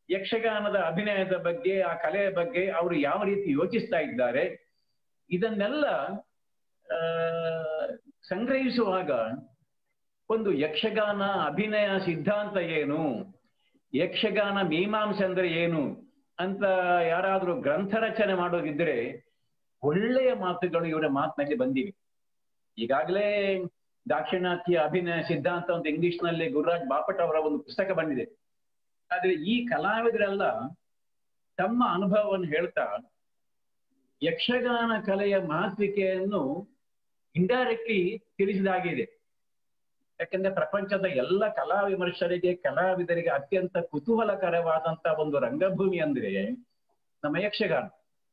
ಯಕ್ಷಗಾನದ ಅಭಿನಯದ ಬಗ್ಗೆ ಆ ಕಲೆಯ ಬಗ್ಗೆ ಅವರು ಯಾವ ರೀತಿ ಯೋಚಿಸ್ತಾ ಇದ್ದಾರೆ ಇದನ್ನೆಲ್ಲ ಆ ಸಂಗ್ರಹಿಸುವಾಗ ಒಂದು ಯಕ್ಷಗಾನ ಅಭಿನಯ ಸಿದ್ಧಾಂತ ಏನು ಯಕ್ಷಗಾನ ಮೀಮಾಂಸೆ ಅಂದ್ರೆ ಏನು ಅಂತ ಯಾರಾದ್ರೂ ಗ್ರಂಥ ರಚನೆ ಮಾಡೋದಿದ್ರೆ ಒಳ್ಳೆಯ ಮಾತುಗಳು ಇವರ ಮಾತಿನಲ್ಲಿ ಬಂದಿವೆ ಈಗಾಗಲೇ ದಾಕ್ಷಿಣಾತ್ಯ ಅಭಿನಯ ಸಿದ್ಧಾಂತ ಅಂತ ಇಂಗ್ಲಿಷ್ ನಲ್ಲಿ ಗುರುರಾಜ್ ಬಾಪಟ್ ಅವರ ಒಂದು ಪುಸ್ತಕ ಬಂದಿದೆ ಆದ್ರೆ ಈ ಕಲಾವಿದರೆಲ್ಲ ತಮ್ಮ ಅನುಭವವನ್ನು ಹೇಳ್ತಾ ಯಕ್ಷಗಾನ ಕಲೆಯ ಮಹತ್ವಿಕೆಯನ್ನು ಇಂಡೈರೆಕ್ಟ್ಲಿ ತಿಳಿಸಿದಾಗಿದೆ ಯಾಕಂದ್ರೆ ಪ್ರಪಂಚದ ಎಲ್ಲ ಕಲಾ ವಿಮರ್ಶರಿಗೆ ಕಲಾವಿದರಿಗೆ ಅತ್ಯಂತ ಕುತೂಹಲಕರವಾದಂತ ಒಂದು ರಂಗಭೂಮಿ ಅಂದ್ರೆ ನಮ್ಮ ಯಕ್ಷಗಾನ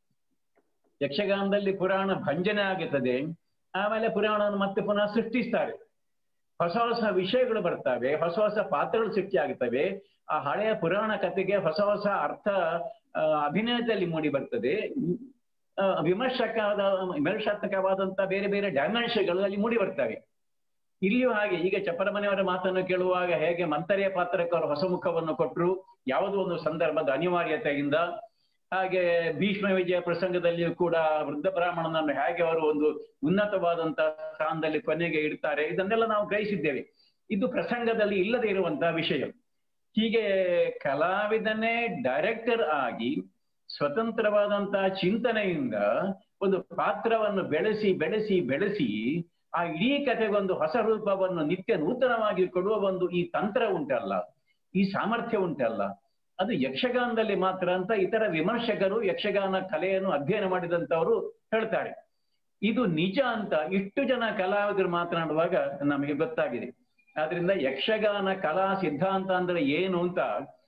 ಯಕ್ಷಗಾನದಲ್ಲಿ ಪುರಾಣ ಭಂಜನೆ ಆಗುತ್ತದೆ ಆಮೇಲೆ ಪುರಾಣವನ್ನು ಮತ್ತೆ ಪುನಃ ಸೃಷ್ಟಿಸ್ತಾರೆ ಹೊಸ ಹೊಸ ವಿಷಯಗಳು ಬರ್ತವೆ ಹೊಸ ಹೊಸ ಪಾತ್ರಗಳು ಸೃಷ್ಟಿ ಆಗುತ್ತವೆ ಆ ಹಳೆಯ ಪುರಾಣ ಕಥೆಗೆ ಹೊಸ ಹೊಸ ಅರ್ಥ ಆ, ಅಭಿನಯದಲ್ಲಿ ಮೂಡಿ ಬರ್ತದೆ ಆ, ವಿಮರ್ಶಕವಾದ ವಿಮರ್ಶಾತ್ಮಕವಾದಂತ ಬೇರೆ ಬೇರೆ ಡೈಮೆನ್ಷನ್ಗಳು ಅಲ್ಲಿ ಮೂಡಿ ಬರ್ತವೆ ಇಲ್ಲಿಯೂ ಹಾಗೆ ಈಗ ಚಪ್ಪರಮನೆಯವರ ಮಾತನ್ನು ಕೇಳುವಾಗ ಹೇಗೆ ಮಂತರಿಯ ಪಾತ್ರಕ್ಕೆ ಅವರು ಹೊಸ ಮುಖವನ್ನು ಕೊಟ್ಟರು ಯಾವುದೋ ಒಂದು ಸಂದರ್ಭದ ಅನಿವಾರ್ಯತೆಯಿಂದ ಹಾಗೆ ಭೀಷ್ಮ ವಿಜಯ ಪ್ರಸಂಗದಲ್ಲಿಯೂ ಕೂಡ ವೃದ್ಧ ಬ್ರಾಹ್ಮಣನನ್ನು ಹೇಗೆ ಅವರು ಒಂದು ಉನ್ನತವಾದಂತಹ ಸ್ಥಾನದಲ್ಲಿ ಕೊನೆಗೆ ಇಡ್ತಾರೆ ಇದನ್ನೆಲ್ಲ ನಾವು ಗ್ರಹಿಸಿದ್ದೇವೆ ಇದು ಪ್ರಸಂಗದಲ್ಲಿ ಇಲ್ಲದೆ ಇರುವಂತಹ ವಿಷಯ ಹೀಗೆ ಕಲಾವಿದನೇ ಡೈರೆಕ್ಟರ್ ಆಗಿ ಸ್ವತಂತ್ರವಾದಂತಹ ಚಿಂತನೆಯಿಂದ ಒಂದು ಪಾತ್ರವನ್ನು ಬೆಳೆಸಿ ಬೆಳೆಸಿ ಬೆಳೆಸಿ ಆ ಇಡೀ ಕಥೆಗೊಂದು ಹೊಸ ರೂಪವನ್ನು ನಿತ್ಯ ನೂತನವಾಗಿ ಕೊಡುವ ಒಂದು ಈ ತಂತ್ರ ಉಂಟಲ್ಲ ಈ ಸಾಮರ್ಥ್ಯ ಉಂಟಲ್ಲ ಅದು ಯಕ್ಷಗಾನದಲ್ಲಿ ಮಾತ್ರ ಅಂತ ಇತರ ವಿಮರ್ಶಕರು ಯಕ್ಷಗಾನ ಕಲೆಯನ್ನು ಅಧ್ಯಯನ ಮಾಡಿದಂತವರು ಹೇಳ್ತಾರೆ ಇದು ನಿಜ ಅಂತ ಇಷ್ಟು ಜನ ಕಲಾವಿದರು ಮಾತನಾಡುವಾಗ ನಮಗೆ ಗೊತ್ತಾಗಿದೆ ಆದ್ರಿಂದ ಯಕ್ಷಗಾನ ಕಲಾ ಸಿದ್ಧಾಂತ ಅಂದ್ರೆ ಏನು ಅಂತ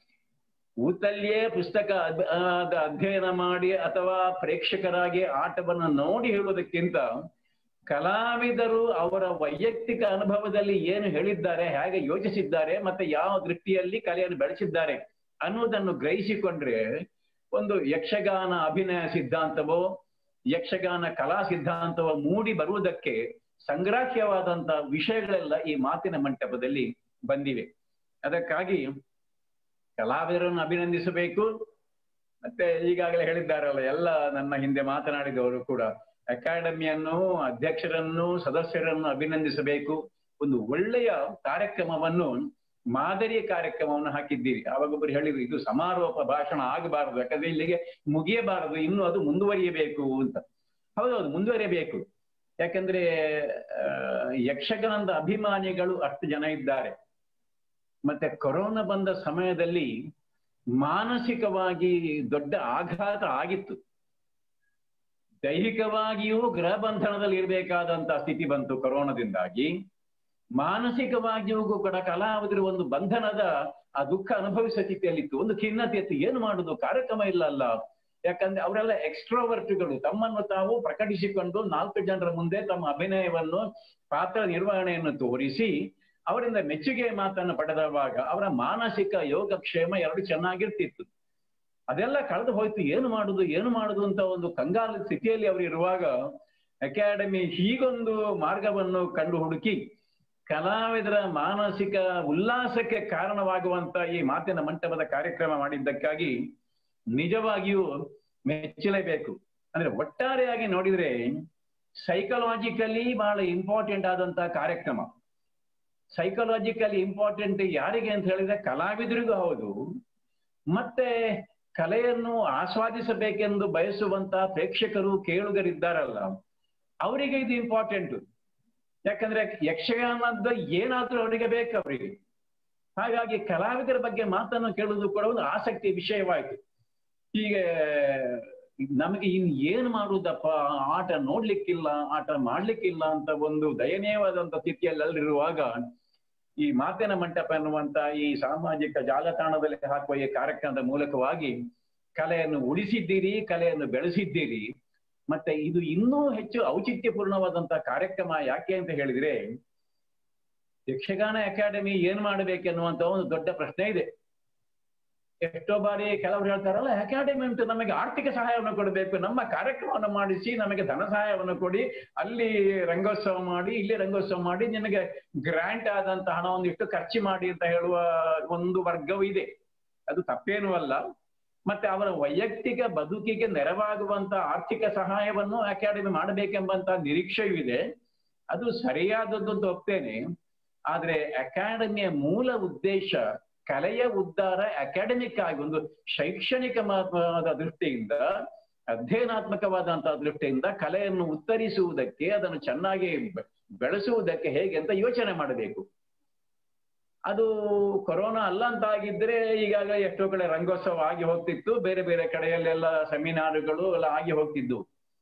ಊತಲ್ಲಿಯೇ ಪುಸ್ತಕ ಅದ್- ಆದ ಅಧ್ಯಯನ ಮಾಡಿ ಅಥವಾ ಪ್ರೇಕ್ಷಕರಾಗಿ ಆಟವನ್ನು ನೋಡಿ ಹೇಳುವುದಕ್ಕಿಂತ ಕಲಾವಿದರು ಅವರ ವೈಯಕ್ತಿಕ ಅನುಭವದಲ್ಲಿ ಏನು ಹೇಳಿದ್ದಾರೆ ಹೇಗೆ ಯೋಚಿಸಿದ್ದಾರೆ ಮತ್ತೆ ಯಾವ ದೃಷ್ಟಿಯಲ್ಲಿ ಕಲೆಯನ್ನು ಬೆಳೆಸಿದ್ದಾರೆ ಅನ್ನುವುದನ್ನು ಗ್ರಹಿಸಿಕೊಂಡ್ರೆ ಒಂದು ಯಕ್ಷಗಾನ ಅಭಿನಯ ಸಿದ್ಧಾಂತವೋ ಯಕ್ಷಗಾನ ಕಲಾ ಸಿದ್ಧಾಂತವೋ ಮೂಡಿ ಬರುವುದಕ್ಕೆ ಸಂಗ್ರಾಹ್ಯವಾದಂತ ವಿಷಯಗಳೆಲ್ಲ ಈ ಮಾತಿನ ಮಂಟಪದಲ್ಲಿ ಬಂದಿವೆ ಅದಕ್ಕಾಗಿ ಕಲಾವಿದರನ್ನು ಅಭಿನಂದಿಸಬೇಕು ಮತ್ತೆ ಈಗಾಗಲೇ ಹೇಳಿದ್ದಾರಲ್ಲ ಎಲ್ಲ ನನ್ನ ಹಿಂದೆ ಮಾತನಾಡಿದವರು ಕೂಡ ಅಕಾಡೆಮಿಯನ್ನು ಅಧ್ಯಕ್ಷರನ್ನು ಸದಸ್ಯರನ್ನು ಅಭಿನಂದಿಸಬೇಕು ಒಂದು ಒಳ್ಳೆಯ ಕಾರ್ಯಕ್ರಮವನ್ನು ಮಾದರಿಯ ಕಾರ್ಯಕ್ರಮವನ್ನು ಹಾಕಿದ್ದೀರಿ ಆವಾಗೊಬ್ಬರು ಹೇಳಿದ್ರು ಇದು ಸಮಾರೋಪ ಭಾಷಣ ಆಗಬಾರದು ಯಾಕಂದ್ರೆ ಇಲ್ಲಿಗೆ ಮುಗಿಯಬಾರದು ಇನ್ನು ಅದು ಮುಂದುವರಿಯಬೇಕು ಅಂತ ಹೌದೌದು ಮುಂದುವರಿಯಬೇಕು ಯಾಕಂದ್ರೆ ಆ, ಯಕ್ಷಗಾನದ ಅಭಿಮಾನಿಗಳು ಅಷ್ಟು ಜನ ಇದ್ದಾರೆ ಮತ್ತೆ ಕೊರೋನಾ ಬಂದ ಸಮಯದಲ್ಲಿ ಮಾನಸಿಕವಾಗಿ ದೊಡ್ಡ ಆಘಾತ ಆಗಿತ್ತು ದೈಹಿಕವಾಗಿಯೂ ಗೃಹ ಬಂಧನದಲ್ಲಿ ಇರಬೇಕಾದಂತ ಸ್ಥಿತಿ ಬಂತು ಕೊರೋನಾದಿಂದಾಗಿ ಮಾನಸಿಕವಾಗಿಯೂ ಕೂಡ ಕಲಾವಿದರು ಒಂದು ಬಂಧನದ ಆ ದುಃಖ ಅನುಭವಿಸುವ ಸ್ಥಿತಿಯಲ್ಲಿತ್ತು ಒಂದು ಖಿನ್ನತೆ ಇತ್ತು ಏನು ಮಾಡುದು ಕಾರ್ಯಕ್ರಮ ಇಲ್ಲ ಅಲ್ಲ ಯಾಕಂದ್ರೆ ಅವರೆಲ್ಲ ಎಕ್ಸ್ಟ್ರೋವರ್ಟ್ಗಳು ತಮ್ಮನ್ನು ತಾವು ಪ್ರಕಟಿಸಿಕೊಂಡು ನಾಲ್ಕು ಜನರ ಮುಂದೆ ತಮ್ಮ ಅಭಿನಯವನ್ನು ಪಾತ್ರ ನಿರ್ವಹಣೆಯನ್ನು ತೋರಿಸಿ ಅವರಿಂದ ಮೆಚ್ಚುಗೆ ಮಾತನ್ನು ಪಡೆದವಾಗ ಅವರ ಮಾನಸಿಕ ಯೋಗಕ್ಷೇಮ ಎರಡು ಚೆನ್ನಾಗಿರ್ತಿತ್ತು ಅದೆಲ್ಲ ಕಳೆದು ಹೋಯ್ತು ಏನು ಮಾಡುದು ಏನು ಮಾಡುದು ಅಂತ ಒಂದು ಕಂಗಾಲ ಸ್ಥಿತಿಯಲ್ಲಿ ಅವರು ಇರುವಾಗ ಅಕಾಡೆಮಿ ಹೀಗೊಂದು ಮಾರ್ಗವನ್ನು ಕಂಡು ಹುಡುಕಿ ಕಲಾವಿದರ ಮಾನಸಿಕ ಉಲ್ಲಾಸಕ್ಕೆ ಕಾರಣವಾಗುವಂತ ಈ ಮಾತಿನ ಮಂಟಪದ ಕಾರ್ಯಕ್ರಮ ಮಾಡಿದ್ದಕ್ಕಾಗಿ ನಿಜವಾಗಿಯೂ ಮೆಚ್ಚಲೇಬೇಕು ಅಂದ್ರೆ ಒಟ್ಟಾರೆಯಾಗಿ ನೋಡಿದ್ರೆ ಸೈಕಲಾಜಿಕಲಿ ಬಹಳ ಇಂಪಾರ್ಟೆಂಟ್ ಆದಂತಹ ಕಾರ್ಯಕ್ರಮ ಸೈಕಲಾಜಿಕಲಿ ಇಂಪಾರ್ಟೆಂಟ್ ಯಾರಿಗೆ ಅಂತ ಹೇಳಿದ್ರೆ ಕಲಾವಿದರಿಗೂ ಹೌದು ಮತ್ತೆ ಕಲೆಯನ್ನು ಆಸ್ವಾದಿಸಬೇಕೆಂದು ಬಯಸುವಂತಹ ಪ್ರೇಕ್ಷಕರು ಕೇಳುಗರಿದ್ದಾರಲ್ಲ ಅವರಿಗೆ ಇದು ಇಂಪಾರ್ಟೆಂಟ್ ಯಾಕಂದ್ರೆ ಯಕ್ಷಗಾನದ ಏನಾದ್ರೂ ಅವರಿಗೆ ಬೇಕು ಅವರಿಗೆ ಹಾಗಾಗಿ ಕಲಾವಿದರ ಬಗ್ಗೆ ಮಾತನ್ನು ಕೇಳುವುದು ಕೂಡ ಒಂದು ಆಸಕ್ತಿ ವಿಷಯವಾಯಿತು ಹೀಗೆ ನಮಗೆ ಇನ್ ಏನ್ ಮಾಡುದಪ್ಪ ಆಟ ನೋಡ್ಲಿಕ್ಕಿಲ್ಲ ಆಟ ಮಾಡ್ಲಿಕ್ಕಿಲ್ಲ ಅಂತ ಒಂದು ದಯನೀಯವಾದಂತ ಸ್ಥಿತಿಯಲ್ಲಿ ಅಲ್ಲಿರುವಾಗ ಈ ಮಾತಿನ ಮಂಟಪ ಎನ್ನುವಂತ ಈ ಸಾಮಾಜಿಕ ಜಾಲತಾಣದಲ್ಲಿ ಹಾಕುವ ಈ ಕಾರ್ಯಕ್ರಮದ ಮೂಲಕವಾಗಿ ಕಲೆಯನ್ನು ಉಳಿಸಿದ್ದೀರಿ ಕಲೆಯನ್ನು ಬೆಳೆಸಿದ್ದೀರಿ ಮತ್ತೆ ಇದು ಇನ್ನೂ ಹೆಚ್ಚು ಔಚಿತ್ಯಪೂರ್ಣವಾದಂತಹ ಕಾರ್ಯಕ್ರಮ ಯಾಕೆ ಅಂತ ಹೇಳಿದ್ರೆ ಯಕ್ಷಗಾನ ಅಕಾಡೆಮಿ ಏನ್ ಮಾಡಬೇಕೆನ್ನುವಂತ ಒಂದು ದೊಡ್ಡ ಪ್ರಶ್ನೆ ಇದೆ ಎಷ್ಟೋ ಬಾರಿ ಕೆಲವರು ಹೇಳ್ತಾರಲ್ಲ ಅಕಾಡೆಮಿ ಉಂಟು ನಮಗೆ ಆರ್ಥಿಕ ಸಹಾಯವನ್ನು ಕೊಡಬೇಕು ನಮ್ಮ ಕಾರ್ಯಕ್ರಮವನ್ನು ಮಾಡಿಸಿ ನಮಗೆ ಧನ ಸಹಾಯವನ್ನು ಕೊಡಿ ಅಲ್ಲಿ ರಂಗೋತ್ಸವ ಮಾಡಿ ಇಲ್ಲಿ ರಂಗೋತ್ಸವ ಮಾಡಿ ನಿಮಗೆ ಗ್ರಾಂಟ್ ಆದಂತ ಹಣವನ್ನು ಇಟ್ಟು ಖರ್ಚು ಮಾಡಿ ಅಂತ ಹೇಳುವ ಒಂದು ವರ್ಗವೂ ಇದೆ ಅದು ತಪ್ಪೇನೂ ಅಲ್ಲ ಮತ್ತೆ ಅವರ ವೈಯಕ್ತಿಕ ಬದುಕಿಗೆ ನೆರವಾಗುವಂತ ಆರ್ಥಿಕ ಸಹಾಯವನ್ನು ಅಕಾಡೆಮಿ ಮಾಡಬೇಕೆಂಬಂತ ನಿರೀಕ್ಷೆಯೂ ಇದೆ ಅದು ಸರಿಯಾದದ್ದು ಅಂತ ಒಪ್ತೇನೆ ಆದ್ರೆ ಅಕಾಡೆಮಿಯ ಮೂಲ ಉದ್ದೇಶ ಕಲೆಯ ಉದ್ಧಾರ ಅಕಾಡೆಮಿಕ್ ಆಗಿ ಒಂದು ಶೈಕ್ಷಣಿಕ ಮಾತ್ಮದ ದೃಷ್ಟಿಯಿಂದ ಅಧ್ಯಯನಾತ್ಮಕವಾದಂತಹ ದೃಷ್ಟಿಯಿಂದ ಕಲೆಯನ್ನು ಉತ್ತರಿಸುವುದಕ್ಕೆ ಅದನ್ನು ಚೆನ್ನಾಗಿ ಬೆ- ಬೆಳೆಸುವುದಕ್ಕೆ ಹೇಗೆ ಅಂತ ಯೋಚನೆ ಮಾಡಬೇಕು ಅದು ಕೊರೋನಾ ಅಲ್ಲ ಅಂತ ಆಗಿದ್ರೆ ಈಗಾಗಲೇ ಎಷ್ಟೋ ಕಡೆ ರಂಗೋತ್ಸವ ಆಗಿ ಹೋಗ್ತಿತ್ತು ಬೇರೆ ಬೇರೆ ಕಡೆಯಲ್ಲೆಲ್ಲ ಸೆಮಿನಾರುಗಳು ಎಲ್ಲ ಆಗಿ ಹೋಗ್ತಿದ್ದು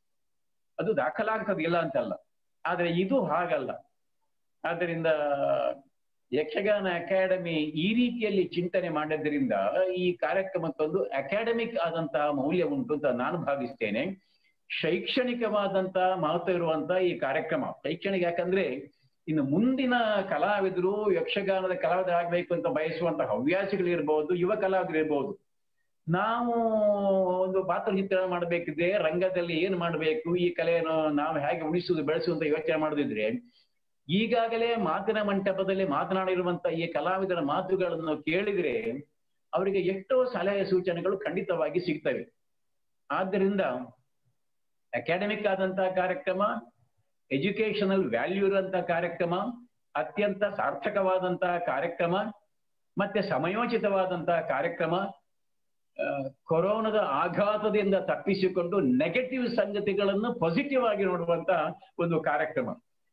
ಅದು ದಾಖಲಾಗ್ತದೆ ಇಲ್ಲ ಅಂತಲ್ಲ ಆದ್ರೆ ಇದು ಹಾಗಲ್ಲ ಆದ್ದರಿಂದ ಯಕ್ಷಗಾನ ಅಕಾಡೆಮಿ ಈ ರೀತಿಯಲ್ಲಿ ಚಿಂತನೆ ಮಾಡಿದ್ರಿಂದ ಈ ಕಾರ್ಯಕ್ರಮಕ್ಕೊಂದು ಅಕಾಡೆಮಿಕ್ ಆದಂತಹ ಮೌಲ್ಯ ಉಂಟು ಅಂತ ನಾನು ಭಾವಿಸ್ತೇನೆ ಶೈಕ್ಷಣಿಕವಾದಂತಹ ಮಹತ್ವ ಇರುವಂತಹ ಈ ಕಾರ್ಯಕ್ರಮ ಶೈಕ್ಷಣಿಕ ಯಾಕಂದ್ರೆ ಇನ್ನು ಮುಂದಿನ ಕಲಾವಿದರು ಯಕ್ಷಗಾನದ ಕಲಾವಿದರಾಗಬೇಕು ಅಂತ ಬಯಸುವಂತ ಹವ್ಯಾಸಿಗಳು ಇರಬಹುದು ಯುವ ಕಲಾವಿದರು ಇರಬಹುದು ನಾವು ಒಂದು ಪಾತ್ರ ಚಿತ್ರಣ ಮಾಡಬೇಕಿದ್ರೆ ರಂಗದಲ್ಲಿ ಏನ್ ಮಾಡಬೇಕು ಈ ಕಲೆಯನ್ನು ನಾವು ಹೇಗೆ ಉಳಿಸುವುದು ಬೆಳೆಸುವಂತ ಯೋಚನೆ ಮಾಡದಿದ್ರೆ ಈಗಾಗಲೇ ಮಾತಿನ ಮಂಟಪದಲ್ಲಿ ಮಾತನಾಡಿರುವಂತ ಈ ಕಲಾವಿದರ ಮಾತುಗಳನ್ನು ಕೇಳಿದ್ರೆ ಅವರಿಗೆ ಎಷ್ಟೋ ಸಲಹೆ ಸೂಚನೆಗಳು ಖಂಡಿತವಾಗಿ ಸಿಗ್ತವೆ ಆದ್ದರಿಂದ ಅಕಾಡೆಮಿಕ್ ಆದಂತಹ ಕಾರ್ಯಕ್ರಮ ಎಜುಕೇಶನಲ್ ವ್ಯಾಲ್ಯೂ ಇರುವಂತಹ ಕಾರ್ಯಕ್ರಮ ಅತ್ಯಂತ ಸಾರ್ಥಕವಾದಂತಹ ಕಾರ್ಯಕ್ರಮ ಮತ್ತೆ ಸಮಯೋಚಿತವಾದಂತಹ ಕಾರ್ಯಕ್ರಮ ಆ, ಕೊರೋನಾದ ಆಘಾತದಿಂದ ತಪ್ಪಿಸಿಕೊಂಡು ನೆಗೆಟಿವ್ ಸಂಗತಿಗಳನ್ನು ಪಾಸಿಟಿವ್ ಆಗಿ ನೋಡುವಂತ ಒಂದು ಕಾರ್ಯಕ್ರಮ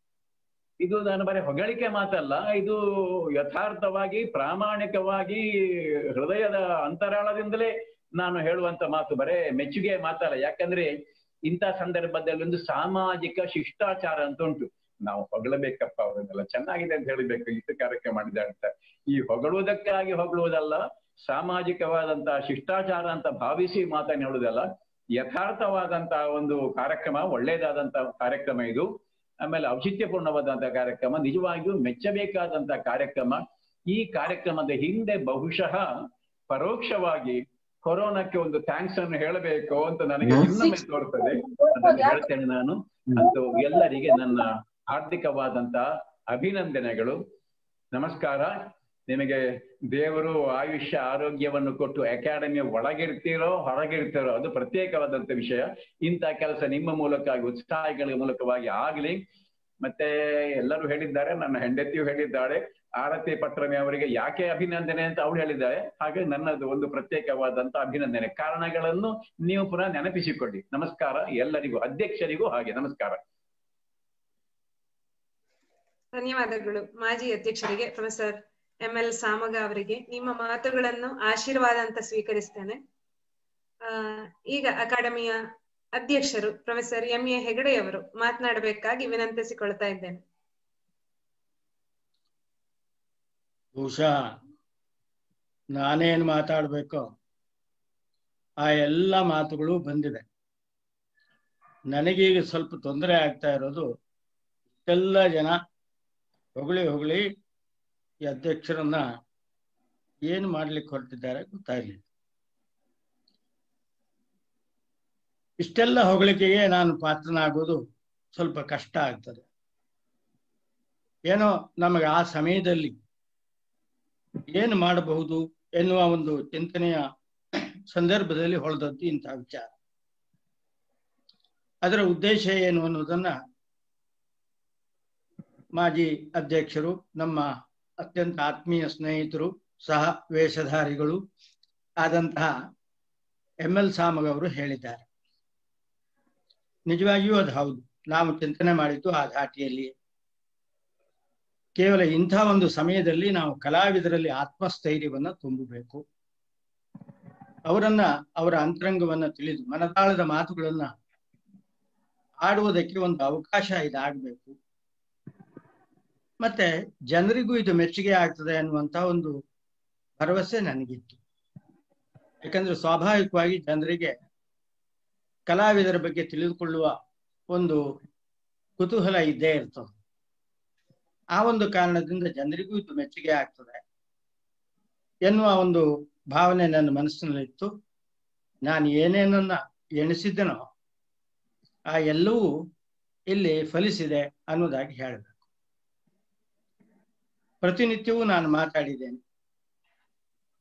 ಇದು ನಾನು ಬರೀ ಹೊಗಳಿಕೆ ಮಾತಲ್ಲ ಇದು ಯಥಾರ್ಥವಾಗಿ ಪ್ರಾಮಾಣಿಕವಾಗಿ ಹೃದಯದ ಅಂತರಾಳದಿಂದಲೇ ನಾನು ಹೇಳುವಂತ ಮಾತು ಬರೇ ಮೆಚ್ಚುಗೆ ಮಾತಲ್ಲ ಯಾಕಂದ್ರೆ ಇಂಥ ಸಂದರ್ಭದಲ್ಲಿ ಒಂದು ಸಾಮಾಜಿಕ ಶಿಷ್ಟಾಚಾರ ಅಂತ ಉಂಟು ನಾವು ಹೊಗಳಬೇಕಪ್ಪ ಅವರನ್ನೆಲ್ಲ ಚೆನ್ನಾಗಿದೆ ಅಂತ ಹೇಳಬೇಕು ಇಷ್ಟು ಕಾರ್ಯಕ್ರಮ ಮಾಡಿದ ಅಂತ ಈ ಹೊಗಳುವುದಕ್ಕಾಗಿ ಹೊಗಳುವುದಲ್ಲ ಸಾಮಾಜಿಕವಾದಂತಹ ಶಿಷ್ಟಾಚಾರ ಅಂತ ಭಾವಿಸಿ ಮಾತನಾಡುವುದಲ್ಲ ಯಥಾರ್ಥವಾದಂತಹ ಒಂದು ಕಾರ್ಯಕ್ರಮ ಒಳ್ಳೇದಾದಂತಹ ಕಾರ್ಯಕ್ರಮ ಇದು ಆಮೇಲೆ ಔಚಿತ್ಯಪೂರ್ಣವಾದಂತಹ ಕಾರ್ಯಕ್ರಮ ನಿಜವಾಗಿಯೂ ಮೆಚ್ಚಬೇಕಾದಂತಹ ಕಾರ್ಯಕ್ರಮ ಈ ಕಾರ್ಯಕ್ರಮದ ಹಿಂದೆ ಬಹುಶಃ ಪರೋಕ್ಷವಾಗಿ ಕೊರೋನಾಕ್ಕೆ ಒಂದು ಥ್ಯಾಂಕ್ಸ್ ಅನ್ನು ಹೇಳಬೇಕು ಅಂತ ನನಗೆ ಇನ್ನೊಮ್ಮೆ ತೋರ್ತದೆ ಅದನ್ನು ಹೇಳ್ತೇನೆ ನಾನು ಮತ್ತು ಎಲ್ಲರಿಗೆ ನನ್ನ ಹಾರ್ದಿಕವಾದಂತಹ ಅಭಿನಂದನೆಗಳು ನಮಸ್ಕಾರ ನಿಮಗೆ ದೇವರು ಆಯುಷ್ಯ ಆರೋಗ್ಯವನ್ನು ಕೊಟ್ಟು ಅಕಾಡೆಮಿಯ ಒಳಗಿರ್ತೀರೋ ಹೊರಗಿರ್ತೀರೋ ಅದು ಪ್ರತ್ಯೇಕವಾದಂತ ವಿಷಯ ಇಂಥ ಕೆಲಸ ನಿಮ್ಮ ಮೂಲಕ ಉತ್ಸಾಹಿಗಳ ಮೂಲಕವಾಗಿ ಆಗ್ಲಿ ಮತ್ತೆ ಎಲ್ಲರೂ ಹೇಳಿದ್ದಾರೆ ನನ್ನ ಹೆಂಡತಿಯು ಹೇಳಿದ್ದಾಳೆ ಆರತಿ ಪಟ್ರಮಿ ಅವರಿಗೆ ಯಾಕೆ ಅಭಿನಂದನೆ ಅಂತ ಅವಳು ಹೇಳಿದ್ದಾಳೆ ಹಾಗೆ ನನ್ನದು ಒಂದು ಪ್ರತ್ಯೇಕವಾದಂತ ಅಭಿನಂದನೆ ಕಾರಣಗಳನ್ನು ನೀವು ಪುನಃ ನೆನಪಿಸಿಕೊಳ್ಳಿ ನಮಸ್ಕಾರ ಎಲ್ಲರಿಗೂ ಅಧ್ಯಕ್ಷರಿಗೂ ಹಾಗೆ ನಮಸ್ಕಾರ ಧನ್ಯವಾದಗಳು ಮಾಜಿ ಅಧ್ಯಕ್ಷರಿಗೆ ಪ್ರೊಫೆಸರ್ ಎಂ ಎಲ್ ಸಾಮಗ ಅವರಿಗೆ ನಿಮ್ಮ ಮಾತುಗಳನ್ನು ಆಶೀರ್ವಾದ ಅಂತ ಸ್ವೀಕರಿಸ್ತೇನೆ ಆ ಈಗ ಅಕಾಡೆಮಿಯ ಅಧ್ಯಕ್ಷರು ಪ್ರೊಫೆಸರ್ ಎಂ ಎ ಹೆಗಡೆಯವರು ಮಾತನಾಡಬೇಕಾಗಿ ವಿನಂತಿಸಿಕೊಳ್ತಾ ಇದ್ದೇನೆ ಬಹುಶಃ ನಾನೇನು ಮಾತಾಡಬೇಕೋ ಆ ಎಲ್ಲ ಮಾತುಗಳು ಬಂದಿದೆ ನನಗೀಗ ಸ್ವಲ್ಪ ತೊಂದರೆ ಆಗ್ತಾ ಇರೋದು ಎಲ್ಲ ಜನ ಹೊಗಳಿ ಹೊಗಳಿ ಈ ಅಧ್ಯಕ್ಷರನ್ನ ಏನು ಮಾಡ್ಲಿಕ್ಕೆ ಹೊರಟಿದ್ದಾರೆ ಗೊತ್ತಾಗ್ಲಿಲ್ಲ ಇಷ್ಟೆಲ್ಲ ಹೊಗಳಿಕೆಗೆ ನಾನು ಪಾತ್ರನಾಗೋದು ಸ್ವಲ್ಪ ಕಷ್ಟ ಆಗ್ತದೆ ಏನೋ ನಮಗೆ ಆ ಸಮಯದಲ್ಲಿ ಏನು ಮಾಡಬಹುದು ಎನ್ನುವ ಒಂದು ಚಿಂತನೆಯ ಸಂದರ್ಭದಲ್ಲಿ ಹೊಳೆದದ್ದು ಇಂತಹ ವಿಚಾರ ಅದರ ಉದ್ದೇಶ ಏನು ಅನ್ನೋದನ್ನ ಮಾಜಿ ಅಧ್ಯಕ್ಷರು ನಮ್ಮ ಅತ್ಯಂತ ಆತ್ಮೀಯ ಸ್ನೇಹಿತರು ಸಹ ವೇಷಧಾರಿಗಳು ಆದಂತಹ ಎಂ ಎಲ್ ಸಾಮಗ್ ಅವರು ಹೇಳಿದ್ದಾರೆ ನಿಜವಾಗಿಯೂ ಅದು ಹೌದು ನಾವು ಚಿಂತನೆ ಮಾಡಿದ್ದು ಆ ಧಾಟಿಯಲ್ಲಿ ಕೇವಲ ಇಂಥ ಒಂದು ಸಮಯದಲ್ಲಿ ನಾವು ಕಲಾವಿದರಲ್ಲಿ ಆತ್ಮಸ್ಥೈರ್ಯವನ್ನ ತುಂಬಬೇಕು ಅವರನ್ನ ಅವರ ಅಂತರಂಗವನ್ನ ತಿಳಿದು ಮನದಾಳದ ಮಾತುಗಳನ್ನ ಆಡುವುದಕ್ಕೆ ಒಂದು ಅವಕಾಶ ಇದಾಗಬೇಕು ಮತ್ತೆ ಜನರಿಗೂ ಇದು ಮೆಚ್ಚುಗೆ ಆಗ್ತದೆ ಅನ್ನುವಂತ ಒಂದು ಭರವಸೆ ನನಗಿತ್ತು ಯಾಕಂದ್ರೆ ಸ್ವಾಭಾವಿಕವಾಗಿ ಜನರಿಗೆ ಕಲಾವಿದರ ಬಗ್ಗೆ ತಿಳಿದುಕೊಳ್ಳುವ ಒಂದು ಕುತೂಹಲ ಇದ್ದೇ ಇರ್ತದೆ ಆ ಒಂದು ಕಾರಣದಿಂದ ಜನರಿಗೂ ಇದು ಮೆಚ್ಚುಗೆ ಆಗ್ತದೆ ಎನ್ನುವ ಒಂದು ಭಾವನೆ ನನ್ನ ಮನಸ್ಸಿನಲ್ಲಿತ್ತು ನಾನು ಏನೇನನ್ನ ಎಣಿಸಿದ್ದನೋ ಆ ಎಲ್ಲವೂ ಇಲ್ಲಿ ಫಲಿಸಿದೆ ಅನ್ನೋದಾಗಿ ಹೇಳಬೇಕು ಪ್ರತಿನಿತ್ಯವೂ ನಾನು ಮಾತಾಡಿದ್ದೇನೆ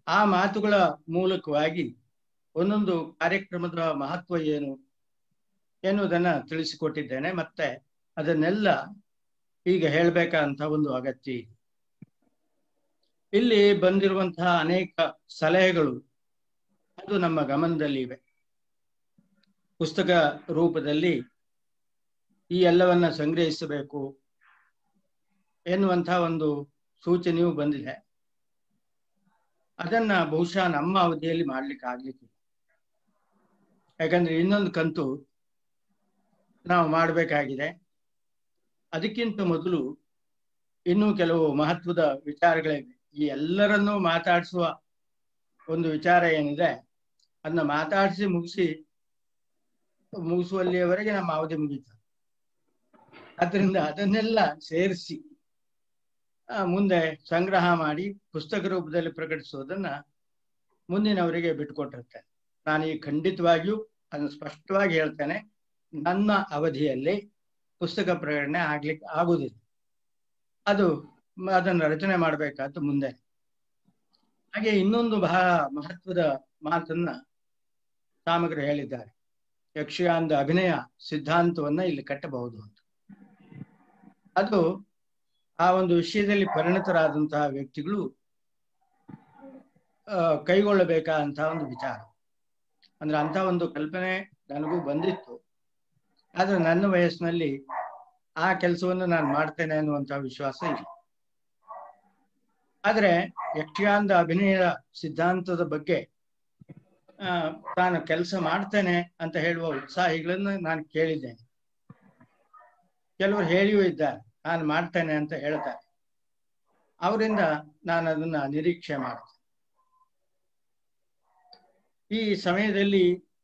ಆ ಮಾತುಗಳ ಮೂಲಕವಾಗಿ ಒಂದೊಂದು ಕಾರ್ಯಕ್ರಮದ ಮಹತ್ವ ಏನು ಎನ್ನುವುದನ್ನ ತಿಳಿಸಿಕೊಟ್ಟಿದ್ದೇನೆ ಮತ್ತೆ ಅದನ್ನೆಲ್ಲ ಈಗ ಹೇಳ್ಬೇಕಂತ ಒಂದು ಅಗತ್ಯ ಇದೆ ಇಲ್ಲಿ ಬಂದಿರುವಂತಹ ಅನೇಕ ಸಲಹೆಗಳು ಅದು ನಮ್ಮ ಗಮನದಲ್ಲಿ ಇವೆ ಪುಸ್ತಕ ರೂಪದಲ್ಲಿ ಈ ಎಲ್ಲವನ್ನ ಸಂಗ್ರಹಿಸಬೇಕು ಎನ್ನುವಂತಹ ಒಂದು ಸೂಚನೆಯೂ ಬಂದಿದೆ ಅದನ್ನ ಬಹುಶಃ ನಮ್ಮ ಅವಧಿಯಲ್ಲಿ ಮಾಡ್ಲಿಕ್ಕೆ ಆಗ್ಲಿಕ್ಕಿಲ್ಲ ಯಾಕಂದ್ರೆ ಇನ್ನೊಂದು ಕಂತು ನಾವು ಮಾಡಬೇಕಾಗಿದೆ ಅದಕ್ಕಿಂತ ಮೊದಲು ಇನ್ನೂ ಕೆಲವು ಮಹತ್ವದ ವಿಚಾರಗಳಿವೆ ಈ ಎಲ್ಲರನ್ನೂ ಮಾತಾಡಿಸುವ ಒಂದು ವಿಚಾರ ಏನಿದೆ ಅದನ್ನ ಮಾತಾಡಿಸಿ ಮುಗಿಸಿ ಮುಗಿಸುವಲ್ಲಿಯವರೆಗೆ ನಮ್ಮ ಅವಧಿ ಮುಗೀತು ಆದ್ರಿಂದ ಅದನ್ನೆಲ್ಲ ಸೇರಿಸಿ ಮುಂದೆ ಸಂಗ್ರಹ ಮಾಡಿ ಪುಸ್ತಕ ರೂಪದಲ್ಲಿ ಪ್ರಕಟಿಸುವುದನ್ನ ಮುಂದಿನವರಿಗೆ ಬಿಟ್ಟುಕೊಟ್ಟಿರ್ತೇನೆ ನಾನು ಈ ಖಂಡಿತವಾಗಿಯೂ ಅದನ್ನು ಸ್ಪಷ್ಟವಾಗಿ ಹೇಳ್ತೇನೆ ನನ್ನ ಅವಧಿಯಲ್ಲಿ ಪುಸ್ತಕ ಪ್ರಕಟಣೆ ಆಗ್ಲಿಕ್ಕೆ ಆಗುವುದಿಲ್ಲ ಅದು ಅದನ್ನು ರಚನೆ ಮಾಡಬೇಕಾದ್ದು ಮುಂದೆ ಹಾಗೆ ಇನ್ನೊಂದು ಬಹಳ ಮಹತ್ವದ ಮಾತನ್ನ ಸಾಮಗ್ರಿ ಹೇಳಿದ್ದಾರೆ ಯಕ್ಷಗಾನದ ಅಭಿನಯ ಸಿದ್ಧಾಂತವನ್ನ ಇಲ್ಲಿ ಕಟ್ಟಬಹುದು ಅಂತ ಅದು ಆ ಒಂದು ವಿಷಯದಲ್ಲಿ ಪರಿಣತರಾದಂತಹ ವ್ಯಕ್ತಿಗಳು ಕೈಗೊಳ್ಳಬೇಕಾದಂತಹ ಒಂದು ವಿಚಾರ ಅಂದ್ರೆ ಅಂತ ಒಂದು ಕಲ್ಪನೆ ನನಗೂ ಬಂದಿತ್ತು ಆದ್ರೆ ನನ್ನ ವಯಸ್ಸಿನಲ್ಲಿ ಆ ಕೆಲಸವನ್ನು ನಾನು ಮಾಡ್ತೇನೆ ಅನ್ನುವಂತಹ ವಿಶ್ವಾಸ ಇಲ್ಲ ಆದ್ರೆ ಯಕ್ಷಗಾನದ ಅಭಿನಯದ ಸಿದ್ಧಾಂತದ ಬಗ್ಗೆ ಆ ತಾನು ಕೆಲಸ ಮಾಡ್ತೇನೆ ಅಂತ ಹೇಳುವ ಉತ್ಸಾಹಿಗಳನ್ನ ನಾನು ಕೇಳಿದ್ದೇನೆ ಕೆಲವರು ಹೇಳಿಯೂ ಇದ್ದಾರೆ ನಾನು ಮಾಡ್ತೇನೆ ಅಂತ ಹೇಳ್ತಾರೆ ಅವರಿಂದ ನಾನು ಅದನ್ನ ನಿರೀಕ್ಷೆ ಮಾಡ್ತೇನೆ ಈ ಸಮಯದಲ್ಲಿ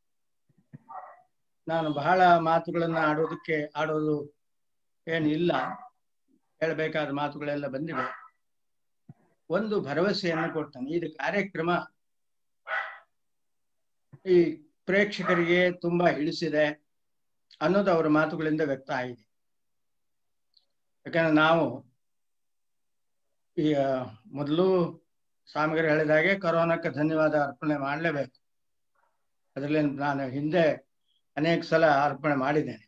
ನಾನು ಬಹಳ ಮಾತುಗಳನ್ನ ಆಡೋದಕ್ಕೆ ಆಡೋದು ಏನಿಲ್ಲ ಹೇಳಬೇಕಾದ ಮಾತುಗಳೆಲ್ಲ ಬಂದಿವೆ ಒಂದು ಭರವಸೆಯನ್ನು ಕೊಡ್ತಾನೆ ಇದು ಕಾರ್ಯಕ್ರಮ ಈ ಪ್ರೇಕ್ಷಕರಿಗೆ ತುಂಬಾ ಹಿಡಿಸಿದೆ ಅನ್ನೋದು ಅವರ ಮಾತುಗಳಿಂದ ವ್ಯಕ್ತ ಆಗಿದೆ ಯಾಕಂದ್ರೆ ನಾವು ಈ ಮೊದಲು ಸ್ವಾಮಿಗರು ಹೇಳಿದಾಗೆ ಕೊರೋನಾಕ್ಕೆ ಧನ್ಯವಾದ ಅರ್ಪಣೆ ಮಾಡಲೇಬೇಕು ಅದರಲ್ಲಿ ನಾನು ಹಿಂದೆ ಅನೇಕ ಸಲ ಅರ್ಪಣೆ ಮಾಡಿದ್ದೇನೆ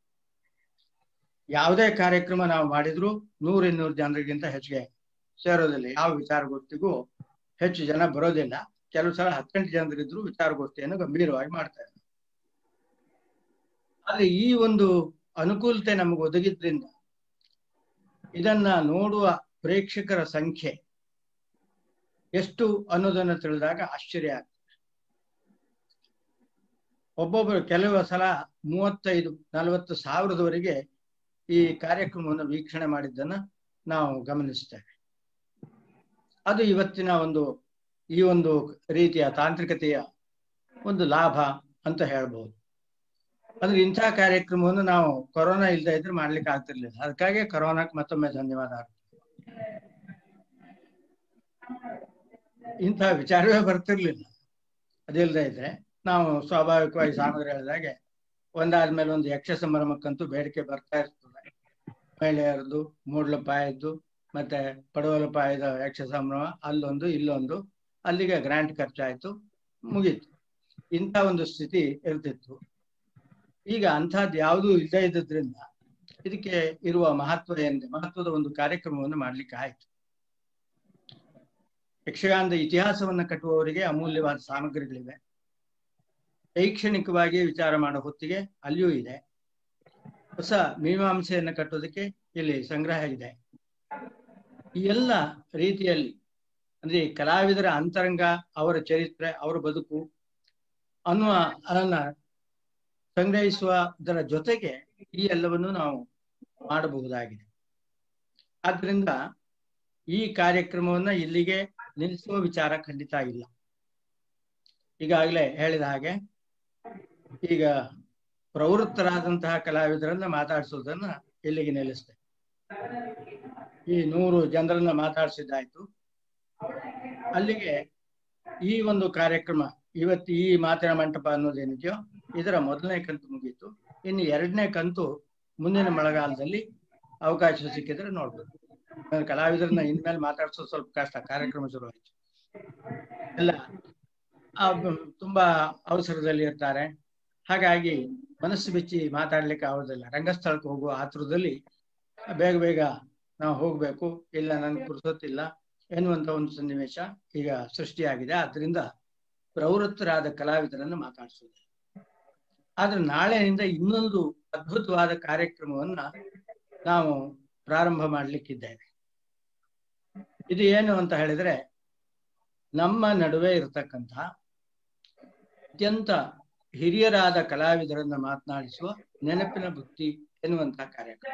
ಯಾವುದೇ ಕಾರ್ಯಕ್ರಮ ನಾವು ಮಾಡಿದ್ರು ನೂರ ಇನ್ನೂರು ಜನರಿಗಿಂತ ಹೆಚ್ಚಿಗೆ ಸೇರೋದಿಲ್ಲ ಯಾವ ವಿಚಾರಗೋಷ್ಠಿಗೂ ಹೆಚ್ಚು ಜನ ಬರೋದಿಲ್ಲ ಕೆಲವು ಸಲ ಹತ್ತೆಂಟು ಜನರಿದ್ರು ವಿಚಾರಗೋಷ್ಠಿಯನ್ನು ಗಂಭೀರವಾಗಿ ಮಾಡ್ತಾರೆ ಆದ್ರೆ ಈ ಒಂದು ಅನುಕೂಲತೆ ನಮಗೆ ಒದಗಿದ್ರಿಂದ ಇದನ್ನ ನೋಡುವ ಪ್ರೇಕ್ಷಕರ ಸಂಖ್ಯೆ ಎಷ್ಟು ಅನ್ನೋದನ್ನು ತಿಳಿದಾಗ ಆಶ್ಚರ್ಯ ಆಗ್ತದೆ ಒಬ್ಬೊಬ್ಬರು ಕೆಲವು ಸಲ ಮೂವತ್ತೈದು ನಲವತ್ತು ಸಾವಿರದವರೆಗೆ ಈ ಕಾರ್ಯಕ್ರಮವನ್ನು ವೀಕ್ಷಣೆ ಮಾಡಿದ್ದನ್ನ ನಾವು ಗಮನಿಸ್ತೇವೆ ಅದು ಇವತ್ತಿನ ಒಂದು ಈ ಒಂದು ರೀತಿಯ ತಾಂತ್ರಿಕತೆಯ ಒಂದು ಲಾಭ ಅಂತ ಹೇಳ್ಬಹುದು ಅಂದ್ರೆ ಇಂಥ ಕಾರ್ಯಕ್ರಮವನ್ನು ನಾವು ಕೊರೋನಾ ಇಲ್ಲದೆ ಇದ್ರೆ ಮಾಡ್ಲಿಕ್ಕೆ ಆಗ್ತಿರ್ಲಿಲ್ಲ ಅದಕ್ಕಾಗಿ ಕೊರೋನಾಕ್ಕೆ ಮತ್ತೊಮ್ಮೆ ಧನ್ಯವಾದ ಇಂಥ ವಿಚಾರವೇ ಬರ್ತಿರ್ಲಿಲ್ಲ ಅದಿಲ್ಲದೆ ಇದ್ರೆ ನಾವು ಸ್ವಾಭಾವಿಕವಾಗಿ ಸಾಮಗ್ರಿ ಹೇಳಿದಾಗೆ ಒಂದಾದ್ಮೇಲೆ ಒಂದು ಯಕ್ಷ ಸಂಭ್ರಮಕ್ಕಂತೂ ಬೇಡಿಕೆ ಬರ್ತಾ ಇರ್ತದೆ ಮಹಿಳೆಯರದ್ದು ಮೂಡ್ಲಪಾಯದ್ದು ಮತ್ತೆ ಪಡವಲಪಾಯದ ಯಕ್ಷ ಸಂಭ್ರಮ ಅಲ್ಲೊಂದು ಇಲ್ಲೊಂದು ಅಲ್ಲಿಗೆ ಗ್ರಾಂಟ್ ಖರ್ಚಾಯ್ತು ಮುಗೀತು ಇಂಥ ಒಂದು ಸ್ಥಿತಿ ಇರ್ತಿತ್ತು ಈಗ ಅಂಥದ್ದು ಯಾವುದೂ ಇಲ್ಲದೆ ಇದ್ದದ್ರಿಂದ ಇದಕ್ಕೆ ಇರುವ ಮಹತ್ವ ಏನಿದೆ ಮಹತ್ವದ ಒಂದು ಕಾರ್ಯಕ್ರಮವನ್ನು ಮಾಡ್ಲಿಕ್ಕೆ ಆಯ್ತು ಯಕ್ಷಗಾನದ ಇತಿಹಾಸವನ್ನ ಕಟ್ಟುವವರಿಗೆ ಅಮೂಲ್ಯವಾದ ಸಾಮಗ್ರಿಗಳಿವೆ ಶೈಕ್ಷಣಿಕವಾಗಿ ವಿಚಾರ ಮಾಡೋ ಹೊತ್ತಿಗೆ ಅಲ್ಲಿಯೂ ಇದೆ ಹೊಸ ಮೀಮಾಂಸೆಯನ್ನು ಕಟ್ಟೋದಕ್ಕೆ ಇಲ್ಲಿ ಸಂಗ್ರಹ ಇದೆ ಈ ಎಲ್ಲ ರೀತಿಯಲ್ಲಿ ಅಂದ್ರೆ ಕಲಾವಿದರ ಅಂತರಂಗ ಅವರ ಚರಿತ್ರೆ ಅವರ ಬದುಕು ಅನ್ನುವ ಅದನ್ನ ಸಂಗ್ರಹಿಸುವುದರ ಜೊತೆಗೆ ಈ ಎಲ್ಲವನ್ನು ನಾವು ಮಾಡಬಹುದಾಗಿದೆ ಆದ್ರಿಂದ ಈ ಕಾರ್ಯಕ್ರಮವನ್ನ ಇಲ್ಲಿಗೆ ನಿಲ್ಲಿಸುವ ವಿಚಾರ ಖಂಡಿತ ಇಲ್ಲ ಈಗಾಗಲೇ ಹೇಳಿದ ಹಾಗೆ ಈಗ ಪ್ರವೃತ್ತರಾದಂತಹ ಕಲಾವಿದರನ್ನ ಮಾತಾಡಿಸೋದನ್ನ ಇಲ್ಲಿಗೆ ನಿಲ್ಲಿಸ್ತೇವೆ ಈ ನೂರು ಜನರನ್ನ ಮಾತಾಡಿಸಿದ್ದಾಯ್ತು ಅಲ್ಲಿಗೆ ಈ ಒಂದು ಕಾರ್ಯಕ್ರಮ ಇವತ್ತು ಈ ಮಾತಿನ ಮಂಟಪ ಅನ್ನೋದೇನಿದೆಯೋ ಇದರ ಮೊದಲನೇ ಕಂತು ಮುಗೀತು ಇನ್ನು ಎರಡನೇ ಕಂತು ಮುಂದಿನ ಮಳೆಗಾಲದಲ್ಲಿ ಅವಕಾಶ ಸಿಕ್ಕಿದ್ರೆ ನೋಡ್ಬೋದು ಕಲಾವಿದರನ್ನ ಇನ್ಮೇಲೆ ಮಾತಾಡ್ಸೋದು ಸ್ವಲ್ಪ ಕಷ್ಟ ಕಾರ್ಯಕ್ರಮ ಶುರುವಾಯ್ತು ಎಲ್ಲ ಆ, ಬ- ತುಂಬಾ ಅವಸರದಲ್ಲಿ ಇರ್ತಾರೆ ಹಾಗಾಗಿ ಮನಸ್ಸು ಬಿಚ್ಚಿ ಮಾತಾಡ್ಲಿಕ್ಕೆ ಆಗೋದಿಲ್ಲ ರಂಗಸ್ಥಳಕ್ಕೆ ಹೋಗುವ ಆತುರದಲ್ಲಿ ಬೇಗ ಬೇಗ ನಾವು ಹೋಗ್ಬೇಕು ಇಲ್ಲ ನನ್ಗೆ ಪುರ್ಸೊತ್ತಿಲ್ಲ ಎನ್ನುವಂತ ಒಂದು ಸನ್ನಿವೇಶ ಈಗ ಸೃಷ್ಟಿಯಾಗಿದೆ ಆದ್ರಿಂದ ಪ್ರವೃತ್ತರಾದ ಕಲಾವಿದರನ್ನು ಮಾತಾಡಿಸೋದು ಆದ್ರೆ ನಾಳೆಯಿಂದ ಇನ್ನೊಂದು ಅದ್ಭುತವಾದ ಕಾರ್ಯಕ್ರಮವನ್ನ ನಾವು ಪ್ರಾರಂಭ ಮಾಡ್ಲಿಕ್ಕಿದ್ದೇವೆ ಇದು ಏನು ಅಂತ ಹೇಳಿದ್ರೆ ನಮ್ಮ ನಡುವೆ ಇರತಕ್ಕಂಥ ಅತ್ಯಂತ ಹಿರಿಯರಾದ ಕಲಾವಿದರನ್ನ ಮಾತನಾಡಿಸುವ ನೆನಪಿನ ಬುತ್ತಿ ಎನ್ನುವಂತಹ ಕಾರ್ಯಕ್ರಮ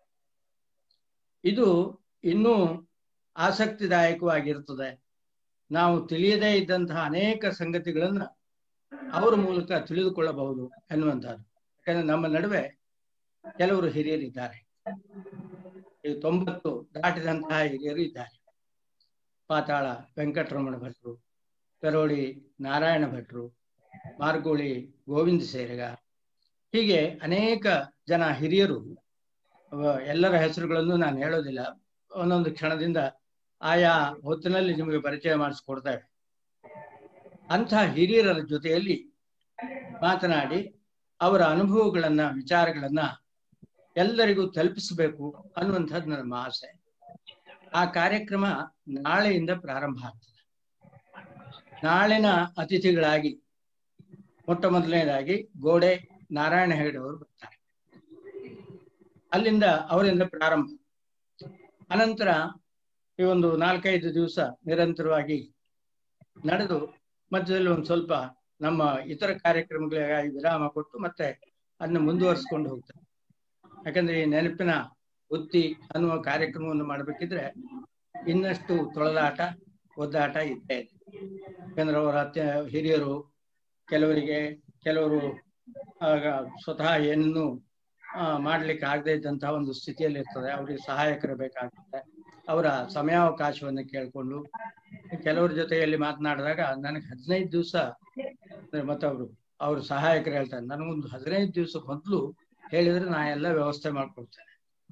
ಇದು ಇನ್ನೂ ಆಸಕ್ತಿದಾಯಕವಾಗಿರ್ತದೆ ನಾವು ತಿಳಿಯದೇ ಇದ್ದಂತಹ ಅನೇಕ ಸಂಗತಿಗಳನ್ನ ಅವರ ಮೂಲಕ ತಿಳಿದುಕೊಳ್ಳಬಹುದು ಎನ್ನುವಂತಹದ್ದು ಯಾಕಂದ್ರೆ ನಮ್ಮ ನಡುವೆ ಕೆಲವರು ಹಿರಿಯರಿದ್ದಾರೆ ಈ ತೊಂಬತ್ತು ದಾಟಿದಂತಹ ಹಿರಿಯರು ಇದ್ದಾರೆ ಪಾತಾಳ ವೆಂಕಟರಮಣ ಭಟ್ರು ಕರೋಡಿ ನಾರಾಯಣ ಭಟ್ರು ಮಾರ್ಗೋಳಿ ಗೋವಿಂದ ಸೇರಗ ಹೀಗೆ ಅನೇಕ ಜನ ಹಿರಿಯರು ಅವ- ಎಲ್ಲರ ಹೆಸರುಗಳನ್ನು ನಾನು ಹೇಳೋದಿಲ್ಲ ಒಂದೊಂದು ಕ್ಷಣದಿಂದ ಆಯಾ ಹೊತ್ತಿನಲ್ಲಿ ನಿಮಗೆ ಪರಿಚಯ ಮಾಡಿಸ್ಕೊಡ್ತೇವೆ ಅಂಥ ಹಿರಿಯರ ಜೊತೆಯಲ್ಲಿ ಮಾತನಾಡಿ ಅವರ ಅನುಭವಗಳನ್ನ ವಿಚಾರಗಳನ್ನ ಎಲ್ಲರಿಗೂ ತಲುಪಿಸಬೇಕು ಅನ್ನುವಂಥದ್ದು ನಮ್ಮ ಆಸೆ ಆ ಕಾರ್ಯಕ್ರಮ ನಾಳೆಯಿಂದ ಪ್ರಾರಂಭ ಆಗ್ತದೆ ನಾಳಿನ ಅತಿಥಿಗಳಾಗಿ ಮೊಟ್ಟ ಮೊದಲನೇದಾಗಿ ಗೋಡೆ ನಾರಾಯಣ ಹೆಗಡೆ ಅವರು ಬರ್ತಾರೆ ಅಲ್ಲಿಂದ ಅವರಿಂದ ಪ್ರಾರಂಭ ಅನಂತರ ಈ ಒಂದು ನಾಲ್ಕೈದು ದಿವಸ ನಿರಂತರವಾಗಿ ನಡೆದು ಮಧ್ಯದಲ್ಲಿ ಒಂದು ಸ್ವಲ್ಪ ನಮ್ಮ ಇತರ ಕಾರ್ಯಕ್ರಮಗಳಿಗಾಗಿ ವಿರಾಮ ಕೊಟ್ಟು ಮತ್ತೆ ಅದನ್ನ ಮುಂದುವರಿಸ್ಕೊಂಡು ಹೋಗ್ತಾರೆ ಯಾಕಂದ್ರೆ ಈ ನೆನಪಿನ ಬುತ್ತಿ ಅನ್ನುವ ಕಾರ್ಯಕ್ರಮವನ್ನು ಮಾಡಬೇಕಿದ್ರೆ ಇನ್ನಷ್ಟು ತೊಳೆದಾಟ ಒದ್ದಾಟ ಇದ್ದೇ ಇದೆ ಯಾಕಂದ್ರೆ ಅವರ ಅತ್ಯ ಹಿರಿಯರು ಕೆಲವರಿಗೆ ಕೆಲವರು ಆಗ ಸ್ವತಃ ಏನನ್ನು ಮಾಡ್ಲಿಕ್ಕೆ ಆಗದೆ ಇದ್ದಂತಹ ಒಂದು ಸ್ಥಿತಿಯಲ್ಲಿ ಇರ್ತದೆ ಅವರಿಗೆ ಸಹಾಯಕರು ಬೇಕಾಗ್ತದೆ ಅವರ ಸಮಯಾವಕಾಶವನ್ನು ಕೇಳ್ಕೊಂಡು ಕೆಲವ್ರ ಜೊತೆಯಲ್ಲಿ ಮಾತನಾಡಿದಾಗ ನನಗೆ ಹದಿನೈದು ದಿವಸ ಮತ್ತೆ ಅವರು ಅವ್ರ ಸಹಾಯಕರು ಹೇಳ್ತಾರೆ ನನಗೊಂದು ಹದಿನೈದು ದಿವಸ ಮೊದಲು ಹೇಳಿದ್ರೆ ನಾ ಎಲ್ಲ ವ್ಯವಸ್ಥೆ ಮಾಡ್ಕೊಳ್ತೇನೆ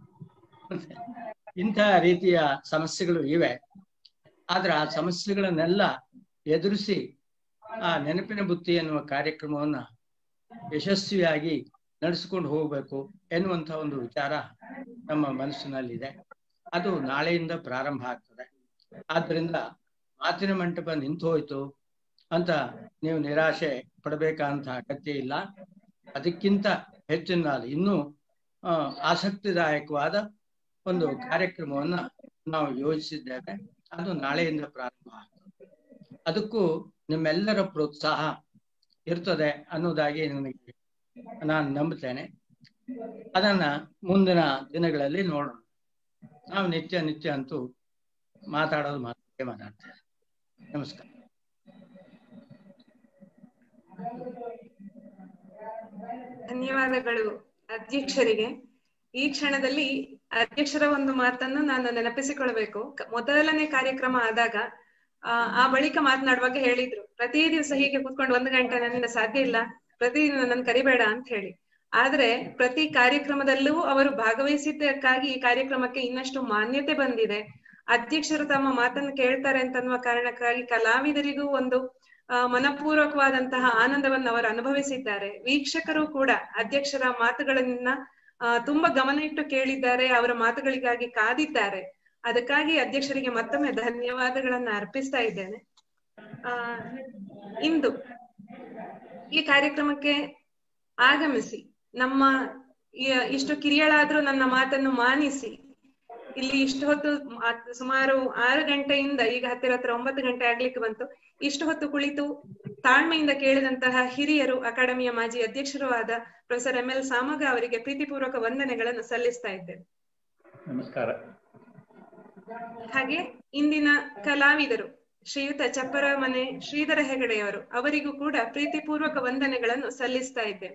ಇಂಥ ರೀತಿಯ ಸಮಸ್ಯೆಗಳು ಇವೆ ಆದ್ರೆ ಆ ಸಮಸ್ಯೆಗಳನ್ನೆಲ್ಲ ಎದುರಿಸಿ ಆ ನೆನಪಿನ ಬುತ್ತಿ ಎನ್ನುವ ಕಾರ್ಯಕ್ರಮವನ್ನ ಯಶಸ್ವಿಯಾಗಿ ನಡೆಸಿಕೊಂಡು ಹೋಗ್ಬೇಕು ಎನ್ನುವಂತ ಒಂದು ವಿಚಾರ ನಮ್ಮ ಮನಸ್ಸಿನಲ್ಲಿದೆ ಅದು ನಾಳೆಯಿಂದ ಪ್ರಾರಂಭ ಆಗ್ತದೆ ಆದ್ರಿಂದ ಮಾತಿನ ಮಂಟಪ ನಿಂತು ಹೋಯ್ತು ಅಂತ ನೀವು ನಿರಾಶೆ ಪಡಬೇಕಂತ ಅಗತ್ಯ ಇಲ್ಲ ಅದಕ್ಕಿಂತ ಹೆಚ್ಚಿನ ಇನ್ನೂ ಆ, ಆಸಕ್ತಿದಾಯಕವಾದ ಒಂದು ಕಾರ್ಯಕ್ರಮವನ್ನ ನಾವು ಯೋಜಿಸಿದ್ದೇವೆ ಅದು ನಾಳೆಯಿಂದ ಪ್ರಾರಂಭ ಆಗ್ತದೆ ಅದಕ್ಕೂ ನಿಮ್ಮೆಲ್ಲರ ಪ್ರೋತ್ಸಾಹ ಇರ್ತದೆ ಅನ್ನೋದಾಗಿ ನನಗೆ ನಾನು ನಂಬುತ್ತೇನೆ ಅದನ್ನ ಮುಂದಿನ ದಿನಗಳಲ್ಲಿ ನೋಡೋಣ ನಾವು ನಿತ್ಯ ನಿತ್ಯ ಅಂತೂ ಮಾತಾಡೋದು ಮಾತೇ ಮಾತಾಡ್ತೇವೆ ನಮಸ್ಕಾರ ಧನ್ಯವಾದಗಳು ಅಧ್ಯಕ್ಷರಿಗೆ ಈ ಕ್ಷಣದಲ್ಲಿ ಅಧ್ಯಕ್ಷರ ಒಂದು ಮಾತನ್ನು ನಾನು ನೆನಪಿಸಿಕೊಳ್ಬೇಕು ಕ- ಮೊದಲನೇ ಕಾರ್ಯಕ್ರಮ ಆದಾಗ ಆ, ಆ ಬಳಿಕ ಮಾತನಾಡುವಾಗ ಹೇಳಿದ್ರು ಪ್ರತಿ ದಿವಸ ಹೀಗೆ ಕೂತ್ಕೊಂಡು ಒಂದು ಗಂಟೆ ನನ್ನಿಂದ ಸಾಧ್ಯ ಇಲ್ಲ ಪ್ರತಿದಿನ ನನ್ ಕರಿಬೇಡ ಅಂತ ಹೇಳಿ ಆದ್ರೆ ಪ್ರತಿ ಕಾರ್ಯಕ್ರಮದಲ್ಲೂ ಅವರು ಭಾಗವಹಿಸಿದ್ದಕ್ಕಾಗಿ ಈ ಕಾರ್ಯಕ್ರಮಕ್ಕೆ ಇನ್ನಷ್ಟು ಮಾನ್ಯತೆ ಬಂದಿದೆ ಅಧ್ಯಕ್ಷರು ತಮ್ಮ ಮಾತನ್ನು ಕೇಳ್ತಾರೆ ಅಂತನ್ನುವ ಕಾರಣಕ್ಕಾಗಿ ಕಲಾವಿದರಿಗೂ ಒಂದು ಆ, ಮನಪೂರ್ವಕವಾದಂತಹ ಆನಂದವನ್ನು ಅವರು ಅನುಭವಿಸಿದ್ದಾರೆ ವೀಕ್ಷಕರು ಕೂಡ ಅಧ್ಯಕ್ಷರ ಮಾತುಗಳನ್ನ ಆ, ತುಂಬಾ ಗಮನ ಇಟ್ಟು ಕೇಳಿದ್ದಾರೆ ಅವರ ಮಾತುಗಳಿಗಾಗಿ ಕಾದಿದ್ದಾರೆ ಅದಕ್ಕಾಗಿ ಅಧ್ಯಕ್ಷರಿಗೆ ಮತ್ತೊಮ್ಮೆ ಧನ್ಯವಾದಗಳನ್ನ ಅರ್ಪಿಸ್ತಾ ಇದ್ದೇನೆ ಆ ಇಂದು ಈ ಕಾರ್ಯಕ್ರಮಕ್ಕೆ ಆಗಮಿಸಿ ನಮ್ಮ ಈ- ಇಷ್ಟು ಕಿರಿಯಳಾದ್ರೂ ನನ್ನ ಮಾತನ್ನು ಮಾನಿಸಿ ಇಲ್ಲಿ ಇಷ್ಟು ಹೊತ್ತು ಮಾತ್- ಸುಮಾರು ಆರು ಗಂಟೆಯಿಂದ ಈಗ ಹತ್ತಿರ ಹತ್ರ ಒಂಬತ್ತು ಗಂಟೆ ಆಗ್ಲಿಕ್ಕೆ ಬಂತು ಇಷ್ಟು ಹೊತ್ತು ಕುಳಿತು ತಾಳ್ಮೆಯಿಂದ ಕೇಳಿದಂತಹ ಹಿರಿಯರು ಅಕಾಡೆಮಿಯ ಮಾಜಿ ಅಧ್ಯಕ್ಷರೂ ಆದ ಪ್ರೊಫೆಸರ್ ಎಂ ಎಲ್ ಸಾಮಗ ಅವರಿಗೆ ಪ್ರೀತಿಪೂರ್ವಕ ವಂದನೆಗಳನ್ನು ಸಲ್ಲಿಸ್ತಾ ಇದ್ದೇನೆ ನಮಸ್ಕಾರ ಹಾಗೆ ಇಂದಿನ ಕಲಾವಿದರು ಶ್ರೀಯುತ ಚಪ್ಪರ ಮನೆ ಶ್ರೀಧರ ಹೆಗಡೆಯವರು ಅವರಿಗೂ ಕೂಡ ಪ್ರೀತಿಪೂರ್ವಕ ವಂದನೆಗಳನ್ನು ಸಲ್ಲಿಸ್ತಾ ಇದ್ದೇನೆ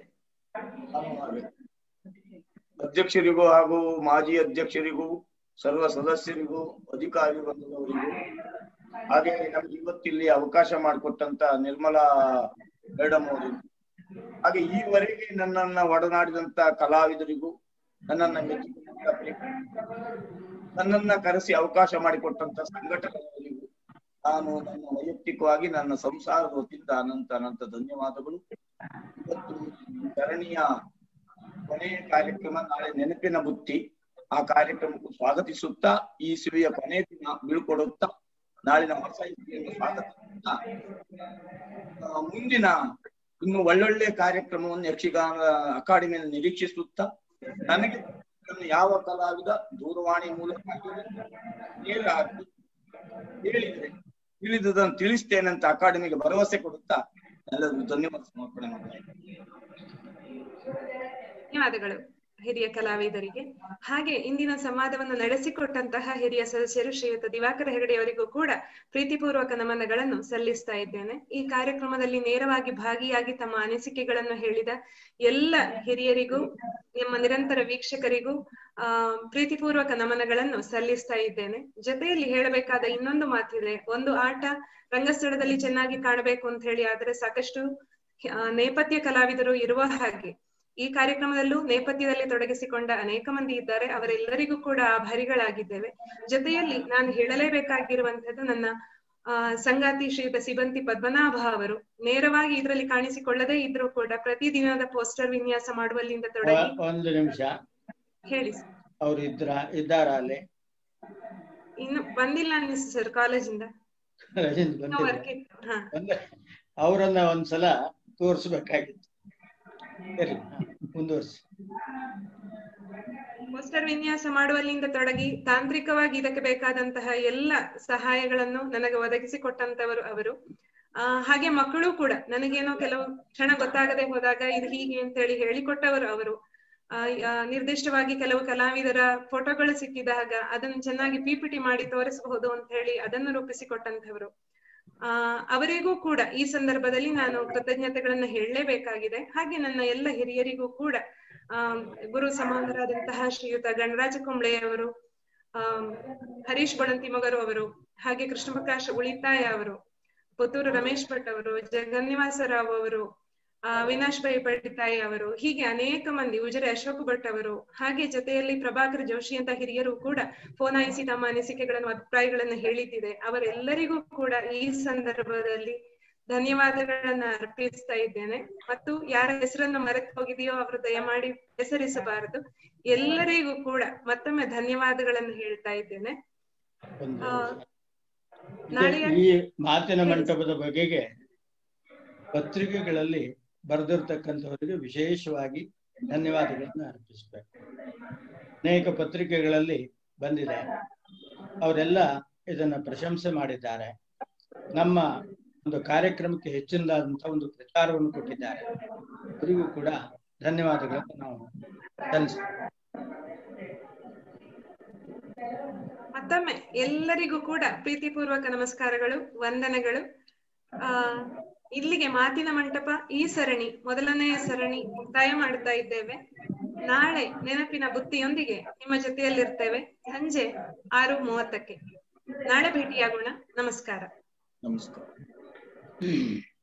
ಅಧ್ಯಕ್ಷರಿಗೂ ಹಾಗೂ ಮಾಜಿ ಅಧ್ಯಕ್ಷರಿಗೂ ಸರ್ವ ಸದಸ್ಯರಿಗೂ ಅಧಿಕಾರಿ ವರ್ಗದವರಿಗೂ ಹಾಗೆ ನಮ್ಗೆ ಇವತ್ತಿಲ್ಲಿ ಅವಕಾಶ ಮಾಡಿಕೊಟ್ಟಂತ ನಿರ್ಮಲಾ ಮೇಡಮ್ ಅವರಿಗೂ ಹಾಗೆ ಈವರೆಗೆ ನನ್ನನ್ನ ಒಡನಾಡಿದಂತ ಕಲಾವಿದರಿಗೂ ನನ್ನನ್ನ ಮೆಚ್ಚಿಕೊಂಡಂತ ಪ್ರೇಕ್ಷಕರಿಗೂ, ನನ್ನನ್ನ ಕರೆಸಿ ಅವಕಾಶ ಮಾಡಿಕೊಟ್ಟಂತ ಸಂಘಟನೆಯವರಿಗೂ ನಾನು ನನ್ನ ವೈಯಕ್ತಿಕವಾಗಿ ನನ್ನ ಸಂಸಾರದ ವತಿಯಿಂದ ಅನಂತ ಅನಂತ ಧನ್ಯವಾದಗಳು ಇವತ್ತು ಈ ಧರಣಿಯ ಕೊನೆಯ ಕಾರ್ಯಕ್ರಮ ನಾಳೆ ನೆನಪಿನ ಬುತ್ತಿ ಆ ಕಾರ್ಯಕ್ರಮಕ್ಕೂ ಸ್ವಾಗತಿಸುತ್ತಾ ಈ ಸಿವಿಯ ಕೊನೆಯ ದಿನ ಬೀಳ್ಕೊಡುತ್ತಾ ನಾಳಿನ ಹೊಸ ಇಸವಿಯನ್ನು ಸ್ವಾಗತಿಸುತ್ತಾ ಆ, ಮುಂದಿನ ಇನ್ನು ಒಳ್ಳೊಳ್ಳೆ ಕಾರ್ಯಕ್ರಮವನ್ನು ಯಕ್ಷಗಾನ ಅಕಾಡೆಮಿಯಲ್ಲಿ ನಿರೀಕ್ಷಿಸುತ್ತಾ ನನಗೆ ಇದನ್ನು ಯಾವ ಕಲಾವಿದ ದೂರವಾಣಿ ಮೂಲಕ ನೇರ ಹಾಕಿ ಹೇಳಿದ್ರೆ ತಿಳಿದದನ್ನು ತಿಳಿಸ್ತೇನೆ ಅಂತ ಅಕಾಡೆಮಿಗೆ ಭರವಸೆ ಕೊಡುತ್ತಾ ಎಲ್ಲರಿಗೂ ಧನ್ಯವಾದ ಸಮರ್ಪಣೆ ಮಾಡ್ತೇನೆ ಧನ್ಯವಾದಗಳು ಹಿರಿಯ ಕಲಾವಿದರಿಗೆ ಹಾಗೆ ಇಂದಿನ ಸಂವಾದವನ್ನು ನಡೆಸಿಕೊಟ್ಟಂತಹ ಹಿರಿಯ ಸದಸ್ಯರು ಶ್ರೀಯುತ ದಿವಾಕರ ಹೆಗಡೆ ಅವರಿಗೂ ಕೂಡ ಪ್ರೀತಿಪೂರ್ವಕ ನಮನಗಳನ್ನು ಸಲ್ಲಿಸ್ತಾ ಇದ್ದೇನೆ ಈ ಕಾರ್ಯಕ್ರಮದಲ್ಲಿ ನೇರವಾಗಿ ಭಾಗಿಯಾಗಿ ತಮ್ಮ ಅನಿಸಿಕೆಗಳನ್ನು ಹೇಳಿದ ಎಲ್ಲ ಹಿರಿಯರಿಗೂ ನಿಮ್ಮ ನಿರಂತರ ವೀಕ್ಷಕರಿಗೂ ಆ ಪ್ರೀತಿಪೂರ್ವಕ ನಮನಗಳನ್ನು ಸಲ್ಲಿಸ್ತಾ ಇದ್ದೇನೆ ಜೊತೆಯಲ್ಲಿ ಹೇಳಬೇಕಾದ ಇನ್ನೊಂದು ಮಾತಿದೆ ಒಂದು ಆಟ ರಂಗಸ್ಥಳದಲ್ಲಿ ಚೆನ್ನಾಗಿ ಕಾಣಬೇಕು ಅಂತ ಹೇಳಿ ಆದ್ರೆ ಸಾಕಷ್ಟು ಆ, ನೇಪಥ್ಯ ಕಲಾವಿದರು ಇರುವ ಹಾಗೆ ಈ ಕಾರ್ಯಕ್ರಮದಲ್ಲೂ ನೇಪಥ್ಯದಲ್ಲಿ ತೊಡಗಿಸಿಕೊಂಡ ಅನೇಕ ಮಂದಿ ಇದ್ದಾರೆ ಅವರೆಲ್ಲರಿಗೂ ಕೂಡ ಆಭಾರಿಗಳಾಗಿದ್ದೇವೆ ಜೊತೆಯಲ್ಲಿ ನಾನು ಹೇಳಲೇಬೇಕಾಗಿರುವಂತದ್ದು ನನ್ನ ಆ ಸಂಗಾತಿ ಶ್ರೀಯುತ ಸಿಬಂತಿ ಪದ್ಮನಾಭ ಅವರು ನೇರವಾಗಿ ಇದರಲ್ಲಿ ಕಾಣಿಸಿಕೊಳ್ಳದೇ ಇದ್ರೂ ಕೂಡ ಪ್ರತಿದಿನದ ಪೋಸ್ಟರ್ ವಿನ್ಯಾಸ ಮಾಡುವಲ್ಲಿಂದ ತೊಡಗಿ ಒ- ಒಂದು ನಿಮಿಷ ಹೇಳಿ sir. ಅವ್ರು ಇದ್ರ ಇದ್ದಾರ ಅಲ್ಲಿ ಇನ್ನು ಬಂದಿಲ್ಲ ಅನ್ನಿಸ್ತು ಸರ್ ಕಾಲೇಜಿಂದ ರಜೆಯಿಂದ ಇನ್ನೂ ಬಂದಿಲ್ಲ ವರ್ಕ್ ಇತ್ತು ಹಾ ಬಂದ ಅವರನ್ನ ಒಂದ್ಸಲ ತೋರಿಸ್ಬೇಕಾಗಿತ್ತು ಸರಿ ಹ, ಮುಂದುವರ್ಸಿ ಪೋಸ್ಟರ್ ವಿನ್ಯಾಸ ಮಾಡುವಲ್ಲಿಂದ ತೊಡಗಿ ತಾಂತ್ರಿಕವಾಗಿ ಇದಕ್ಕೆ ಬೇಕಾದಂತಹ ಎಲ್ಲ ಸಹಾಯಗಳನ್ನು ನನಗೆ ಒದಗಿಸಿಕೊಟ್ಟಂತವರು ಅವರು ಆ ಹಾಗೆ ಮಕ್ಕಳು ಕೂಡ ನನಗೇನೋ ಕೆಲವು ಕ್ಷಣ ಗೊತ್ತಾಗದೆ ಹೋದಾಗ ಇದು ಹೀಗೆ ಅಂತೇಳಿ ಹೇಳಿಕೊಟ್ಟವರು ಅವರು ಆ ಆ, ನಿರ್ದಿಷ್ಟವಾಗಿ ಕೆಲವು ಕಲಾವಿದರ ಫೋಟೋಗಳು ಸಿಕ್ಕಿದಾಗ ಅದನ್ನು ಚೆನ್ನಾಗಿ ಪಿಪಿಟಿ ಮಾಡಿ ತೋರಿಸಬಹುದು ಅಂತ ಹೇಳಿ ಅದನ್ನು ರೂಪಿಸಿಕೊಟ್ಟಂತವರು ಆ ಅವರಿಗೂ ಕೂಡ ಈ ಸಂದರ್ಭದಲ್ಲಿ ನಾನು ಕೃತಜ್ಞತೆಗಳನ್ನ ಹೇಳಲೇಬೇಕಾಗಿದೆ ಹಾಗೆ ನನ್ನ ಎಲ್ಲ ಹಿರಿಯರಿಗೂ ಕೂಡ ಆ ಗುರು ಸಮಾನರಾದಂತಹ ಶ್ರೀಯುತ ಗಣರಾಜ ಕುಂಬ್ಳೆ ಅವರು ಆ ಹರೀಶ್ ಬಳಂತಿಮಗರು ಅವರು ಹಾಗೆ ಕೃಷ್ಣ ಪ್ರಕಾಶ್ ಉಳಿತಾಯ ಅವರು ಪುತ್ತೂರು ರಮೇಶ್ ಭಟ್ ಅವರು ಜಗನ್ನಿವಾಸ ರಾವ್ ಅವರು ಆ ಅವಿನಾಶ್ ಬೈ ಪಡಿತಾಯಿ ಅವರು ಹೀಗೆ ಅನೇಕ ಮಂದಿ ಉಜಿರೆ ಅಶೋಕ್ ಭಟ್ ಅವರು ಹಾಗೆ ಜೊತೆಯಲ್ಲಿ ಪ್ರಭಾಕರ್ ಜೋಶಿ ಅಂತ ಹಿರಿಯರು ಕೂಡ ಫೋನ್ ಆಯಿಸಿ ತಮ್ಮ ಅನಿಸಿಕೆಗಳನ್ನು ಅಭಿಪ್ರಾಯಗಳನ್ನು ಹೇಳಿದ್ದಿದೆ ಅವರೆಲ್ಲರಿಗೂ ಕೂಡ ಈ ಸಂದರ್ಭದಲ್ಲಿ ಧನ್ಯವಾದಗಳನ್ನ ಅರ್ಪಿಸ್ತಾ ಇದ್ದೇನೆ ಮತ್ತು ಯಾರ ಹೆಸರನ್ನು ಮರೆತು ಹೋಗಿದೆಯೋ ಅವರು ದಯಮಾಡಿ ಹೆಸರಿಸಬಾರದು ಎಲ್ಲರಿಗೂ ಕೂಡ ಮತ್ತೊಮ್ಮೆ ಧನ್ಯವಾದಗಳನ್ನು ಹೇಳ್ತಾ ಇದ್ದೇನೆ ಒಂದು ಆ, ಇದು ನಾಳೆಯ ಈ ಮಾತಿನ ಮಂಟಪದ ಬಗೆಗೆ ಪತ್ರಿಕೆಗಳಲ್ಲಿ ಬರೆದಿರ್ತಕ್ಕಂಥವರಿಗೆ ವಿಶೇಷವಾಗಿ ಧನ್ಯವಾದಗಳನ್ನು ಅರ್ಪಿಸಬೇಕು ಅನೇಕ ಪತ್ರಿಕೆಗಳಲ್ಲಿ ಬಂದಿದೆ ಅವರೆಲ್ಲ ಇದನ್ನ ಪ್ರಶಂಸೆ ಮಾಡಿದ್ದಾರೆ ನಮ್ಮ ಒಂದು ಕಾರ್ಯಕ್ರಮಕ್ಕೆ ಹೆಚ್ಚಿನದಾದಂತ ಒಂದು ಪ್ರಚಾರವನ್ನು ಕೊಟ್ಟಿದ್ದಾರೆ ಅವರಿಗೂ ಕೂಡ ಧನ್ಯವಾದಗಳನ್ನು ನಾವು ಸಲ್ಲಿಸ್ತೇವೆ ಮತ್ತೊಮ್ಮೆ ಎಲ್ಲರಿಗೂ ಕೂಡ ಪ್ರೀತಿಪೂರ್ವಕ ನಮಸ್ಕಾರಗಳು ವಂದನೆಗಳು ಆ ಇಲ್ಲಿಗೆ ಮಾತಿನ ಮಂಟಪ ಈ ಸರಣಿ ಮೊದಲನೆಯ ಸರಣಿ ಮುಕ್ತಾಯ ಮಾಡುತ್ತಾ ಇದ್ದೇವೆ ನಾಳೆ ನೆನಪಿನ ಬುತ್ತಿಯೊಂದಿಗೆ ನಿಮ್ಮ ಜೊತೆಯಲ್ಲಿರ್ತೇವೆ ಸಂಜೆ ಆರು ಮೂವತ್ತಕ್ಕೆ ನಾಳೆ ಭೇಟಿಯಾಗೋಣ ನಮಸ್ಕಾರ ನಮಸ್ಕಾರ